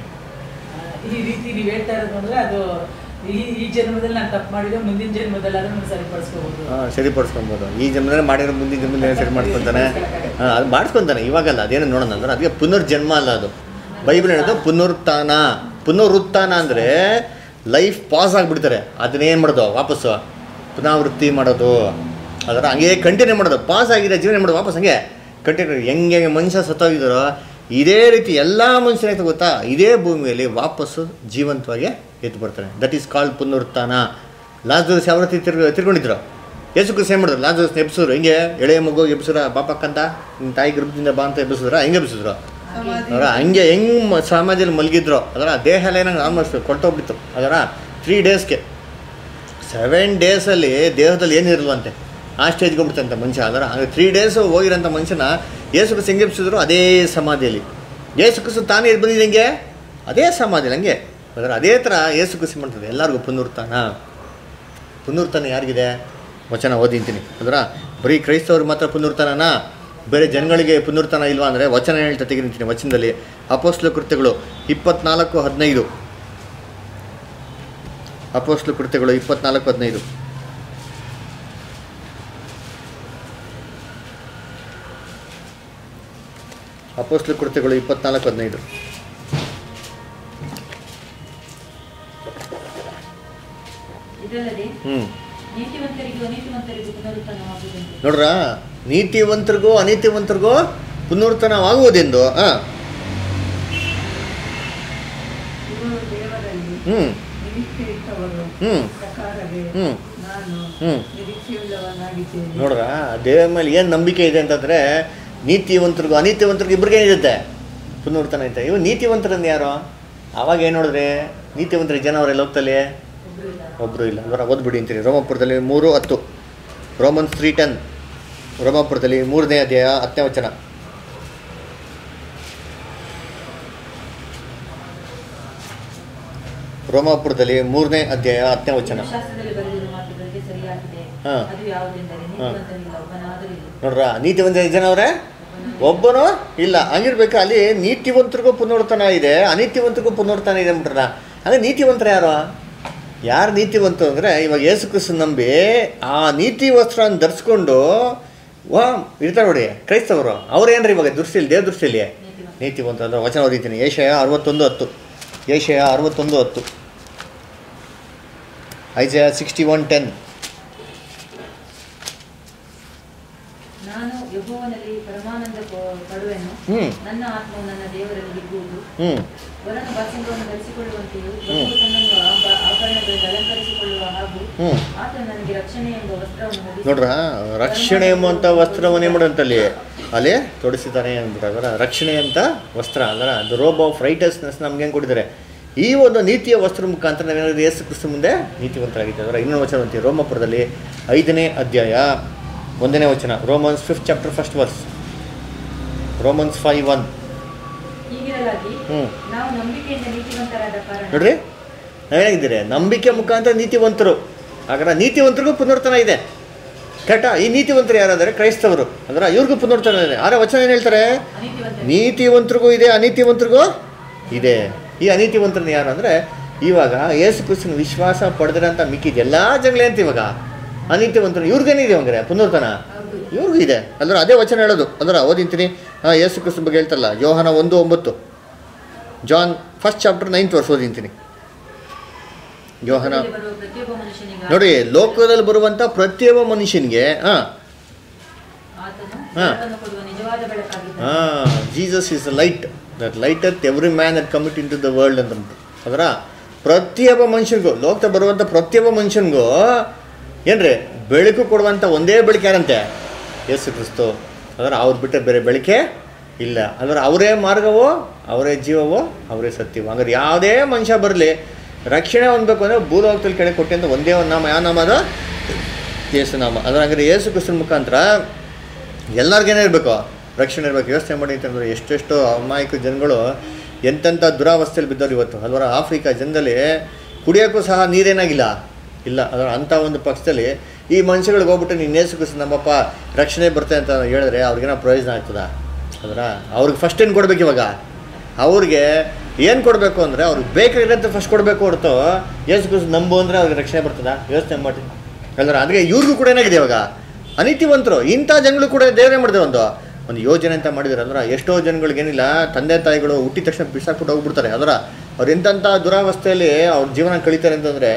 ಈ ರೀತಿ ನೀವು ಹೇಳ್ತಾ ಇರೋದು ಅಂದ್ರೆ ಅದು ಈ ಈ ಜನ್ಮದಲ್ಲಿ ನಾನು ತಪ್ಪು ಮಾಡಿದ್ರೆ ಮುಂದಿನ ಜನ್ಮದಲ್ಲಿ ಅದನ್ನು ಸರಿಪಡಿಸ್ಕೋಬಹುದು ಹಾಂ ಸರಿಪಡಿಸ್ಕೊಬೋದು ಈ ಜನ್ಮದಲ್ಲಿ ಮಾಡಿರೋ ಮುಂದಿನ ಜನ್ಮದಲ್ಲಿ ಸರಿ ಮಾಡ್ಕೊತಾನೆ ಹಾಂ ಅದು ಮಾಡಿಸ್ಕೊತಾನೆ ಇವಾಗಲ್ಲ ಅದೇನು ನೋಡೋಣ ಅಂದ್ರೆ ಅದಕ್ಕೆ ಪುನರ್ಜನ್ಮ ಅಲ್ಲ ಅದು ಬೈಬಲ್ ಹೇಳೋದು ಪುನರುತ್ಥಾನ ಪುನರುತ್ಥಾನ ಅಂದರೆ ಲೈಫ್ ಪಾಸ್ ಆಗಿಬಿಡ್ತಾರೆ ಅದನ್ನೇನು ಮಾಡೋದು ವಾಪಸ್ಸು ಪುನರಾವೃತ್ತಿ ಮಾಡೋದು ಅದರ ಹಂಗೆ ಕಂಟಿನ್ಯೂ ಮಾಡೋದು ಪಾಸ್ ಆಗಿದೆ ಜೀವನ ಮಾಡೋದು ವಾಪಸ್ ಹಂಗೆ ಕಂಟಿನ್ಯೂ ಹೆಂಗೆ ಹೆಂಗೆ ಮನುಷ್ಯ ಸತ್ತೋಗಿದ್ದಾರೋ ಇದೇ ರೀತಿ ಎಲ್ಲ ಮನುಷ್ಯರಾಯ್ತು ಗೊತ್ತಾ ಇದೇ ಭೂಮಿಯಲ್ಲಿ ವಾಪಸ್ಸು ಜೀವಂತವಾಗಿ ಎದ್ದು ಬರ್ತಾರೆ ದಟ್ ಈಸ್ ಕಾಲ್ಡ್ ಪುನರುತ್ಥಾನ ಲಾಸ್ಟ್ ಯಾವ ರೀತಿ ತಿರ್ಗ ತಿರ್ಕೊಂಡಿದ್ರು ಯೇಸು ಕ್ರಿಸ್ತ ಏನು ಮಾಡಿದ್ರು ಲಾಸ್ಟ್ ಎಬ್ಸಿದ್ರು ಹಿಂಗೆ ಎಳೆಯ ಮಗು ಎಬ್ಸಿದ್ರ ಬಾಪಕ್ಕಂತ ನಿಮ್ಮ ತಾಯಿ ಗರ್ಭದಿಂದ ಬಾ ಅಂತ ಎಬ್ಸಿದ್ರ ಹೆಂಗೆ ಎಬ್ಸಿದ್ರು ಸಮಾಧಿ ಅದರ ಹಂಗೆ ಹೆಂಗೆ ಮ ಸಮಾಜದಲ್ಲಿ ಮಲಗಿದ್ರು ಅದರ ದೇಹ ಎಲ್ಲ ಏನಂಗೆ ಆಲ್ಮೋಸ್ಟ್ ಕೊಟ್ಟೋಗ್ಬಿಟ್ಟು ಅದರ ತ್ರೀ ಡೇಸ್ಗೆ ಸೆವೆನ್ ಡೇಸಲ್ಲಿ ದೇಹದಲ್ಲಿ ಏನಿರಲ್ವಂತೆ ಆ ಸ್ಟೇಜ್ಗೆ ಹೋಗ್ಬಿಡ್ತಂತೆ ಮನುಷ್ಯ ಅದರ ಹಂಗೆ ತ್ರೀ ಡೇಸ್ ಹೋಗಿರೋಂಥ ಮನುಷ್ಯನ ಯೇಸು ಕ್ರಿಸ್ತ ಹೆಂಗೆ ಎಬ್ಸಿದ್ರು ಅದೇ ಸಮಾಧಿಯಲ್ಲಿ ಯೇಸು ಕ್ರಿಸ್ತ ತಾನೇ ಎದ್ದು ಬಂದಿದ್ದು ಹೆಂಗೆ ಅದೇ ಸಮಾಧಿಯಲ್ಲಿ ಹಂಗೆ ಅದರ ಅದೇ ಥರ ಯೇಸು ಕ್ರಿಸ್ತ ಮಾಡ್ತದೆ ಎಲ್ಲರಿಗೂ ಪುನರುತ್ಥಾನ ಪುನರುತ್ಥಾನ ಯಾರಿಗಿದೆ ವಚನ ಓದಿಂತೀನಿ ಅದರ ಬರೀ ಕ್ರೈಸ್ತವ್ರಿಗೆ ಮಾತ್ರ ಪುನರುತ್ಥಾನನಾ ಬೇರೆ ಜನಗಳಿಗೆ ಪುನರುತ್ಥಾನ ಇಲ್ವಾ ಅಂದರೆ ವಚನ ಹೇಳ್ತಾ ತೆಗಿತೀನಿ ವಚನದಲ್ಲಿ ಅಪೋಸ್ಲ ಕೃತ್ಯಗಳು ಇಪ್ಪತ್ನಾಲ್ಕು ಹದಿನೈದು ಅಪೋಸ್ಲ ಕೃತ್ಯಗಳು ಇಪ್ಪತ್ನಾಲ್ಕು ಹದಿನೈದು ಅಪೋಸ್ಲ ಕೃತ್ಯಗಳು ಇಪ್ಪತ್ನಾಲ್ಕು ಹದಿನೈದು ಇದಲ್ಲದೆ ಹ್ಞೂ ನೀತಿವಂತರಿಗೂ ಅನೀತಿವಂತರಿಗೂ ಪುನರುತ್ಥಾನವಾಗುವುದೆಂದು ನೋಡ್ರ ನೀತಿವಂತರಿಗೂ ಅನೀತಿವಂತರಿಗೂ ಪುನರುತ್ಥಾನವಾಗುವುದೆಂದು ಹಾಂ ಇವರು ದೇವರಲ್ಲಿ ಹ್ಞೂ ನಿರೀಕ್ಷೆ ಇಟ್ಟವರು ಹ್ಞೂ ಪ್ರಕಾರವೇ ಹ್ಞೂ ನಾನು ಹ್ಞೂ ನಿರೀಕ್ಷೆಯುಳ್ಳವನಾಗಿದ್ದೇನೆ ನೋಡ್ರ ದೇವರ ಮೇಲೆ ಏನು ನಂಬಿಕೆ ಇದೆ ಅಂತಂದರೆ ನೀತಿವಂತರಿಗೂ ಅನೀತಿವಂತರಿಗೂ ಇಬ್ಬರಿಗೆ ಏನಿರುತ್ತೆ ಪುನರುತ್ಥಾನ ಐತೆ ಇವು ನೀತಿವಂತರನ್ನು ಯಾರು ಅವಾಗ ಏನು ನೋಡಿದ್ರೆ ನೀತಿವಂತರ ಜನ ಅವರೆಲ್ಲ ಹೋಗ್ತಲ್ಲಿ ಒಬ್ರು ಇಲ್ಲ ಒಬ್ಬರು ಇಲ್ಲ ಅದರ ಓದ್ಬಿಡಿ ಅಂತೀನಿ ರೋಮಪುರದಲ್ಲಿ ಮೂರು ಹತ್ತು ರೋಮನ್ಸ್ ತ್ರೀ ಟೆನ್ ರೋಮಾಪುರದಲ್ಲಿ ಮೂರನೇ ಅಧ್ಯಾಯ ಹತ್ತನೇ ವಚನ ರೋಮಾಪುರದಲ್ಲಿ ಮೂರನೇ ಅಧ್ಯಾಯ ಹತ್ತನೇ ವಚನ ಶಾಸ್ತ್ರದಲ್ಲಿ ಬರೆದಿರುವ ಮಾತುಗಳಿಗೆ ಸರಿಯಾಗಿದೆ ಹಾ. ಅದು ಯಾವುದೆಂದರೆ ನೀತಿವಂತನಿಲ್ಲ ಒಬ್ಬನಾದರೂ ಇಲ್ಲ ನೋಡ್ರ ನೀತಿವಂತ ಜನ ಅವರೇ ಒಬ್ಬನು ಇಲ್ಲ ಹಂಗಿರ್ಬೇಕು ಅಲ್ಲಿ ನೀತಿವಂತರಿಗೂ ಪುನರುತ್ಥಾನ ಇದೆ ಅನೀತಿವಂತರಿಗೂ ಪುನರುತ್ಥಾನ ಇದೆ ಅಂದ್ಬಿಟ್ರಲ್ಲ ಅಂದರೆ ನೀತಿವಂತರು ಯಾರು ಯಾರು ನೀತಿವಂತ ಅಂದರೆ ಇವಾಗ ಯೇಸು ಕ್ರಿಸ್ತನ್ ನಂಬಿ ಆ ನೀತಿ ವಸ್ತ್ರನ ಧರಿಸ್ಕೊಂಡು ವಾ ಇರ್ತಾರೆ ನೋಡಿ ಕ್ರೈಸ್ತವರು ಅವ್ರೇನ್ರಿ ಇವಾಗ ದೃಷ್ಟಿಯಲ್ಲಿ ದೇವ ದೃಷ್ಟಿಯಲ್ಲಿ ನೀತಿವಂತ ನೀತಿವಂತ ಅಂದ್ರೆ ವಚನ ಓದಿದ್ದೀನಿ ಏಷಯ ಅರವತ್ತೊಂದು ಹತ್ತು ಏಷಯ ಅರವತ್ತೊಂದು ಹತ್ತು ಐಜಯ ಸಿಕ್ಸ್ಟಿ ಒನ್ ಟೆನ್ ನಾನು ಯೆಹೋವನಲ್ಲಿ ಪರಮಾನಂದ ಪ- ಪಡುವೆನು ಹ್ಞೂ ನನ್ನ ಆತ್ಮವು ನನ್ನ ದೇವರಲ್ಲಿ ಹಿಗ್ಗುವುದು ಹ್ಞೂ ವರನ ಬಾಸಿಂಗವನ್ನು ಧರಿಸಿಕೊಳ್ಳುವಂತೆಯೂ ವಧುವು ತನ್ನನ್ನು ಆಭ- ಆಭರಣಗಳಿಂದ ಅಲಂಕರಿಸಿಕೊಳ್ಳುವ ಹಾಗೂ ಹ್ಞೂ ಆತನು ನನಗೆ ರಕ್ಷಣೆ ಎಂಬ ವಸ್ತ್ರವನ್ನು ಹೊದಿಸಿ ನೋಡ್ರ ರಕ್ಷಣೆ ಎಂಬಂಥ ವಸ್ತ್ರವನ್ನೇ ಮಾಡಂತಲ್ಲಿ ಅಲ್ಲಿ ತೊಡಿಸಿದ್ದಾನೆ ಅಂದ್ಬಿಟ್ಟು ರಕ್ಷಣೆ ಅಂತ ವಸ್ತ್ರ ಅಂದ್ರೆ ದ ರೋಬ್ ಆಫ್ ರೈಟಸ್ನೆಸ್ ನಮ್ಗೆ ಹೆಂಗೆ ಕೊಟ್ಟಿದ್ದಾರೆ ಈ ಒಂದು ನೀತಿಯ ವಸ್ತ್ರ ಮುಖಾಂತರ ನಾವೇನಾದ್ರು ಯೇಸು ಕ್ರಿಸ್ತ ಮುಂದೆ ನೀತಿವಂತರಾಗಿದ್ದೇವೆ ಅದರ ಇನ್ನೊಂದು ವಚನ ಅಂತೀವಿ ರೋಮಪುರದಲ್ಲಿ ಐದನೇ ಅಧ್ಯಾಯ ಒಂದನೇ ವಚನ Romans fifth chapter first verse Romans five one ಹೀಗಿರಲಾಗಿ ಹ್ಞೂ ನಾವು ನಂಬಿಕೆಯಿಂದ ನೀತಿವಂತರಾದ ಕಾರಣ ನೋಡ್ರಿ ನಾವೇನಾಗಿದ್ದೀರಿ ನಂಬಿಕೆ ಮುಖಾಂತರ ನೀತಿವಂತರು ಹಾಗಾದ್ರೆ ನೀತಿವಂತರಿಗೂ ಪುನರ್ತನ ಇದೆ ಕರೆಕ್ಟಾ ಈ ನೀತಿವಂತರು ಯಾರಾದರೆ ಕ್ರೈಸ್ತವರು ಅಂದ್ರೆ ಇವ್ರಿಗೂ ಪುನರ್ತನ ಇದೆ ಆದ್ರೆ ವಚನ ಏನು ಹೇಳ್ತಾರೆ ಅನೀತಿವಂತರು ನೀತಿವಂತರಿಗೂ ಇದೆ ಅನೀತಿವಂತರಿಗೂ ಇದೆ ಈ ಅನೀತಿವಂತರನ್ನ ಯಾರು ಅಂದರೆ ಇವಾಗ ಯೇಸು ಕ್ರಿಸ್ತನ ವಿಶ್ವಾಸ ಪಡೆದಿರೋಂಥ ಮಿಕ್ಕಿದ ಎಲ್ಲ ಜಗಳ ಅಂತ ಇವಾಗ ಅನೀತಿವಂತರು ಇವ್ರಿಗೇನಿದೆ ಹಂಗಾರೆ ಪುನರ್ತನ ಹೌದು ಇವ್ರಿಗೂ ಇದೆ ಅಂದ್ರೆ ಅದೇ ವಚನ ಹೇಳೋದು ಅಂದ್ರೆ ಓದಿಂತೀನಿ ಹಾಂ ಯೇಸು ಕ್ರಿಸ್ತನ ಬಗ್ಗೆ ಹೇಳ್ತಾರಲ್ಲ ಯೋಹನ ಒಂದು ಒಂಬತ್ತು ಜಾನ್ ಫಸ್ಟ್ ಚಾಪ್ಟರ್ ನೈನ್ತ್ ವರ್ಷ ಓದಿಂತೀನಿ ಯೋಹನ ಲೋಕದಲ್ಲಿ ಬರುವ ಪ್ರತಿಯೊಬ್ಬ ಮನುಷ್ಯನಿಗೆ ನೋಡಿ ಲೋಕದಲ್ಲಿ ಬರುವಂಥ ಪ್ರತಿಯೊಬ್ಬ ಮನುಷ್ಯನಿಗೆ ಹಾಂ ಆತನು ಹಾ. ಬೆಳಕನ್ನು ಕೊಡುವ ನಿಜವಾದ ಬೆಳಕಾಗಿದ್ದಾನೆ ಹಾಂ Jesus is light that light at every man that commit into the world ಅಂತ ಅದರ ಪ್ರತಿಯೊಬ್ಬ ಮನುಷ್ಯನಿಗೂ ಲೋಕದ ಬರುವಂಥ ಪ್ರತಿಯೊಬ್ಬ ಮನುಷ್ಯನಿಗೂ ಏನ್ರಿ ಬೆಳಕು ಕೊಡುವಂಥ ಒಂದೇ ಬೆಳಕು ಯಾರಂತೆ ಯೇಸು ಕ್ರಿಸ್ತು ಅದರ ಅವ್ರು ಬಿಟ್ಟರೆ ಬೇರೆ ಬೆಳಕೆ ಇಲ್ಲ ಅಂದ್ರೆ ಅವರೇ ಮಾರ್ಗವೋ ಅವರೇ ಜೀವವೋ ಅವರೇ ಸತ್ಯವೋ ಹಂಗಾರೆ ಯಾವುದೇ ಮನುಷ್ಯ ಬರಲಿ ರಕ್ಷಣೆ ಹೊಂದಬೇಕು ಅಂದರೆ ಭೂಲೋಕದಲ್ಲಿ ಕೆಳಗೆ ಕೊಟ್ಟಂತ ಒಂದೇ ಒಂದು ನಾಮ ಯಾವ ನಾಮ ಅದು ಯೇಸು ನಾಮ ಅದ್ರ ಹಂಗಾರೆ ಯೇಸು ಕ್ರಿಸ್ತನ ಮುಖಾಂತರ ಎಲ್ಲರಿಗೇನೇ ಇರಬೇಕು ರಕ್ಷಣೆ ಇರಬೇಕು ಯೋಚನೆ ಮಾಡಿ ಅಂತಂದರೆ ಎಷ್ಟೆಷ್ಟು ಅಮಾಯಕ ಜನಗಳು ಎಂತೆಂಥ ದುರಾವಸ್ಥೆಯಲ್ಲಿ ಬಿದ್ದವ್ರು ಇವತ್ತು ಅಲ್ವರ ಆಫ್ರಿಕಾ ಜನದಲ್ಲಿ ಕುಡಿಯೋಕ್ಕೂ ಸಹ ನೀರೇನಾಗಿಲ್ಲ ಇಲ್ಲ ಅದರ ಅಂಥ ಒಂದು ಪಕ್ಷದಲ್ಲಿ ಈ ಮನುಷ್ಯಗಳಿಗೆ ಹೋಗ್ಬಿಟ್ಟು ನೀನು ನೇಸುಕಿಸ್ ನಮ್ಮಪ್ಪ ರಕ್ಷಣೆ ಬರ್ತದೆ ಅಂತ ಹೇಳಿದ್ರೆ ಅವ್ರಿಗೇನೋ ಪ್ರಯೋಜನ ಆಗ್ತದ ಅದರ ಅವ್ರಿಗೆ ಫಸ್ಟ್ ಏನು ಕೊಡ್ಬೇಕು ಇವಾಗ ಅವ್ರಿಗೆ ಏನು ಕೊಡಬೇಕು ಅಂದರೆ ಅವ್ರಿಗೆ ಬೇಕಾಗಿರೋಂಥ ಫಸ್ಟ್ ಕೊಡಬೇಕು ಹೊರತು ಯೇಸು ಕ್ರಿಸ್ತ ನಂಬು ಅಂದರೆ ಅವ್ರಿಗೆ ರಕ್ಷಣೆ ಬರ್ತದ ಯೋಚನೆ ಮಾಡಿ ಅಲ್ವರ ಅದಕ್ಕೆ ಇವ್ರಿಗೂ ಕೂಡ ಏನಾಗಿದೆ ಇವಾಗ ಅನೀತಿವಂತರು ಇಂಥ ಜನಗಳು ಕೂಡ ದೇವರೇ ಮಾಡಿದ್ರು ಒಂದು ಒಂದು ಯೋಜನೆ ಅಂತ ಮಾಡಿದ್ರು ಅಂದ್ರೆ ಎಷ್ಟೋ ಜನಗಳಿಗೇನಿಲ್ಲ ತಂದೆ ತಾಯಿಗಳು ಹುಟ್ಟಿದ ತಕ್ಷಣ ಬಿಸಾಕ್ಬಿಟ್ಟು ಹೋಗ್ಬಿಡ್ತಾರೆ ಅದರ ಅವ್ರು ಎಂತೆಂಥ ದುರಾವಸ್ಥೆಯಲ್ಲಿ ಅವ್ರ ಜೀವನ ಕಳೀತಾರೆ ಅಂತಂದರೆ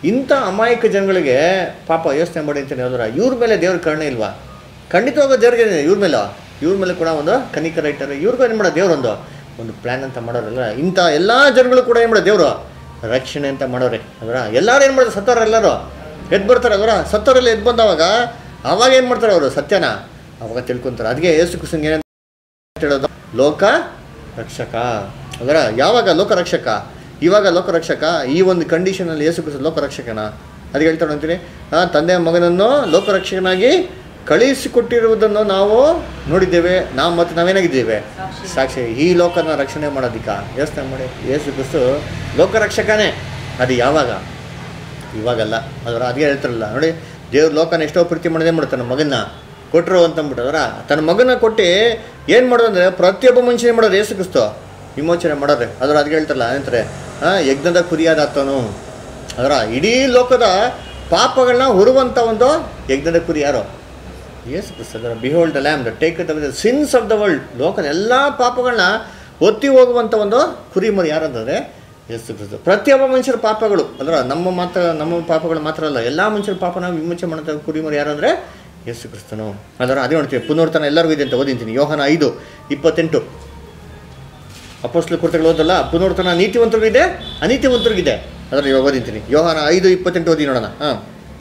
ಇಂಥ ಅಮಾಯಕ ಜನಗಳಿಗೆ ಪಾಪ ಯೋಚನೆ ಮಾಡಿ ಅಂತ ಹೇಳಿದ್ರೆ ಇವ್ರ ಮೇಲೆ ದೇವ್ರ ಕರುಣೆ ಇಲ್ವಾ ಖಂಡಿತವಾಗ ದೇವ್ರಿಗೆ ಇವ್ರ ಮೇಲೆ ಇವ್ರ ಮೇಲೆ ಕೂಡ ಒಂದು ಕನಿಕರ ಇಟ್ಟಾರೆ ಇವ್ರಿಗೂ ಏನು ಮಾಡೋ ದೇವ್ರೊಂದು ಒಂದು ಪ್ಲ್ಯಾನ್ ಅಂತ ಮಾಡೋರಲ್ಲ ಇಂಥ ಎಲ್ಲ ಜನಗಳು ಕೂಡ ಏನು ಮಾಡೋದು ದೇವರು ರಕ್ಷಣೆ ಅಂತ ಮಾಡೋರೆ ಅದರ ಎಲ್ಲರೂ ಏನು ಮಾಡೋದು ಸತ್ತವ್ರು ಎಲ್ಲರೂ ಎದ್ದು ಬರ್ತಾರೆ ಅದರ ಸತ್ತವರೆಲ್ಲ ಎದ್ದು ಬಂದವಾಗ ಅವಾಗ ಏನು ಮಾಡ್ತಾರೆ ಅವರು ಸತ್ಯನ ಅವಾಗ ತಿಳ್ಕೊತಾರೆ ಅದಕ್ಕೆ ಏಸು ಕೃಷ್ಣಂಗೆ ಏನಂತ ಹೇಳೋದು ಲೋಕ ರಕ್ಷಕ ಅದರ ಯಾವಾಗ ಲೋಕ ರಕ್ಷಕ ಇವಾಗ ಲೋಕ ರಕ್ಷಕ ಈ ಒಂದು ಕಂಡೀಷನಲ್ಲಿ ಏಸು ಕೃಷ್ಣ ಲೋಕ ರಕ್ಷಕನ ಅದಕ್ಕೆ ಹೇಳ್ತಾರೆ ಅಂತೀನಿ ಆ, ತಂದೆ ಮಗನನ್ನು ಲೋಕ ರಕ್ಷಕನಾಗಿ ಕಳುಹಿಸಿಕೊಟ್ಟಿರುವುದನ್ನು ನಾವು ನೋಡಿದ್ದೇವೆ ನಾವು ಮತ್ತು ನಾವೇನಾಗಿದ್ದೇವೆ ಸಾಕ್ಷಿ ಈ ಲೋಕನ ರಕ್ಷಣೆ ಮಾಡೋದಿಕ್ಕ ಯೋಚನೆ ಮಾಡಿ ಏಸು ಕ್ರಿಸ್ತು ಲೋಕ ರಕ್ಷಕನೇ ಅದು ಯಾವಾಗ ಇವಾಗಲ್ಲ ಅದರ ಅದೇ ಹೇಳ್ತಾರಲ್ಲ ನೋಡಿ ದೇವ್ರ ಲೋಕನ ಎಷ್ಟೋ ಪ್ರೀತಿ ಮಾಡದೆ ಮಾಡ್ತಾನೆ ಮಗನ್ನ ಕೊಟ್ಟರು ಅಂತಂದ್ಬಿಟ್ಟು ಅದರ ತನ್ನ ಮಗನ ಕೊಟ್ಟು ಏನು ಮಾಡೋದು ಅಂದರೆ ಪ್ರತಿಯೊಬ್ಬ ಮನುಷ್ಯನೇ ಮಾಡೋದು ಏಸು ಕ್ರಿಸ್ತು ವಿಮೋಚನೆ ಮಾಡೋರೆ ಅದರ ಅದಕ್ಕೆ ಹೇಳ್ತಾರಲ್ಲ ಏನಂತಾರೆ ಹಾಂ ಯಜ್ಞದ ಕುರಿಯಾದಾತನು ಅದರ ಇಡೀ ಲೋಕದ ಪಾಪಗಳನ್ನ ಹೊರುವಂಥ ಒಂದು ಯಜ್ಞದ ಕುರಿ ಯಾರು ಯೇಸು ಕ್ರಿಸ್ತ ಅದರ behold the lamb the take it the sins of the world ಲೋಕದ ಎಲ್ಲ ಪಾಪಗಳನ್ನ ಒತ್ತಿ ಹೋಗುವಂಥ ಒಂದು ಕುರಿ ಮರಿ ಯಾರಂತಂದರೆ ಯೇಸು ಕ್ರಿಸ್ತ ಪ್ರತಿಯೊಬ್ಬ ಮನುಷ್ಯರ ಪಾಪಗಳು ಅದರ ನಮ್ಮ ಮಾತ್ರ ನಮ್ಮ ಪಾಪಗಳು ಮಾತ್ರ ಅಲ್ಲ ಎಲ್ಲ ಮನುಷ್ಯರ ಪಾಪನ ವಿಮೋಚನೆ ಮಾಡುವಂಥ ಕುರಿ ಮರಿ ಯಾರಂದರೆ ಯೇಸು ಕ್ರಿಸ್ತನು ಅದರ ಅದೇ ನೋಡ್ತೀವಿ ಪುನರ್ತನ ಎಲ್ಲರಿಗೂ ಇದೆ ಅಂತ ಓದಿಂತೀನಿ ಯೋಹನ ಐದು ಇಪ್ಪತ್ತೆಂಟು ಅಪೋಸ್ಲ ಕೃತ್ಯಗಳು ಓದಲ್ಲ ಪುನರ್ತನ ನೀತಿವಂತರಿಗಿದೆ ಅನೀತಿವಂತರಿಗಿದೆ ಅದರ ಇವಾಗ ಓದಿಂತೀನಿ ಯೋಹನ ಐದು ಇಪ್ಪತ್ತೆಂಟು ಓದಿ ನೋಡೋಣ ಹಾಂ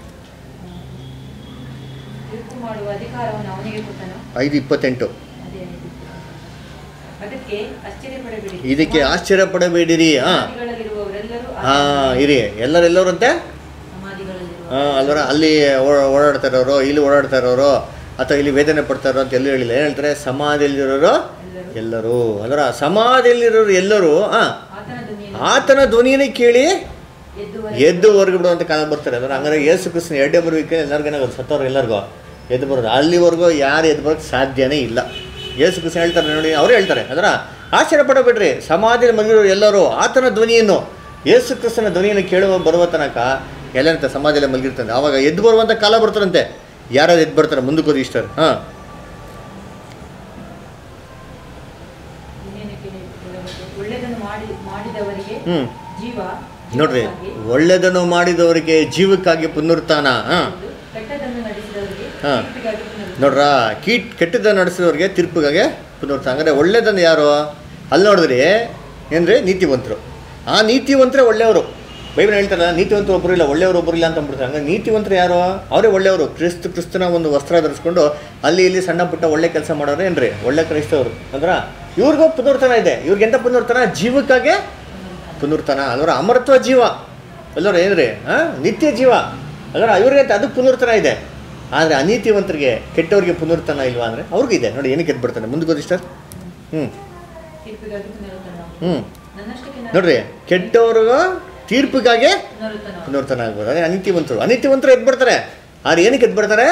ತೀರ್ಪು ಮಾಡುವ ಅಧಿಕಾರವನ್ನು ಅವನಿಗೆ ಕೊಟ್ಟನು ಐದು ಇಪ್ಪತ್ತೆಂಟು ಅದೇ ಅದಕ್ಕೆ ಆಶ್ಚರ್ಯಪಡಬೇಡಿ ಇದಕ್ಕೆ ಆಶ್ಚರ್ಯ ಪಡಬೇಡಿರಿ ಹಾಂ ಸಮಾಧಿಗಳಲ್ಲಿರುವವರೆಲ್ಲರೂ ಹಾಂ ಇರಿ ಎಲ್ಲರೆಲ್ಲರಂತೆ ಸಮಾಧಿಗಳಲ್ಲಿರುವ ಹಾಂ ಅಲ್ವರ ಅಲ್ಲಿ ಓ- ಓಡಾಡ್ತಾ ಇರೋರು ಇಲ್ಲಿ ಓಡಾಡ್ತಾ ಇರೋರು ಅಥವಾ ಇಲ್ಲಿ ವೇದನೆ ಪಡ್ತಾ ಇರೋ ಅಂತ ಎಲ್ಲೂ ಹೇಳಿಲ್ಲ ಏನು ಹೇಳ್ತಾರೆ ಸಮಾಧಿಯಲ್ಲಿರೋರು ಎಲ್ಲರೂ ಅದರ ಸಮಾಧಿಯಲ್ಲಿರೋರು ಎಲ್ಲರೂ ಹಾಂ ಆತನ ಧ್ವನಿಯನ್ನು ಆತನ ಧ್ವನಿಯನ್ನೇ ಕೇಳಿ ಎದ್ದು ಎದ್ದು ಹೊರಗೆ ಬಿಡುವಂತ ಕಾಲ ಬರ್ತಾರೆ ಅಂದ್ರೆ ಹಂಗಾರೆ ಯೇಸು ಕ್ರಿಸ್ತನ ಎರಡೇ ಬರುವಿಕೆ ಎಲ್ಲರಿಗೂ ಏನಾಗೋದು ಸತ್ತವ್ರು ಎಲ್ಲರಿಗೂ ಎದ್ದು ಬರೋದು ಅಲ್ಲಿವರೆಗೂ ಯಾರು ಎದ್ದು ಬರೋಕ್ಕೆ ಸಾಧ್ಯನೇ ಇಲ್ಲ ಯೇಸು ಕ್ರಿಸ್ತ ಹೇಳ್ತಾರೆ ನೋಡಿ ಅವರು ಹೇಳ್ತಾರೆ ಅದರ ಆಶ್ಚರ್ಯ ಪಡಬೇಡ್ರಿ ಸಮಾಧಿಯಲ್ಲಿ ಮಲಗಿರೋ ಎಲ್ಲರೂ ಆತನ ಧ್ವನಿಯನ್ನು ಯೇಸು ಕ್ರಿಸ್ತನ ಧ್ವನಿಯನ್ನು ಕೇಳುವ ಬರುವ ತನಕ ಎಲ್ಲಂತ ಸಮಾಧಿಯಲ್ಲಿ ಮಲಗಿರ್ತಾರೆ ಆವಾಗ ಎದ್ದು ಬರುವಂಥ ಕಾಲ ಬರ್ತಾರಂತೆ ಯಾರು ಎದ್ದು ಬರ್ತಾರೆ ಮುಂದಕ್ಕೆ ಹೋಗಿ ಇಷ್ಟರು ಹಾಂ ಇನ್ನೇನು ಕೇಳಿ- ಕೇಳಬೇಕು? ಒಳ್ಳೆಯದನ್ನು ಮಾಡಿ ಮಾಡಿದವರಿಗೆ ಹ್ಞೂ ಜೀವ ನೋಡ್ರಿ ಜೀವಕ್ಕಾಗಿ, ಒಳ್ಳೆಯದನ್ನು ಮಾಡಿದವರಿಗೆ ಜೀವಕ್ಕಾಗಿ ಪುನರುತ್ಥಾನ ಹಾಂ ಕೆಟ್ಟದ್ದನ್ನು ನಡೆಸಿದವರಿಗೆ ಹಾ. ತೀರ್ಪಿಗಾಗಿ ಪುನರುತ್ಥಾನ. ನೋಡ್ರ ಕೀಟ್ ಕೆಟ್ಟದ್ದನ್ನು ನಡೆಸಿದವ್ರಿಗೆ ತೀರ್ಪಿಗಾಗಿ ಪುನರ್ತ ಹಂಗಾರೆ ಒಳ್ಳೇದನ್ನು ಯಾರು ಅಲ್ಲಿ ನೋಡಿದ್ರಿ ಏನ್ರಿ ನೀತಿವಂತರು ಆ ನೀತಿವಂತರೇ ಒಳ್ಳೆಯವರು ಬೈಬಲ್ ಹೇಳ್ತಾರಲ್ಲ ನೀತಿವಂತರು ಒಬ್ಬರು ಇಲ್ಲ ಒಳ್ಳೆಯವರು ಒಬ್ಬರು ಇಲ್ಲ ಅಂತ ಅಂದ್ಬಿಡ್ತಾರೆ ಹಂಗೆ ನೀತಿವಂತರು ಯಾರು ಅವರೇ ಒಳ್ಳೆಯವರು ಕ್ರಿಸ್ತ ಕ್ರಿಸ್ತನ ಒಂದು ವಸ್ತ್ರ ಧರಿಸ್ಕೊಂಡು ಅಲ್ಲಿ ಇಲ್ಲಿ ಸಣ್ಣ ಪುಟ್ಟ ಒಳ್ಳೆ ಕೆಲಸ ಮಾಡೋರು ಏನ್ರಿ ಒಳ್ಳೆ ಕ್ರೈಸ್ತವರು ಅಂದ್ರ ಇವ್ರಿಗೂ ಪುನರ್ತನ ಇದೆ ಇವ್ರಿಗೆ ಎಂತ ಪುನರ್ತನ ಜೀವಕ್ಕಾಗೆ ಪುನರ್ತನ ಅಲ್ವರ ಅಮರತ್ವ ಜೀವ ಅಲ್ಲವ್ರ ಏನ್ರಿ ಹಾಂ ನಿತ್ಯ ಜೀವ ಅಲ್ವರ ಇವ್ರಿಗೆ ಅಂತ ಅದಕ್ಕೆ ಪುನರ್ತನ ಇದೆ ಆದರೆ ಅನೀತಿವಂತರಿಗೆ ಕೆಟ್ಟವ್ರಿಗೆ ಪುನರ್ತನ ಇಲ್ವಾ ಅಂದರೆ ಅವ್ರಿಗೂ ಇದೆ ನೋಡಿ ಏನಕ್ಕೆ ಎದ್ದು ಬಿಡ್ತಾನೆ ಮುಂದೆ ಗೊತ್ತಿ ಸರ್ ಹ್ಞೂ ತೀರ್ಪಿಗಾಗಿ ಪುನರುತ್ಥಾನ. ಹ್ಞೂ ನನ್ನಷ್ಟಕ್ಕೆ ನಾನು ನೋಡ್ರಿ ಕೆಟ್ಟವ್ರಿಗೂ ತೀರ್ಪಿಗಾಗಿ ಪುನರುತ್ಥಾನ. ಪುನರ್ತನ ಆಗ್ಬೋದು ಅದೇ ಅನೀತಿವಂತರು ಅನೀತಿವಂತರು ಎದ್ದು ಬಿಡ್ತಾರೆ ಆದ್ರೆ ಏನಕ್ಕೆ ಎದ್ದು ಬಿಡ್ತಾರೆ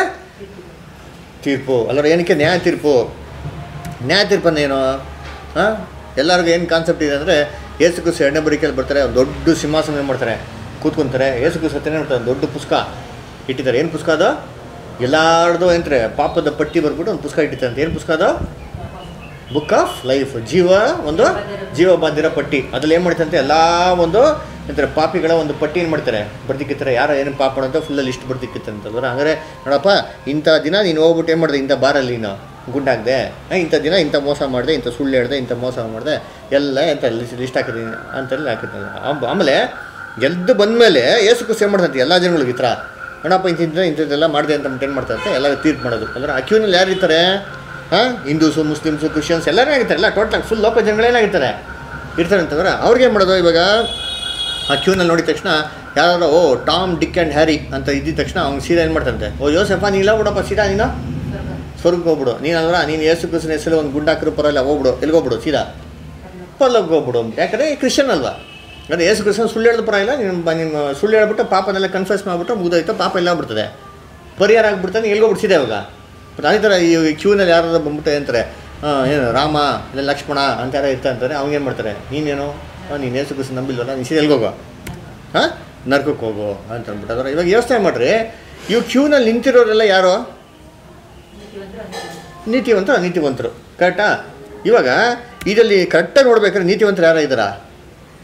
ತೀರ್ಪು ಅಲ್ಲರ ಏನಕ್ಕೆ ನ್ಯಾಯ ತೀರ್ಪು ನ್ಯಾಯ ತೀರ್ಪನ್ನೇನು ಹಾಂ ಎಲ್ಲರಿಗೂ ಏನು ಕಾನ್ಸೆಪ್ಟ್ ಇದೆ ಅಂದರೆ ಏಸು ಕುಸು ಎಣ್ಣೆ ಬರಿಕೆಯಲ್ಲಿ ಬರ್ತಾರೆ ಒಂದು ದೊಡ್ಡ ಸಿಂಹಾಸನ ಏನು ಮಾಡ್ತಾರೆ ಕೂತ್ಕೊಂತಾರೆ ಏಸು ಕುಸು ಹತ್ತಿರ ಮಾಡ್ತಾರೆ ಒಂದು ದೊಡ್ಡ ಪುಸ್ತಕ ಇಟ್ಟಿದ್ದಾರೆ ಏನು ಪುಸ್ತಕ ಅದು ಎಲ್ಲಾರ್ದು ಏನಂತಾರೆ ಪಾಪದ ಪಟ್ಟಿ ಬರ್ಬಿಟ್ಟು ಒಂದು ಪುಸ್ತಕ ಇಟ್ಟಿದ್ದಾರೆ ಅಂತ ಏನು ಪುಸ್ತಕ ಅದು ಬುಕ್ ಆಫ್ ಲೈಫ್ ಜೀವ ಒಂದು ಜೀವ ಬಾಂಧಿರೋ ಪಟ್ಟಿ ಅದ್ರಲ್ಲಿ ಏನು ಮಾಡ್ತಂತೆ ಎಲ್ಲ ಒಂದು ಎಂತಾರೆ ಪಾಪಿಗಳ ಒಂದು ಪಟ್ಟಿ ಏನು ಮಾಡ್ತಾರೆ ಬರ್ದಿಕ್ಕಿರ್ತಾರೆ ಯಾರು ಏನು ಪಾಪ ಅಂತ ಫುಲ್ಲ ಲಿಸ್ಟ್ ಬರ್ದಿಕ್ಕಿರ್ತಾರೆ ಅಂತಂದ್ರೆ ಹಂಗಾರೆ ನೋಡಪ್ಪ ಇಂಥ ದಿನ ನೀನು ಹೋಗ್ಬಿಟ್ಟು ಏನು ಮಾಡಿದೆ ಇಂಥ ಬಾರಲ್ಲಿ ನೀನು ಗುಂಡಾಗ್ದೆ ಆ, ಇಂಥ ದಿನ ಇಂಥ ಮೋಸ ಮಾಡಿದೆ ಇಂಥ ಸುಳ್ಳು ಹೇಳ್ದೆ ಇಂಥ ಮೋಸ ಮಾಡಿದೆ ಎಲ್ಲ ಎಂತ ಲಿಸ್ಟ್ ಲಿಸ್ಟ್ ಹಾಕಿದ್ದೀನಿ ಅಂತೆಲ್ಲ ಹಾಕಿರ್ತಾನೆ ಆಮ್- ಆಮೇಲೆ ಗೆದ್ದು ಬಂದಮೇಲೆ ಏಸು ಕುಸಿ ಏನು ಮಾಡ್ತಂತೆ ಎಲ್ಲ ಜನಗಳಿಗೆ ಈ ಥರ ನೋಡಪ್ಪ ಇಂತಿಂತ ಇಂಥದ್ದೆಲ್ಲ ಮಾಡಿದೆ ಅಂತ ಏನು ಮಾಡ್ತಾರೆ ಎಲ್ಲ ತೀರ್ಪು ಮಾಡೋದು ಅಂದ್ರೆ ಆ ಕ್ಯೂನಲ್ಲಿ ಯಾರು ಇರ್ತಾರೆ ಹಾಂ ಹಿಂದೂಸು ಮುಸ್ಲಿಮ್ಸು ಕ್ರಿಶ್ಚಿಯನ್ಸ್ ಎಲ್ಲರೂ ಆಗಿರ್ತಾರೆ ಎಲ್ಲ ಟೋಟಲ್ ಫುಲ್ ಲೋಕ ಜನಗಳೇನಾಗಿರ್ತಾರೆ ಇರ್ತಾರೆ ಅಂತಂದ್ರೆ ಅವ್ರಿಗೆ ಏನು ಮಾಡೋದು ಇವಾಗ ಆ ಕ್ಯೂನಲ್ಲಿ ನೋಡಿದ ತಕ್ಷಣ ಯಾರು ಓ ಟಾಮ್ ಡಿಕ್ ಆ್ಯಂಡ್ ಹ್ಯಾರಿ ಅಂತ ಇದ್ದಿದ ತಕ್ಷಣ ಅವ್ನು ಸೀದಾ ಏನು ಮಾಡ್ತಾರಂತೆ ಓ ಯೋಸೆಫ ನೀನಿಲ್ಲ ಬಿಡಪ್ಪ ಸೀದಾ ನೀನು ಸ್ವರ್ಗಕ್ಕೆ ಹೋಗ್ಬಿಡು ನೀನು ಅಲ್ವರ ನೀನು ಯೇಸು ಕ್ರಿಸ್ತನ ಹೆಸರು ಒಂದು ಗುಂಡು ಹಾಕಿರೋ ಪರಲ್ಲ ಹೋಗ್ಬಿಡು ಎಲ್ಗೋಗ್ಬಿಡು ಸೀದಾ ಪಲ್ಲೋಗಿ ಹೋಗ್ಬಿಡು ಯಾಕಂದರೆ ಕ್ರಿಶ್ಚಿಯನ್ ಅಲ್ವಾ ಅಂದರೆ ಯೇಸು ಕ್ರಿಸ್ತನ ಸುಳ್ಳು ಹೇಳಿದ ಪರ ಇಲ್ಲ ನೀನು ಬ- ನಿಮ್ಮ ಸುಳ್ಳು ಹೇಳ್ಬಿಟ್ಟು ಪಾಪನೆಲ್ಲ ಕನ್ಫ್ಯೂಸ್ ಮಾಡಿಬಿಟ್ಟು ಮುಗಿದೋಯ್ತು ಪಾಪ ಎಲ್ಲ ಬಿಡ್ತದೆ ಪರಿಹಾರ ಆಗ್ಬಿಡ್ತಾನೆ ಎಲ್ಗೋಗ್ಬಿಡ್ಸಿದೆ ಇವಾಗ ಮತ್ತು ಅದೇ ಥರ ಈ ಕ್ಯೂನಲ್ಲಿ ಯಾರು ಬಂದ್ಬಿಟ್ಟು ಏನಂತಾರೆ ಹಾಂ ಏನು ರಾಮ ಇಲ್ಲ ಲಕ್ಷ್ಮಣ ಅಂತ ಯಾರೋ ಇರ್ತಾ ಅಂತಾರೆ ಅವ್ನಿಗೇನು ಮಾಡ್ತಾರೆ ನೀನೇನು ಹಾಂ ನೀನು ಯೇಸು ಕ್ರಿಸ್ತ ನಂಬಿಲ್ವಲ್ಲ ನೀನು ಸೀದಾ ಎಲ್ಗೋಗೋ ಹಾಂ ನರ್ಕಕ್ಕೆ ಹೋಗು ಅಂತ ಅಂದ್ಬಿಟ್ಟು ಅದರ ಇವಾಗ ಯೋಚನೆ ಮಾಡಿರಿ ಇವು ಕ್ಯೂನಲ್ಲಿ ನಿಂತಿರೋರೆಲ್ಲ ಯಾರು ನೀತಿವಂತರು ಅನೀತಿವಂತರು. ನೀತಿವಂತರು ಅನೀತಿವಂತರು ಕರೆಕ್ಟಾ ಇವಾಗ ಇದರಲ್ಲಿ ಕರೆಕ್ಟಾಗಿ ನೋಡ್ಬೇಕಾದ್ರೆ ನೀತಿವಂತರು ಯಾರು ಇದ್ದಾರಾ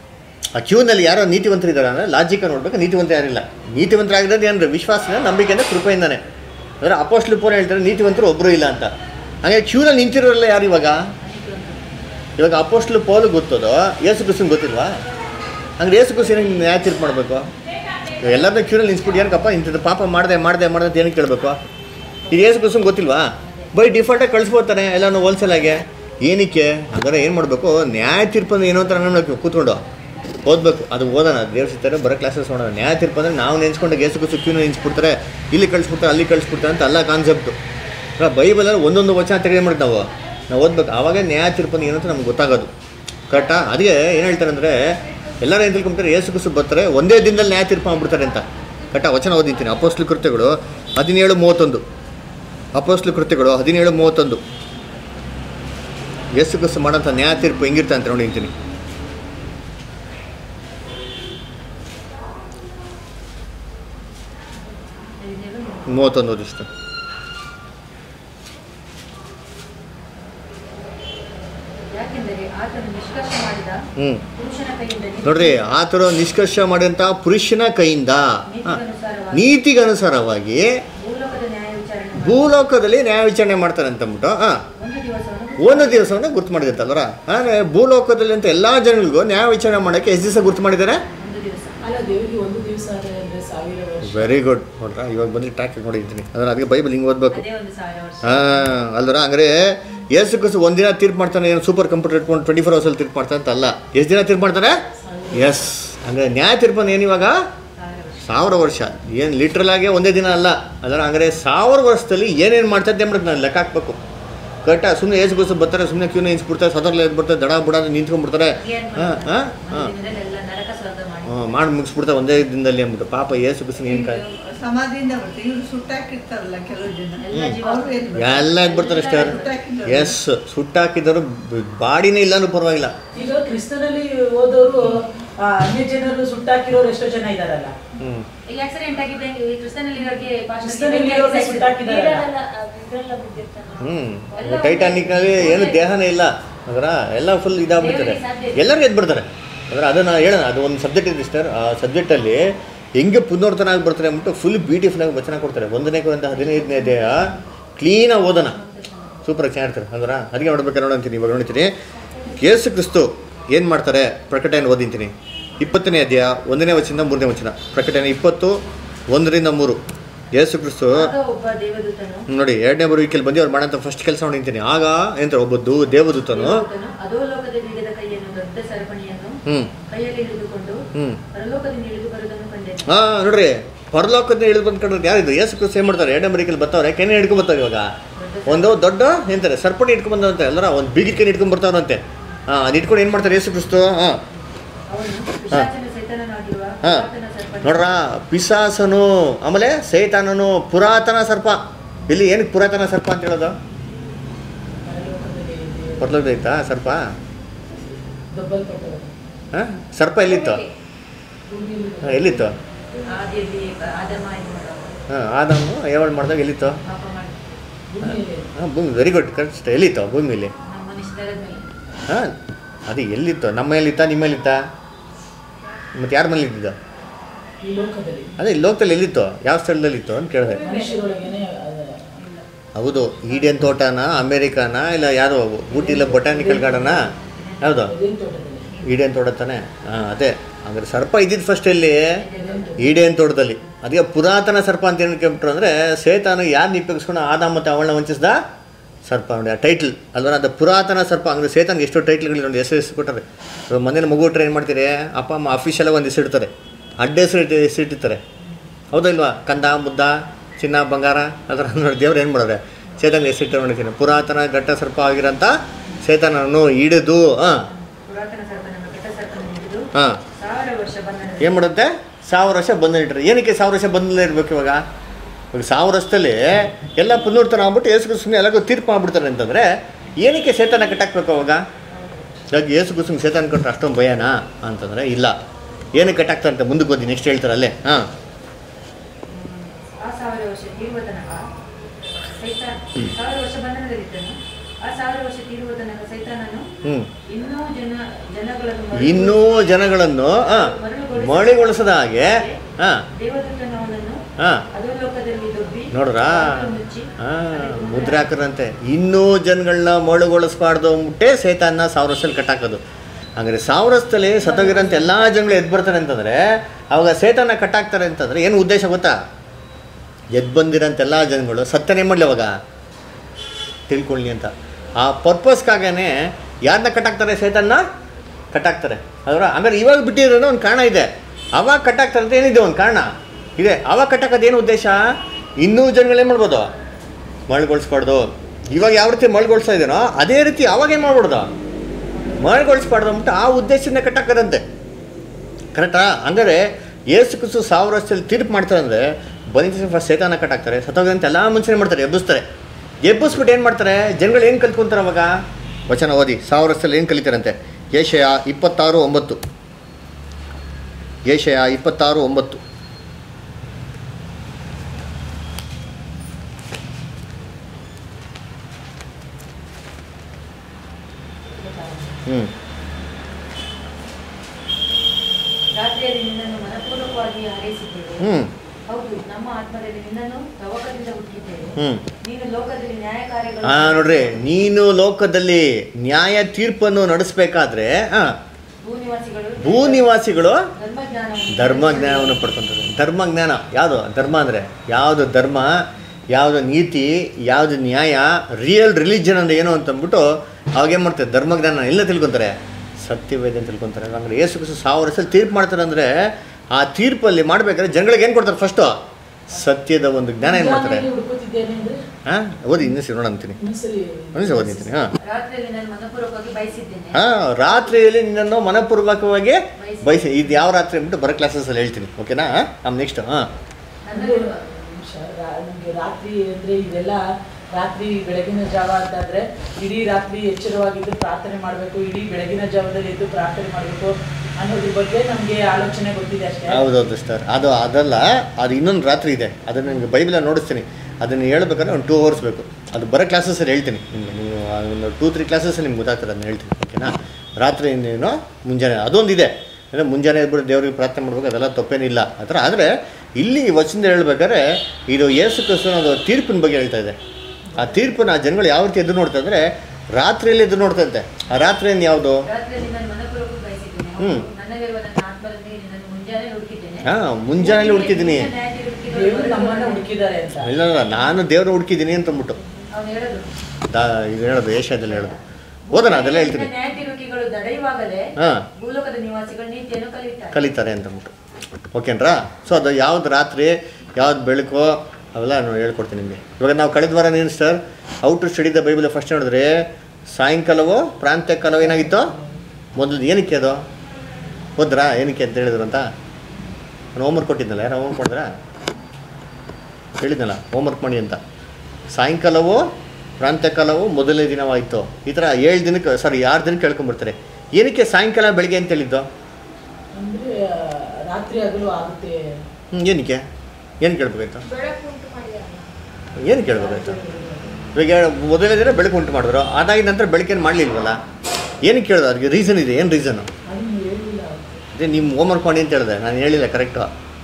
ಆ ಕ್ಯೂನಲ್ಲಿ ಯಾರೋ ನೀತಿವಂತರು ಇದ್ದಾರೆ ಅಂದರೆ ಲಾಜಿಕ ನೋಡ್ಬೇಕು ನೀತಿವಂತ ಯಾರಿಲ್ಲ ನೀತಿವಂತರಾಗಿರೋದು ಏನಂದ್ರೆ ವಿಶ್ವಾಸನ ನಂಬಿಕೆಯಿಂದ ಕೃಪೆಯಿಂದಾನೆ ಅಂದರೆ ಅಪೋಸ್ಟ್ಲು ಪೂರ ಹೇಳ್ತಾರೆ ನೀತಿವಂತರು ಒಬ್ಬರು ಇಲ್ಲ ಅಂತ ಹಾಗೆ ಕ್ಯೂನಲ್ಲಿ ನಿಂತಿರೋರಲ್ಲ ಯಾರು ಇವಾಗ ಇವಾಗ ಅಪೋಸ್ಟ್ಲು ಪೌಲು ಗೊತ್ತದೋ ಯೇಸು ಕ್ರಿಸ್ತನ್ ಗೊತ್ತಿಲ್ವಾ ಹಂಗೆ ಯೇಸು ಕ್ರಿಸ್ತನ ನ್ಯಾಯ ತೀರ್ಪು ಮಾಡಬೇಕು ಎಲ್ಲರನ್ನೂ ಕ್ಯೂನಲ್ಲಿ ನಿಲ್ಸ್ಬಿಟ್ಟು ಏನಕ್ಕಪ್ಪ ಇಂಥದ್ದು ಪಾಪ ಮಾಡಿದೆ ಮಾಡಿದೆ ಮಾಡಿದೆ ಅಂತ ಏನಕ್ಕೆ ಕೇಳಬೇಕು ಇದು ಯೇಸು ಕ್ರಿಸ್ತನ್ ಗೊತ್ತಿಲ್ವಾ ಬೈ ಡಿಫಾಲ್ಟಾಗಿ ಕಳಿಸ್ಬೋತಾನೆ ಎಲ್ಲನೂ ಹೋಲ್ಸೇಲಾಗೆ ಏನಕ್ಕೆ ಹಾಗಾದ್ರೆ ಏನು ಮಾಡಬೇಕು ನ್ಯಾಯ ತೀರ್ಪು ಏನು ಅಂತ ನಾನು ಕೂತ್ಕೊಂಡು ಓದಬೇಕು ಅದು ಓದೋಣ ದೇವ್ರ ಸಿಗ್ತಾರೆ ಬರೋ ಕ್ಲಾಸಸ್ ನೋಡೋಣ ನ್ಯಾಯ ತೀರ್ಪು ಅಂದರೆ ನಾವು ನೆನ್ಸ್ಕೊಂಡು ಯೇಸು ಕ್ರಿಸ್ತು ಕ್ಯೂನ ನಿಲ್ಸ್ಬಿಡ್ತಾರೆ ಇಲ್ಲಿ ಕಳಿಸ್ಬಿಡ್ತಾರೆ ಅಲ್ಲಿ ಕಳಿಸ್ಬಿಡ್ತಾರೆ ಅಂತ ಅಲ್ಲ ಕಾನ್ಸೆಪ್ಟು ಬೈಬಲಲ್ಲಿ ಒಂದೊಂದು ವಚನ ತೆಗೆದು ಮಾಡಿ ನಾವು ನಾವು ಓದ್ಬೇಕು ಆವಾಗ ನ್ಯಾಯ ತೀರ್ಪು ಏನು ಅಂತ ನಮ್ಗೆ ಗೊತ್ತಾಗೋದು ಕರೆಕ್ಟಾ ಅದಕ್ಕೆ ಏನು ಹೇಳ್ತಾರೆ ಅಂದರೆ ಎಲ್ಲರೂ ಏನು ತಿಳ್ಕೊಂತಾರೆ ಯೇಸು ಕ್ರಿಸ್ತು ಬರ್ತಾರೆ ಒಂದೇ ದಿನದಲ್ಲಿ ನ್ಯಾಯ ತೀರ್ಪು ಮಾಡ್ಬಿಡ್ತಾರೆ ಅಂತ ಕರೆಕ್ಟಾ ವಚನ ಓದಿರ್ತೀನಿ ಅಪೋಸ್ಲು ಕೃತ್ಯಗಳು ಹದಿನೇಳು ಮೂವತ್ತೊಂದು ಅಪೋಸ್ಲು ಕೃತ್ಯಗಳು ಹದಿನೇಳು ಮೂವತ್ತೊಂದು ಯೇಸು ಕ್ರಿಸ್ತು ಮಾಡೋಂಥ ನ್ಯಾಯ ತೀರ್ಪು ಹೆಂಗಿರ್ತೆ ಅಂತ ನೋಡಿ ಅಂತೀನಿ ಮೂವತ್ತೊಂದು ಓದಿಷ್ಟು ಯಾಕೆಂದರೆ ಆತನು ನಿಷ್ಕರ್ಷ ಮಾಡಿದ ಹ್ಞೂ ಪುರುಷನ ಕೈಯಿಂದ ನೋಡ್ರಿ ಆ ಥರ ನಿಷ್ಕರ್ಷ ಮಾಡಿದಂಥ ಪುರುಷನ ಕೈಯಿಂದ ಹಾ, ನೀತಿಗನುಸಾರವಾಗಿ ನೀತಿಗನುಸಾರವಾಗಿ ಭೂಲೋಕದ ನ್ಯಾಯ ವಿಚಾರಣೆ ಮಾಡಿ ಭೂಲೋಕದಲ್ಲಿ ನ್ಯಾಯ ವಿಚಾರಣೆ ಮಾಡ್ತಾರೆ ಅಂತಂದ್ಬಿಟ್ಟು ಹಾಂ ಒಂದು ದಿವಸವನ್ನು ಒಂದು ದಿವಸವನ್ನು ಗುರ್ತು ಮಾಡಿದಂತಲ್ವರ ಅಂದರೆ ಭೂಲೋಕದಲ್ಲಿ ಅಂತ ಎಲ್ಲ ಜನಗಳಿಗೂ ನ್ಯಾಯ ವಿಚಾರಣೆ ಮಾಡೋಕ್ಕೆ ಎಷ್ಟು ದಿವಸ ಗುರ್ತು ಮಾಡಿದ್ದಾರೆ ಒಂದು ದಿವಸ ಅಲ್ಲ ದೇವರಿಗೆ ಒಂದು ದಿವಸ ಅಂದರೆ ಸಾವಿರ ವರ್ಷ ವೆರಿ ಗುಡ್ ನೋಡ್ರ ಇವಾಗ ಬಂದು ಟ್ರ್ಯಾಕ್ ನೋಡಿದ್ದೀನಿ ಅದರ ಅದಕ್ಕೆ ಬೈಬಲ್ ಹಿಂಗೆ ಓದಬೇಕು ಅದೇ ಒಂದು ಸಾವಿರ ವರ್ಷ ಹಾಂ ಅಲ್ವರ ಹಂಗಾರೆ ಏಸು ಕ್ರಿಸ್ತು ಒಂದಿನ ತೀರ್ಪು ಮಾಡ್ತಾನೆ ಏನು ಸೂಪರ್ ಕಂಪ್ಯೂಟರ್ ಇಟ್ಕೊಂಡು ಟ್ವೆಂಟಿ ಫೋರ್ ಅವರ್ಸಲ್ಲಿ ತೀರ್ಪು ಮಾಡ್ತಾನೆ ಅಂತ ಅಲ್ಲ ಎಷ್ಟು ದಿನ ತೀರ್ಪು ಮಾಡ್ತಾರೆ ಎಸ್ ಅಂದರೆ ನ್ಯಾಯ ತೀರ್ಪನ್ನು ಏನು ಇವಾಗ ಸಾವಿರ ವರ್ಷ ಸಾವಿರ ವರ್ಷ ಏನು ಲಿಟ್ರಲ್ ಆಗಿ ಒಂದೇ ದಿನ ಅಲ್ಲ ಅದರ ಹಂಗಾರೆ ಸಾವಿರ ವರ್ಷದಲ್ಲಿ ಏನೇನು ಮಾಡ್ತದೆ ಅಂದ್ಬಿಟ್ಟು ನಾನು ಲೆಕ್ಕ ಹಾಕ್ಬೇಕು ಕರೆಕ್ಟಾ ಸುಮ್ಮನೆ ಏಸು ಕ್ರಿಸ್ತು ಬರ್ತಾರೆ ಸುಮ್ಮನೆ ಕ್ಯೂನ ಇನ್ಸ್ಬಿಡ್ತಾರೆ ಸದರ್ಲೆ ಎದ್ದು ಬರ್ತಾರೆ ದಡ ಬುಡ ನಿಂತ್ಕೊಂಡ್ಬಿಡ್ತಾರೆ ಏನ್ ಹಾಂ ಹಾಂ ಹಾಂ ಒಂದು ದಿನದಲ್ಲಿ ಎಲ್ಲ ನರಕ ಸ್ವರ್ಗ ಮಾಡಿ ಮಾಡಿ ಮುಗಿಸ್ಬಿಡ್ತಾರೆ ಒಂದೇ ದಿನದಲ್ಲಿ ಅಂದ್ಬಿಟ್ಟು ಪಾಪ ಏಸು ಕ್ರಿಸ್ತನ ಏನು ಕಾಯ್ ಸಮಾಧಿಯಿಂದ ಬರ್ತಾರೆ ಇವ್ರು ಸುಟ್ಟಾಕಿರ್ತಾರಲ್ಲ ಕೆಲವು ಜನ ಎಲ್ಲ ಜೀವ ಅವ್ರು ಏನ್ ಬರ್ತಾರೆ? ಎಲ್ಲ ಎದ್ಬಿಡ್ತಾರೆ ಸ್ಟಾರ್ ಸುಟ್ಟಾಕಿದ್ರು. ಎಸ್ ಸುಟ್ಟಾಕಿದ್ರು ಬಾಡಿನೇ ಇಲ್ಲಾನು ಪರವಾಗಿಲ್ಲ ಈಗ ಕ್ರಿಸ್ತನಲ್ಲಿ ಹೋದವರು ಆ, ಅನ್ಯ ಜನರು ಸುಟ್ಟಾಕಿರೋರು ಎಷ್ಟೋ ಜನ ಇದಾರಲ್ಲ ಹ್ಞೂ ಈಗ ಆಕ್ಸಿಡೆಂಟ್ ಆಗಿದೆ ಈ ಕ್ರಿಸ್ತನಲ್ಲಿ ಇರೋರಿಗೆ ಕ್ರಿಸ್ತನಲ್ಲಿ ಇರೋರ್ಗೆ ಸುಟ್ಟಾಕಿದಾರಲ್ಲ. ಹ್ಞೂ ಟೈಟಾನಿಕ್ನಲ್ಲಿ ಏನು ದೇಹನೇ ಇಲ್ಲ ಅದರ ಎಲ್ಲ ಫುಲ್ ಇದಾಗ್ಬಿಡ್ತಾರೆ ದೇವರಿಗೆ ಸಾಧ್ಯ ಇಲ್ಲ. ಎಲ್ಲರಿಗೂ ಎದ್ಬಿಡ್ತಾರೆ ಅಂದ್ರೆ ಅದನ್ನು ಹೇಳೋಣ ಅದು ಒಂದು ಸಬ್ಜೆಕ್ಟ್ ಇದೆ ಸರ್ ಆ ಸಬ್ಜೆಕ್ಟಲ್ಲಿ ಹೆಂಗೆ ಪುನರ್ತನ ಆಗಿ ಬರ್ತಾರೆ ಅಂದ್ಬಿಟ್ಟು ಫುಲ್ ಬ್ಯೂಟಿಫುಲ್ ಆಗಿ ವಚನ ಕೊಡ್ತಾರೆ ಒಂದನೇ ಕೊರಿಂದ ಹದಿನೈದನೇ ದೇಹ ಕ್ಲೀನಾಗಿ ಓದೋಣ ಸೂಪರ್ ಚೆನ್ನಾಗಿರ್ತಾರೆ ಅಂದ್ರೆ ಅದಕ್ಕೆ ನೋಡ್ಬೇಕಾದ್ರೆ ನೋಡಂತೀನಿ ಇವಾಗ ನೋಡ್ತೀನಿ ಯೇಸು ಕ್ರಿಸ್ತು ಏನು ಮಾಡ್ತಾರೆ ಪ್ರಕಟಣೆ ಓದಿಂತೀನಿ ಇಪ್ಪತ್ತನೇ ಅಧ್ಯಾಯ ಒಂದನೇ ವಚನದಿಂದ ಮೂರನೇ ವಚನ ಪ್ರಕಟಣೆ ಇಪ್ಪತ್ತು ಒಂದರಿಂದ ಮೂರು ಯೇಸು ಕ್ರಿಸ್ತು ಆಗ ಒಬ್ಬ ದೇವದೂತನು ನೋಡಿ ಎರಡನೇ ಬರುವಿಕೆಯಲ್ಲಿ ಬಂದು ಅವ್ರು ಮಾಡೋಂಥ ಫಸ್ಟ್ ಕೆಲಸ ನೋಡಿಂತೀನಿ ಆಗ ಎಂತ ಒಬ್ಬದ್ದು ದೇವದೂತನು ದೇವದೂತನು ಅಧೋಲೋಕದಲ್ಲಿ ಹಿಡಿದ ಕೈಯನ್ನು ದೊಡ್ಡ ಸರಪಣಿಯನ್ನು ಹ್ಞೂ ಕೈಯಲ್ಲಿ ಹಿಡಿದುಕೊಂಡು ಹ್ಞೂ ಪರಲೋಕದಿಂದ ಇಳಿದು ಬರುವುದನ್ನು ಕಂಡೆನು ಹಾಂ ನೋಡ್ರಿ ಪರಲೋಕದಿಂದ ಇಳಿದು ಬಂದ್ಕೊಂಡ್ರೆ ಯಾರಿದು ಯೇಸು ಕ್ರಿಸ್ತು ಏನು ಮಾಡ್ತಾರೆ ಎರಡನೇ ಬರಿಕೆಯಲ್ಲಿ ಬರ್ತಾವ್ರೆ ಕೆನೆ ಹಿಡ್ಕೊಂಡ್ ಬರ್ತಾರೆ ಇವಾಗ ಒಂದು ದೊಡ್ಡ ಎಂತಾರೆ ಸರ್ಪಣಿ ಇಟ್ಕೊಂಡ್ ಬಂದಂತೆ ಎಲ್ಲರ ಒಂದು ಬೀಗಿದ ಕೆನೆ ಇಟ್ಕೊಂಡ್ ಬರ್ತಾವ್ರಂತೆ ಹಾಂ ಅದು ಇಟ್ಕೊಂಡು ಏನು ಮಾಡ್ತಾರೆ ಯೇಸು ಕ್ರಿಸ್ತು ಹಾಂ ಅವನು ಪಿಶಾಚನ ಸೈತನನಾಗಿರುವ ಹಾ. ಪುರಾತನ ಸರ್ಪಣಿ ನೋಡ್ರ ಪಿಸಾಸನು ಆಮೇಲೆ ಸೈತಾನನು ಪುರಾತನ ಸರ್ಪ ಇಲ್ಲಿ ಏನಕ್ಕೆ ಪುರಾತನ ಸರ್ಪ ಅಂತ ಹೇಳೋದು ಪರಲೋಕದಲ್ಲಿ ಐತಾ ಸರ್ಪ ದಬ್ಬಲ್ಪಟ್ಟವರು ಹಾಂ ಸರ್ಪ ಎಲ್ಲಿತ್ತು ಭೂಮಿಯಲ್ಲಿ ಹಾಂ ಎಲ್ಲಿತ್ತು ಆದಿಯಲ್ಲಿ ಆದಮ ಇದು ಮಾಡೋದು ಹಾಂ ಆದಮ್ಮು ಯಾವಾಗ ಮಾಡಿದಾಗ ಎಲ್ಲಿತ್ತು ಪಾಪ ಮಾಡಿ ಭೂಮಿಯಲ್ಲಿ ಹಾಂ ಭೂಮಿ ವೆರಿ ಗುಡ್ ಕರೆಕ್ಟ್ ಎಲ್ಲಿತ್ತು ಭೂಮಿಲಿ ನಮ್ಮ ಮನುಷ್ಯರ ಮೇಲೆ ಹಾಂ ಅದು ಎಲ್ಲಿತ್ತು ನಮ್ಮ ಮೇಲಿತ್ತ ನಿಮ್ಮ ಮೇಲಿತ್ತ ಮತ್ತು ಯಾರ ಮೇಲೆ ಇದ್ದಿದ್ದು ಈ ಲೋಕದಲ್ಲಿ ಅದೇ ಈ ಲೋಕದಲ್ಲಿ ಎಲ್ಲಿತ್ತು ಯಾವ ಸ್ಥಳದಲ್ಲಿ ಇತ್ತು ಅಂತ ಕೇಳಿದೆ ಮನುಷ್ಯರೊಳಗೇನೆ ಅದರ ಹೌದು ಈಡೇನ್ ತೋಟನ ಅಮೇರಿಕಾನ ಇಲ್ಲ ಯಾವುದು ಊಟಿ ಇಲ್ಲ ಬೊಟಾನಿಕಲ್ ಗಾರ್ಡನ ಯಾವುದು ಎದೆನ್ ತೋಟದಲ್ಲಿ ಈಡೇನ್ ತೋಟ ತಾನೆ ಹಾಂ ಅದೇ ಹಂಗಾರೆ ಸರ್ಪ ಇದ್ದಿದ್ದು ಫಸ್ಟ್ ಎಲ್ಲಿ ಈಡೇನ್ ತೋಟದಲ್ಲಿ ಅದಕ್ಕೆ ಪುರಾತನ ಸರ್ಪ ಅಂತ ಏನಕ್ಕೆ ಬಿಟ್ರು ಅಂದರೆ ಸೇತಾನು ಯಾರು ನಿಪ್ಪಿಸ್ಕೊಂಡು ಆದ ಮತ್ತು ಅವಳನ್ನ ವಂಚಿಸ್ದ ಸರ್ಪ ನೋಡಿ ಆ ಟೈಟ್ಲ್ ಅಲ್ವಾ ಅದು ಪುರಾತನ ಸರ್ಪ ಅಂದರೆ ಸೇತಾನ್ಗೆ ಎಷ್ಟೋ ಟೈಟ್ಲ್ಗಳು ನೋಡಿ ಹೆಸರು ಹೆಸರು ಕೊಟ್ಟಾರೆ ಇವಾಗ ಮನೇಲಿ ಮಗು ಟ್ರೈನ್ ಮಾಡ್ತೀರಿ ಅಪ್ಪ ಅಮ್ಮ ಅಫಿಷಿಯಲಾಗಿ ಒಂದು ಹೆಸರಿಡ್ತಾರೆ ಅಡ್ಡ ಹೆಸರು ಇಟ್ಟು ಹೆಸರಿಟ್ಟಿರ್ತಾರೆ ಹೌದಾ ಇಲ್ವಾ ಕಂದ ಮುದ್ದ ಚಿನ್ನ ಬಂಗಾರ ಅದರ ನೋಡಿ ದೇವ್ರು ಏನು ಮಾಡೋರೆ ಸೇತಾನ ಹೆಸರಿಟ್ಟು ನೋಡಿದ್ದೀನಿ ಪುರಾತನ ಘಟ್ಟ ಸರ್ಪ ಆಗಿರೋಂಥ ಸೇತಾನನ್ನು ಹಿಡಿದು ಹಾಂ ಪುರಾತನ ಸರ್ಪನನ್ನು ಕೆಟ್ಟ ಸರ್ಪನನ್ನು ಹಿಡಿದು ಹಾಂ ಸಾವಿರ ವರ್ಷ ಬಂಧನ ಏನು ಮಾಡುತ್ತೆ ಸಾವಿರ ವರ್ಷ ಬಂಧನ ಇಟ್ಟರೆ ಏನಕ್ಕೆ ಸಾವಿರ ವರ್ಷ ಬಂಧನ ಇರಬೇಕು ಇವಾಗ ಇವಾಗ ಸಾವಿರ ವರ್ಷದಲ್ಲಿ ಎಲ್ಲ ಪುನರ್ತನ ಆಗ್ಬಿಟ್ಟು ಯೇಸು ಸುಮ್ಮನೆ ಎಲ್ಲರಿಗೂ ತೀರ್ಪು ಮಾಡ್ಬಿಡ್ತಾರೆ ಅಂತಂದರೆ ಏನಕ್ಕೆ ಸೇತನ ಕಟ್ಟಾಕ್ಬೇಕು ಅವಾಗ ಇವಾಗ ಯೇಸು ಕುಸುಮ್ ಸೇತನ ಕೊಟ್ಟರೆ ಅಷ್ಟೊಂದು ಭಯನಾ ಅಂತಂದರೆ ಇಲ್ಲ ಏನಕ್ಕೆ ಕಟ್ಟಾಕ್ತಾರೆ ಅಂತ ಮುಂದಕ್ಕೆ ಓದಿ ನೆಕ್ಸ್ಟ್ ಹೇಳ್ತಾರೆ ಅಲ್ಲೇ ಹಾಂ ಆ ಸಾವಿರ ವರ್ಷ ತೀರುವ ತನಕ ಸೈತ ಸಾವಿರ ವರ್ಷ ಬಂಧನದಲ್ಲಿದ್ದನು ಆ ಸಾವಿರ ವರ್ಷ ತೀರುವ ತನಕ ಸೈತಾನನು ಹ್ಞೂ ಇನ್ನೂ ಜನ ಜನಗಳನ್ನು ಮರಳು- ಇನ್ನೂ ಜನಗಳನ್ನು ಆ, ಮರಳಿಗೊಳಿಸದ ಹಾಗೆ ಹಾಂ ದೇವದೂತನು ಅವನನ್ನು ಹಾಂ ಅಧೋಲೋಕದಲ್ಲಿ ದೊಬ್ಬಿ ನೋಡ್ರಾ ಬಾಗಿಲು ಮುಚ್ಚಿ ಹಾ ಮುದ್ರೆ ಹಾಕರಂತೆ ಇನ್ನೂ ಜನಗಳನ್ನ ಮರಳುಗೊಳಿಸ್ಬಾರ್ದು ಅಂದ್ಬಿಟ್ಟೆ ಸೇತಾನ್ನ ಸಾವಿರ ವರ್ಷದಲ್ಲಿ ಕಟ್ಟಾಕೋದು ಹಂಗಾರೆ ಸಾವಿರ ವರ್ಷದಲ್ಲಿ ಸತ್ತೋಗಿರೋಂಥ ಎಲ್ಲ ಜನಗಳು ಎದ್ದು ಬರ್ತಾರೆ ಅಂತಂದರೆ ಅವಾಗ ಸೇತಾನ ಕಟ್ಟಾಕ್ತಾರೆ ಅಂತಂದರೆ ಏನು ಉದ್ದೇಶ ಗೊತ್ತಾ ಎದ್ದು ಬಂದಿರೋಂಥ ಎಲ್ಲ ಜನಗಳು ಸತ್ಯನೇ ಮಾಡಲಿ ಅವಾಗ ತಿಳ್ಕೊಳ್ಳಿ ಅಂತ ಆ ಪರ್ಪಸ್ಗಾಗೇ ಯಾರನ್ನ ಕಟ್ಟಾಕ್ತಾರೆ ಸೇತನ್ನ ಕಟ್ಟಾಕ್ತಾರೆ ಅದರ ಆಮೇಲೆ ಇವಾಗ ಬಿಟ್ಟಿರೋದು ಒಂದು ಕಾರಣ ಇದೆ ಅವಾಗ ಕಟ್ಟಾಕ್ತಾರೆ ಅಂತ ಏನಿದೆ ಒಂದು ಕಾರಣ ಇದೆ ಅವಾಗ ಕಟ್ಟಾಕೋದು ಏನು ಉದ್ದೇಶ ಇನ್ನೂ ಜನಗಳೇನು ಮಾಡ್ಬೋದು ಮಳ್ಗೊಳಿಸ್ಬಾರ್ದು ಇವಾಗ ಯಾವ ರೀತಿ ಮಳ್ಗೊಳಿಸ್ತಾ ಇದ್ದೀನೋ ಅದೇ ರೀತಿ ಅವಾಗ ಏನು ಮಾಡ್ಬಿಡ್ದು ಮಳ್ಗೊಳಿಸ್ಬಾರ್ದು ಅಂದ್ಬಿಟ್ಟು ಆ ಉದ್ದೇಶದಿಂದ ಕಟ್ಟಾಕದಂತೆ ಕರೆಕ್ಟಾ ಹಂಗಾರೆ ಏಸು ಕುಸು ಸಾವಿರ ವರ್ಷದಲ್ಲಿ ತೀರ್ಪು ಮಾಡ್ತಾರೆ ಅಂದರೆ ಬಂದಿದ್ದ ಫಸ್ಟ್ ಸೇತಾನ ಕಟ್ಟಾಕ್ತಾರೆ ಸತ್ತೋಗಂತ ಎಲ್ಲ ಮನುಷ್ಯನೇ ಮಾಡ್ತಾರೆ ಎಬ್ಬಿಸ್ತಾರೆ ಎಬ್ಬಿಸ್ಬಿಟ್ಟು ಏನು ಮಾಡ್ತಾರೆ ಜನಗಳು ಏನು ಕಲ್ತ್ಕೊಂತಾರೆ ಅವಾಗ ವಚನ ಓದಿ ಸಾವಿರ ವರ್ಷದಲ್ಲಿ ಏನು ಕಲಿತಾರಂತೆ ಏಷಯ ಇಪ್ಪತ್ತಾರು ಒಂಬತ್ತು ಏಷಯ ಇಪ್ಪತ್ತಾರು ಒಂಬತ್ತು ಹ್ಞೂ ರಾತ್ರಿಯಲ್ಲಿ ನಿನ್ನನ್ನು ಮನಪೂರ್ವಕವಾಗಿ ಹಾರೈಸಿದ್ದೇವೆ ಹ್ಞೂ ಹೌದು ನಮ್ಮ ಆತ್ಮದಲ್ಲಿ ನಿನ್ನನ್ನು ತವಕದಿಂದ ಹುಟ್ಟಿದ್ದೇವೆ ಹ್ಞೂ ನೀನು ಲೋಕದಲ್ಲಿ ನ್ಯಾಯ ಕಾರ್ಯಗಳು ಹಾಂ ನೋಡ್ರಿ ನೀನು ಲೋಕದಲ್ಲಿ ನ್ಯಾಯ ತೀರ್ಪನ್ನು ನಡೆಸಬೇಕಾದ್ರೆ ಹಾಂ ಭೂನಿವಾಸಿಗಳು ಭೂನಿವಾಸಿಗಳು ಧರ್ಮಜ್ಞಾನವನ್ನು ಧರ್ಮಜ್ಞಾನವನ್ನು ಪಡ್ಕೊತಾರೆ ಧರ್ಮಜ್ಞಾನ ಯಾವುದು ಧರ್ಮ ಅಂದರೆ ಯಾವುದು ಧರ್ಮ ಯಾವುದು ನೀತಿ ಯಾವುದು ನ್ಯಾಯ ರಿಯಲ್ ರಿಲಿಜನ್ ಅಂದ್ರೆ ಏನು ಅಂತಂದ್ಬಿಟ್ಟು ಅವಾಗ ಏನು ಮಾಡ್ತಾರೆ ಧರ್ಮಜ್ಞಾನ ಎಲ್ಲ ತಿಳ್ಕೊತಾರೆ ಸತ್ಯವೇದ ಅಂತ ತಿಳ್ಕೊತಾರೆ ಹಂಗಾರೆ ಏಸು ಕ್ರಿಸ್ತು ಸಾವಿರ ವರ್ಷದಲ್ಲಿ ತೀರ್ಪು ಮಾಡ್ತಾರೆ ಅಂದರೆ ಆ ತೀರ್ಪಲ್ಲಿ ಮಾಡ್ಬೇಕಾದ್ರೆ ಜನಗಳಿಗೆ ಏನು ಕೊಡ್ತಾರೆ ಫಸ್ಟು ಸತ್ಯದ ಒಂದು ಜ್ಞಾನ ಏನು ಮಾಡ್ತಾರೆ ಮುಂಜಾನೆಯಲ್ಲಿ ಹುಡುಕುತ್ತಿದ್ದೇನೆ ಅಂದ್ರೆ ಹಾಂ ಓದಿ ಇನ್ನೂ ನೋಡೋಣ ಅಂತೀನಿ ಇನ್ನೊಂದ್ಸಲಿ ಒಂದ್ಸಲ ಓದಿದ್ದೀನಿ ಹಾಂ ರಾತ್ರಿಯಲ್ಲಿ ನಾನು ಮನಪೂರ್ವಕವಾಗಿ ಬಯಸಿದ್ದೇನೆ ಹಾಂ ರಾತ್ರಿಯಲ್ಲಿ ನಿನ್ನನ್ನು ಮನಪೂರ್ವಕವಾಗಿ ಬಯಸಿ ಇದು ಯಾವ ರಾತ್ರಿ ಅಂದ್ಬಿಟ್ಟು ಬರೋ ಕ್ಲಾಸಸಲ್ಲಿ ಹೇಳ್ತೀನಿ ಓಕೆನಾ ಆಮ್ ನೆಕ್ಸ್ಟ್ ಹಾಂ ನನ್ನಲ್ಲಿರುವ ನಿಮಿಷ ನಮಗೆ ರಾತ್ರಿ ಅಂದ್ರೆ ಇದೆಲ್ಲ ರಾತ್ರಿ ಬೆಳಗಿನ ಜಾವ ಅಂತಾದ್ರೆ ಇಡೀ ರಾತ್ರಿ ಎಚ್ಚರವಾಗಿದ್ದು ಪ್ರಾರ್ಥನೆ ಮಾಡಬೇಕು ಇಡೀ ಬೆಳಗಿನ ಜಾವದಲ್ಲಿ ಎದ್ದು ಪ್ರಾರ್ಥನೆ ಮಾಡಬೇಕು ಅನ್ನೋದ್ರ ಬಗ್ಗೆ ನಮಗೆ ಆಲೋಚನೆ ಗೊತ್ತಿದೆ ಅಷ್ಟೇ ಹೌದೌದು ಸರ್ ಅದು ಅದಲ್ಲ ಅದು ಇನ್ನೊಂದು ರಾತ್ರಿ ಇದೆ ಅದನ್ನು ನಿಮಗೆ ಬೈಬಲಲ್ಲಿ ನೋಡಿಸ್ತೀನಿ ಅದನ್ನು ಹೇಳ್ಬೇಕಾದ್ರೆ ಒಂದು ಟೂ ಅವರ್ಸ್ ಬೇಕು ಅದು ಬರೋ ಕ್ಲಾಸಸ್ಸಲ್ಲಿ ಹೇಳ್ತೀನಿ ನಿಮಗೆ ನೀವು ಆ ಒಂದು ಟೂ ತ್ರೀ ಕ್ಲಾಸಸ್ಸಲ್ಲಿ ನಿಮ್ಗೆ ಗೊತ್ತಾಗ್ತದೆ ಅದನ್ನ ಹೇಳ್ತೀನಿ ಓಕೆನಾ ರಾತ್ರಿ ಇನ್ನೇನು ಮುಂಜಾನೆ ಅದೊಂದಿದೆ ಅಂದರೆ ಮುಂಜಾನೆ ಎದ್ಬಿಟ್ಟು ದೇವ್ರಿಗೆ ಪ್ರಾರ್ಥನೆ ಮಾಡ್ಬೇಕು ಅದೆಲ್ಲ ತಪ್ಪೇನಿಲ್ಲ ಆ ಥರ ಆದರೆ ಇಲ್ಲಿ ವಚನದ ಹೇಳ್ಬೇಕಾದ್ರೆ ಇದು ಯೇಸು ಕ್ರಿಸ್ತನ ಒಂದು ತೀರ್ಪಿನ ಬಗ್ಗೆ ಹೇಳ್ತಾ ಇದೆ ಆ ತೀರ್ಪನ್ನ ಜನಗಳು ಯಾವ ರೀತಿ ಎದುರು ನೋಡ್ತಾ ಇದ್ರೆ ರಾತ್ರಿಯಲ್ಲಿ ಎದುರು ನೋಡ್ತಂತೆ ಆ ರಾತ್ರಿಯಿಂದ ಯಾವುದು ರಾತ್ರಿಯಲ್ಲಿ ನಾನು ಮನಪೂರ್ವಕವಾಗಿ ಬಯಸಿದ್ದೇನೆ ಹ್ಮ್. ಹೌದು, ನನ್ನಲ್ಲಿರುವ ನನ್ನ ಆತ್ಮದಲ್ಲಿ ನಿನ್ನನ್ನು ಮುಂಜಾನೆ ಹುಡುಕಿದ್ದೇನೆ ಹಾಂ ಮುಂಜಾನೆಯಲ್ಲಿ ಹುಡುಕಿದ್ದೀನಿ ನಿನ್ನ ನ್ಯಾಯ ತೀರ್ಪಿಗೆ ದೇವರು ನಮ್ಮನ್ನ ಹುಡುಕಿದ್ದಾರೆ ಅಂತ ಇಲ್ಲ ಇಲ್ಲ ನಾನು ದೇವ್ರನ್ನ ಹುಡುಕಿದ್ದೀನಿ ಅಂತಂದ್ಬಿಟ್ಟು ಅವನು ಹೇಳೋದು ದಾ ಇದು ಹೇಳೋದು ಏಷ್ಯಾದಲ್ಲಿ ಹೇಳೋದು ಓದೋಣ ಅದೆಲ್ಲ ಹೇಳ್ತೀನಿ ನಿನ್ನ ನ್ಯಾಯ ತೀರ್ಪಿಗಳು ದಡೆಯುವಾಗಲೇ ಹಾಂ ಭೂಲೋಕದ ನಿವಾಸಿಗಳು ನೀತಿಯನ್ನು ಕಲಿಯುತ್ತಾರೆ ಕಲಿತಾರೆ ಅಂತಂದ್ಬಿಟ್ಟು ಓಕೆನ್ರಾ ಸೊ ಅದು ಯಾವ್ದು ರಾತ್ರಿ ಯಾವ್ದು ಬೆಳಕು ಅವೆಲ್ಲ ನಾನು ಹೇಳ್ಕೊಡ್ತೀನಿ ನಿಮಗೆ ಇವಾಗ ನಾವು ಕಳೆದ ವಾರ ಏನು sir how to study the Bible first ನೋಡಿದ್ರೆ ಸಾಯಂಕಾಲವೋ ಪ್ರಾಂತ್ಯ ಕಾಲವೋ ಏನಾಗಿತ್ತು ಮೊದಲು ಏನಕ್ಕೆ ಅದು ಹೋದ್ರಾ ಏನಕ್ಕೆ ಅಂತ ಹೇಳಿದ್ರು ಅಂತ ನಾನು ಹೋಮ್ವರ್ಕ್ ಕೊಟ್ಟಿದ್ನಲ್ಲ ಯಾರು ಹೋಮ್ವರ್ಕ್ ಮಾಡಿದ್ರಾ ಹೇಳಿದ್ನಲ್ಲ ಹೋಮ್ವರ್ಕ್ ಮಾಡಿ ಅಂತ ಸಾಯಂಕಾಲವೋ ಪ್ರಾಂತ್ಯಕಾಲವೋ ಮೊದಲನೇ ದಿನವಾಯಿತು ಈ ಥರ ಏಳು ದಿನಕ್ಕೆ ಸಾರಿ ಆರು ದಿನಕ್ಕೆ ಕೇಳ್ಕೊಂಬರ್ತಾರೆ ಏನಕ್ಕೆ ಸಾಯಂಕಾಲ ಬೆಳಗ್ಗೆ ಅಂತ ಹೇಳಿದ್ದು ಅಂದ್ರೆ ಆ, ರಾತ್ರಿ ಹಗಲು ಆಗುತ್ತೆ ಹ್ಞೂ ಏನಕ್ಕೆ ಏನು ಕೇಳ್ಬೇಕಾಯ್ತು ಏನು ಕೇಳ್ಬೇಕಾಯ್ತು ಇವಾಗ ಮೊದಲನೇ ದಿನ ಬೆಳಕು ಉಂಟು ಮಾಡಿದ್ರು ಅದಾಗಿದ ನಂತರ ಬೆಳಕೇನು ಮಾಡಲಿಲ್ವಲ್ಲ ಏನಕ್ಕೆ ಕೇಳಿದ್ರು ಅದಕ್ಕೆ ರೀಸನ್ ಇದೆ ಏನು ರೀಸನು ಅದನ್ನು ಹೇಳಿಲ್ಲ ಅದೇ ನಿಮ್ಮ ಹೋಮ್ವರ್ಕ್ ಮಾಡಿ ಅಂತ ಹೇಳಿದೆ ನಾನು ಹೇಳಿಲ್ಲ ಕರೆಕ್ಟು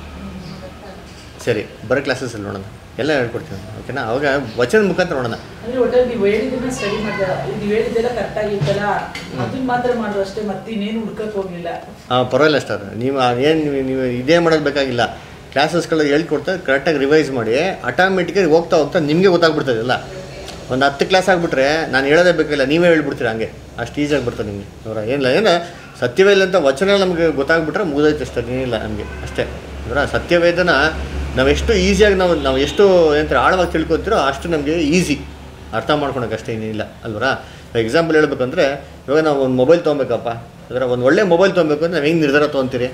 ಸರಿ ಬರೋ ಕ್ಲಾಸಸ್ಸಲ್ಲಿ ನೋಡೋಣ ಎಲ್ಲ ಹೇಳ್ಕೊಡ್ತೀನಿ ಓಕೆನಾ ಅವಾಗ ವಚನದ ಮುಖಾಂತರ ನೋಡೋಣ ಅಂದ್ರೆ ಒಟ್ಟಲ್ಲಿ ನೀವು ಹೇಳಿದ್ದನ್ನ ಸ್ಟಡಿ ಮಾಡಿದ ನೀವು ಹೇಳಿದ್ದೆಲ್ಲ ಕರೆಕ್ಟ್ ಆಗಿತ್ತಲ್ಲ ಅದನ್ನ ಮಾತ್ರ ಮಾಡುವ ಅಷ್ಟೇ ಮತ್ತೆ ಇನ್ನೇನು ಹುಡ್ಕಕ್ ಹೋಗ್ಲಿಲ್ಲ ಹಾಂ ಪರವಾಗಿಲ್ಲ ಸ್ಟಾರ್ ನೀವು ಏನು ನೀವು ಇದೇ ಮಾಡೋದು ಬೇಕಾಗಿಲ್ಲ ಕ್ಲಾಸಸ್ಗಳು ಹೇಳ್ಕೊಡ್ತಾ ಕರೆಕ್ಟಾಗಿ ರಿವೈಸ್ ಮಾಡಿ ಆಟೋಮೆಟಿಕಾಗಿ ಹೋಗ್ತಾ ಹೋಗ್ತಾ ನಿಮಗೆ ಗೊತ್ತಾಗ್ಬಿಡ್ತದೆ ಎಲ್ಲ ಒಂದು ಹತ್ತು ಕ್ಲಾಸ್ ಆಗಿಬಿಟ್ರೆ ನಾನು ಹೇಳೋದೇ ಬೇಕಿಲ್ಲ ನೀವೇ ಹೇಳ್ಬಿಡ್ತೀರ ಹಂಗೆ ಅಷ್ಟು ಈಸಿಯಾಗಿ ಬರ್ತದೆ ನಿಮಗೆ ಅವರ ಏನಿಲ್ಲ ಏನು ಸತ್ಯವೇ ಇಲ್ಲ ಅಂತ ವಚನ ನಮಗೆ ಗೊತ್ತಾಗ್ಬಿಟ್ರೆ ಮುಗಿದೈತೆ ಅಷ್ಟೇ ಏನಿಲ್ಲ ನಮಗೆ ಅಷ್ಟೇ ಅವರ ಸತ್ಯವೇದನ ನಾವೆಷ್ಟು ಈಸಿಯಾಗಿ ನಾವು ನಾವು ಎಷ್ಟು ಏನಂತಾರೆ ಆಳವಾಗಿ ತಿಳ್ಕೊತೀರೋ ಅಷ್ಟು ನಮಗೆ ಈಸಿ ಅರ್ಥ ಮಾಡ್ಕೊಳಕ್ಕೆ ಅಷ್ಟೇ ಏನಿಲ್ಲ ಅಲ್ವರಾ ಎಕ್ಸಾಂಪಲ್ ಹೇಳ್ಬೇಕಂದ್ರೆ ಇವಾಗ ನಾವು ಒಂದು ಮೊಬೈಲ್ ತೊಗೊಬೇಕಪ್ಪ ಅದರ ಒಂದು ಒಳ್ಳೆ ಮೊಬೈಲ್ ತೊಗೊಬೇಕು ಅಂದ್ರೆ ನಾವು ಹೆಂಗೆ ನಿರ್ಧಾರ ತೊಗೊತೀರಿ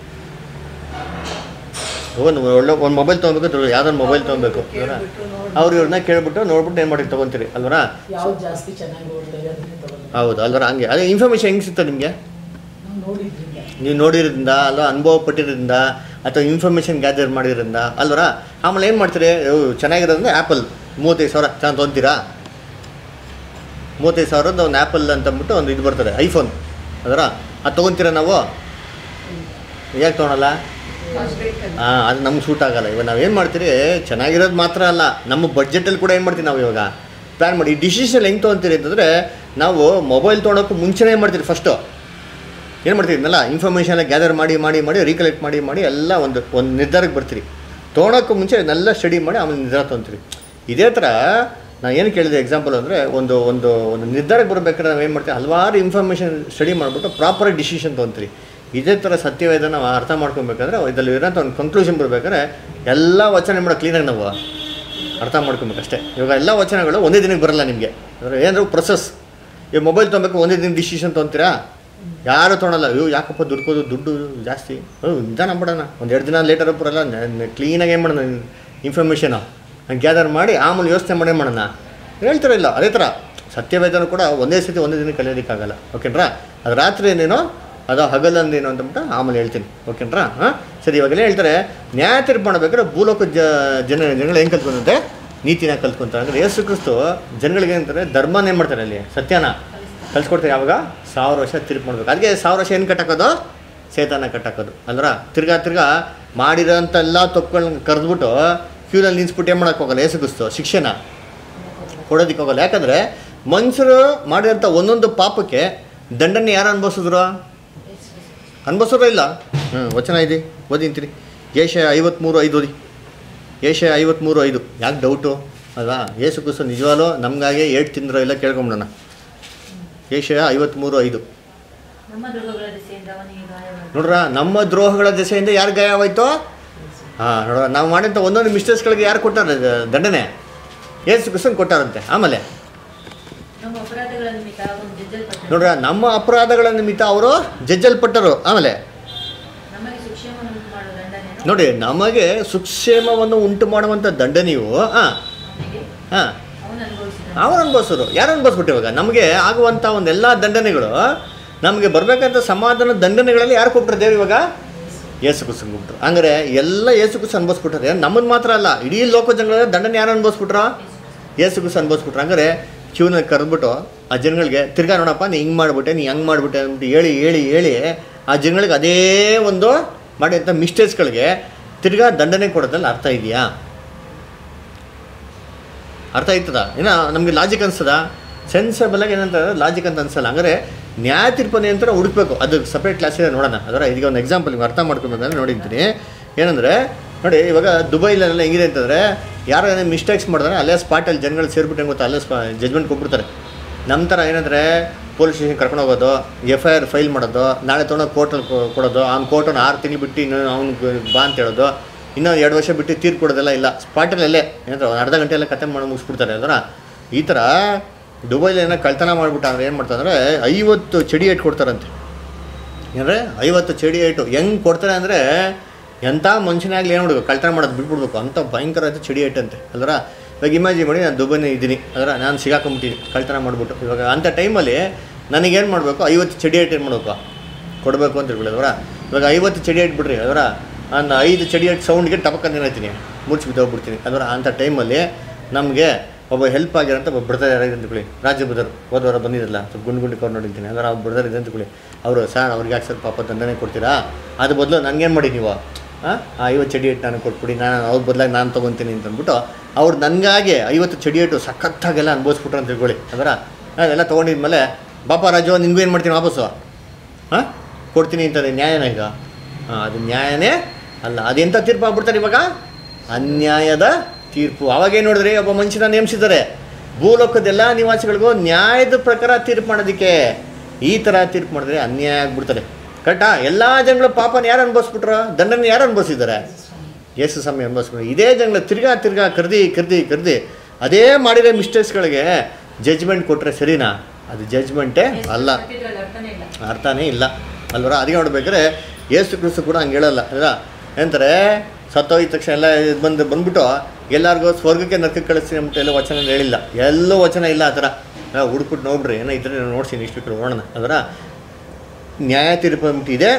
ಒಂದು ಒಳ್ಳೆ ಒಂದು ಮೊಬೈಲ್ ತೊಗೊಬೇಕು ಯಾವ್ದೊಂದು ಮೊಬೈಲ್ ತೊಗೊಬೇಕು ಇವರ ಅವ್ರು ಇವ್ರನ್ನ ಕೇಳ್ಬಿಟ್ಟು ನೋಡ್ಬಿಟ್ಟು ಏನು ಮಾಡಿ ತೊಗೊತೀರಿ ಅಲ್ವರಾ ಯಾವ್ದು ಜಾಸ್ತಿ ಚೆನ್ನಾಗಿ ಓಡ್ತಾರೆ ಅದನ್ನೇ ತಗೊಂಡು ಹೌದು ಅಲ್ವರ ಹಂಗೆ ಅದೇ ಇನ್ಫಾರ್ಮೇಷನ್ ಹೆಂಗೆ ಸಿಗ್ತದೆ ನಿಮಗೆ ನಾವು ನೋಡಿದ್ರಿಂದ ನೀವು ನೋಡಿರೋದ್ರಿಂದ ಅಲ್ವಾ ಅನುಭವ ಪಟ್ಟಿರೋದ್ರಿಂದ ಅಥವಾ ಇನ್ಫಾರ್ಮೇಷನ್ ಗ್ಯಾದರ್ ಮಾಡಿರೋದ್ರಿಂದ ಅಲ್ವರ ಆಮೇಲೆ ಏನು ಮಾಡ್ತೀರಿ ಇವು ಚೆನ್ನಾಗಿರೋದ್ರಿಂದ ಆ್ಯಪಲ್ ಮೂವತ್ತೈದು ಸಾವಿರ ಚೆನ್ನಾಗಿ ತೊಗೊತೀರಾ ಮೂವತ್ತೈದು ಸಾವಿರದ ಒಂದು ಆ್ಯಪಲ್ ಅಂತ ಅಂದ್ಬಿಟ್ಟು ಒಂದು ಇದು ಬರ್ತದೆ ಐಫೋನ್ ಅದರ ಅದು ತೊಗೊತೀರ ನಾವು ಯಾಕೆ ತೊಗೊಳಲ್ಲ ಹಾಂ ಅದು ನಮ್ಗೆ ಸೂಟ್ ಆಗಲ್ಲ ಇವಾಗ ನಾವು ಏನು ಮಾಡ್ತೀರಿ ಚೆನ್ನಾಗಿರೋದು ಮಾತ್ರ ಅಲ್ಲ ನಮ್ಮ ಬಡ್ಜೆಟಲ್ಲಿ ಕೂಡ ಏನು ಮಾಡ್ತೀವಿ ನಾವು ಇವಾಗ ಪ್ಲ್ಯಾನ್ ಮಾಡಿ ಈ ಡಿಸಿಷನ್ ಹೆಂಗೆ ತೊಗೊತೀರಿ ಅಂತಂದರೆ ನಾವು ಮೊಬೈಲ್ ತೊಗೊಳೋಕ್ಕೂ ಮುಂಚೆನೇ ಏನು ಮಾಡ್ತೀರಿ ಫಸ್ಟು ಏನು ಮಾಡ್ತೀರಿ ಇದನ್ನೆಲ್ಲ ಇನ್ಫಾರ್ಮೇಷನ್ ಎಲ್ಲ ಗ್ಯಾದರ್ ಮಾಡಿ ಮಾಡಿ ಮಾಡಿ ರೀಕಲೆಕ್ಟ್ ಮಾಡಿ ಮಾಡಿ ಎಲ್ಲ ಒಂದು ಒಂದು ನಿರ್ಧಾರಕ್ಕೆ ಬರ್ತೀರಿ ತೊಗೊಳಕ್ಕೂ ಮುಂಚೆ ಇದನ್ನೆಲ್ಲ ಸ್ಟಡಿ ಮಾಡಿ ಆಮೇಲೆ ನಿರ್ಧಾರ ತೊಗೊತೀರಿ ಇದೇ ಥರ ನಾನು ಏನು ಕೇಳಿದೆ ಎಕ್ಸಾಂಪಲ್ ಅಂದರೆ ಒಂದು ಒಂದು ಒಂದು ನಿರ್ಧಾರಕ್ಕೆ ಬರಬೇಕಾದ್ರೆ ನಾವು ಏನು ಮಾಡ್ತೀವಿ ಹಲವಾರು ಇನ್ಫಾರ್ಮೇಷನ್ ಸ್ಟಡಿ ಮಾಡಿಬಿಟ್ಟು ಪ್ರಾಪರಾಗಿ ಡಿಸಿಷನ್ ತೊಗೊತೀರಿ ಇದೇ ಥರ ಸತ್ಯವೇದ ನಾವು ಅರ್ಥ ಮಾಡ್ಕೊಬೇಕಾದ್ರೆ ಇದರಲ್ಲಿ ಇರೋಂಥ ಒಂದು ಕನ್ಕ್ಲೂಷನ್ ಬರ್ಬೇಕಾದ್ರೆ ಎಲ್ಲ ವಚನ ಮಾಡೋ ಕ್ಲೀನಾಗಿ ನಾವು ಅರ್ಥ ಮಾಡ್ಕೊಬೇಕಷ್ಟೇ ಇವಾಗ ಎಲ್ಲ ವಚನಗಳು ಒಂದೇ ದಿನಕ್ಕೆ ಬರಲ್ಲ ನಿಮಗೆ ಅಂದರೆ ಏನಾದ್ರು ಪ್ರೊಸೆಸ್ ಈಗ ಮೊಬೈಲ್ ತೊಗೊಬೇಕು ಒಂದೇ ದಿನ ಡಿಸಿಷನ್ ತೊಗೊತೀರಾ ಯಾರು ತೊಗೊಳಲ್ಲ ಅಯ್ಯೋ ಯಾಕಪ್ಪ ದುಡ್ಕೋದು ದುಡ್ಡು ಜಾಸ್ತಿ ಹ್ಞೂ ನಿಧಾನ ಬಿಡೋಣ ಒಂದು ಎರಡು ದಿನ ಲೇಟರ್ ಬರಲ್ಲ ಕ್ಲೀನಾಗಿ ಏನು ಮಾಡೋಣ ಇನ್ಫಾರ್ಮೇಷನು ಗ್ಯಾದರ್ ಮಾಡಿ ಆಮೇಲೆ ಯೋಚನೆ ಮಾಡಿ ಏನು ಮಾಡೋಣ ಹೇಳ್ತಾರ ಇಲ್ಲ ಅದೇ ಥರ ಸತ್ಯವೇದನ ಕೂಡ ಒಂದೇ ಸತಿ ಒಂದೇ ದಿನ ಕಲಿಯೋದಕ್ಕಾಗಲ್ಲ ಓಕೆನ್ರಾ ಅದು ರಾತ್ರಿ ಏನೇನೋ ಅದು ಹಗಲಂದೇನು ಅಂತಂದ್ಬಿಟ್ಟು ಆಮೇಲೆ ಹೇಳ್ತೀನಿ ಓಕೆನ್ರಾ ಹಾಂ ಸರಿ ಇವಾಗೆಲ್ಲ ಹೇಳ್ತಾರೆ ನ್ಯಾಯ ತೀರ್ಪು ಮಾಡಬೇಕಾದ್ರೆ ಭೂಲೋಕ ಜ ಜನ ಜನಗಳು ಹೆಂಗೆ ಕಲ್ತ್ಕೊಂಡಂತೆ ನೀತಿನ ಕಲ್ತ್ಕೊಂತಾರೆ ಅಂದರೆ ಯೇಸು ಕ್ರಿಸ್ತು ಜನಗಳಿಗೆ ಏನಂತಾರೆ ಧರ್ಮನ ಏನು ಮಾಡ್ತಾರೆ ಅಲ್ಲಿ ಸತ್ಯನ ಕಲ್ಸ್ಕೊಡ್ತಾರೆ ಯಾವಾಗ ಸಾವಿರ ವರ್ಷ ತೀರ್ಪು ಮಾಡ್ಬೇಕು ಅದಕ್ಕೆ ಸಾವಿರ ವರ್ಷ ಏನು ಕಟ್ಟಾಕೋದು ಸೇತಾನ ಕಟ್ಟಾಕೋದು ಅಲ್ರ ತಿರ್ಗಾ ತಿರ್ಗಾ ಮಾಡಿರೋಂಥ ಎಲ್ಲ ತಪ್ಪುಗಳನ್ನ ಕರೆದ್ಬಿಟ್ಟು ಕ್ಯೂನಲ್ಲಿ ನಿಲ್ಸ್ಬಿಟ್ಟು ಏನು ಮಾಡೋಕ್ಕೆ ಹೋಗಲ್ಲ ಯೇಸು ಕ್ರಿಸ್ತು ಶಿಕ್ಷೆನ ಕೊಡೋದಕ್ಕೆ ಹೋಗಲ್ಲ ಯಾಕಂದರೆ ಮನುಷ್ಯರು ಮಾಡಿರೋಂಥ ಒಂದೊಂದು ಪಾಪಕ್ಕೆ ದಂಡನೆ ಯಾರು ಅನುಭವಿಸಿದ್ರು ಅನುಭವಿಸೋರ ಇಲ್ಲ ಹ್ಞೂ ವಚನ ಇದೆ ಓದಿಂತೀರಿ ಏಷ್ಯ ಐವತ್ತ್ಮೂರು ಐದು ಓದಿ ಏಷ್ಯ ಐವತ್ತ್ಮೂರು ಐದು ಯಾಕೆ ಡೌಟು ಅಲ್ವಾ ಏಸು ಕುಸು ನಿಜವಾಲೋ ನಮಗಾಗೆ ಏಟ್ ತಿಂದ್ರೋ ಇಲ್ಲ ಕೇಳ್ಕೊಂಬಿಡೋಣ ಏಷ್ಯ ಐವತ್ತ್ಮೂರು ಐದು ನಮ್ಮ ದುರ್ಗಗಳ ದಿಸೆಯಿಂದ ಅವನಿಗೆ ಗಾಯವಾಯಿತು ನೋಡ್ರ ನಮ್ಮ ದ್ರೋಹಗಳ ದೆಸೆಯಿಂದ ಯಾರು ಗಾಯವಾಯ್ತು ಹಾಂ ನೋಡ್ರ ನಾವು ಮಾಡಿದಂಥ ಒಂದೊಂದು ಮಿಸ್ಟೇಕ್ಸ್ಗಳಿಗೆ ಯಾರು ಕೊಟ್ಟಾರೆ ದ- ದಂಡನೆ ಏಸು ಕುಸನ್ ಕೊಟ್ಟಾರಂತೆ ಆಮೇಲೆ ನಮ್ಮ ಅಪರಾಧಗಳ ನಿಮಿತ್ತ ಅವನು ಜಜ್ಜಲ್ಪಟ್ಟನು ನೋಡ್ರ ನಮ್ಮ ಅಪರಾಧಗಳ ನಿಮಿತ್ತ ಅವರು ಜಜ್ಜಲ್ಪಟ್ಟರು ಆಮೇಲೆ ನಮಗೆ ಶಿಕ್ಷೆಯನ್ನು ಉಂಟು ಮಾಡುವ ದಂಡನೆಯನ್ನು ನೋಡಿ ನಮಗೆ ಸುಕ್ಷೇಮವನ್ನು ಉಂಟು ಮಾಡುವಂಥ ದಂಡನೆಯು ಹಾಂ ಅವನಿಗೆ ಹಾಂ ಅವನು ಅನುಭವಿಸಿದನು ಅವ್ರು ಅನ್ಭವಿಸೋರು ಯಾರು ಅನ್ಭವಿಸ್ಬಿಟ್ಟು ಇವಾಗ ನಮಗೆ ಆಗುವಂಥ ಒಂದೆಲ್ಲ ದಂಡನೆಗಳು ನಮಗೆ ಬರಬೇಕಂತ ಸಮಾಧಾನ ದಂಡನೆಗಳಲ್ಲಿ ಯಾರು ಕೊಟ್ಟರು ದೇವ್ರು ಇವಾಗ ಏಸು ಕುಸು ಕೊಟ್ಟರು ಹಂಗಾರೆ ಎಲ್ಲ ಏಸು ಕುಸು ಅನ್ಭವಿಸ್ಬಿಟ್ರೆ ನಮ್ಮದು ಮಾತ್ರ ಅಲ್ಲ ಇಡೀ ಲೋಕ ಜನಗಳ ದಂಡನೆ ಯಾರು ಅನ್ಭವಿಸ್ಬಿಟ್ರ ಏಸು ಕುಸು ಅನ್ಭವಿಸ್ಬಿಟ್ರು ಹಂಗಾರೆ ಕ್ಯೂನಲ್ಲಿ ಕರೆದ್ಬಿಟ್ಟು ಆ ಜನಗಳಿಗೆ ತಿರ್ಗಾ ನೋಡಪ್ಪ ನೀ ಹಿಂಗೆ ಮಾಡಿಬಿಟ್ಟೆ ನೀ ಹಂಗೆ ಮಾಡಿಬಿಟ್ಟೆ ಅಂದ್ಬಿಟ್ಟು ಹೇಳಿ ಹೇಳಿ ಹೇಳಿ ಆ ಜನಗಳಿಗೆ ಅದೇ ಒಂದು ಮಾಡಿದಂಥ ಮಿಸ್ಟೇಕ್ಸ್ಗಳಿಗೆ ತಿರ್ಗಾ ದಂಡನೆ ಕೊಡೋದ್ರಲ್ಲಿ ಅರ್ಥ ಇದೆಯಾ ಅರ್ಥ ಆಯ್ತದ ಏನೋ ನಮಗೆ ಲಾಜಿಕ್ ಅನ್ಸದ ಸೆನ್ಸಬಲ್ ಆಗಿ ಏನಂತ ಲಾಜಿಕ್ ಅಂತ ಅನ್ಸಲ್ಲ ಹಂಗಾರೆ ನ್ಯಾಯ ತೀರ್ಪನೆ ಅಂತ ಹುಡುಕ್ಬೇಕು ಅದು ಸಪ್ರೇಟ್ ಕ್ಲಾಸ್ ಇದೆ ನೋಡೋಣ ಅದರ ಇದೀಗ ಒಂದು ಎಕ್ಸಾಂಪಲ್ ನೀವು ಅರ್ಥ ಮಾಡ್ಕೊಬೇಕಂದ್ರೆ ನೋಡಿದ್ದೀನಿ ಏನಂದರೆ ನೋಡಿ ಇವಾಗ ದುಬೈಲೆಲ್ಲ ಹೆಂಗಿದೆ ಅಂತಂದರೆ ಯಾರು ಮಿಸ್ಟೇಕ್ಸ್ ಮಾಡಿದ್ರೆ ಅಲ್ಲೇ ಸ್ಪಾಟಲ್ಲಿ ಜನಗಳು ಸೇರಿಬಿಟ್ಟು ಹೆಂಗೆ ಗೊತ್ತಾ ಅಲ್ಲೇ ಸ್ಪಾ ಜಜ್ಮೆಂಟ್ ಕೊಟ್ಬಿಡ್ತಾರೆ ನಮ್ಮ ಥರ ಏನಂದರೆ ಪೊಲೀಸ್ ಸ್ಟೇಷನ್ ಕರ್ಕೊಂಡು ಹೋಗೋದು ಎಫ್ ಐ ಆರ್ ಫೈಲ್ ಮಾಡೋದು ನಾಳೆ ತೊಗೊಂಡು ಕೋರ್ಟಲ್ಲಿ ಕೊಡೋದು ಅವ್ನ ಕೋರ್ಟನ್ನು ಆರು ತಿಂಗಳು ಬಿಟ್ಟು ಇನ್ನು ಅವ್ನಿಗೆ ಬಾ ಅಂತ ಹೇಳೋದು ಇನ್ನೂ ಎರಡು ವರ್ಷ ಬಿಟ್ಟು ತೀರ್ಪು ಕೊಡೋದೆಲ್ಲ ಇಲ್ಲ ಸ್ಪಾಟಲ್ಲೇ ಏನಂದ್ರೆ ಒಂದು ಅರ್ಧ ಗಂಟೆ ಎಲ್ಲ ಕತೆ ಮಾಡಿ ಮುಗಿಸ್ಬಿಡ್ತಾರೆ ಅದರ ಈ ಥರ ದುಬೈಲಿ ಏನೋ ಕಳ್ತನ ಮಾಡಿಬಿಟ್ಟು ಅಂದ್ರೆ ಏನು ಮಾಡ್ತಾರೆ ಐವತ್ತು ಚಡಿ ಏಟ್ ಕೊಡ್ತಾರಂತೆ ಏನಂದರೆ ಐವತ್ತು ಚಡಿ ಏಟು ಹೆಂಗೆ ಕೊಡ್ತಾರೆ ಅಂದರೆ ಎಂಥ ಮನುಷ್ಯನಾಗಲಿ ಏನು ಮಾಡಬೇಕು ಕಳ್ತನ ಮಾಡೋದು ಬಿಟ್ಬಿಡ್ಬೇಕು ಅಂಥ ಭಯಂಕರ ಆಯ್ತು ಚಡಿ ಏಟ್ ಅಂತೆ ಅಲ್ವರ ಇವಾಗ ಇಮ್ಯಾಜಿನ್ ಮಾಡಿ ನಾನು ದುಬೈನೇ ಇದ್ದೀನಿ ಅದರ ನಾನು ಸಿಗಾಕೊಂಬಿಟ್ಟಿದ್ದೀನಿ ಕಳ್ತನ ಮಾಡಿಬಿಟ್ಟು ಇವಾಗ ಅಂಥ ಟೈಮಲ್ಲಿ ನನಗೇನು ಮಾಡಬೇಕು ಐವತ್ತು ಚಡಿ ಏಟ್ ಏನು ಮಾಡಬೇಕು ಕೊಡಬೇಕು ಅಂತ ಹೇಳ್ಬಿಡಿ ಅದರ ಇವಾಗ ಐವತ್ತು ಚಡಿ ಏಟ್ ಬಿಡ್ರಿ ಅದರ ನಾನು ಐದು ಚಡಿ ಏಟ್ ಸೌಂಡ್ಗೆ ಟಪಕ್ ಅಂತ ಹೇಳ್ತೀನಿ ಮುಡ್ಸಿ ಬಿದ್ದೋಗ್ಬಿಡ್ತೀನಿ ಅದರ ಅಂಥ ಟೈಮಲ್ಲಿ ನಮಗೆ ಒಬ್ಬ ಹೆಲ್ಪ್ ಆಗಿರೋಂಥ ಒಬ್ಬ ಬ್ರದರ್ ಯಾರಾಗಿದೆ ಅಂತಕೊಳ್ಳಿ ರಾಜ್ಯ ಬ್ರದರ್ ಹೋದ ವಾರ ಬಂದಿರಲ್ಲ ಸ್ವಲ್ಪ ಗುಂಡು ಗುಂಡಿ ಕವ್ರು ನೋಡಿರ್ತೀನಿ ಅದರ ಅವ್ರ ಬ್ರದರ್ ಇದೆ ಅಂತಕೊಳ್ಳಿ ಅವರು ಸರ್ ಅವ್ರಿಗೆ ಯಾಕೆ ಸರ್ ಪಾಪ ದಂಡನೆ ಕೊಡ್ತೀರಾ ಅದು ಬದಲು ನನಗೇನು ಮಾಡಿ ನೀವು ಹಾಂ ಆ ಐವತ್ತು ಚಡಿ ಏಟು ನನಗೆ ಕೊಟ್ಬಿಡಿ ನಾನು ಅವ್ರ ಬದಲಾಗಿ ನಾನು ತೊಗೊತೀನಿ ಅಂತ ಅಂದ್ಬಿಟ್ಟು ಅವ್ರು ನನಗಾಗಿ ಐವತ್ತು ಚಡಿ ಏಟು ಸಖತ್ತಾಗೆಲ್ಲ ಅನ್ಭವಿಸ್ಬಿಟ್ರು ಅಂತ ತಿಳ್ಕೊಳ್ಳಿ ಅದರ ಅದೆಲ್ಲ ತೊಗೊಂಡಿದ್ಮೇಲೆ ಬಾಪ ರಾಜು ನಿನಗೂ ಏನು ಮಾಡ್ತೀನಿ ವಾಪಸ್ಸು ಹಾಂ ಕೊಡ್ತೀನಿ ಅಂತಂದರೆ ನ್ಯಾಯನ ಈಗ ಹಾಂ ಅದು ನ್ಯಾಯನೇ ಅಲ್ಲ ಅದೆಂಥ ತೀರ್ಪು ಆಗ್ಬಿಡ್ತಾರೆ ಇವಾಗ ಅನ್ಯಾಯದ ತೀರ್ಪು ಅವಾಗೇನು ನೋಡಿದ್ರಿ ಒಬ್ಬ ಮನುಷ್ಯನ ನೇಮಿಸಿದ್ದಾರೆ ಭೂಲೋಕದ ಎಲ್ಲ ನಿವಾಸಿಗಳಿಗೂ ನ್ಯಾಯದ ಪ್ರಕಾರ ತೀರ್ಪು ಮಾಡೋದಕ್ಕೆ ಈ ಥರ ತೀರ್ಪು ಮಾಡಿದ್ರೆ ಅನ್ಯಾಯ ಆಗ್ಬಿಡ್ತಾರೆ ಕರೆಕ್ಟಾ ಎಲ್ಲ ಜನಗಳ ಪಾಪನ ಯಾರು ಅನುಭವಿಸ್ಬಿಟ್ರು ದಂಡನ ಯಾರು ಅನುಭವಿಸಿದ್ದಾರೆ ಯೇಸು ಸಮಯ ಅನುಭವಿಸ್ಬಿಟ್ರು ಇದೇ ಜನಗಳ ತಿರ್ಗಾ ತಿರ್ಗಾ ಕರ್ದಿ ಕರ್ದಿ ಕರ್ದಿ ಅದೇ ಮಾಡಿರೋ ಮಿಸ್ಟೇಕ್ಸ್ಗಳಿಗೆ ಜಜ್ಮೆಂಟ್ ಕೊಟ್ಟರೆ ಸರಿನಾ ಅದು ಜಜ್ಮೆಂಟೇ ಅಲ್ಲ ಸತ್ಯದ್ರಲ್ಲಿ ಅರ್ಥನೇ ಇಲ್ಲ ಅರ್ಥನೇ ಇಲ್ಲ ಅಲ್ವರ ಅದಕ್ಕೆ ನೋಡ್ಬೇಕಾದ್ರೆ ಏಸು ಕ್ರಿಸ್ತು ಕೂಡ ಹಂಗೆ ಹೇಳಲ್ಲ ಅಲ್ಲ ಏನಂತಾರೆ ಸತ್ತೋಗಿದ ತಕ್ಷಣ ಎಲ್ಲ ಇದ್ ಬಂದು ಬಂದ್ಬಿಟ್ಟು ಎಲ್ಲರಿಗೂ ಸ್ವರ್ಗಕ್ಕೆ ನರಕಕ್ಕೆ ಕಳಿಸ್ತೀನಿ ಅಂತ ಎಲ್ಲ ವಚನ ಹೇಳಿಲ್ಲ ಎಲ್ಲೂ ವಚನ ಇಲ್ಲ ಆ ಥರ ಹುಡುಕ್ಬಿಟ್ಟು ನೋಡ್ರಿ ಏನೋ ಇದ್ರೆ ನಾನು ನೋಡ್ತೀನಿ ಇಷ್ಟು ಬಿಟ್ಟು ನೋಡೋಣ ಅದರ ನ್ಯಾಯ ತೀರ್ಪು ಅಂದ್ಬಿಟ್ಟು ಇದೆ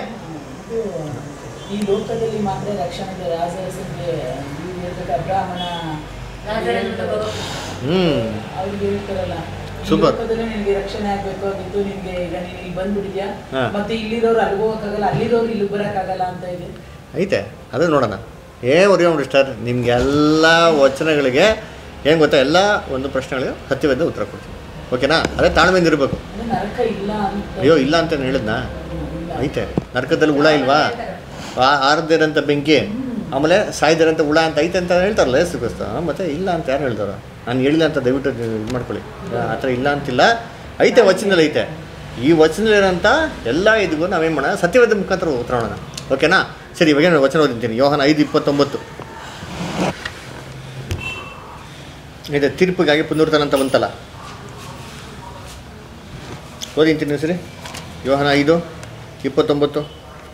ಈ ಲೋಕದಲ್ಲಿ ಮಾತ್ರ ರಕ್ಷಣೆ ಇದೆ ರಾಜರಸನಿಗೆ ನೀವು ಹೇಳ್ಬೇಕು ಅಬ್ರಾಹ್ಮಣ ಲಾಜರನ್ನು ತಗೋ. ಹ್ಞೂ ಅವ್ರಿಗೆ ಹೇಳ್ತಾರಲ್ಲ ಈ Super. ಲೋಕದಲ್ಲೇ ನಿನ್ಗೆ ರಕ್ಷಣೆ ಆಗ್ಬೇಕು ಆಗಿತ್ತು ನಿನ್ಗೆ ಈಗ ನೀನ್ ಇಲ್ಲಿ ಬಂದ್ಬಿಟ್ಟಿದ್ಯಾ ಹಾ. ಮತ್ತೆ ಇಲ್ಲಿರೋರು ಅಲ್ಲಿಗೆ ಹೋಗಕ್ಕಾಗಲ್ಲ ಅಲ್ಲಿರೋರು ಇಲ್ಲಿ ಬರಕ್ಕಾಗಲ್ಲ ಅಂತ ಇದೆ ಐತೆ ಅದೇ ನೋಡೋಣ ಏ ಒರಿಯೋಣ ಸ್ಟಾರ್ ನಿಮ್ಗೆ ಎಲ್ಲ ವಚನಗಳಿಗೆ ಏನು ಗೊತ್ತಾ ಎಲ್ಲ ಒಂದು ಪ್ರಶ್ನೆಗಳಿಗೆ ಸತ್ಯವಾದ ಉತ್ತರ ಕೊಡ್ತೀನಿ ಓಕೆನಾ ಅದೇ ತಾಳ್ಮೆಯಿಂದ ಇರಬೇಕು ಅಂದ್ರೆ ನರಕ ಇಲ್ಲ ಅಂತ ಅಯ್ಯೋ ಇಲ್ಲ ಅಂತ ಹೇಳಿದ್ನಾ ಇಲ್ಲ. ಐತೆ ನರಕದಲ್ಲಿ ಹುಳ ಇಲ್ವಾ ಆ- ಆರದಿರಂಥ ಬೆಂಕಿ ಆಮೇಲೆ ಸಾಯ್ದಿರಂಥ ಹುಳ ಅಂತ ಐತೆ ಅಂತ ಹೇಳ್ತಾರಲ್ಲ ಯೇಸು ಕ್ರಿಸ್ತ ಮತ್ತೆ ಇಲ್ಲ ಅಂತ ಯಾರು ಹೇಳ್ತಾರ ನಾನು ಹೇಳಿಲ್ಲ ಅಂತ ದಯವಿಟ್ಟು ಇದು ಮಾಡ್ಕೊಳ್ಳಿ ಆ ಥರ ಇಲ್ಲ ಅಂತಿಲ್ಲ ಐತೆ ವಚನದಲ್ಲಿ ಐತೆ ಈ ವಚನದಲ್ಲಿರೋಂಥ ಎಲ್ಲ ಇದಕ್ಕೂ ನಾವೇನು ಮಾಡೋಣ ಸತ್ಯವಾದ ಮುಖಾಂತರ ಉತ್ತರ ಮಾಡೋಣ ಓಕೆನಾ ಸರಿ ಇವಾಗ ನಾನು ವಚನ ಓದಿಂತೀನಿ ಯೋಹನ ಐದು ಇಪ್ಪತ್ತೊಂಬತ್ತು ಇದೆ ತೀರ್ಪಿಗಾಗಿ ಪುನರುತ್ಥಾನ ಅಂತ ಬಂತಲ್ಲ ಓದಿಂತೀನಿ ಸರಿ ಯೋಹನ ಐದು ಇಪ್ಪತ್ತೊಂಬತ್ತು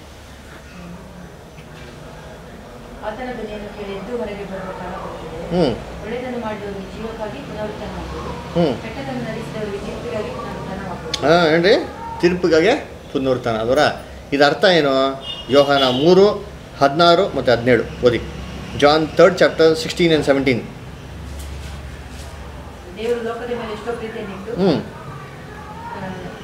ಆತನ ಧ್ವನಿಯನ್ನು ಕೇಳಿ ಎದ್ದು ಹೊರಗೆ ಬರುವ ಕಾಲ ಬರುತ್ತದೆ ಹ್ಞೂ ಒಳ್ಳೆಯದನ್ನು ಮಾಡಿದವರಿಗೆ ಜೀವಕ್ಕಾಗಿ ಪುನರುತ್ಥಾನ ಆಗುವುದು ಹ್ಞೂ ಕೆಟ್ಟದನ್ನು ನಡೆಸಿದವರಿಗೆ ತೀರ್ಪಿಗಾಗಿ ಪುನರುತ್ಥಾನ ಆಗುವುದು ಹಾಂ ಏನ್ರಿ ತೀರ್ಪಿಗಾಗಿ ಪುನರುತ್ಥಾನ ಅದರ ಇದು ಅರ್ಥ ಏನು ಯೋಹಾನ ಮೂರು ಹದಿನಾರು ಮತ್ತು ಹದಿನೇಳು ಓದಿ John third chapter sixteen and seventeen ದೇವರು ಲೋಕದ ಮೇಲೆ ಎಷ್ಟೋ ಪ್ರೀತಿಯನ್ನಿಟ್ಟು ಹ್ಞೂ ಆ,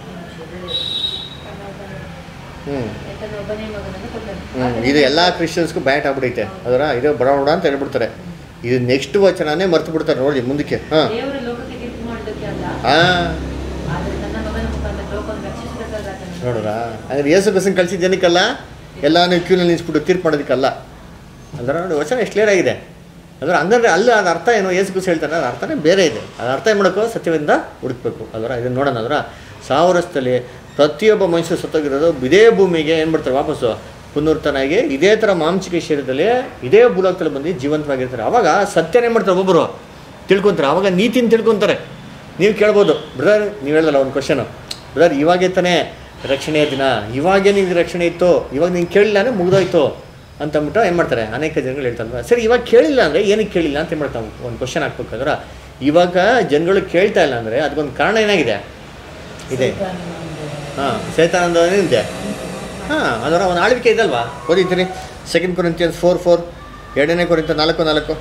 ಹ್ಞೂ ತನ್ನ ಒಬ್ಬನೇ ಮಗನನ್ನು ಕೊಟ್ಟನು ಹ್ಞೂ ಇದು ಎಲ್ಲ ಕ್ರಿಶ್ಚಿಯನ್ಸ್ಗೂ ಬ್ಯಾಟ್ ಆಗ್ಬಿಟ್ಟೈತೆ ಅದರ ಇದು ಬಡ ಬಡ ಅಂತ ಹೇಳ್ಬಿಡ್ತಾರೆ ಇದು ನೆಕ್ಸ್ಟ್ ವಚನನೇ ಮರ್ತು ಬಿಡ್ತಾರೆ ನೋಡಿ ಮುಂದಕ್ಕೆ ಹಾಂ ದೇವರು ಲೋಕಕ್ಕೆ ತೀರ್ಪು ಮಾಡೋದಕ್ಕೆ ಅಲ್ಲ ಹಾಂ ಆದರೆ ತನ್ನ ಮಗನ ಮುಖಾಂತರ ಲೋಕವನ್ನು ರಕ್ಷಿಸಬೇಕಾದ ಆತನನ್ನು ನೋಡ್ರಾ ಅಂದ್ರೆ ಯೇಸು ಕ್ರಿಸ್ತನ್ ಕಳ್ಸಿದ ಜನಕ್ಕಲ್ಲ ಎಲ್ಲ ನೀವು ಕ್ಯೂನಲ್ಲಿ ನಿಲ್ಲಿಸ್ಬಿಟ್ಟು ತೀರ್ಪು ಮಾಡೋದಕ್ಕಲ್ಲ ಅಂದ್ರೆ ನೋಡಿ ವಚನ ಎಷ್ಟು ಕ್ಲಿಯರ್ ಆಗಿದೆ ಅಂದ್ರೆ ಹಂಗಂದ್ರೆ ಅಲ್ಲಿ ಅದ್ರ ಅರ್ಥ ಏನು ಯೇಸು ಕ್ರಿಸ್ತ ಹೇಳ್ತಾನೆ ಅದ್ರ ಅರ್ಥನೇ ಬೇರೆ ಇದೆ ಅದ್ರ ಅರ್ಥ ಏನು ಮಾಡೋಕ್ಕೋ ಸತ್ಯದಿಂದ ಹುಡುಕ್ಬೇಕು ಅದರ ಇದನ್ನು ನೋಡೋಣ ಅದರ ಸಾವಿರ ವರ್ಷದಲ್ಲಿ ಪ್ರತಿಯೊಬ್ಬ ಮನುಷ್ಯ ಸತ್ತೋಗಿರೋದು ಇದೇ ಭೂಮಿಗೆ ಏನು ಮಾಡ್ತಾರೆ ವಾಪಸ್ಸು ಪುನರ್ತನಾಗಿ ಇದೇ ಥರ ಮಾಂಸಿಕ ಶರೀರದಲ್ಲಿ ಇದೇ ಭೂಲೋಕದಲ್ಲಿ ಬಂದು ಜೀವಂತವಾಗಿರ್ತಾರೆ ಅವಾಗ ಸತ್ಯನೇ ಮಾಡ್ತಾರೆ ಒಬ್ಬೊಬ್ಬರು ತಿಳ್ಕೊತಾರೆ ಅವಾಗ ನೀತಿನ ತಿಳ್ಕೊತಾರೆ ನೀವು ಕೇಳ್ಬೋದು ಬ್ರದರ್ ನೀವು ಹೇಳ್ದಲ್ಲ ಒಂದು ಕ್ವಶನು ಬ್ರದರ್ ಇವಾಗೇ ತಾನೇ ರಕ್ಷಣೆಯ ದಿನ ಇವಾಗೇ ನಿಂಗೆ ರಕ್ಷಣೆ ಇತ್ತು ಇವಾಗ ನೀನು ಕೇಳಿಲ್ಲ ಅಂದರೆ ಮುಗ್ದೋಯ್ತು ಅಂತಂದ್ಬಿಟ್ಟು ಏನು ಮಾಡ್ತಾರೆ ಅನೇಕ ಜನಗಳು ಹೇಳ್ತಾರೆ ಸರಿ ಇವಾಗ ಕೇಳಿಲ್ಲ ಅಂದರೆ ಏನಕ್ಕೆ ಕೇಳಿಲ್ಲ ಅಂತ ಏನು ಮಾಡ್ತಾವೆ ಒಂದು ಕ್ವಶನ್ ಹಾಕ್ಬೇಕಾದ್ರೆ ಇವಾಗ ಜನಗಳು ಕೇಳ್ತಾ ಇಲ್ಲ ಅಂದರೆ ಅದಕ್ಕೊಂದು ಕಾರಣ ಏನಾಗಿದೆ ಇದೆ ಸೈತಾನನ ಒಂದು ಹಾಂ ಚೈತಾನಂದ ಇದೆ ಹಾಂ ಅದರ ಒಂದು ಆಳ್ವಿಕೆ ಇದಲ್ವಾ ಓದಿದ್ದೀರಿ ಸೆಕೆಂಡ್ ಕೊರಿಂತಿಯನ್ಸ್ ಫೋರ್ ಫೋರ್ ಎರಡನೇ ಕೊರಿಂತ ನಾಲ್ಕು ನಾಲ್ಕು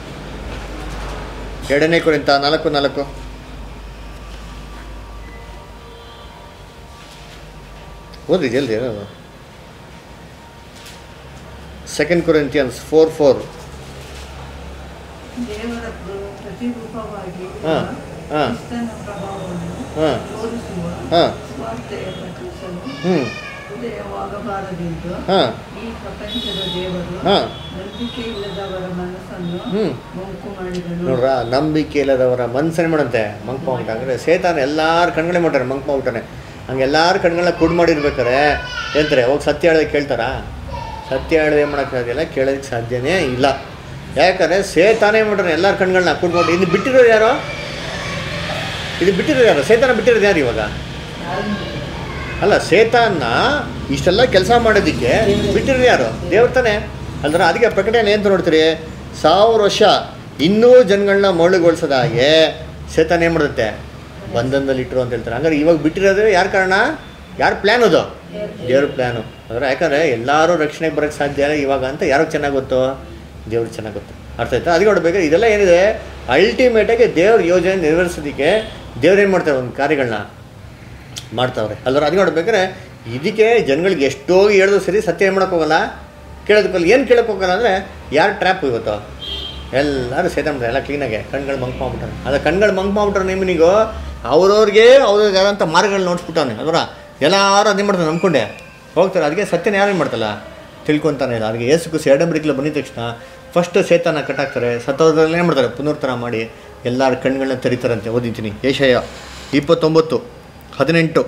ಎರಡನೇ ಕೊರಿಂತ ನಾಲ್ಕು ನಾಲ್ಕು ಓದಿ ಜಲ್ದಿ ಏನದು ಸೆಕೆಂಡ್ ಕೊರಿಂತಿಯನ್ಸ್ ಫೋರ್ ಫೋರ್ ದೇವರ ಪ್ರ- ಪ್ರತಿರೂಪವಾಗಿ ಹಾ, ಹಾ. ಕ್ರಿಸ್ತನ ಪ್ರಭಾವವನ್ನು ಹಾ. ತೋರಿಸುವ ಹಾ. ಸುವಾರ್ತೆಯ ಪ್ರಕಟಿಸಲು ಹ್ಞೂ ಉದಯವಾಗಬಾರದೆಂದು ಹಾಂ ಈ ಪ್ರಪಂಚದ ದೇವರು ಹಾಂ ನಂಬಿಕೆ ಇಲ್ಲದವರ ಮನಸ್ಸನ್ನು ಹ್ಮ್. ಮಂಕು ಮಾಡಿದನು ನೋಡ್ರ ನಂಬಿಕೆ ಇಲ್ಲದವರ ಮನ್ಸನೆ ಮಾಡಂತೆ ಮಂಕ್ ಮಾಡ್ಬಿಟ್ಟ ಅಂದರೆ ಸೇತಾನ ಎಲ್ಲಾರ ಕಣ್ಗಳೇ ಮಾಡ್ತಾರೆ ಮಂಕ್ ಮಾಡ್ಬಿಟ್ಟಾನೆ ಹಂಗೆ ಎಲ್ಲಾರ ಕಣ್ಗಳನ್ನ ಕುಡ್ ಮಾಡಿರ್ಬೇಕಾರೆ ಎಂತಾರೆ ಹೋಗಿ ಸತ್ಯ ಹೇಳೋದಕ್ಕೆ ಕೇಳ್ತಾರಾ ಸತ್ಯ ಹೇಳೋದು ಏನು ಮಾಡೋಕ್ಕಾಗಲ್ಲ ಕೇಳೋದಕ್ಕೆ ಸಾಧ್ಯನೇ ಇಲ್ಲ ಯಾಕಂದರೆ ಸೇತಾನೇ ಮಾಡ್ರೆ ಎಲ್ಲಾರ ಕಣ್ಗಳನ್ನ ಕುಡ್ ಮಾಡಿ ಇದು ಬಿಟ್ಟಿರೋರು ಯಾರು ಇದು ಬಿಟ್ಟಿರೋರು ಯಾರು ಸೇತಾನ ಬಿಟ್ಟಿರೋದು ಯಾರು ಇವಾಗ ಯಾರನ್ನೂ ಬಿಟ್ಟಿಲ್ಲ. ಅಲ್ಲ ಸೇತಾನ್ನ ಇಷ್ಟೆಲ್ಲ ಕೆಲಸ ಮಾಡೋದಕ್ಕೆ ಬಿಟ್ಟಿರೋದು ಯಾರು ದೇವ್ರ ತಾನೆ ಅಂದ್ರೆ ಅದಕ್ಕೆ ಪ್ರಕಟಣೆ ಅಂತ ನೋಡ್ತೀರಿ ಸಾವಿರ ವರ್ಷ ಇನ್ನೂ ಜನಗಳನ್ನ ಮರಳುಗೊಳಿಸದ ಹಾಗೆ ಸೇತಾನ ಏನು ಮಾಡುತ್ತೆ ಬಂಧನದಲ್ಲಿ ಇಟ್ಟರು ಅಂತ ಹೇಳ್ತಾರೆ ಹಂಗಾರೆ ಇವಾಗ ಬಿಟ್ಟಿರೋದು ಯಾರ ಕಾರಣ ಯಾರ ಪ್ಲ್ಯಾನ್ ಅದು ದೇವ್ರ ಪ್ಲ್ಯಾನು ಅಂದ್ರೆ ಯಾಕಂದರೆ ಎಲ್ಲರೂ ರಕ್ಷಣೆಗೆ ಬರೋಕ್ಕೆ ಸಾಧ್ಯ ಇಲ್ಲ ಇವಾಗ ಅಂತ ಯಾರಿಗೆ ಚೆನ್ನಾಗಿ ಗೊತ್ತು ದೇವ್ರಿಗೆ ಚೆನ್ನಾಗಿ ಗೊತ್ತು ಅರ್ಥ ಆಯ್ತಾ ಅದಕ್ಕೆ ನೋಡ್ಬೇಕು ಇದೆಲ್ಲ ಏನಿದೆ ಅಲ್ಟಿಮೇಟಾಗಿ ದೇವ್ರ ಯೋಜನೆ ನೆರವೇರಿಸೋದಕ್ಕೆ ದೇವ್ರು ಏನು ಮಾಡ್ತಾರೆ ಒಂದು ಕಾರ್ಯಗಳನ್ನ ಮಾಡ್ತಾವ್ರೆ ಅಲ್ಲರ ಅದು ನೋಡ್ಬೇಕಾದ್ರೆ ಇದಕ್ಕೆ ಜನಗಳಿಗೆ ಎಷ್ಟೋ ಹೇಳಿದ್ರು ಸರಿ ಸತ್ಯ ಏನು ಮಾಡೋಕೆ ಹೋಗಲ್ಲ ಕೇಳೋದಕ್ಕಲ್ಲ ಏನು ಕೇಳೋಕೆ ಹೋಗಲ್ಲ ಅಂದರೆ ಯಾರು ಟ್ರ್ಯಾಪ್ ಇವತ್ತು ಎಲ್ಲರೂ ಸೇತಾಡ್ತಾರೆ ಎಲ್ಲ ಕ್ಲೀನಾಗೆ ಕಣ್ಗಳು ಮಂಕ್ ಮಾಡ್ಬಿಟ್ಟಾರೆ ಅದು ಕಣ್ಗಳು ಮಂಕ್ ಮಾಡ್ಬಿಟ್ರೆ ನಿಮ್ಮನಿಗೂ ಅವ್ರವ್ರಿಗೆ ಅವ್ರಿಗೆ ಆದಂಥ ಮಾರ್ಗಗಳು ನೋಡ್ಸ್ಬಿಟ್ಟವನೆ ಅದರ ಎಲ್ಲರೂ ಅದೇ ಮಾಡ್ತಾರೆ ನಂಬ್ಕೊಂಡೆ ಹೋಗ್ತಾರೆ ಅದಕ್ಕೆ ಸತ್ಯನ ಯಾರು ಏನು ಮಾಡ್ತಲ್ಲ ತಿಳ್ಕೊತಾನೆ ಇಲ್ಲ ಅದಕ್ಕೆ ಏಸು ಕುಸಿ ಎರಡಂಬರಿಕಲ ಬಂದಿದ ತಕ್ಷಣ ಫಸ್ಟ್ ಸೇತಾನ ಕಟ್ಟಾಕ್ತಾರೆ ಸತ್ತೋದ್ರಲ್ಲಿ ಏನು ಮಾಡ್ತಾರೆ ಪುನರ್ತನ ಮಾಡಿ ಎಲ್ಲರ ಕಣ್ಗಳನ್ನ ತೆರಿತಾರಂತೆ ಓದಿದ್ದೀನಿ ಏಷಯ ಇಪ್ಪತ್ತೊಂಬತ್ತು ಹದಿನೆಂಟು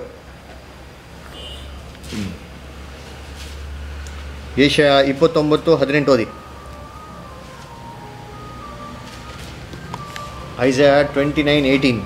ಏಷ್ಯಾ ಇಪ್ಪತ್ತೊಂಬತ್ತು ಹದಿನೆಂಟು ಓದಿ ಐಸಾ ಟ್ವೆಂಟಿ ನೈನ್ ಏಯ್ಟೀನ್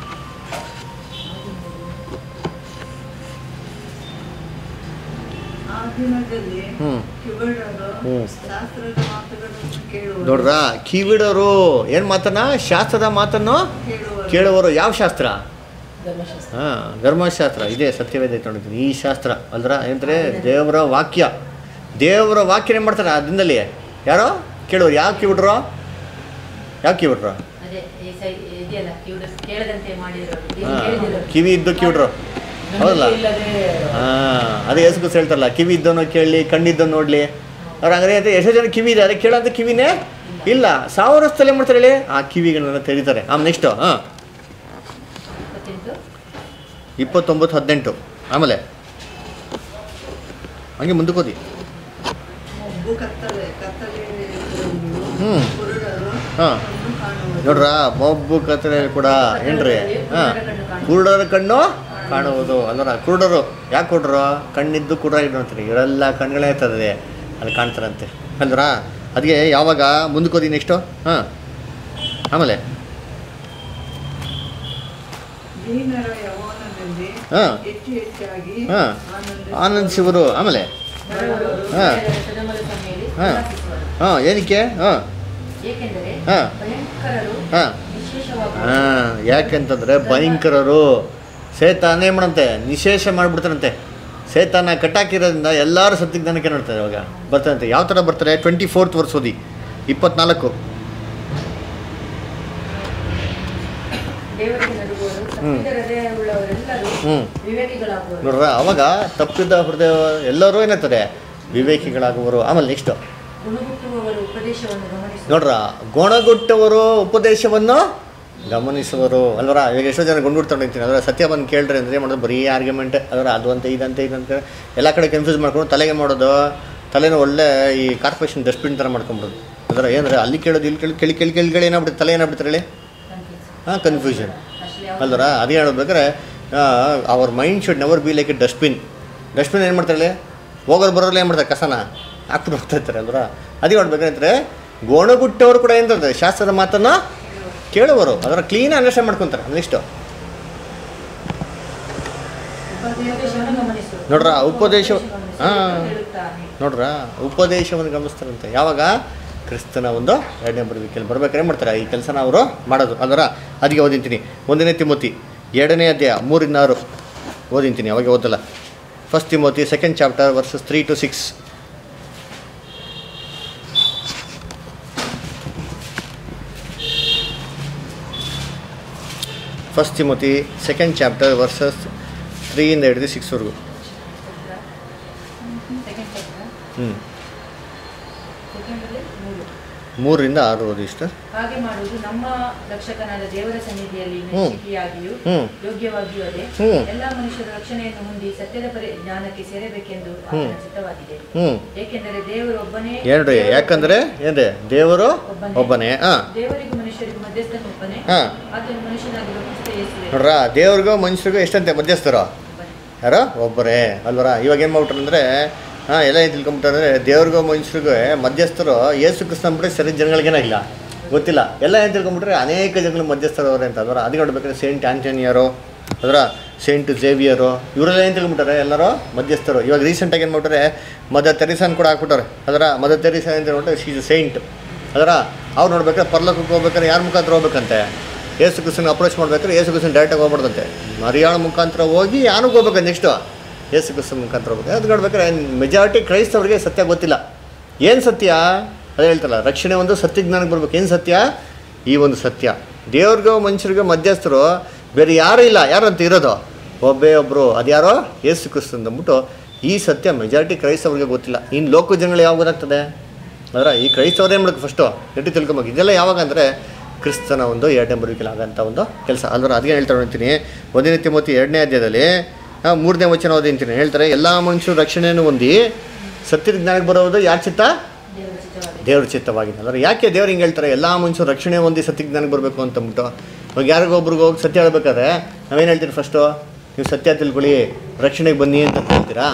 ಆ ದಿನದಲ್ಲಿ ಹ್ಮ್. ಕಿವುಡರು ಹ್ಮ್. ಶಾಸ್ತ್ರದ ಮಾತುಗಳನ್ನು ಕೇಳುವರು ನೋಡ್ರಾ ಕಿವಿಡೋರು ಏನು ಮಾತನ್ನ ಶಾಸ್ತ್ರದ ಮಾತನ್ನು ಕೇಳುವರು ಕೇಳುವರು ಯಾವ ಶಾಸ್ತ್ರ ಧರ್ಮಶಾಸ್ತ್ರ ಹಾಂ ಧರ್ಮಶಾಸ್ತ್ರ ಇದೇ ಸತ್ಯವೇದ ಐತೆ ನೋಡಿದ್ದೀನಿ ಈ ಶಾಸ್ತ್ರ ಅಲ್ದ್ರ ಏನಂದ್ರೆ ದೇವರ ವಾಕ್ಯ ದೇವರ ವಾಕ್ಯ ಏನು ಮಾಡ್ತಾರೆ ಆ ದಿನದಲ್ಲಿ ಯಾರೋ ಕೇಳೋರು ಯಾವ ಕಿವಿಡ್ರು ಯಾವ ಕಿವಿಡ್ರು ಅದೇ ಅದೇ ಈ ಸೈ ಇದೆಯಲ್ಲ ಇವ್ರು ಕೇಳದಂತೆ ಮಾಡಿರೋರು ಹಾ, ಹೇಳಿದಿರೋರು ಕಿವಿ ಇದ್ದು ಕಿವಿಡ್ರು ಹೌದಲ್ಲ ನಂಬಿಕೆ ಇಲ್ಲದೆ ಹಾಂ ಅದೇ ಯೇಸು ಕ್ರಿಸ್ತ ಹೇಳ್ತಾರಲ್ಲ ಕಿವಿ ಇದ್ದವನು ಕೇಳಿ ಕಣ್ಣಿದ್ದವನು ನೋಡಲಿ ಅವ್ರು ಹಂಗಾರೆ ಅಂತ ಎಷ್ಟೋ ಜನ ಕಿವಿ ಇದೆ ಅದಕ್ಕೆ ಕೇಳೋಂಥ ಕಿವಿನೇ ಇಲ್ಲ ಸಾವಿರ ವರ್ಷದಲ್ಲಿ ಏನು ಮಾಡ್ತಾರೆ ಹೇಳಿ ಆ ಕಿವಿಗಳನ್ನ ತೆರೀತಾರೆ ಆಮೇಲೆ ನೆಕ್ಸ್ಟು ಹಾಂ ಇಪ್ಪತ್ತೆಂಟು ಇಪ್ಪತ್ತೊಂಬತ್ತು ಹದಿನೆಂಟು ಆಮೇಲೆ ಹಂಗೆ ಮುಂದಕ್ಕೆ ಓದಿ ಮೊಬ್ಬು ಕತ್ತಲೆ ಕತ್ತಲೆ ಹ್ಮ್. ಕುರುಡರು ಹಾಂ ಕಣ್ಣು ಕಾಣುವುದು ನೋಡ್ರ ಮೊಬ್ಬು ಕತ್ತಲೆ ಕೂಡ ಏನ್ರಿ ಹಾಂ ಕುರುಡರ ಕಣ್ಣು ಕಾಣುವುದು ಅಲ್ಲರ ಕುರುಡರು ಯಾಕೆ ಕುರುಡರು ಕಣ್ಣಿದ್ದು ಕುರುಡರು ಅಂತಾರೆ ಇವರೆಲ್ಲ ಕಣ್ಗಳೇ ಇರ್ತದೆ ಅಲ್ಲಿ ಕಾಣ್ತಾರಂತೆ ಅಲ್ದ್ರ ಅದಕ್ಕೆ ಯಾವಾಗ ಮುಂದಕ್ಕೆ ಓದಿ ನೆಕ್ಸ್ಟು ಹಾಂ ಆಮೇಲೆ ದೀನರ ಯವನದಲ್ಲಿ ಹಾಂ ಹೆಚ್ಚು ಹೆಚ್ಚಾಗಿ ಹಾಂ ಆನಂದ ಆನಂದಿಸುವರು ಆಮೇಲೆ ಬಡವರು ಹಾ. ಸದಮಲ ಸಮಯಲ್ಲಿ ಹಾ. ಉಲ್ಲಾಸಿಸುವರು. ಹಾಂ ಏನಕ್ಕೆ ಹಾಂ ಏಕೆಂದರೆ ಹಾ. ಭಯಂಕರರು ಹಾಂ ವಿಶೇಷವಾಗಿ ಹಾಂ ಯಾಕೆಂತಂದರೆ ಭಯಂಕರರು ಸೇತಾನ ಏನು ಮಾಡಂತೆ ನಿಶೇಷ ಮಾಡಿಬಿಡ್ತಾರಂತೆ ಸೇತಾನ ಕಟ್ಟಾಕಿರೋದ್ರಿಂದ ಎಲ್ಲರೂ ಸತ್ಯಜ್ಞಾನಕ್ಕೆ ನೋಡ್ತಾರೆ ಇವಾಗ ಬರ್ತಾರಂತೆ ಯಾವ ಥರ ಬರ್ತಾರೆ ಟ್ವೆಂಟಿ ಫೋರ್ತ್ ವರ್ಷ ಓದಿ ಇಪ್ಪತ್ನಾಲ್ಕು ದೇವರಿಗೆ ನಡುಗುವರು ತಪ್ಪಿದ ಹೃದಯವುಳ್ಳವರೆಲ್ಲರೂ ಹ್ಞೂ ವಿವೇಕಿಗಳಾಗುವರು ನೋಡ್ರ ಅವಾಗ ತಪ್ಪಿದ ಹೃದಯ ಎಲ್ಲರೂ ಏನಾಗ್ತದೆ ವಿವೇಕಿಗಳಾಗುವರು ಆಮೇಲೆ ನೆಕ್ಸ್ಟು ಗುಣಗುಟ್ಟುವವರು ಉಪದೇಶವನ್ನು ಗಮನಿಸಿ ನೋಡ್ರ ಗುಣಗುಟ್ಟವರು ಉಪದೇಶವನ್ನು ಗಮನಿಸುವರು ಅಲ್ವರ ಇವಾಗ ಎಷ್ಟೋ ಜನ ಗುಂಡ್ಬಿಟ್ಟು ತೊಗೊಂಡಿರ್ತೀನಿ ಅದರ ಸತ್ಯ ಬಂದು ಕೇಳ್ರಿ ಅಂದರೆ ಮಾಡೋದು ಬರೀ ಆರ್ಗ್ಯುಮೆಂಟ್ ಅದರ ಅದು ಅಂತ ಇದಂತೆ ಇದಂತೆ ಎಲ್ಲ ಕಡೆ ಕನ್ಫ್ಯೂಸ್ ಮಾಡ್ಕೊಂಡು ತಲೆಗೆ ಮಾಡೋದು ತಲೆನ ಒಳ್ಳೆ ಈ ಕಾರ್ಪೊರೇಷನ್ ಡಸ್ಟ್ಬಿನ್ ಥರ ಮಾಡ್ಕೊಂಬಿಡೋದು ಅದರ ಏನಂದ್ರೆ ಅಲ್ಲಿ ಕೇಳೋದು ಇಲ್ಲಿ ಕೇಳಿ ಕೇಳಿ ಕೇಳಿ ಕೇಳಿ ಕೇಳಿ ಏನಾಗ್ಬಿಡುತ್ತೆ ತಲೆ ಏನಾಗ್ಬಿಡ್ತಾರೆ ಹೇಳಿ ಹಾಂ ಕನ್ಫ್ಯೂಷನ್ ಅಷ್ಟೇ ಯಾವ- ಅಲ್ವರ ಅದೇ ಹೇಳ್ಬೇಕಾದ್ರೆ ಅವ್ರ mind should never be like a dustbin dustbin ಏನು ಮಾಡ್ತಾರೆ ಹೇಳಿ ಹೋಗೋರು ಬರೋರು ಏನು ಮಾಡ್ತಾರೆ ಕಸನ ಹಾಕ್ಬಿಟ್ಟು ಹೋಗ್ತಾ ಇರ್ತಾರೆ ಅಲ್ವರ ಅದೇ ಮಾಡ್ಬೇಕಂದ್ರೆ ಗೋಣಗುಟ್ಟವರು ಕೂಡ ಏನು ಶಾಸ್ತ್ರದ ಮಾತನ್ನು ಕೇಳುವರು ಅದರ ಕ್ಲೀನ್ ಅಂಡರ್ಸ್ಟ್ಯಾಂಡ್ ಮಾಡ್ಕೊತಾರೆ ನೆಕ್ಸ್ಟು ಉಪದೇಶವನ್ನು ಗಮನಿಸು ನೋಡ್ರ, ಉಪದೇಶ ಗಮನಿಸು. ಹಾ. ಹೇಳುತ್ತಾನೆ. ನೋಡ್ರ ಉಪದೇಶವನ್ನು ಗಮನಿಸ್ತಾರಂತೆ ಯಾವಾಗ ಕ್ರಿಸ್ತನ ಒಂದು ಎರಡನೇ ಬರುವಿಕೆಯಲ್ಲಿ ಬರ್ಬೇಕಾದ್ರೆ ಏನು ಮಾಡ್ತಾರೆ ಈ ಕೆಲಸನ ಅವರು ಮಾಡೋದು ಅದರ ಅದಕ್ಕೆ ಓದಿಂತೀನಿ ಒಂದನೇ ತಿಮೋತಿ ಎರಡನೇ ಅಧ್ಯಾಯ ಮೂರಿಂದ ಆರು ಓದಿಂತೀನಿ ಅವಾಗ ಓದಲ್ಲ first Timothy second chapter verses three to six first Timothy second chapter verses ತ್ರೀಯಿಂದ ಹಿಡಿದು ಸಿಕ್ಸ್ವರೆಗೂ Second chapter. ಹ್ಞೂ Second ಅಲ್ಲಿ ಮೂರು. ಮೂರರಿಂದ ಆರು ಓದಿ ಇಷ್ಟ ಹಾಗೆ ಮಾಡುವುದು ನಮ್ಮ ರಕ್ಷಕನಾದ ದೇವರ ಸನ್ನಿಧಿಯಲ್ಲಿ ಹ್ಮ್. ಮೆಚ್ಚುಗೆಯಾಗಿಯೂ ಹ್ಮ್. ಯೋಗ್ಯವಾಗಿಯೂ ಅದೇ ಹ್ಮ್. ಎಲ್ಲ ಮನುಷ್ಯರ ರಕ್ಷಣೆಯನ್ನು ಹೊಂದಿ ಸತ್ಯದ ಪರಿ ಜ್ಞಾನಕ್ಕೆ ಸೇರಬೇಕೆಂದು ಹ್ಮ್. ಆತನ ಚಿತ್ತವಾಗಿದೆ ಹ್ಞೂ ಏಕೆಂದರೆ ದೇವರು ಒಬ್ಬನೇ ಏನ್ರಿ ಯಾಕಂದ್ರೆ ಏನ್ರಿ ದೇವರು ಒಬ್ಬನೇ ಹಾಂ ದೇವರಿಗೂ ಮನುಷ್ಯರಿಗೂ ಮಧ್ಯಸ್ಥನು ಒಬ್ಬನೇ ಹಾಂ ಆತನು ಮನುಷ್ಯನಾಗಿರುವ ಕ್ರಿಸ್ತ ಯೇಸುವೇ ನೋಡ್ರ ದೇವ್ರಿಗೂ ಮನುಷ್ಯರಿಗೂ ಎಷ್ಟಂತೆ ಮಧ್ಯಸ್ಥರು ಒಬ್ಬನೇ. ಯಾರೋ ಒಬ್ಬರೇ ಅಲ್ವರ ಇವಾಗ ಏನು ಮಾಡ್ಬಿಟ್ರು ಅಂದರೆ ಹಾಂ ಎಲ್ಲ ಏನು ತಿಳ್ಕೊಂಬಿಟ್ಟಾರೆ ದೇವ್ರಿಗೂ ಮನುಷ್ಯರಿಗೂ ಮಧ್ಯಸ್ಥರು ಏಸು ಕೃಷ್ಣ ಅಂದ್ಬಿಟ್ರೆ ಸರಿ ಜನಗಳಿಗೇನಾಗಿಲ್ಲ ಗೊತ್ತಿಲ್ಲ ಎಲ್ಲ ಏನು ತಿಳ್ಕೊಂಬಿಟ್ರೆ ಅನೇಕ ಜನಗಳು ಮಧ್ಯಸ್ಥರು ಅವ್ರೆ ಅಂತ ಅದರ ಅದು ನೋಡ್ಬೇಕಾದ್ರೆ ಸೇಂಟ್ ಆಂಟೋನಿಯರು ಅದರ ಸೇಂಟ್ ಜೇವಿಯರು ಇವರೆಲ್ಲ ಏನು ತಿಳ್ಕೊಂಬಿಟ್ಟಾರೆ ಎಲ್ಲರೂ ಮಧ್ಯಸ್ಥರು ಇವಾಗ ರೀಸೆಂಟಾಗಿ ಏನು ಮಾಡ್ತಾರೆ ಮದರ್ ತೆರಿಸಾನ್ ಕೂಡ ಹಾಕ್ಬಿಟ್ಟಾರೆ ಅದರ ಮದರ್ ತೆರಿಸಾ ಅಂತ ನೋಡ್ರೆ ಶೀಸ್ ಸೇಂಟ್ ಅದರ ಅವ್ರು ನೋಡ್ಬೇಕಾದ್ರೆ ಪರ್ಲೋಕಕ್ಕೆ ಹೋಗ್ಬೇಕಾದ್ರೆ ಯಾರ ಮುಖಾಂತರ ಹೋಗ್ಬೇಕಂತೆ ಏಸು ಕೃಷ್ಣನ ಅಪ್ರೋಚ್ ಮಾಡ್ಬೇಕಾದ್ರೆ ಏಸು ಕೃಷ್ಣ ಡೈರೆಕ್ಟಾಗಿ ಹೋಗ್ಬಾರ್ದಂತೆ ಮರಿಯಾಳ ಮುಖಾಂತರ ಹೋಗಿ ಯಾನಿಗೆ ಹೋಗ್ಬೇಕಂತ ನೆಕ್ಸ್ಟು ಏಸು ಕೃಷ್ಣ ಮುಖಾಂತರ ಹೋಗ್ಬೇಕು ಅದು ನೋಡ್ಬೇಕಾದ್ರೆ ಮೆಜಾರಿಟಿ ಕ್ರೈಸ್ತವರಿಗೆ ಸತ್ಯ ಗೊತ್ತಿಲ್ಲ ಏನು ಸತ್ಯ ಅದೇ ಹೇಳ್ತಾರಲ್ಲ ರಕ್ಷಣೆ ಒಂದು ಸತ್ಯಜ್ಞಾನಕ್ಕೆ ಬರ್ಬೇಕು ಏನು ಸತ್ಯ ಈ ಒಂದು ಸತ್ಯ ದೇವ್ರಿಗೂ ಮನುಷ್ಯರಿಗೂ ಮಧ್ಯಸ್ಥರು ಬೇರೆ ಯಾರೂ ಇಲ್ಲ ಯಾರು ಅಂತ ಇರೋದು ಒಬ್ಬೇ ಒಬ್ಬರು ಅದ್ಯಾರೋ ಏಸು ಕ್ರಿಸ್ತ ಅಂದ್ಬಿಟ್ಟು ಈ ಸತ್ಯ ಮೆಜಾರಿಟಿ ಕ್ರೈಸ್ತವ್ರಿಗೆ ಗೊತ್ತಿಲ್ಲ ಇನ್ನು ಲೋಕ ಜನಗಳು ಯಾವಾಗ ಗೊತ್ತಾಗ್ತದೆ ಅದರ ಈ ಕ್ರೈಸ್ತವ್ರು ಏನು ಮಾಡಬೇಕು ಫಸ್ಟು ಗಟ್ಟಿ ತಿಳ್ಕೊಬೇಕು ಇದೆಲ್ಲ ಯಾವಾಗ ಅಂದರೆ ಕ್ರಿಸ್ತನ ಒಂದು ಎರಡನೇ ಬರುವಿಕೆಲ್ಲ ಆಗಂಥ ಒಂದು ಕೆಲಸ ಅಲ್ವರ ಅದಕ್ಕೆ ಹೇಳ್ತಾ ನೋಡ್ತೀನಿ ಒಂದನೇ ತಿಮೋತಿ ಎರಡನೇ ಅಧ್ಯಾಯದಲ್ಲಿ ಆ, ಮೂರನೇ ವಚನ ಓದಿಂತೀನಿ ಹೇಳ್ತಾರೆ ಎಲ್ಲ ಮನುಷ್ಯರು ರಕ್ಷಣೆಯನ್ನು ಹೊಂದಿ ಸತ್ಯದ ಜ್ಞಾನಕ್ಕೆ ಬರೋದು ಯಾರ ಚಿತ್ತ ದೇವರ ಚಿತ್ತವಾಗಿದೆ ದೇವ್ರ ಚಿತ್ತವಾಗಿದೆ ಅಂದ್ರೆ ಯಾಕೆ ದೇವ್ರು ಹಿಂಗೆ ಹೇಳ್ತಾರೆ ಎಲ್ಲ ಮನುಷ್ಯರು ರಕ್ಷಣೆ ಹೊಂದಿ ಸತ್ಯ ಜ್ಞಾನಕ್ಕೆ ಬರಬೇಕು ಅಂತಂದ್ಬಿಟ್ಟು ಇವಾಗ ಯಾರಿಗೋ ಒಬ್ರಿಗೆ ಹೋಗಿ ಸತ್ಯ ಹೇಳ್ಬೇಕಾದ್ರೆ ನಾವೇನು ಹೇಳ್ತೀರಿ ಫಸ್ಟು ನೀವು ಸತ್ಯ ತಿಳ್ಕೊಳ್ಳಿ ರಕ್ಷಣೆಗೆ ಬನ್ನಿ ಅಂತ ಹೇಳ್ತೀರಾ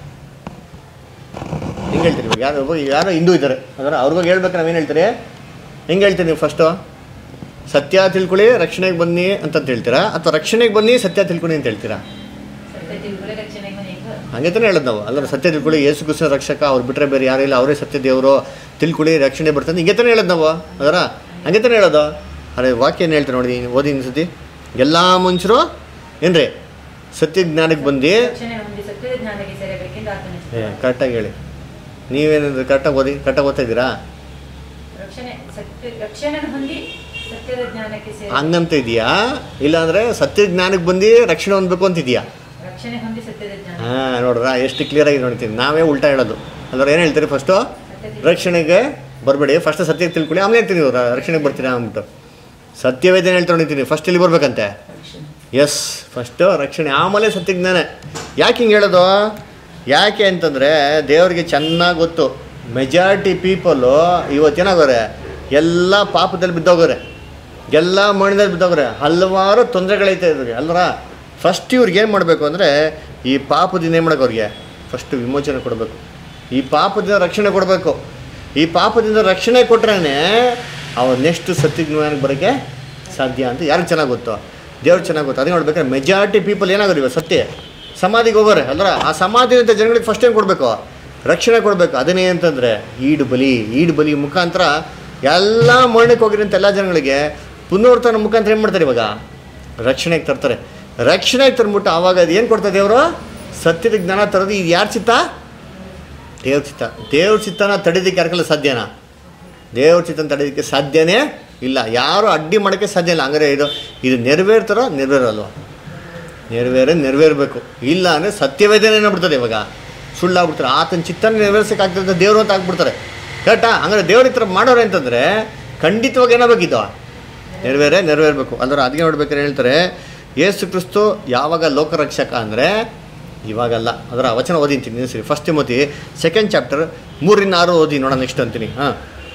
ಹಿಂಗೆ ಹೇಳ್ತೀರಿ ಇವಾಗ ಯಾರೋ ಒಬ್ಬ ಯಾರೋ ಹಿಂದೂ ಇದ್ದಾರೆ ಅದರ ಅವ್ರಿಗೋಗಿ ಹೇಳ್ಬೇಕು ನಾವೇನು ಹೇಳ್ತೀರಿ ಹೆಂಗೆ ಹೇಳ್ತೀರಿ ನೀವು ಫಸ್ಟು ಸತ್ಯ ತಿಳ್ಕೊಳ್ಳಿ ರಕ್ಷಣೆಗೆ ಬನ್ನಿ ಅಂತಂತ ಹೇಳ್ತೀರಾ ಅಥವಾ ರಕ್ಷಣೆಗೆ ಬನ್ನಿ ಸತ್ಯ ತಿಳ್ಕೊಳ್ಳಿ ಅಂತ ಹೇಳ್ತೀರಾ ಸತ್ಯ ತಿಳುವಳಿ ರಕ್ಷಣೆಗೆ ಮನೆಗೆ ಹಂಗೆ ತಾನೇ ಹೇಳೋದು ನಾವು ಅಲ್ಲರ ಸತ್ಯ ತಿಳ್ಕೊಳ್ಳಿ ಏಸು ಕೃಷ್ಣ ರಕ್ಷಕ ಅವ್ರು ಬಿಟ್ಟರೆ ಬೇರೆ ಯಾರೂ ಇಲ್ಲ ಅವರೇ ಸತ್ಯ ದೇವರು ತಿಳ್ಕೊಳ್ಳಿ ರಕ್ಷಣೆ ಬರ್ತದೆ ಹಿಂಗೆ ತಾನೇ ಹೇಳೋದು ನಾವು ಅದರ ಹಂಗೆ ತಾನೇ ಹೇಳೋದು ಅರೆ ವಾಕ್ಯ ಏನು ಹೇಳ್ತಾರೆ ನೋಡಿ ಓದಿ ಸತಿ ಎಲ್ಲ ಮನುಷ್ಯರು ಏನ್ರಿ ಸತ್ಯ ಜ್ಞಾನಕ್ಕೆ ಬಂದು ರಕ್ಷಣೆ ಹೊಂದಿ ಸತ್ಯದ ಜ್ಞಾನಕ್ಕೆ ಸೇರಬೇಕೆಂದು ಆತನ ಏ ಚಿತ್ತ ಕರೆಕ್ಟಾಗಿ ಹೇಳಿ ನೀವೇನಂದ್ರೆ ಕರೆಕ್ಟಾಗಿ ಓದಿ ಕರೆಕ್ಟಾಗಿ ಓದ್ತಾ ಇದ್ದೀರಾ ರಕ್ಷಣೆ ಸತ್ಯ ರಕ್ಷಣೆ ಹೊಂದಿ ಸತ್ಯದ ಜ್ಞಾನಕ್ಕೆ ಸೇರಿ ಹಂಗಂತ ಇದೆಯಾ ಇಲ್ಲಾಂದ್ರೆ ಸತ್ಯ ಜ್ಞಾನಕ್ಕೆ ಬಂದು ರಕ್ಷಣೆ ಹೊಂದಬೇಕು ಅಂತಿದ್ಯಾ ರಕ್ಷಣೆ ಹೊಂದಿ ಸತ್ಯದ ಜ್ಞಾನ ಹಾಂ ನೋಡ್ರ ಎಷ್ಟು ಕ್ಲಿಯರ್ ಆಗಿ ನೋಡ್ತೀನಿ ನಾವೇ ಉಲ್ಟಾ ಹೇಳೋದು ಅಂದ್ರೆ ಏನು ಹೇಳ್ತೀರಿ ಫಸ್ಟು ರಕ್ಷಣೆಗೆ ಬರಬೇಡಿ ಫಸ್ಟ್ ಸತ್ಯಕ್ಕೆ ತಿಳ್ಕೊಳ್ಳಿ ಆಮೇಲೆ ಹೇಳ್ತೀನಿ ಇವ್ರು ರಕ್ಷಣೆಗೆ ಬರ್ತೀರಾ ಅಂದ್ಬಿಟ್ಟು ಸತ್ಯವೇದೇನು ಹೇಳ್ತಾ ಹೊಡಿತೀನಿ ಫಸ್ಟ್ ಇಲ್ಲಿ ಬರ್ಬೇಕಂತೆ ಎಸ್ ಫಸ್ಟು ರಕ್ಷಣೆ ಆಮೇಲೆ ಸತ್ಯಜ್ಞಾನ ಯಾಕೆ ಹಿಂಗೆ ಹೇಳೋದು ಯಾಕೆ ಅಂತಂದರೆ ದೇವರಿಗೆ ಚೆನ್ನಾಗಿ ಗೊತ್ತು ಮೆಜಾರಿಟಿ ಪೀಪಲ್ಲು ಇವತ್ತೇನಾಗೋರೆ ಎಲ್ಲ ಪಾಪದಲ್ಲಿ ಬಿದ್ದೋಗೋರೆ ಎಲ್ಲ ಮಣ್ಣದಲ್ಲಿ ಬಿದ್ದೋಗ್ರೆ ಹಲವಾರು ತೊಂದರೆಗಳೈತೆ ಇದ್ರಿಗೆ ಅಲ್ವರ ಫಸ್ಟ್ ಇವ್ರಿಗೆ ಏನು ಮಾಡಬೇಕು ಅಂದರೆ ಈ ಪಾಪದಿಂದ ಏನು ಮಾಡೋಕೆ ಅವ್ರಿಗೆ ಫಸ್ಟ್ ವಿಮೋಚನೆ ಕೊಡಬೇಕು ಈ ಪಾಪದಿಂದ ರಕ್ಷಣೆ ಕೊಡಬೇಕು ಈ ಪಾಪದಿಂದ ರಕ್ಷಣೆ ಕೊಟ್ರೇ ಅವ್ರು ನೆಕ್ಸ್ಟ್ ಸತ್ಯಜ್ಞಾನಕ್ಕೆ ಬರೋಕ್ಕೆ ಸಾಧ್ಯ ಅಂತ ಯಾರಿಗೆ ಚೆನ್ನಾಗಿ ಗೊತ್ತು ದೇವ್ರು ಚೆನ್ನಾಗಿ ಗೊತ್ತು ಅದೇ ನೋಡ್ಬೇಕಾದ್ರೆ ಮೆಜಾರಿಟಿ ಪೀಪಲ್ ಏನಾಗೋರು ಇವಾಗ ಸತ್ಯ ಸಮಾಧಿಗೆ ಹೋಗೋರೆ ಅಲ್ರ ಆ ಸಮಾಧಿಯಿಂದ ಜನಗಳಿಗೆ ಫಸ್ಟ್ ಏನು ಕೊಡಬೇಕು ರಕ್ಷಣೆ ಕೊಡಬೇಕು ಅದನ್ನೇ ಅಂತಂದರೆ ಈಡು ಬಲಿ ಈಡು ಬಲಿ ಮುಖಾಂತರ ಎಲ್ಲ ಮರಣಕ್ಕೆ ಹೋಗಿರೋಂಥ ಎಲ್ಲ ಜನಗಳಿಗೆ ಪುನರ್ತನ ಮುಖಾಂತರ ಏನು ಮಾಡ್ತಾರೆ ಇವಾಗ ರಕ್ಷಣೆಗೆ ತರ್ತಾರೆ ರಕ್ಷಣೆಗೆ ತಂದ್ಬಿಟ್ಟು ಆವಾಗ ಅದು ಏನು ಕೊಡ್ತಾರೆ ದೇವರು ಸತ್ಯದ ಜ್ಞಾನ ತರೋದು ಇದು ಯಾರ ಚಿತ್ತ ದೇವ್ರ ಚಿತ್ತ ದೇವ್ರ ಚಿತ್ತನ ತಡೀದಕ್ಕೆ ಯಾರಿಗೆಲ್ಲ ಸಾಧ್ಯನಾ ದೇವ್ರ ಚಿತ್ತನ ತಡೀದಕ್ಕೆ ಸಾಧ್ಯನೇ ಇಲ್ಲ ಯಾರು ಅಡ್ಡಿ ಮಾಡೋಕ್ಕೆ ಸಾಧ್ಯ ಇಲ್ಲ ಹಂಗಾರೆ ಇದು ಇದು ನೆರವೇರ್ತಾರೋ ನೆರವೇರಲ್ವ ನೆರವೇರೇ ನೆರವೇರಬೇಕು ಇಲ್ಲ ಅಂದರೆ ಸತ್ಯವೇದನೆ ಏನಾಗ್ಬಿಡ್ತದೆ ಇವಾಗ ಸುಳ್ಳಾಗ್ಬಿಡ್ತಾರೆ ಆತನ ಚಿತ್ತನ ನೆರವೇರ್ಸಕ್ಕೆ ಆಗ್ತದೆ ದೇವರು ಅಂತ ಆಗ್ಬಿಡ್ತಾರೆ ಕರೆಕ್ಟಾ ಹಂಗಾರೆ ದೇವ್ರ ಹತ್ರ ಮಾಡೋರು ಅಂತಂದರೆ ಖಂಡಿತವಾಗಿ ಏನಾಗಬೇಕಿದ್ದು ನೆರವೇರೇ ನೆರವೇರಬೇಕು ಅಂದ್ರೆ ಅದಕ್ಕೆ ನೋಡ್ಬೇಕಾದ್ರೆ ಹೇಳ್ತಾರೆ ಯೇಸು ಕ್ರಿಸ್ತು ಯಾವಾಗ ಲೋಕರಕ್ಷಕ ಅಂದರೆ ಇವಾಗಲ್ಲ ಅದರ ವಚನ ಓದಿಂತೀನಿ ಸರಿ ಫಸ್ಟ್ ತಿಮೋತಿ ಸೆಕೆಂಡ್ ಚಾಪ್ಟರ್ ಮೂರಿಂದ ಆರು ಓದಿ ನೋಡೋಣ ನೆಕ್ಸ್ಟ್ ಅಂತೀನಿ ಹಾಂ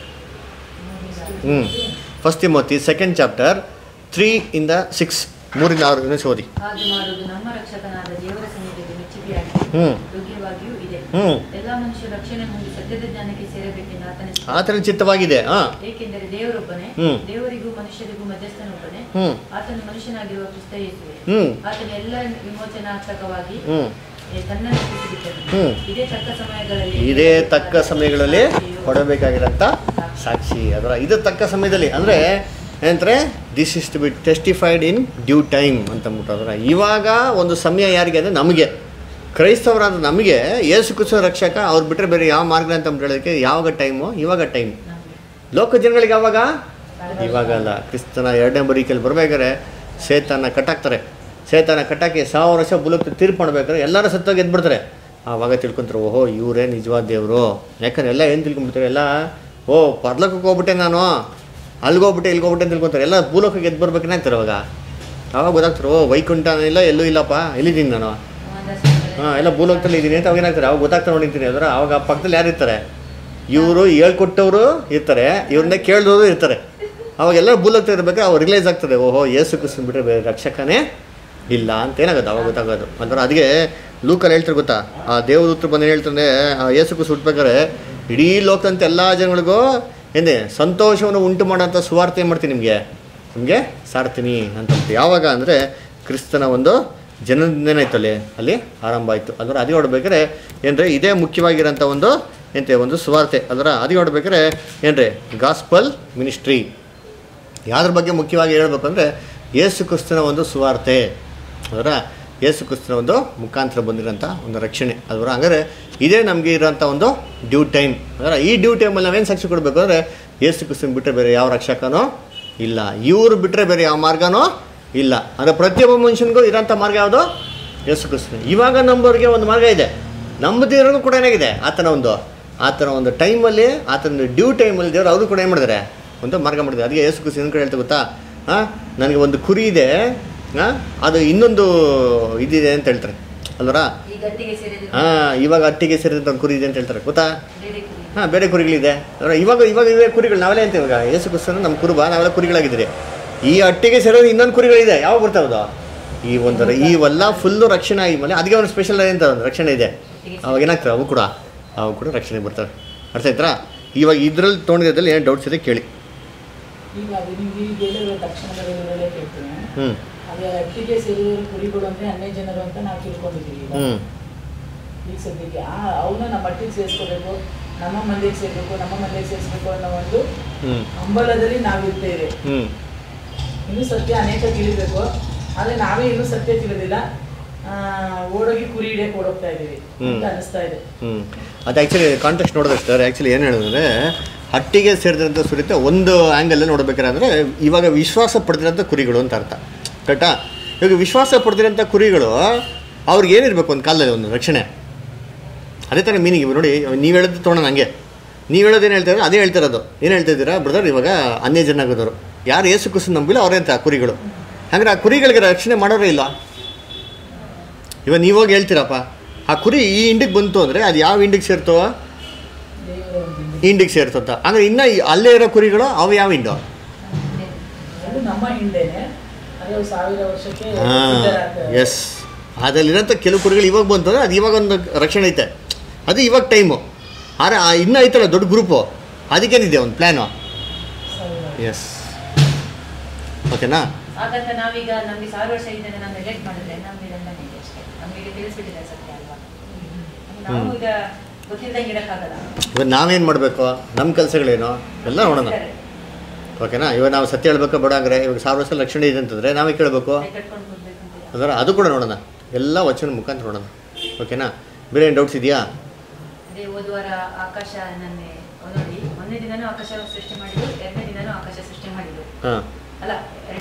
ಹ್ಞೂ first Timothy second chapter three ಇಂದ ಸಿಕ್ಸ್ ಮೂರಿಂದ ಆರು ಇನ್ನೊಂದು ಓದಿ ಹಾಗೆ ಮಾಡುವುದು ನಮ್ಮ ರಕ್ಷಕನಾದ ದೇವರ ಸನ್ನಿಧಿಗೆ ಮೆಚ್ಚುಗೆಯಾಗಿ ಹ್ಞೂ ಯೋಗ್ಯವಾಗಿಯೂ ಇದೆ ಹ್ಞೂ ಎಲ್ಲ ಮನುಷ್ಯರು ರಕ್ಷಣೆ ಹೊಂದಿ ಸತ್ಯದ ಜ್ಞಾನಕ್ಕೆ ಸೇರಬೇಕೆಂದು ಆತನ ಚಿತ್ತ. ಆತನ ಚಿತ್ತವಾಗಿದೆ ಹಾಂ ಏಕೆಂದರೆ ದೇವರೊಬ್ಬನೇ ಹ್ಮ್. ದೇವರಿಗೂ ಮನುಷ್ಯರಿಗೂ ಮಧ್ಯಸ್ಥನೊಬ್ಬನೇ ಹ್ಞೂ ಆತನು ಮನುಷ್ಯನಾಗಿರುವ ಕ್ರಿಸ್ತ ಯೇಸುವೆ ಹ್ಞೂ ಆತನು ಎಲ್ಲ ವಿಮೋಚನಾರ್ಥಕವಾಗಿ ಹ್ಞೂ ಏ, ತನ್ನನ್ನು ಒಪ್ಪಿಸಿಬಿಟ್ಟನು. ಹ್ಮ್. ಇದೇ ತಕ್ಕ ಸಮಯಗಳಲ್ಲಿ ಇದೇ ತಕ್ಕ ಸಮಯಗಳಲ್ಲಿ ಕೊಡಬೇಕಾಗಿರೋಂಥ ಸಾಕ್ಷಿ ಅದರ ಇದು ತಕ್ಕ ಸಮಯದಲ್ಲಿ ಅಂದರೆ ಏನಂತಾರೆ this is to be testified in due time ಅಂತ ಅಂದ್ಬಿಟ್ಟು ಅದರ ಇವಾಗ ಒಂದು ಸಮಯ ಯಾರಿಗೆ ಅಂದರೆ ನಮಗೆ ಕ್ರೈಸ್ತವರಾದ ನಮಗೆ ಯೇಸು ಕ್ರಿಸ್ತ ರಕ್ಷಕ ಅವ್ರು ಬಿಟ್ಟರೆ ಬೇರೆ ಯಾವ ಮಾರ್ಗ ಅಂತ ಅಂದ್ಬಿಟ್ಟು ಹೇಳೋದಕ್ಕೆ ಯಾವಾಗ ಟೈಮು ಇವಾಗ ಟೈಮ್ ಲೋಕ ಜನಗಳಿಗೆ ಯಾವಾಗ ಇವಾಗಲ್ಲ ಕ್ರಿಸ್ತನ ಎರಡನೇ ಬರೀಕಲ್ಲಿ ಬರ್ಬೇಕಾದ್ರೆ ಸೇತನ ಕಟ್ಟಾಕ್ತಾರೆ ಸೇತನ ಕಟ್ಟಾಕಿ ಸಾವಿರ ವರ್ಷ ಬುಲಕ್ಕೆ ತೀರ್ಪು ಮಾಡ್ಬೇಕಾದ್ರೆ ಎಲ್ಲರೂ ಸತ್ತೋಗಿ ಎದ್ಬಿಡ್ತಾರೆ ಆವಾಗ ತಿಳ್ಕೊಂತಾರೆ ಓಹೋ ಇವರೇ ನಿಜವಾದ ದೇವರು ಯಾಕಂದ್ರೆ ಎಲ್ಲ ಏನು ತಿಳ್ಕೊಂಬಿಡ್ತಾರೆ ಎಲ್ಲ ಓ ಪರ್ಲೋಕಕ್ಕೆ ಹೋಗ್ಬಿಟ್ಟೆ ನಾನು ಅಲ್ಲಿಗೆ ಹೋಗ್ಬಿಟ್ಟೆ ಇಲ್ಲಿಗೆ ಹೋಗ್ಬಿಟ್ಟೆ ಅಂತ ತಿಳ್ಕೊತಾರೆ ಎಲ್ಲ ಭೂಲೋಕಕ್ಕೆ ಎದ್ದು ಬರ್ಬೇಕನ್ನ ಅಂತಾರೆ ಅವಾಗ ಆವಾಗ ಗೊತ್ತಾಗ್ತಾರೆ ಓ ವೈಕುಂಠ ಇಲ್ಲ ಎಲ್ಲೂ ಇಲ್ಲಪ್ಪ ಎಲ್ಲಿದ್ದೀನಿ ನಾನು ಹಾಂ ಎಲ್ಲ ಭೂಲೋಕದಲ್ಲಿ ಇದ್ದೀನಿ ಅಂತ ಅವಾಗ ಏನಾಗ್ತಾರೆ ಅವಾಗ ಗೊತ್ತಾಗ್ತಾ ನೋಡಿದ್ದೀನಿ ಅಂದ್ರೆ ಅವಾಗ ಪಕ್ಕದಲ್ಲಿ ಯಾರು ಇರ್ತಾರೆ ಇವರು ಹೇಳ್ಕೊಟ್ಟವರು ಇರ್ತಾರೆ ಇವ್ರನ್ನ ಕೇಳಿದವರು ಇರ್ತಾರೆ ಅವಾಗೆಲ್ಲ ಭೂಲೋಕದಲ್ಲಿ ಇರ್ಬೇಕಾದ್ರೆ ಅವ್ರು ರಿಲೈಸ್ ಆಗ್ತದೆ ಓಹೋ ಏಸು ಕ್ರಿಸ್ತನ್ ಬಿಟ್ಟರೆ ಬೇರೆ ರಕ್ಷಕನೇ ಇಲ್ಲ ಅಂತ ಏನಾಗುತ್ತೆ ಅವಾಗ ಗೊತ್ತಾಗೋದು ಅಂದ್ರೆ ಅದಕ್ಕೆ ಲೂಕಲ್ಲಿ ಹೇಳ್ತಾರೆ ಗೊತ್ತಾ ಆ ದೇವದೂತರು ಬಂದು ಹೇಳ್ತಾರೆ ಆ ಏಸು ಕ್ರಿಸ್ತ ಹುಟ್ಬೇಕಾದ್ರೆ ಇಡೀ ಲೋಕದಂತ ಎಲ್ಲ ಜನಗಳಿಗೂ ಏನೇ ಸಂತೋಷವನ್ನು ಉಂಟು ಮಾಡೋಂಥ ಸುವಾರ್ತೆ ಏನು ಮಾಡ್ತೀನಿ ನಿಮಗೆ ನಿಮಗೆ ಸಾರ್ತೀನಿ ಅಂತ ಯಾವಾಗ ಅಂದರೆ ಕ್ರಿಸ್ತನ ಒಂದು ಜನದಿಂದನೇ ಅಲ್ಲಿ ಅಲ್ಲಿ ಆರಂಭ ಆಯಿತು ಅದರ ಅದೇ ನೋಡ್ಬೇಕಾದ್ರೆ ಏನ್ರಿ ಇದೇ ಮುಖ್ಯವಾಗಿರೋಂಥ ಒಂದು ಎಂತೆ ಒಂದು ಸುವಾರ್ತೆ ಅದರ ಅದೇ ನೋಡ್ಬೇಕಾದ್ರೆ ಏನ್ರಿ ಗಾಸ್ಪಲ್ ಮಿನಿಸ್ಟ್ರಿ ಯಾವ್ದ್ರ ಬಗ್ಗೆ ಮುಖ್ಯವಾಗಿ ಹೇಳ್ಬೇಕು ಅಂದರೆ ಯೇಸು ಕ್ರಿಸ್ತನ ಒಂದು ಸುವಾರ್ತೆ ಅದರ ಯೇಸು ಕ್ರಿಸ್ತನ ಒಂದು ಮುಖಾಂತರ ಬಂದಿರೋಂಥ ಒಂದು ರಕ್ಷಣೆ ಅದರ ಹಂಗಾರೆ ಇದೇ ನಮಗೆ ಇರೋಂಥ ಒಂದು ಡ್ಯೂ ಟೈಮ್ ಅದರ ಈ ಡ್ಯೂ ಟೈಮಲ್ಲಿ ನಾವೇನು ಸಾಕ್ಷಿ ಕೊಡಬೇಕು ಅಂದರೆ ಯೇಸು ಕ್ರಿಸ್ತನ ಬಿಟ್ಟರೆ ಬೇರೆ ಯಾವ ರಕ್ಷಕನೋ ಇಲ್ಲ ಇವರು ಬಿಟ್ಟರೆ ಬೇರೆ ಯಾವ ಮಾರ್ಗನೋ ಇಲ್ಲ ಅಂದರೆ ಪ್ರತಿಯೊಬ್ಬ ಮನುಷ್ಯನಿಗೂ ಇರೋಂಥ ಮಾರ್ಗ ಯಾವುದು ಯೇಸು ಕ್ರಿಸ್ತನ ಇವಾಗ ನಂಬೋರಿಗೆ ಒಂದು ಮಾರ್ಗ ಇದೆ ನಂಬದಿರೋನು ಕೂಡ ಏನಾಗಿದೆ ಆತನ ಒಂದು ಆತನ ಒಂದು ಟೈಮಲ್ಲಿ ಆತನ ಡ್ಯೂ ಟೈಮಲ್ಲಿ ದೇವರು ಅವರು ಕೂಡ ಏನು ಮಾಡಿದ್ದಾರೆ ಒಂದು ಮಾರ್ಗ ಮಾಡಿದ್ದಾರೆ ಅದಕ್ಕೆ ಯೇಸು ಕ್ರಿಸ್ತ ಇನ್ನೊಂದು ಕಡೆ ಹೇಳ್ತಾ ಗೊತ್ತಾ ಹಾಂ ನನಗೆ ಒಂದು ಕುರಿ ಇದೆ ಹಾಂ ಅದು ಇನ್ನೊಂದು ಇದಿದೆ ಅಂತ ಹೇಳ್ತಾರೆ ಅಲ್ವರಾ ಈ ಗಟ್ಟಿಗೆ ಸೇರಿದ ಹಾಂ ಇವಾಗ ಅಟ್ಟಿಗೆ ಸೇರಿದಂಥ ಒಂದು ಕುರಿ ಇದೆ ಅಂತ ಹೇಳ್ತಾರೆ ಗೊತ್ತಾ ಬೇರೆ ಕುರಿ. ಹಾಂ ಬೇರೆ ಕುರಿಗಳಿದೆ ಅಂದ್ರೆ ಇವಾಗ ಇವಾಗ ಇವೆ ಕುರಿಗಳು ನಾವೆಲ್ಲ ಅಂತ ಇವಾಗ ಯೇಸು ಕ್ರಿಸ್ತನ ನಮ್ಮ ಕುರುಬ ನಾವೆಲ್ಲ ಕುರಿಗಳಾಗಿದ್ದೀರಿ ಈ ಅಟ್ಟಿಗೆ ಸೇರೋದು ಇನ್ನೊಂದು ಕುರಿಗಳಿದೆ ಯಾವ ಬರ್ತಾವದು ಈ ಒಂಥರ ಇವೆಲ್ಲ ಫುಲ್ಲು ರಕ್ಷಣೆ ಆಗಿ ಮೇಲೆ ಅದಕ್ಕೆ ಒಂದು ಸ್ಪೆಷಲ್ ಅಂತ ಒಂದು ರಕ್ಷಣೆ ಇದೆ ಅವಾಗ ಏನಾಗ್ತವೆ ಅವು ಕೂಡ ಅವು ಕೂಡ ರಕ್ಷಣೆ ಬರ್ತವೆ ಅರ್ಥ ಆಯ್ತಾ ಇವಾಗ ಇದ್ರಲ್ಲಿ ತೊಗೊಂಡಿದ್ದಲ್ಲಿ ಏನು ಡೌಟ್ಸ್ ಇದೆ ಕೇಳಿ ಈಗ ಅದು ನೀವು ಈಗ ಹೇಳಿರೋ ತಕ್ಷಣದಲ್ಲೇ ಕೇಳ್ತೀನಿ ಹ್ಞೂ ಅದೇ ಅಟ್ಟಿಗೆ ಸೇರಿದ ಕುರಿಗಳು ಅಂದ್ರೆ ಅನ್ಯ ಜನರು ಅಂತ ನಾವು ತಿಳ್ಕೊಂಡಿದ್ದೀವಿ ಈಗ. ಹ್ಞೂ ಈಗ ಸದ್ಯಕ್ಕೆ ಆ ಅವನ್ನ ನಮ್ಮ ಮಟ್ಟಿಗೆ ಸೇರಿಸ್ಕೋಬೇಕು ನಮ್ಮ ಮಂದಿಗೆ ಸೇರ್ಬೇಕು ನಮ್ಮ ಮಂದಿಗೆ ಸೇರಿಸ್ಬೇಕು ಅನ್ನೋ ಒಂದು ಹ್ಞೂ ಹಂಬಲದಲ್ಲಿ ನಾವಿರ್ತೇವೆ ಹ್ಞೂ ಇನ್ನೂ ಸತ್ಯ ಅನೇಕ ತಿಳಿಬೇಕು ಆದ್ರೆ ನಾವೇ ಇನ್ನೂ ಸತ್ಯ ತಿಳಿದಿಲ್ಲ ಆ, ಓಡೋಗಿ ಕುರಿ ಹಿಡಿಯಕ್ಕೆ ಓಡೋಗ್ತಾ ಇದೀವಿ ಅಂತ ಹ್ಮ್. ಅನಿಸ್ತಾ ಇದೆ ಹ್ಞೂ ಅದು ಆ್ಯಕ್ಚುಲಿ ಕಾಂಟೆಕ್ಸ್ಟ್ ನೋಡಿದ್ರೆ ಸರ್ ಆ್ಯಕ್ಚುಲಿ ಏನು ಹೇಳಿದ್ರೆ ಹಟ್ಟಿಗೆ ಸೇರಿದಂಥ ಸುರಿತ ಒಂದು ಆ್ಯಂಗಲ್ ನೋಡ್ಬೇಕಾದ್ರೆ ಅಂದರೆ ಇವಾಗ ವಿಶ್ವಾಸ ಪಡೆದಿರೋಂಥ ಕುರಿಗಳು ಅಂತ ಅರ್ಥ ಕರೆಕ್ಟಾ ಇವಾಗ ವಿಶ್ವಾಸ ಪಡೆದಿರೋಂಥ ಕುರಿಗಳು ಅವ್ರಿಗೆ ಏನಿರಬೇಕು ಒಂದು ಕಾಲದಲ್ಲಿ ಒಂದು ರಕ್ಷಣೆ ಅದೇ ಥರ ಮೀನಿಂಗ್ ಇವಾಗ ನೋಡಿ ನೀವು ಹೇಳೋದು ತೊಗೊಳೋಣ ಹಂಗೆ ನೀವು ಹೇಳೋದು ಏನು ಹೇಳ್ತಾರೆ ಅದೇ ಹೇಳ್ತಿರೋದು ಏನು ಹೇಳ್ತಾ ಇದ್ದೀರಾ ಬ್ರದರ್ ಇವಾಗ ಅನ್ಯ ಜನ ಆಗೋದವರು ಯಾರು ಏಸು ಕುಸು ನಂಬಿಲ್ಲ ಅವರೇ ಅಂತ ಆ ಕುರಿಗಳು ಹಂಗಾರೆ ಆ ಕುರಿಗಳಿಗೆ ರಕ್ಷಣೆ ಮಾಡೋರೇ ಇಲ್ಲ ಇವಾಗ ನೀವೋಗಿ ಹೇಳ್ತೀರಪ್ಪ ಆ ಕುರಿ ಈ ಇಂಡಿಗೆ ಬಂತು ಅಂದರೆ ಅದು ಯಾವ ಇಂಡಿಗೆ ಸೇರ್ತೋ ದೇವರ ಒಂದು ಹಿಂದೆ. ಇಂಡಿಗೆ ಸೇರ್ತಂತ ಅಂದರೆ ಇನ್ನು ಈ ಅಲ್ಲೇ ಇರೋ ಕುರಿಗಳು ಅವು ಯಾವ ಇಂಡೋ ಅದು ನಮ್ಮ ಹಿಂದೆನೆ ಅದು ಸಾವಿರ ವರ್ಷಕ್ಕೆ ಹಾಂ ಸಿದ್ಧರಾಗ್ತದೆ. ಎಸ್ ಅದರಲ್ಲಿರೋಂಥ ಕೆಲವು ಕುರಿಗಳು ಇವಾಗ ಬಂತು ಅಂದರೆ ಅದು ಇವಾಗ ಒಂದು ರಕ್ಷಣೆ ಐತೆ ಅದು ಇವಾಗ ಟೈಮು ಆದರೆ ಆ ಇನ್ನೂ ಐತಲ್ಲ ದೊಡ್ಡ ಗ್ರೂಪು ಅದಕ್ಕೇನಿದೆ ಒಂದು ಪ್ಲ್ಯಾನು ಸಾವಿರ ಎಸ್ ಓಕೆನಾ ಹಾಗಂತ ನಾವೀಗ ನಮ್ಗೆ ಸಾವಿರ ವರ್ಷ ಇದ್ದರೆ ನಾವು ನೆಗ್ಲೆಕ್ಟ್ ಮಾಡಿದ್ರೆ ನಮ್ಗೆ ದಂಡನೆ ಇದೆ ಅಷ್ಟೇ ನಮಗೆ ತಿಳಿಸ್ಬಿಟ್ಟಿದೆ ಸತ್ಯ ಅಲ್ವಾ ನಾವು ಈಗ ಗೊತ್ತಿಲ್ದಂಗೆ ಇಡಕ್ಕಾಗಲ್ಲ ಇವಾಗ ನಾವೇನು ಮಾಡಬೇಕು ನಮ್ಮ ಕೆಲಸಗಳೇನು ಎಲ್ಲ ನೋಡೋಣ ಓಕೆನಾ ಇವಾಗ ನಾವು ಸತ್ಯ ಹೇಳ್ಬೇಕು ಬೇಡ ಅಂದರೆ ಇವಾಗ ಸಾವಿರ ವರ್ಷ ರಕ್ಷಣೆ ಇದೆ ಅಂತಂದರೆ ನಾವೇ ಕೇಳಬೇಕು ಕೈ ಕಟ್ಕೊಂಡು ಕೂರ್ಬೇಕು ಅಂತ ಅದರ ಅದು ಕೂಡ ನೋಡೋಣ ಎಲ್ಲ ವಚನ ಮುಖಾಂತರ ನೋಡೋಣ ಓಕೆನಾ ಬೇರೆ ಏನು ಡೌಟ್ಸ್ ಇದೆಯಾ ಅದೇ ಹೋದ ವಾರ ಆಕಾಶ ನನ್ನೆ ನೋಡಿ ಒಂದನೇ ದಿನನೂ ಆಕಾಶ ಸೃಷ್ಟಿ ಮಾಡಿದ್ರು ಎರಡನೇ ದಿನನೂ ಆಕಾಶ ಸೃಷ್ಟಿ ಮಾಡಿದ್ರು ಹಾಂ ಅಲ್ಲ